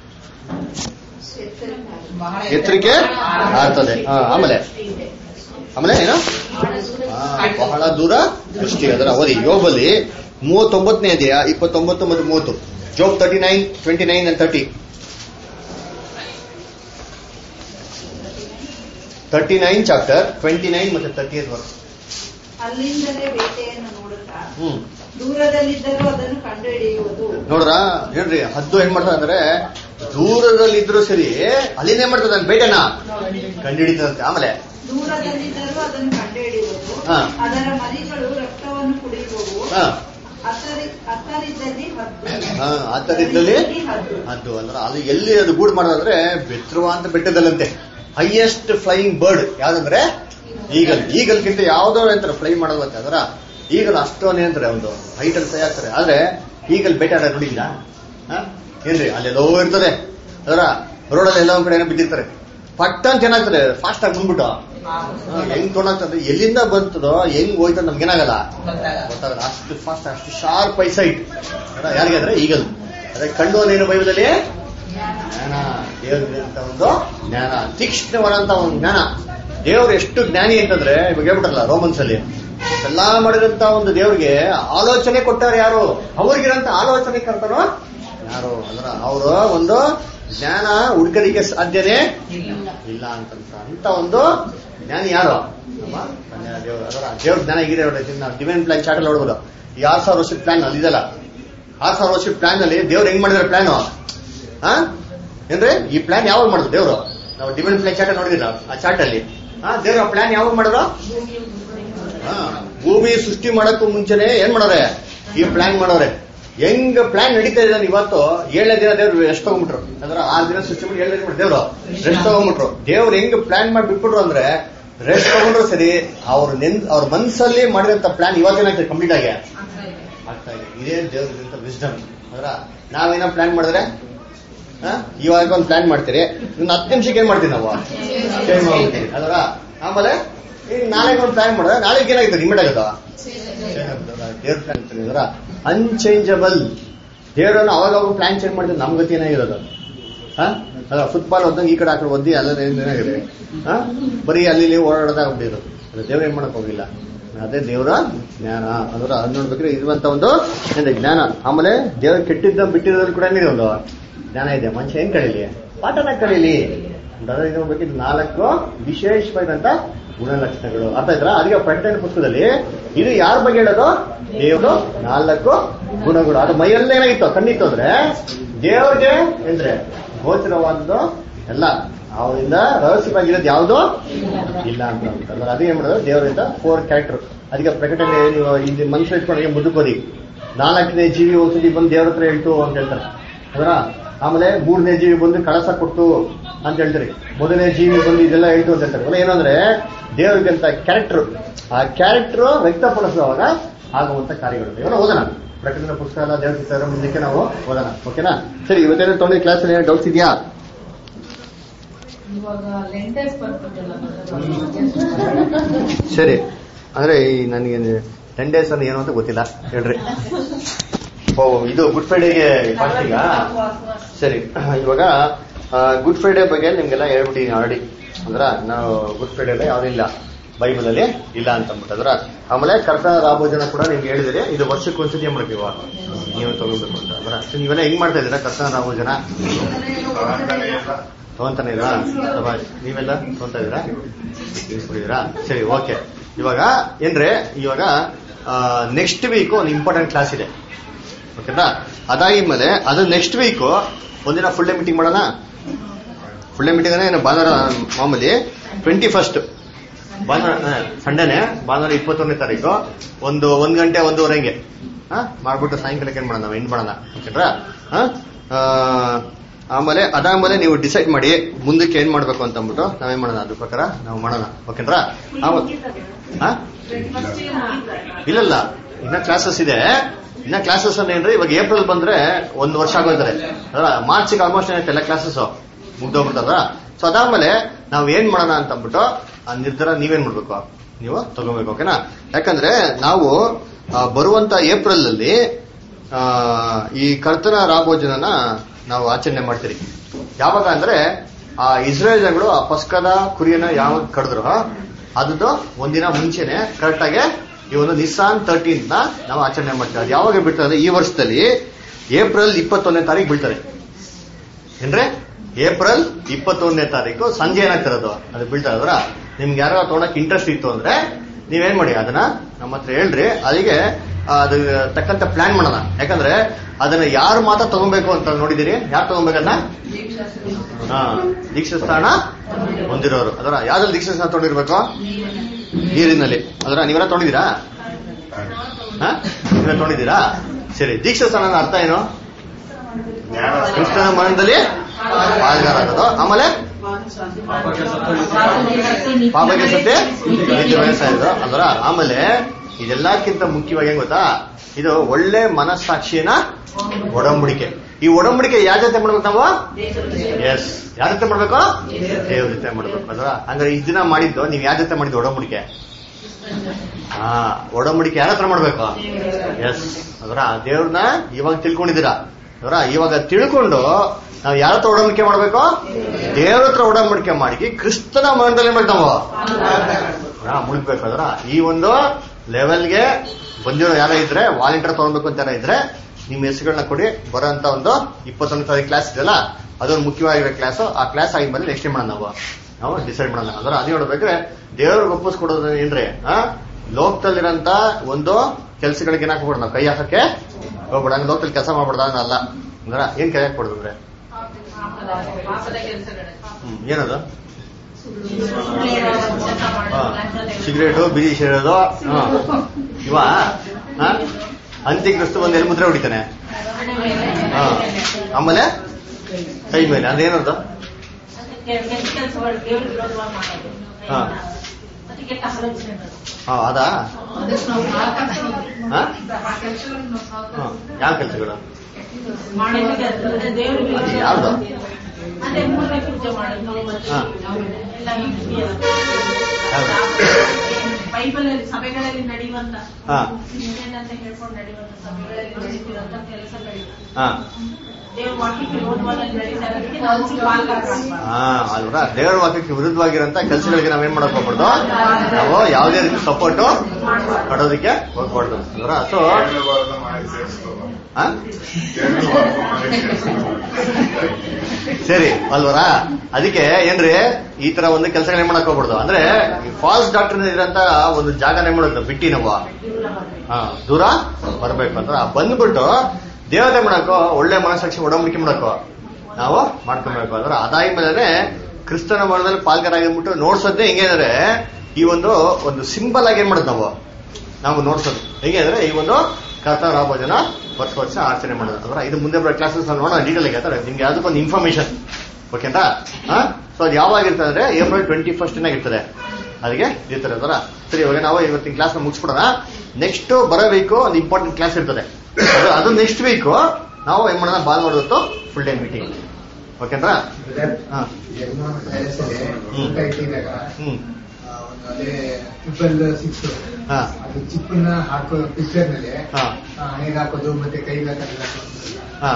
ಎತ್ತರಿಕೆ ಆಗ್ತದೆ ಹಾ, ಆಮೇಲೆ ಆಮೇಲೆ ಏನು ಹಾ, ಬಹಳ ದೂರ ದೃಷ್ಟಿ ಅದರ ಓದಿ ಯೋಬಲ್ಲಿ ಮೂವತ್ತೊಂಬತ್ತನೇ ಇದೆಯಾ ಇಪ್ಪತ್ತೊಂಬತ್ತು ಮತ್ತು ಮೂವತ್ತು Job thirty nine twenty nine and thirty thirty nine chapter twenty nine ಮತ್ತೆ ತರ್ಟಿ ವರ್ಸ್ ಅಲ್ಲಿಂದಲೇ ಬೇಟೆಯನ್ನು ನೋಡುತ್ತಾ ಹ್ಮ್ ದೂರದಲ್ಲಿದ್ದರೂ ಅದನ್ನು ಕಂಡುಹಿಡಿಯುವುದು ನೋಡ್ರ ಹೇಳ್ರಿ ಹದ್ದು ಏನ್ ಮಾಡ್ತದೆ ಅಂದ್ರೆ ದೂರದಲ್ಲಿದ್ರು ಸರಿ ಅಲ್ಲಿಂದ ಏನ್ ಮಾಡ್ತದೆ ಬೇಟೆನ ಕಂಡುಹಿಡಿತದಂತೆ ಆಮೇಲೆ ದೂರದಲ್ಲಿದ್ದರೂ ಅದನ್ನು ಕಂಡುಹಿಡಿಯುವುದು ಹಾ. ಅದರ ಮರಿಗಳು ರಕ್ತವನ್ನು ಕುಡಿಯುವವು ಹಾ. ಅತ್ತರಿ ಅತ್ತರಿದ್ದಲ್ಲಿ ಹದ್ದು ಹಾ, ಆ ಥರದಲ್ಲಿ ಹದ್ದು ಅದು ಅಂದ್ರೆ ಅದು ಎಲ್ಲಿ ಅದು ಗೂಡು ಮಾಡೋದಂದ್ರೆ ಬೆತ್ರವಾಂತ ಬೆಟ್ಟದಲ್ಲಂತೆ ಹೈಯೆಸ್ಟ್ ಫ್ಲೈಯಿಂಗ್ ಬರ್ಡ್ ಯಾವ್ದಂದ್ರೆ ಈಗಲ್ ಈಗಲ್ಗಿಂತ ಯಾವ್ದೋ ಅಂತಾರೆ ಫ್ಲೈ ಮಾಡೋದಂತೆ ಅದರ ಈಗಲ್ ಅಷ್ಟೋನೇ ಅಂತಾರೆ ಒಂದು ಹೈಟ್ ಅಲ್ಲಿ ಫ್ಲೈ ಆಗ್ತಾರೆ ಆದ್ರೆ ಈಗಲ್ ಬೇಟೆ ಆಡ ನೋಡಿಲ್ಲ ಹಾ? ಏನ್ರಿ ಅಲ್ಲೆಲ್ಲೋ ಇರ್ತದೆ ಅದರ ರೋಡಲ್ಲಿ ಎಲ್ಲ ಒಂದ್ ಕಡೆ ಏನೋ ಬಿದ್ದಿರ್ತಾರೆ ಪಟ್ಟ ಅಂತ ಏನಾಗ್ತದೆ ಫಾಸ್ಟ್ ಆಗಿ ಬಂದ್ಬಿಟ್ಟು ಹಾ, ಹೆಂಗ್ ತೊಗೊಂಡಾಗ್ತದೆ ಎಲ್ಲಿಂದ ಬಂತದೋ ಹೆಂಗ್ ಹೋಯ್ತದ ನಮ್ಗೇನಾಗಲ್ಲ ಗೊತ್ತಾಗಲ್ಲ ಅಷ್ಟು ಫಾಸ್ಟ್ ಅಷ್ಟು ಶಾರ್ಪ್ ಐ ಸೈಟ್ ಯಾರಿಗೆ ಅಂದ್ರೆ ಈಗಲ್ ಅದೇ ಕಣ್ಣು ನೀನು ಬೈಬಲಲ್ಲಿ ಜ್ಞಾನ ದೇವರಿಂದ ಒಂದು ಜ್ಞಾನ ತೀಕ್ಷ್ಣವಾದಂತ ಒಂದು ಜ್ಞಾನ ದೇವ್ರು ಎಷ್ಟು ಜ್ಞಾನಿ ಅಂತಂದ್ರೆ ಇವಾಗ ಹೇಳ್ಬಿಟ್ರಲ್ಲ ರೋಮನ್ಸ್ ಅಲ್ಲಿ ಎಲ್ಲಾ ಮಾಡಿದಂತ ಒಂದು ದೇವ್ರಿಗೆ ಆಲೋಚನೆ ಕೊಟ್ಟವ್ರು ಯಾರು ಅವ್ರಿಗಿರಂತ ಆಲೋಚನೆ ಕರ್ತಾರೋ ಯಾರು ಅಂದ್ರ ಅವರು ಒಂದು ಜ್ಞಾನ ಹುಡುಕಲಿಕ್ಕೆ ಸಾಧ್ಯನೇ ಇಲ್ಲ ಅಂತಂತ ಅಂತ ಒಂದು ಜ್ಞಾನಿ ಯಾರು ನಮ್ಮ ತಂದೆ ದೇವರು ಅದರ ದೇವ್ರ ಜ್ಞಾನ ಹೇಗಿದೆ ನೋಡಿ ನಾವು ಡಿವೈನ್ ಪ್ಲಾನ್ ಚಾರ್ಟ್ ನೋಡ್ಬೋದು ಈ ಆರ್ ಸಾವಿರ ವರ್ಷದ ಪ್ಲಾನ್ ಅಲ್ಲಿದೆಲ್ಲ ಆರ್ ಸಾವಿರ ವರ್ಷದ ಪ್ಲಾನ್ ಅಲ್ಲಿ ದೇವ್ರು ಹೆಂಗ್ ಮಾಡಿದಾರೆ ಪ್ಲಾನ್ ಹಾ ಏನ್ರಿ ಈ ಪ್ಲಾನ್ ಯಾವಾಗ ಮಾಡಿದ್ರು ದೇವ್ರು ನಾವು ಡಿವೈನ್ ಪ್ಲಾನ್ ಚಾರ್ಟ್ ನೋಡಿದಿಲ್ಲ ಆ ಚಾರ್ಟ್ ಅಲ್ಲಿ ಹಾ ದೇವ್ರ ಪ್ಲಾನ್ ಯಾವಾಗ ಮಾಡಿದ್ರು ಹಾ, ಭೂಮಿ ಸೃಷ್ಟಿ ಮಾಡಕ್ಕೂ ಮುಂಚೆನೆ ಏನ್ ಮಾಡೋರೆ ಈ ಪ್ಲಾನ್ ಮಾಡೋರೆ ಹೆಂಗ್ ಪ್ಲಾನ್ ನಡೀತಾ ಇದೆ ಇವತ್ತು ಏಳನೇ ದಿನ ದೇವ್ರು ರೆಸ್ಟ್ ತಗೊಂಡ್ಬಿಟ್ರು ಅಂದ್ರೆ ಆರ್ ದಿನ ಸೃಷ್ಟಿ ಮಾಡಿ ಏಳನೇ ದಿನ ದೇವ್ರು ರೆಸ್ಟ್ ತಗೊಂಡ್ಬಿಟ್ರು ದೇವ್ರು ಹೆಂಗ್ ಪ್ಲಾನ್ ಮಾಡಿ ಬಿಟ್ಬಿಟ್ರು ಅಂದ್ರೆ ರೆಸ್ಟ್ ತಗೊಂಡ್ರು ಸರಿ ಅವ್ರ ನೆನ್ ಅವ್ರ ಮನ್ಸಲ್ಲಿ ಮಾಡಿದಂತ ಪ್ಲಾನ್ ಇವಾಗೇನಾಗ್ತದೆ ಕಂಪ್ಲೀಟ್ ಆಗಿ ಆಗ್ತಾ ಇದೆ ಇದೇ ದೇವ್ರ ವಿಸ್ಡಮ್ ಅದರ ನಾವೇನೋ ಪ್ಲಾನ್ ಮಾಡಿದ್ರೆ ಆ, ಇವಾಗ ಒಂದು ಪ್ಲಾನ್ ಮಾಡ್ತೀರಿ ಇನ್ನು ಹತ್ತು ನಿಮಿಷಕ್ಕೆ ಏನ್ ಮಾಡ್ತೀವಿ ನಾವು ಚೇಂಜ್ ಮಾಡ್ಬಿಡ್ತೀವಿ ಅದರ ಆಮೇಲೆ ಈಗ ನಾಳೆ ಒಂದು ಪ್ಲಾನ್ ಮಾಡಿದ್ರೆ ನಾಳೆಗೆ ಏನಾಗುತ್ತೆ ಇಮಿಡ್ ಆಗುತ್ತಾ ದೇವ್ರ ಪ್ಲಾನ್ ಅದರ ಅನ್ಚೇಂಜಬಲ್ ದೇವರನ್ನು ಅವಾಗ ಅವಾಗ ಪ್ಲಾನ್ ಚೇಂಜ್ ಮಾಡಿದ್ರೆ ನಮ್ ಗತಿ ಏನಾಗಿರೋದು ಹಾ ಅಲ್ಲ ಫುಟ್ಬಾಲ್ ಒಂದಂಗೆ ಈ ಕಡೆ ಆ ಕಡೆ ಒದ್ದಿ ಅಲ್ಲೇ ಏನಾಗಿದೆ ಹಾ ಬರೀ ಅಲ್ಲಿ ಇಲ್ಲಿ ಓಡಾಡೋದಾಗ್ಬಿಟ್ಟಿರೋದು ಅದು ದೇವ್ರ ಏನ್ ಮಾಡಕ್ ಹೋಗಿಲ್ಲ ಅದೇ ದೇವರ ಜ್ಞಾನ ಅದರ ಅದ್ ನೋಡ್ಬೇಕ್ರೆ ಇರುವಂತ ಒಂದು ಏನಿದೆ ಜ್ಞಾನ ಆಮೇಲೆ ದೇವ್ರ ಕೆಟ್ಟಿದ್ದ ಬಿಟ್ಟಿರೋದ್ರಲ್ಲಿ ಕೂಡ ಏನಿದೆ ಒಂದು ಜ್ಞಾನ ಇದೆ ಮನುಷ್ಯ ಹೆಂಗ್ ಕಳೀಲಿ ಪಾಠನ ಕಳೀಲಿ ಅಂದ್ರೆ ಇದು ನೋಡ್ಬೇಕು ನಾಲ್ಕು ವಿಶೇಷವಾದಂತ ಗುಣಲಕ್ಷಣಗಳು ಅರ್ಥ ಇದ್ರ ಅದಕ್ಕೆ ಪ್ರಕಟಣೆ ಪುಸ್ತಕದಲ್ಲಿ ಇದು ಯಾರ ಬಗ್ಗೆ ಹೇಳೋದು ದೇವರು ನಾಲ್ಕು ಗುಣಗಳು ಅದು ಮೈಯಲ್ಲೇ ಏನಾಗಿತ್ತು ಕಣ್ಣಿತ್ತು ಅಂದ್ರೆ ದೇವ್ರಿಗೆ ಅಂದ್ರೆ ಗೋಚರವಾದದ್ದು ಎಲ್ಲ ಅವರಿಂದ ರಹಸ್ಯವಾಗಿರೋದು ಯಾವುದು ಇಲ್ಲ ಅಂತ ಅಂತಂದ್ರೆ ಅದೇ ಏನ್ ಮಾಡೋದು ದೇವರಿಂದ ಫೋರ್ ಕ್ಯಾರೆಕ್ಟರ್ ಅದಕ್ಕೆ ಪ್ರಕಟಣೆ ನೀವು ಇಲ್ಲಿ ಮನುಷ್ಯ ಇಟ್ಕೊಂಡ್ರೆ ಮುದುಕೋದಿ ನಾಲ್ಕನೇ ಜೀವಿ ಒಂದ್ಸತಿ ಬಂದು ದೇವ್ರ ಹತ್ರ ಹೇಳ್ತು ಅಂತ ಹೇಳ್ತಾರೆ ಅದರ ಆಮೇಲೆ ಮೂರನೇ ಜೀವಿ ಬಂದು ಕಳಸ ಕೊಟ್ಟು ಅಂತ ಹೇಳ್ತಾರೆ ಮೊದಲನೇ ಜೀವಿ ಬಂದು ಇದೆಲ್ಲ ಹೇಳ್ತು ಅಂತ ಹೇಳ್ತಾರೆ ಅಲ್ಲ ಏನಂದ್ರೆ ದೇವರಿಗಂತ ಕ್ಯಾರೆಕ್ಟರ್ ಆ ಕ್ಯಾರೆಕ್ಟರ್ ವ್ಯಕ್ತಪಡಿಸುವಾಗ ಆಗುವಂತ ಕಾರ್ಯಗಳು ಇವನ್ನ ಓದೋಣ ಪ್ರಕಟಣೆ ಪುಸ್ತಕ ಎಲ್ಲ ದೇವ್ರ ಪುಸ್ತಕ ಮುಂದಕ್ಕೆ ನಾವು ಓದೋಣ ಓಕೆನಾ ಸರಿ ಇವತ್ತೇನೋ ತೊಗೊಂಡು ಕ್ಲಾಸ್ ಏನೋ ಡೌಟ್ಸ್ ಇದೆಯಾ ಇವಾಗ ಲೆಂಟರ್ಸ್ ಬರ್ತದಲ್ಲ ಸರಿ ಅಂದ್ರೆ ಈ ನನಗೆ ಟೆನ್ ಡೇಸ್ ಅಂದ್ರೆ ಏನು ಅಂತ ಗೊತ್ತಿಲ್ಲ ಹೇಳ್ರಿ ಓ ಇದು ಗುಡ್ ಫ್ರೈಡೆಗೆ ಫಾಸ್ಟಿಂಗ ಸರಿ ಇವಾಗ ಗುಡ್ ಫ್ರೈಡೆ ಬಗ್ಗೆ ನಿಮ್ಗೆಲ್ಲ ಹೇಳ್ಬಿಟ್ಟಿದ್ದೀನಿ ಆಲ್ರೆಡಿ ಅಂದ್ರ ನಾವು ಗುಡ್ ಫ್ರೈಡೆ ಯಾವ್ದು ಇಲ್ಲ ಬೈಬಲ್ ಅಲ್ಲಿ ಇಲ್ಲ ಅಂತ ಅಂದ್ಬಿಟ್ಟದ್ರ ಆಮೇಲೆ ಕರ್ತನ ರಾಭೋಜನ ಕೂಡ ನಿಮ್ಗೆ ಹೇಳಿದಿರಿ ಇದು ವರ್ಷಕ್ಕೆ ಒಂದ್ಸತಿ ಏನ್ ಮಾಡ್ತೀವ ನೀವು ತಗೊಳ್ಬೇಕು ಅಂತ ಅಂದ್ರ ಸೊ ನೀವೆಲ್ಲ ಹೆಂಗ್ ಮಾಡ್ತಾ ಇದ್ದೀರಾ ಕರ್ತನ ರಾಭೋಜನ ತಗೊಂತಾನೆ ಇದ್ದೀರಾ ಶಭಾಷ್. ನೀವೆಲ್ಲ ತಗೊಂತಾ ಇದ್ದೀರಾ ಇದ್ದೀರಾ ಸರಿ ಓಕೆ ಇವಾಗ ಏನ್ರೆ ಇವಾಗ ನೆಕ್ಸ್ಟ್ ವೀಕ್ ಒಂದು ಇಂಪಾರ್ಟೆಂಟ್ ಕ್ಲಾಸ್ ಇದೆ ಓಕೆನಾ ಅದಾಗಿದ್ಮೇಲೆ ಅದು ನೆಕ್ಸ್ಟ್ ವೀಕ್ ಒಂದಿನ ಫುಲ್ ಡೇ ಮೀಟಿಂಗ್ ಮಾಡೋಣ ಫುಲ್ ಡೇ ಮೀಟಿಂಗ್ ಏನು ಭಾನುವಾರ ಮಾಮೂಲಿ ಟ್ವೆಂಟಿ ಫಸ್ಟ್ ಭಾನುವಾರ ಸಂಡೇನೆ ಭಾನುವಾರ ಇಪ್ಪತ್ತೊಂದನೇ ತಾರೀಕು ಒಂದು ಒಂದ್ ಗಂಟೆ ಒಂದೂವರೆಗೆ ಹಾ ಮಾಡ್ಬಿಟ್ಟು ಸಾಯಂಕಾಲಕ್ಕೆ ಏನ್ ಮಾಡೋಣ ನಾವು ಎಂಡ್ ಮಾಡೋಣ ಓಕೆನ್ರಾ ಹಾ ಆ, ಆಮೇಲೆ ಅದಾದ್ಮೇಲೆ ನೀವು ಡಿಸೈಡ್ ಮಾಡಿ ಮುಂದಕ್ಕೆ ಏನ್ ಮಾಡ್ಬೇಕು ಅಂತ ಅಂದ್ಬಿಟ್ಟು ನಾವೇನ್ ಮಾಡೋಣ ಅದ್ರ ಪ್ರಕಾರ ನಾವು ಮಾಡೋಣ ಓಕೆನ್ರಾ ಆಮೇಲೆ ಹಾ ಇಲ್ಲಲ್ಲ ಇನ್ನ ಕ್ಲಾಸಸ್ ಇದೆ ಇನ್ನ ಕ್ಲಾಸಸ್ ಏನ್ರಿ ಇವಾಗ ಏಪ್ರಿಲ್ ಬಂದ್ರೆ ಒಂದ್ ವರ್ಷ ಆಗೋಯ್ತಾರೆ ಅದ್ರ ಮಾರ್ಚ್ಗೆ ಆಲ್ಮೋಸ್ಟ್ ಏನೈತೆ ಎಲ್ಲ ಕ್ಲಾಸಸ್ ಮುಗ್ದೋಗ್ಬಿಡ್ತದ ಸೊ ಅದಾದ್ಮೇಲೆ ನಾವ್ ಏನ್ ಮಾಡೋಣ ಅಂತ ಅಂದ್ಬಿಟ್ಟು ಆ ನಿರ್ಧಾರ ನೀವೇನ್ ಮಾಡ್ಬೇಕು ನೀವು ತಗೋಬೇಕು ಓಕೆನಾ ಯಾಕಂದ್ರೆ ನಾವು ಆ, ಬರುವಂತ ಏಪ್ರಿಲ್ ಅಲ್ಲಿ ಆ, ಈ ಕರ್ತನ ರಾಭೋಜನನ ನಾವು ಆಚರಣೆ ಮಾಡ್ತೀರಿ ಯಾವಾಗ ಅಂದ್ರೆ ಆ ಇಸ್ರೇಲ್ ಜನಗಳು ಆ ಪಸ್ಕದ ಕುರಿಯನ್ನ ಯಾವಾಗ ಕಡಿದ್ರು ಅದದ್ದು ಒಂದಿನ ಮುಂಚೆನೆ ಕರೆಕ್ಟ್ ಆಗಿ ಈ ಒಂದು ನಿಸ್ಸಾನ್ ತರ್ಟೀನ್ ನ ನಾವು ಆಚರಣೆ ಮಾಡ್ತೀವಿ ಅದು ಯಾವಾಗ ಬೀಳ್ತದೆ ಅಂದ್ರೆ ಈ ವರ್ಷದಲ್ಲಿ ಏಪ್ರಿಲ್ ಇಪ್ಪತ್ತೊಂದನೇ ತಾರೀಕು ಬೀಳ್ತಾರೆ ಏನ್ರೆ ಏಪ್ರಿಲ್ ಇಪ್ಪತ್ತೊಂದನೇ ತಾರೀಕು ಸಂಜೆ ಏನಾಗ್ತಿರೋದು ಅದು ಬೀಳ್ತಾ ಇದ್ರ ನಿಮ್ಗೆ ಯಾರೋ ತಗೊಳಕ್ ಇಂಟ್ರೆಸ್ಟ್ ಇತ್ತು ಅಂದ್ರೆ ನೀವೇನ್ ಮಾಡಿ ಅದನ್ನ ನಮ್ಮ ಹತ್ರ ಹೇಳ್ರಿ ಅದಕ್ಕೆ ಅದು ತಕ್ಕಂತ ಪ್ಲಾನ್ ಮಾಡೋಣ ಯಾಕಂದ್ರೆ ಅದನ್ನ ಯಾರು ಮಾತ್ರ ತಗೊಬೇಕು ಅಂತ ನೋಡಿದಿರಿ ಯಾರು ತಗೊಬೇಕನ್ನ ಹಾ ದೀಕ್ಷಾ ಸ್ಥಾನ ಹೊಂದಿರೋರು ಅದರ ಯಾವ್ದ್ರಲ್ಲಿ ದೀಕ್ಷಾ ಸ್ಥಾನ ತಗೊಂಡಿರ್ಬೇಕು ನೀರಿನಲ್ಲಿ ಅದರ ನೀವೆಲ್ಲ ತೊಗೊಂಡಿದ್ದೀರಾ ಹಾ ನೀವೆಲ್ಲ ತೊಗೊಂಡಿದ್ದೀರಾ ಸರಿ ದೀಕ್ಷಾ ಸ್ನಾನದ ಅರ್ಥ ಏನು ಕ್ರಿಸ್ತನ ಮರಣದಲ್ಲಿ ಪಾಲ್ಗಾರ ಆಗೋದು ಆಮೇಲೆ ಪಾಪಕ್ಕೆ ಸತ್ಯ ನಿತ್ಯ ವಯಸ್ಸಾಯಿತು ಅದರ ಆಮೇಲೆ ಇದೆಲ್ಲಕ್ಕಿಂತ ಮುಖ್ಯವಾಗಿ ಏನ್ ಗೊತ್ತಾ ಇದು ಒಳ್ಳೆ ಮನಸ್ಸಾಕ್ಷಿನ ಒಡಂಬಡಿಕೆ ಈ ಒಡಂಬಡಿಕೆ ಯಾರ ಜೊತೆ ಮಾಡ್ಬೇಕು ನಾವು ಎಸ್ ಯಾರ ಜೊತೆ ಮಾಡ್ಬೇಕು ದೇವ್ರ ಜೊತೆ ಮಾಡ್ಬೇಕು ಅದರ ಅಂದ್ರೆ ಈ ದಿನ ಮಾಡಿದ್ದು ನೀವ್ ಯಾರ ಜೊತೆ ಮಾಡಿದ್ದು ಒಡಂಬಡಿಕೆ ಹಾ ಒಡಂಬಡಿಕೆ ಯಾರ ಹತ್ರ ಮಾಡ್ಬೇಕು ಎಸ್ ಅದರ ದೇವ್ರನ್ನ ಇವಾಗ ತಿಳ್ಕೊಂಡಿದ್ದೀರಾ ಅದರ ಇವಾಗ ತಿಳ್ಕೊಂಡು ನಾವು ಯಾರ ಹತ್ರ ಒಡಂಬಡಿಕೆ ಮಾಡ್ಬೇಕು ದೇವ್ರ ಹತ್ರ ಒಡಂಬಡಿಕೆ ಮಾಡಿ ಕ್ರಿಸ್ತನ ಮರಣದಲ್ಲಿ ಮಾಡಿ ನಾವು ಹಾ, ಮುಳುಗ್ಬೇಕು ಅದರ ಈ ಒಂದು ಲೆವೆಲ್ಗೆ ಬಂದಿರೋ ಯಾರ ಇದ್ರೆ ವಾಲಂಟಿಯರ್ ತಗೊಳ್ಬೇಕು ಅಂತ ಯಾರ ಇದ್ರೆ ನಿಮ್ಮ ಹೆಸರುಗಳನ್ನ ಕೊಡಿ ಬರೋಂತ ಒಂದು ಇಪ್ಪತ್ತೊಂದು ತಾರೀಕು ಕ್ಲಾಸ್ ಇದೆಯಲ್ಲ ಅದೊಂದು ಮುಖ್ಯವಾಗಿರೋ ಕ್ಲಾಸ್ ಆ ಕ್ಲಾಸ್ ಆಗಿ ಬಂದ್ರೆ ನೆಕ್ಸ್ಟ್ ಮಾಡೋಣ ನಾವು ನಾವು ಡಿಸೈಡ್ ಮಾಡೋಣ ಅಂದ್ರೆ ಅದು ನೋಡ್ಬೇಕ್ರೆ ದೇವ್ರಿಗೆ ಒಪ್ಪಿಸ್ಕೊಡೋದು ಏನ್ರಿ ಆ ಲೋಕದಲ್ಲಿರಂತ ಒಂದು ಕೆಲ್ಸಗಳಿಗೆ ಏನ್ ಹಾಕ್ಬಿಡ ನಾವು ಕೈ ಹಾಕಕ್ಕೆ ಹೋಗ್ಬಿಡ ಹಂಗ ಲೋಕದಲ್ಲಿ ಕೆಲಸ ಮಾಡ್ಬಿಡ್ದ ಅಲ್ಲ ಅಂದ್ರ ಏನ್ ಕೈ ಹಾಕ್ಬಿಡುದು ಅಂದ್ರೆ ಪಾಪದ ಕೆಲಸಗಳು ಹ್ಮ್ ಏನದು ಸಿಗರೇಟು ಬಿಡಿ ಸೇರೋದು ಹಾ. ಇವ ಹಾ? ಅಂತ್ಯಕ್ರಿಸ್ತು ಬಂದು ಎಲ್ಲಿ ಮುದ್ರೆ ಹೊಡಿತಾನೆ ಹಾ. ಆಮೇಲೆ ಕೈ ಮೇಲೆ ಅದೇನದು ಕೆಲಸಗಳು ದೇವ್ರ ವಿರೋಧವಾಗಿ ಮಾಡೋದು ಹಾ. ಮತ್ತೆ ಕೆಟ್ಟ ಆಲೋಚನೆಗಳು ಹಾ ಅದಾ ಹಾ? ಹಾ. ಯಾವ ಕೆಲಸಗಳು ಕೆಟ್ಟ ಕೆಲಸ ದೇವ್ರ ಅದು ಯಾವ್ದು ಅದೇ ಮೂರನೇ ಪೂಜೆ ಮಾಡೋದು ಹಾ. ಎಲ್ಲ ಹಿಂಗೆ ಬೈಬಲಲ್ಲಿ ಸಭೆಗಳಲ್ಲಿ ನಡೆಯುವಂತ ಹಾ. ಹಿಂಗೇನಂತ ಹೇಳ್ಕೊಂಡು ನಡೆಯುವಂತ ಸಭೆಗಳಲ್ಲಿ ನಡೀತಿರುವಂತ ಕೆಲಸಗಳಿವೆ ಹಾ ದೇವ್ರ ವಾಕ್ಯಕ್ಕೆ ವಿರೋಧವಾಗಿ ನಡೀತಾ ಇರೋದಕ್ಕೆ ನಾವು ಪಾಲ್ಗಾರರಾಗ್ಬಾರ್ದು. ಹಾ ಅಲ್ವಾ ದೇವರ ವಾಕ್ಯಕ್ಕೆ ವಿರುದ್ಧವಾಗಿರೋಂತ ಕೆಲಸಗಳಿಗೆ ನಾವೇನ್ ಮಾಡಕ್ ಹೋಗ್ಬಾರ್ದು ನಾವು ಯಾವುದೇ ರೀತಿ ಸಪೋರ್ಟ್ ಮಾಡೋದಕ್ಕೆ ಹೋಗ್ಬಾರ್ದು ಅಲ್ವಾ ಸೊ ಕೇರಳವಾದ ಮಾಡಿ ಸೇರಿಸ್ಕೊಳ್ಳೋದು ಹಾ ಕೇರಳವಾದ ಮಾಡಿ ಸೇರಿಸ್ಕೊಳ್ಳೋದು ಸರಿ ಅಲ್ವರಾ ಅದಕ್ಕೆ ಏನ್ರಿ ಈ ತರ ಒಂದು ಕೆಲಸಗಳು ಏನ್ ಮಾಡಕ್ ಹೋಗ್ಬಾರ್ದು ಅಂದ್ರೆ ಫಾಲ್ಸ್ ಡಾಕ್ಟರ್ ಇರೋಂತ ಒಂದು ಜಾಗನ ಏನ್ ಮಾಡೋದು ಬಿಟ್ಟಿ ನಾವು ಹಾ ದೂರ ಬರ್ಬೇಕು ಅಂತ ಬಂದ್ಬಿಟ್ಟು ದೇವತೆ ಮಾಡಕ್ಕೋ ಒಳ್ಳೆ ಮನಸ್ಸಾಕ್ಷಿ ಒಡಂಬಡಿಕೆ ಮಾಡಕ್ಕೋ ನಾವು ಮಾಡ್ಕೊಬೇಕು ಅಂದ್ರೆ ಅದಾದ್ಮೇಲೆ ಕ್ರಿಸ್ತನ ಮರಣದಲ್ಲಿ ಪಾಲ್ಗಾರಾಗಿರ್ಬಿಟ್ಟು ನೋಡ್ಸೋದೇ ಹೆಂಗೆ ಅಂದ್ರೆ ಈ ಒಂದು ಒಂದು ಸಿಂಬಲ್ ಆಗಿ ಏನ್ ಮಾಡೋದು ನಾವು ನಾವು ನೋಡ್ಸೋದು ಹೇಗೆ ಅಂದ್ರೆ ಈ ಒಂದು ಕರ್ತ ರಾಬೋಜನ ವರ್ಷ ವರ್ಷ ಆಚರಣೆ ಮಾಡೋದು ಅಂದ್ರೆ ಇದು ಮುಂದೆ ಬರೋ ಕ್ಲಾಸಸ್ ನೋಡೋಣ ಡೀಟೇಲ್ ಆಗಿ ಹೇಳ್ತಾರೆ ನಿಮ್ಗೆ ಅದಕ್ಕೊಂದು ಇನ್ಫಾರ್ಮೇಶನ್ ಓಕೆನಾ ಹಾ ಸೊ ಅದು ಯಾವಾಗ ಇರ್ತದೆ ಅಂದ್ರೆ ಏಪ್ರಿಲ್ ಟ್ವೆಂಟಿ ಫಸ್ಟ್ ಇರ್ತದೆ ಅದಕ್ಕೆ ಇರ್ತಾರೆ ಅದರ ಸರಿ ಇವಾಗ ನಾವು ಇವತ್ತಿನ ಕ್ಲಾಸ್ ಮುಗಿಸ್ಬಿಡೋಣ ನೆಕ್ಸ್ಟ್ ಬರೋ ವೀಕು ಒಂದು ಇಂಪಾರ್ಟೆಂಟ್ ಕ್ಲಾಸ್ ಇರ್ತದೆ ಅದು ಅದು ನೆಕ್ಸ್ಟ್ ವೀಕು ನಾವು ಏನ್ ಮಾಡೋಣ ಬಾಲ್ ಮಾಡೋದು ಫುಲ್ ಡೇ ಮೀಟಿಂಗ್ ಓಕೆನಾ ಹಾ ಹ್ಮ್. ಹ್ಮ್ ಅದೇ ಟ್ರಿಪಲ್ ಸಿಕ್ಸ್ ಹಾ ಅದು ಚಿಪ್ಪನ್ನ ಹಾಕೋ ಪಿಕ್ಚರ್ ನಲ್ಲಿ ಹಾ ಹಣೆಗೆ ಹಾಕೋದು ಮತ್ತೆ ಕೈಗೆ ಹಾಕೋದು ಹಾ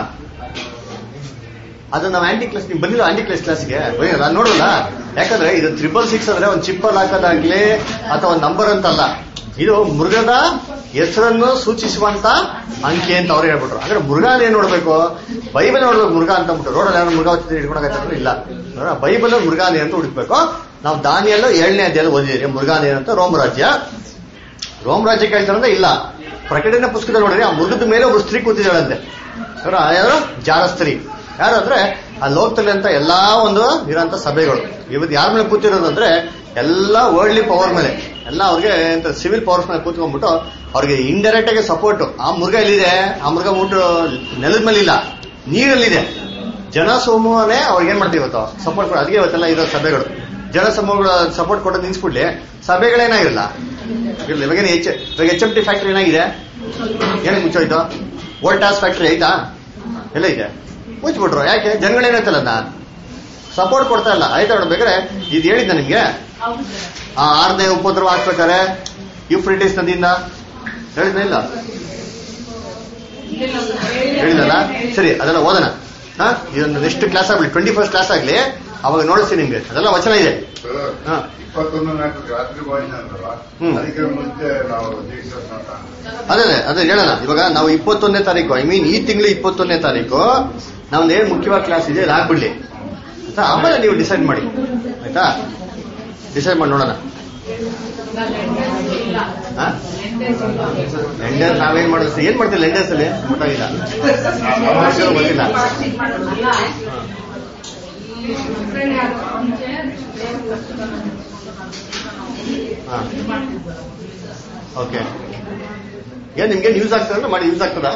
ಅದು ನಾವು ಆಂಟಿ ಕ್ಲಾಸ್ ನೀವು ಬಂದಿಲ್ಲ ಆಂಟಿ ಕ್ಲಾಸ್ ಕ್ಲಾಸ್ಗೆ ನಾನು ನೋಡಲ್ಲ ಯಾಕಂದ್ರೆ ಇದು ತ್ರಿಬಲ್ ಸಿಕ್ಸ್ ಅಂದ್ರೆ ಒಂದು ಚಿಪ್ಪಲ್ ಹಾಕೋದಾಗ್ಲಿ ಅಥವಾ ಒಂದು ನಂಬರ್ ಅಂತಲ್ಲ ಇದು ಮೃಗದ ಹೆಸರನ್ನು ಸೂಚಿಸುವಂತ ಅಂಕೆ ಅಂತ ಅವ್ರು ಹೇಳ್ಬಿಟ್ರು ಅಂದ್ರೆ ಮೃಗಾನ ಏನ್ ನೋಡ್ಬೇಕು ಬೈಬಲ್ ನೋಡ್ಬೇಕು ಮೃಗ ಅಂತ ಅಂದ್ಬಿಟ್ಟು ರೋಡಲ್ಲಿ ಯಾರು ಮೃಗ ಇಟ್ಕೊಂಡಾಗತ್ತೆ ಇಲ್ಲ ನೋಡ ಬೈಬಲ್ ಮೃಗಾನೆ ಅಂತ ಹುಡುಕ್ಬೇಕು ನಾವು ದಾನಿಯಲ್ಲೂ ಏಳನೇ ಅಧ್ಯಾಯ ಓದಿದ್ದೀರಿ ಮೃಗಾನೆ ಅಂತ ರೋಮ್ ರಾಜ್ಯ ರೋಮ್ ರಾಜ್ಯಕ್ಕೆ ಹೇಳ್ತಾರಂದ್ರೆ ಇಲ್ಲ ಪ್ರಕಟಣೆ ಪುಸ್ತಕದಲ್ಲಿ ನೋಡಿದ್ರೆ ಆ ಮೃಗದ ಮೇಲೆ ಒಬ್ಬರು ಸ್ತ್ರೀ ಕೂತಿದ್ದಾಳಂತೆ ಅವ್ರು ಯಾರು ಜಾರ ಸ್ತ್ರೀ ಯಾರು ಅಂದ್ರೆ ಆ ಲೋಕದಲ್ಲಿ ಅಂತ ಎಲ್ಲಾ ಒಂದು ಇರೋಂತ ಸಭೆಗಳು ಇವತ್ತು ಯಾರ ಮೇಲೆ ಕೂತಿರೋದು ಅಂದ್ರೆ ಎಲ್ಲ ವರ್ಲ್ಡ್ಲಿ ಪವರ್ ಮೇಲೆ ಎಲ್ಲ ಅವ್ರಿಗೆ ಎಂತ ಸಿವಿಲ್ ಪವರ್ಸ್ ಮೇಲೆ ಕೂತ್ಕೊಂಡ್ಬಿಟ್ಟು ಅವ್ರಿಗೆ ಇಂಡೈರೆಕ್ಟ್ ಆಗಿ ಸಪೋರ್ಟ್ ಆ ಮೃಗ ಎಲ್ಲಿದೆ ಆ ಮೃಗ ಮುಟ್ಟು ನೆಲದ ಮೇಲೆ ಇಲ್ಲ ನೀರಲ್ಲಿದೆ ಜನ ಸಮೂಹನೇ ಅವ್ರಿಗೆ ಏನ್ ಮಾಡ್ತೀವಿ ಇವತ್ತು ಸಪೋರ್ಟ್ ಕೊಡ ಅದಕ್ಕೆ ಇವತ್ತೆಲ್ಲ ಇರೋ ಸಭೆಗಳು ಜನ ಸಮೂಹಗಳ ಸಪೋರ್ಟ್ ಕೊಡೋದು ನಿಲ್ಸ್ಬಿಡ್ಲಿ ಸಭೆಗಳೇನಾಗಿಲ್ಲ ಇಲ್ಲ ಇವಾಗ ಎಚ್ ಇವಾಗ ಎಚ್ ಎಂ ಟಿ ಫ್ಯಾಕ್ಟ್ರಿ ಏನಾಗಿದೆ ಏನಕ್ಕೆ ಮುಚ್ಚೋಯ್ತು ವೋಲ್ಟಾಸ್ ಫ್ಯಾಕ್ಟ್ರಿ ಐತಾ ಎಲ್ಲ ಇದೆ ಮುಚ್ಚಿಬಿಟ್ರು ಯಾಕೆ ಜನಗಳೇನಾಯ್ತಲ್ಲ ಅದ್ನ ಸಪೋರ್ಟ್ ಕೊಡ್ತಾ ಇಲ್ಲ ಆಯ್ತಾ ನೋಡ್ಬೇಕಾದ್ರೆ ಇದು ಹೇಳಿದ್ದ ನಿಮ್ಗೆ ಹೌದು ಆ ಆರನೇ ಉಪದ್ರವ ಹಾಕ್ಬೇಕಾರೆ ಯುಫ್ರಿಟಿಸ್ ನದಿಯಿಂದ ಹೇಳಿದ್ನ ಇಲ್ಲ ಹೇಳಿದಲ್ಲ ಸರಿ ಅದೆಲ್ಲ ಓದೋಣ ಹಾ ಇದೊಂದು ನೆಕ್ಸ್ಟ್ ಕ್ಲಾಸ್ ಆಗ್ಲಿ ಟ್ವೆಂಟಿ ಫಸ್ಟ್ ಕ್ಲಾಸ್ ಆಗ್ಲಿ ಅವಾಗ ನೋಡಿಸ್ತೀನಿ ನಿಮ್ಗೆ ಅದೆಲ್ಲ ವಚನ ಇದೆ ಹಾ. ಇಪ್ಪತ್ತೊಂದು ನಾಲ್ಕು ರಾತ್ರಿ ಭೋಜನ ಅಂದ್ರಲ್ಲ ಹ್ಮ್. ಅದಕ್ಕೆ ಮುಂಚೆ ನಾವು ದೀಕ್ಷಾ ಸ್ನಾನ ಅದೇ ಅದೇ ಅದೇ ಹೇಳೋಣ ಇವಾಗ ನಾವು ಇಪ್ಪತ್ತೊಂದನೇ ತಾರೀಕು ಐ ಮೀನ್ ಈ ತಿಂಗಳು ಇಪ್ಪತ್ತೊಂದನೇ ತಾರೀಕು ನಮ್ದು ಏನ್ ಮುಖ್ಯವಾದ ಕ್ಲಾಸ್ ಇದೆ ಅದು ಆಗ್ಬಿಡ್ಲಿ ಆಯ್ತಾ ಆಮೇಲೆ ನೀವು ಡಿಸೈಡ್ ಮಾಡಿ ಆಯ್ತಾ ಡಿಸೈಡ್ ಮಾಡಿ ನೋಡೋಣ ಲೆಂಡರ್ಸ್ ನಾವೇನ್ ಮಾಡೋದು ಏನ್ ಮಾಡ್ತೀವಿ ಲೆಂಡರ್ಸ್ ಅಲ್ಲಿ ಗೊತ್ತಾಗಿಲ್ಲ ಅಮಾವಾಸ್ಯೆನೂ ಗೊತ್ತಿಲ್ಲ ಹಾ. ಹಾ ಓಕೆ ಏನ್ ನಿಮ್ಗೆ ಯೂಸ್ ಆಗ್ತದೆ ಅಂದ್ರೆ ಮಾಡಿ ಯೂಸ್ ಆಗ್ತದಾ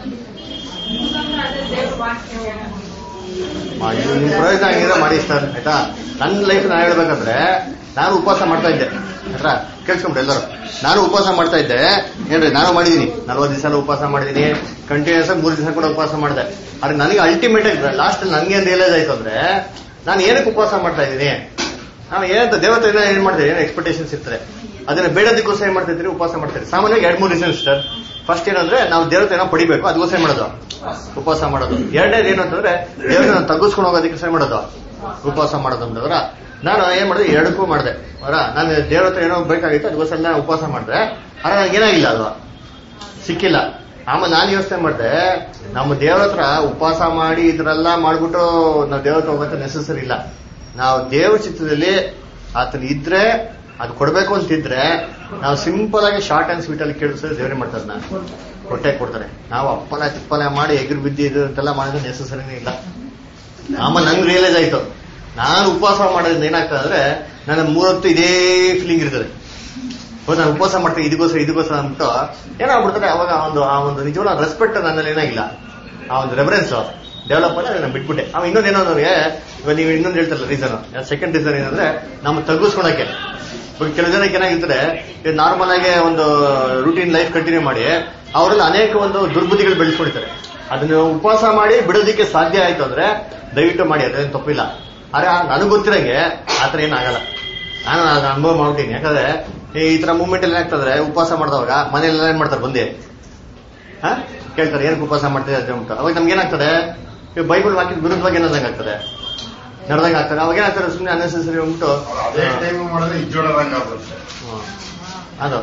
ಮಾಡಿ ನಿಮ್ ಪ್ರಯೋಜನ ಆಗಿದ್ರೆ ಮಾಡಿ ಸರ್ ಆಯ್ತಾ ನನ್ನ ಲೈಫ್ ನಾನು ಹೇಳ್ಬೇಕಂದ್ರೆ ನಾನು ಉಪವಾಸ ಮಾಡ್ತಾ ಇದ್ದೆ ಆಯ್ತಾ ಕೇಳಿಸ್ಕೊಂಡ್ರೆ ಎಲ್ಲರೂ ನಾನು ಉಪವಾಸ ಮಾಡ್ತಾ ಇದ್ದೆ ಏನ್ರಿ ನಾನು ಮಾಡಿದೀನಿ ನಲ್ವತ್ತು ದಿವಸ ಉಪವಾಸ ಮಾಡಿದೀನಿ ಕಂಟಿನ್ಯೂಸ್ ಆಗಿ ಮೂರು ದಿವಸ ಕೂಡ ಉಪವಾಸ ಮಾಡಿದೆ ಆದ್ರೆ ನನಗೆ ಅಲ್ಟಿಮೇಟ್ ಆಗಿ ಲಾಸ್ಟ್ ನನಗೆ ಏನ್ ರಿಯಲೈಸ್ ಆಯ್ತು ಅಂದ್ರೆ ನಾನು ಏನಕ್ಕೆ ಉಪವಾಸ ಮಾಡ್ತಾ ಇದ್ದೀನಿ ನಾವು ಏನಂತ ದೇವತೆಯಿಂದ ಏನ್ ಮಾಡ್ತೀವಿ ಏನು ಎಕ್ಸ್ಪೆಕ್ಟೇಷನ್ಸ್ ಇರ್ತಾರೆ ಅದನ್ನ ಬೇಡದಕ್ಕೋಸ್ಕರ ಏನ್ ಮಾಡ್ತಿದ್ರಿ ಉಪವಾಸ ಮಾಡ್ತೀರಿ ಸಾಮಾನ್ಯವಾಗಿ ಎರಡ್ ಮೂರು ರೀಸನ್ಸ್ ಸರ್ ಫಸ್ಟ್ ಏನಂದ್ರೆ ನಾವು ದೇವತೆ ಏನೋ ಪಡಿಬೇಕು ಅದಕ್ಕೋಸ್ಕರ ಏನ್ ಮಾಡೋದು ಉಪವಾಸ ಮಾಡೋದು ಎರಡನೇದು ಏನು ಅಂತಂದ್ರೆ ದೇವರನ್ನ ತಗ್ಗಿಸ್ಕೊಂಡು ಹೋಗೋದಕ್ಕೆ ಸಹ ಮಾಡೋದು ಉಪವಾಸ ಮಾಡೋದು ಅಂತಂದ್ರ ನಾನು ಏನ್ ಮಾಡಿದೆ ಎರಡಕ್ಕೂ ಮಾಡಿದೆ ಅವರ ನಾನು ದೇವ್ರ ಹತ್ರ ಏನೋ ಬೇಕಾಗಿತ್ತು ಅದಕ್ಕೋಸ್ಕರ ನಾನು ಉಪವಾಸ ಮಾಡಿದೆ ಆದ್ರೆ ನನಗೆ ಏನಾಗಿಲ್ಲ ಅದು ಸಿಕ್ಕಿಲ್ಲ ಆಮೇಲೆ ನಾನು ಯೋಚನೆ ಮಾಡಿದೆ ನಮ್ಮ ದೇವ್ರ ಹತ್ರ ಉಪವಾಸ ಮಾಡಿ ಇದ್ರೆಲ್ಲ ಮಾಡ್ಬಿಟ್ಟು ನಾವು ದೇವ್ರ ಹತ್ರ ಹೋಗೋದು ನೆಸಸರಿ ಇಲ್ಲ ನಾವು ದೇವ್ರ ಚಿತ್ರದಲ್ಲಿ ಆತನ ಇದ್ರೆ ಅದು ಕೊಡ್ಬೇಕು ಅಂತಿದ್ರೆ ನಾವು ಸಿಂಪಲ್ ಆಗಿ ಶಾರ್ಟ್ ಅಂಡ್ ಸ್ವೀಟ್ ಅಲ್ಲಿ ಕೇಳಿಸಿದ್ರೆ ದೇವ್ರೆ ಮಾಡ್ತಾರೆ ನಾನು ಹೊಟ್ಟೆ ಕೊಡ್ತಾರೆ ನಾವು ಅಪ್ಪಲ ತಿಪ್ಪಲ ಮಾಡಿ ಎದುರು ಬಿದ್ದಿದ್ದು ಅಂತೆಲ್ಲ ಮಾಡೋದು ನೆಸಸರಿನೇ ಇಲ್ಲ ಆಮೇಲೆ ನಂಗೆ ರಿಯಲೈಸ್ ಆಯ್ತು ನಾನು ಉಪವಾಸ ಮಾಡೋದ್ರಿಂದ ಏನಾಗ್ತದೆ ಅಂದ್ರೆ ನನ್ನ ಮೂರೊತ್ತು ಇದೇ ಫೀಲಿಂಗ್ ಇರ್ತದೆ ಹೌದು ನಾನು ಉಪವಾಸ ಮಾಡ್ತೀನಿ ಇದಕ್ಕೋಸ್ಕರ ಇದಕ್ಕೋಸ್ಕರ ಅಂದ್ಬಿಟ್ಟು ಏನಾಗ್ಬಿಡ್ತಾರೆ ಅವಾಗ ಆ ಒಂದು ಆ ಒಂದು ನಿಜವಾದ ರೆಸ್ಪೆಕ್ಟ್ ನನ್ನಲ್ಲಿ ಏನಾಗಿಲ್ಲ ಆ ಒಂದು ರೆಫರೆನ್ಸ್ ಡೆವಲಪ್ ಮಾಡಿ ನಾನು ಬಿಟ್ಬಿಟ್ಟೆ ಅವ ಇನ್ನೊಂದು ಏನೋ ಅವ್ರಿಗೆ ಇವಾಗ ನೀವು ಇನ್ನೊಂದು ಹೇಳ್ತಾರಲ್ಲ ರೀಸನ್ ಸೆಕೆಂಡ್ ರೀಸನ್ ಏನಂದ್ರೆ ನಮ್ಮ ತಗ್ಗಿಸ್ಕೊಳಕ್ಕೆ ಇವಾಗ ಕೆಲವು ಜನಕ್ಕೆ ಏನಾಗಿರ್ತಾರೆ ನಾರ್ಮಲ್ ಆಗಿ ಒಂದು ರೂಟೀನ್ ಲೈಫ್ ಕಂಟಿನ್ಯೂ ಮಾಡಿ ಅವರಲ್ಲಿ ಅನೇಕ ಒಂದು ದುರ್ಬುದ್ಧಿಗಳು ಬೆಳೆಸ್ಕೊಂಡಿರ್ತಾರೆ ಅದನ್ನ ಉಪವಾಸ ಮಾಡಿ ಬಿಡೋದಕ್ಕೆ ಸಾಧ್ಯ ಆಯ್ತು ಅಂದ್ರೆ ದಯವಿಟ್ಟು ಮಾಡಿ ಅದೇನು ತಪ್ಪಿಲ್ಲ ಆದ್ರೆ ನನಗೆ ಗೊತ್ತಿರಂಗೆ ಆತರ ಏನಾಗಲ್ಲ ನಾನು ಅದನ್ನ ಅನುಭವ ಮಾಡ್ಬಿಟ್ಟಿನಿ ಯಾಕಂದ್ರೆ ಈ ತರ ಮೂವ್ಮೆಂಟ್ ಎಲ್ಲ ಏನಾಗ್ತದ್ರೆ ಉಪವಾಸ ಮಾಡಿದವಾಗ ಮನೆಯಲ್ಲೆಲ್ಲ ಏನ್ ಮಾಡ್ತಾರೆ ಬಂದೆ ಹಾ ಕೇಳ್ತಾರೆ ಏನಕ್ಕೆ ಉಪವಾಸ ಮಾಡ್ತಿದೆ ಅಂತ ಹೇಳ್ಬಿಟ್ಟು ಅವಾಗ ನಮ್ಗೆ ಏನಾಗ್ತದೆ ಈ ಬೈಬಲ್ ವಾಕ್ಯದ ವಿರುದ್ಧವಾಗಿ ಏನಂದಂಗೆ ಆಗ್ತದೆ ನಡೆದಂಗೆ ಆಗ್ತದೆ ಅವಾಗ ಏನಾಗ್ತದೆ ಸುಮ್ಮನೆ ಅನ್ನೆಸರಿ ಹೋಗ್ಬಿಟ್ಟು ಅವ್ರು ಅದೇ ಟೈಮ್ ಮಾಡಿದ್ರೆ ಇಜ್ಜೋಡದಂಗ ಆಗುತ್ತೆ ಹ್ಮ್. ಅದು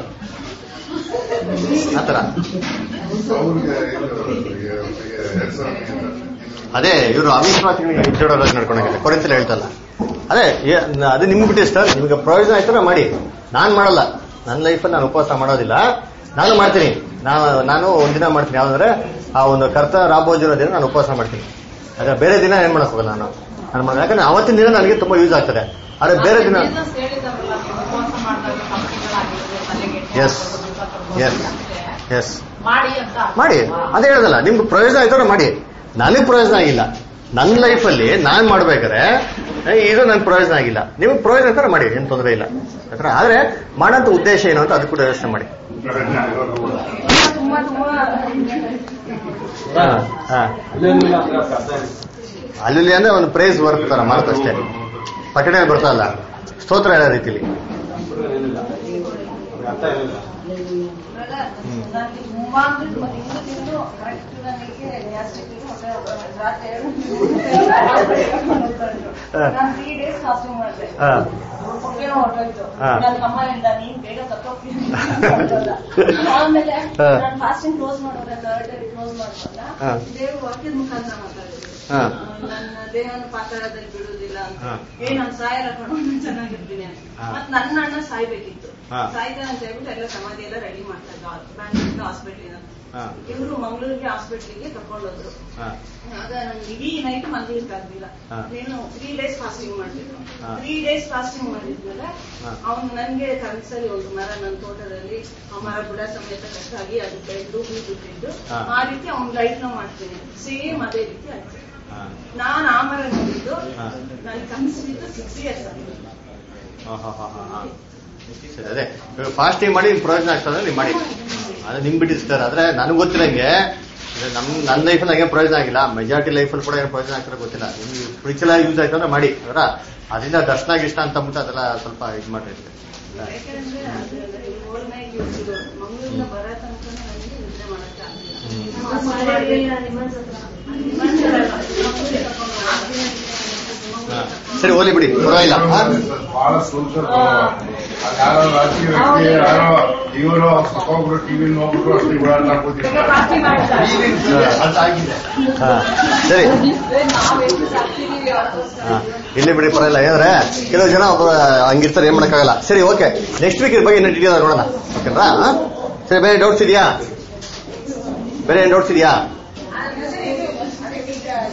ಆತರ ಅವ್ರಿಗೆ ಇದು ಅದೇ ಇವರು ಅವಿಶ್ವಾಸಿಗಳಿಗೆ ಇದ್ದೋಡೋದಾಗ ನಡ್ಕೊಂಡಾಗಿದೆ ಕೊರೆಂತಲ್ಲಿ ಹೇಳ್ತಲ್ಲ ಅದೇ ಏ- ನ- ಅದು ನಿಮ್ಗೆ ಬಿಟ್ಟಿದೆ ಸರ್ ನಿಮ್ಗೆ ಪ್ರಯೋಜನ ಆಯ್ತಾರ ಮಾಡಿ ನಾನ್ ಮಾಡಲ್ಲ ನನ್ನ ಲೈಫಲ್ಲಿ ನಾನು ಉಪವಾಸ ಮಾಡೋದಿಲ್ಲ ನಾನು ಮಾಡ್ತೀನಿ ನಾನು ನಾನು ಒಂದಿನ ಮಾಡ್ತೀನಿ ಯಾವ್ದಂದ್ರೆ ಆ ಒಂದು ಕರ್ತ ರಾಬೋಜಿರೋ ದಿನ ನಾನು ಉಪವಾಸ ಮಾಡ್ತೀನಿ ಅದೇ ಬೇರೆ ದಿನ ಏನ್ ಮಾಡಕ್ ಹೋಗಲ್ಲ ನಾನು ನಾನು ಮಾಡೋದು ಯಾಕಂದ್ರೆ ಅವತ್ತಿನ ದಿನ ನನಗೆ ತುಂಬಾ ಯೂಸ್ ಆಗ್ತದೆ ಆದ್ರೆ ಬೇರೆ ದಿನ Jesus ಹೇಳಿದಾರಲ್ಲ, ಉಪವಾಸ ಮಾಡಿದಾಗ ತಪ್ಪುಗಳಾಗಿರುತ್ತೆ, ತಲೆಗೆ ಎಸ್ ಎಸ್ ಎಸ್ ಮಾಡಿ ಅಂತ ಮಾಡಿ ಅದೇ ಹೇಳದಲ್ಲ ನಿಮ್ಗೆ ಪ್ರಯೋಜನ ಆಯ್ತಾರ ಮಾಡಿ ನನಗೆ ಪ್ರಯೋಜನ ಆಗಿಲ್ಲ ನನ್ನ ಲೈಫಲ್ಲಿ ನಾನ್ ಮಾಡ್ಬೇಕಾದ್ರೆ ಏ, ಇದು ನನ್ ಪ್ರಯೋಜನ ಆಗಿಲ್ಲ ನಿಮ್ಗೆ ಪ್ರಯೋಜನ ಆಯ್ತಾರ ಮಾಡಿ ಏನ್ ತೊಂದರೆ ಇಲ್ಲ ಆಯ್ತಾ ಆದ್ರೆ ಮಾಡೋಂಥ ಉದ್ದೇಶ ಏನು ಅಂತ ಅದು ಕೂಡ ಯೋಚನೆ ಮಾಡಿ ತುಂಬಾ ತುಂಬಾ ಹಾ, ಹಾ. ಅಲ್ಲಿ ಅಂದ್ರೆ ಒಂದು ಪ್ರೈಸ್ ವರ್ಕ್ ತರ ಮಾರ್ತಷ್ಟೇ ಪಠಣೆ ಬರ್ತಲ್ಲ ಸ್ತೋತ್ರ ಹೇಳೋ ರೀತಿಲಿ ನನಗೆ ತುಂಬಾ ಅಂದ್ರೆ ತುಂಬಾ ತಿಂದು ತಿಂದು ಕರೆಕ್ಟ್ ನನಗೆ ಗ್ಯಾಸ್ಟ್ರಿಕ್ ಹೊಟ್ಟೆ ರಾತ್ರಿ ನಾನು ತ್ರೀ ಡೇಸ್ ಫಾಸ್ಟಿಂಗ್ ಮಾಡಿದೆ ಹಾ. ಹೊಟ್ಟೆನೋ ಹೊಟ್ಟೋಯ್ತು ಹಾ. ನನ್ನ ಅಮ್ಮ ಹೇಳ್ದ ನೀನ್ ಬೇಗ ಸತ್ತೋಗ್ತೀನಿ ಆಮೇಲೆ ಹಾ. ನಾನು ಫಾಸ್ಟಿಂಗ್ ಕ್ಲೋಸ್ ಮಾಡೋದ ಥರ್ಡ್ ಡೇ ಕ್ಲೋಸ್ ಮಾಡುವಾಗ ಹಾ. ದೇವ್ರು ವಾಕ್ಯದ ಮುಖಾಂತರ ಮಾತಾಡಿದ್ರು ಹಾ. ನನ್ನ ದೇಹನ ಪಾತ್ರದಲ್ಲಿ ಬಿಡುವುದಿಲ್ಲ ಅಂತ ಹಾ. ಏ ನಾನು ಸಾಯಲ್ಲ ಕಣೋ ನಾನು ಚೆನ್ನಾಗಿರ್ತೀನಿ ಅಂತ ಹಾ. ಮತ್ ನನ್ನ ಅಣ್ಣ ಸಾಯ್ಬೇಕಿತ್ತು ಹಾ. ಸಾಯ್ತಾನೆ ಅಂತ ಹೇಳ್ಬಿಟ್ಟು ಎಲ್ಲ ಸಮಾಧಿ ಎಲ್ಲ ರೆಡಿ ಮಾಡ್ತಾ ಇದ್ದ ಬ್ಯಾಂಗ್ಳೂರ್ ಹಾಸ್ಪಿಟ್ಲಿನ ಹಾ. ಇವರು ಮಂಗಳೂರಿಗೆ ಹಾಸ್ಪಿಟ್ಲಿಗೆ ಕರ್ಕೊಂಡೋದ್ರು ಹಾ. ಆಗ ನನ್ಗೆ ಇಡೀ ನೈಟ್ ಮಲಗಿರ್ಕಾಗ್ಲಿಲ್ಲ ಹಾ. ನೀನು ತ್ರೀ ಡೇಸ್ ಫಾಸ್ಟಿಂಗ್ ಮಾಡ್ತಿದ್ರು ಹಾ. ತ್ರೀ ಡೇಸ್ ಫಾಸ್ಟಿಂಗ್ ಮಾಡಿದ್ಮೇಲೆ ಹಾ. ಅವ್ನು ನನ್ಗೆ ಕನಸಲ್ಲಿ ಒಂದು ಮರ ನನ್ನ ತೋಟದಲ್ಲಿ ಆ ಮರ ಬುಡ ಸಮೇತ ಕಟ್ಟಾಗಿ ಅದು ಬೆಳೆದು ಹೂ ಬಿಟ್ಟಿದ್ದು ಹಾ. ಆ ರೀತಿ ಅವ್ನ ಲೈಫ್ ನ ಮಾಡ್ತೀನಿ ಸೇಮ್ ಅದೇ ರೀತಿ ಆಯ್ತು ಹಾ. ನಾನು ಆ ಮರ ನೋಡಿದ್ದು ಹಾ. ನನ್ ಕನಸಿದ್ದು ಸಿಕ್ಸ್ ಇಯರ್ಸ್ ಆಗಿದೆ ಹಾ, ಹಾ, ಹಾ, ಹಾ, ಹಾ. ಸರಿ ಅದೇ ಫಾಸ್ಟಿಂಗ್ ಮಾಡಿ ನಿಮ್ಗೆ ಪ್ರಯೋಜನ ಆಗ್ತದೆ ನೀವು ಮಾಡಿ ಅದು ನಿಮ್ ಬಿಟ್ಟಿರ್ತಾರೆ ಆದ್ರೆ ನನಗೆ ಗೊತ್ತಿರಂಗೆ ಇದು ನಮ್ ನನ್ನ ಲೈಫಲ್ಲಿ ನಂಗೆ ಪ್ರಯೋಜನ ಆಗಿಲ್ಲ ಮೆಜಾರಿಟಿ ಲೈಫಲ್ಲಿ ಕೂಡ ಏನು ಪ್ರಯೋಜನ ಆಗ್ತಾರೆ ಗೊತ್ತಿಲ್ಲ ನಿಮ್ಗೆ ಸ್ಪಿರಿಚುವಲ್ ಆಗಿ ಯೂಸ್ ಆಯ್ತು ಅಂದ್ರೆ ಮಾಡಿ ಅದರ ಅದರಿಂದ ದರ್ಶನ ಇಷ್ಟ ಅಂತ ಅಂದ್ಬಿಟ್ಟು ಅದೆಲ್ಲ ಸ್ವಲ್ಪ ಇದು ಮಾಡಿರ್ತೀವಿ ಯಾಕಂದ್ರೆ ಅದು ಹೋಲ್ ನೈಟ್ ಇರ್ತಿದ್ರು ಮಂಗಳೂರಿಂದ ಬರೋ ತನಕ ನನಗೆ ನಿದ್ರೆ ಮಾಡಕ್ಕೆ ಆಗ್ಲಿಲ್ಲ ಹಾ. ಸರಿ ಹೋಲಿ ಬಿಡಿ ಪರವಾಗಿಲ್ಲ ಹಾ? ಬಹಳ ಸೂಚರ್ ಯಾರೋ ರಾಜಕೀಯ ವ್ಯಕ್ತಿ ಯಾರೋ ಇವರು ಒಬ್ಬೊಬ್ರು ಟಿವಿ ನೋಡ್ಬಿಟ್ಟು ಅಷ್ಟು ಓಡಾಟ ಹಾ. ಸರಿ ಹಾ. ಇಲ್ಲಿ ಬಿಡಿ ಪರವಾಗಿಲ್ಲ ಏನಂದ್ರೆ ಕೆಲವು ಜನ ಒಬ್ಬ ಹಂಗಿರ್ತಾರೆ ಏನ್ ಮಾಡಕ್ಕಾಗಲ್ಲ ಸರಿ ಓಕೆ ನೆಕ್ಸ್ಟ್ ವೀಕ್ ಇದ್ರ ಬಗ್ಗೆ ಇನ್ನೂ ಡೀಟೇಲ್ ನೋಡೋಣ ಓಕೆನಾ ಸರಿ ಬೇರೆ ಡೌಟ್ಸ್ ಇದೆಯಾ ಬೇರೆ ಏನ್ ಡೌಟ್ಸ್ ಇದೆಯಾ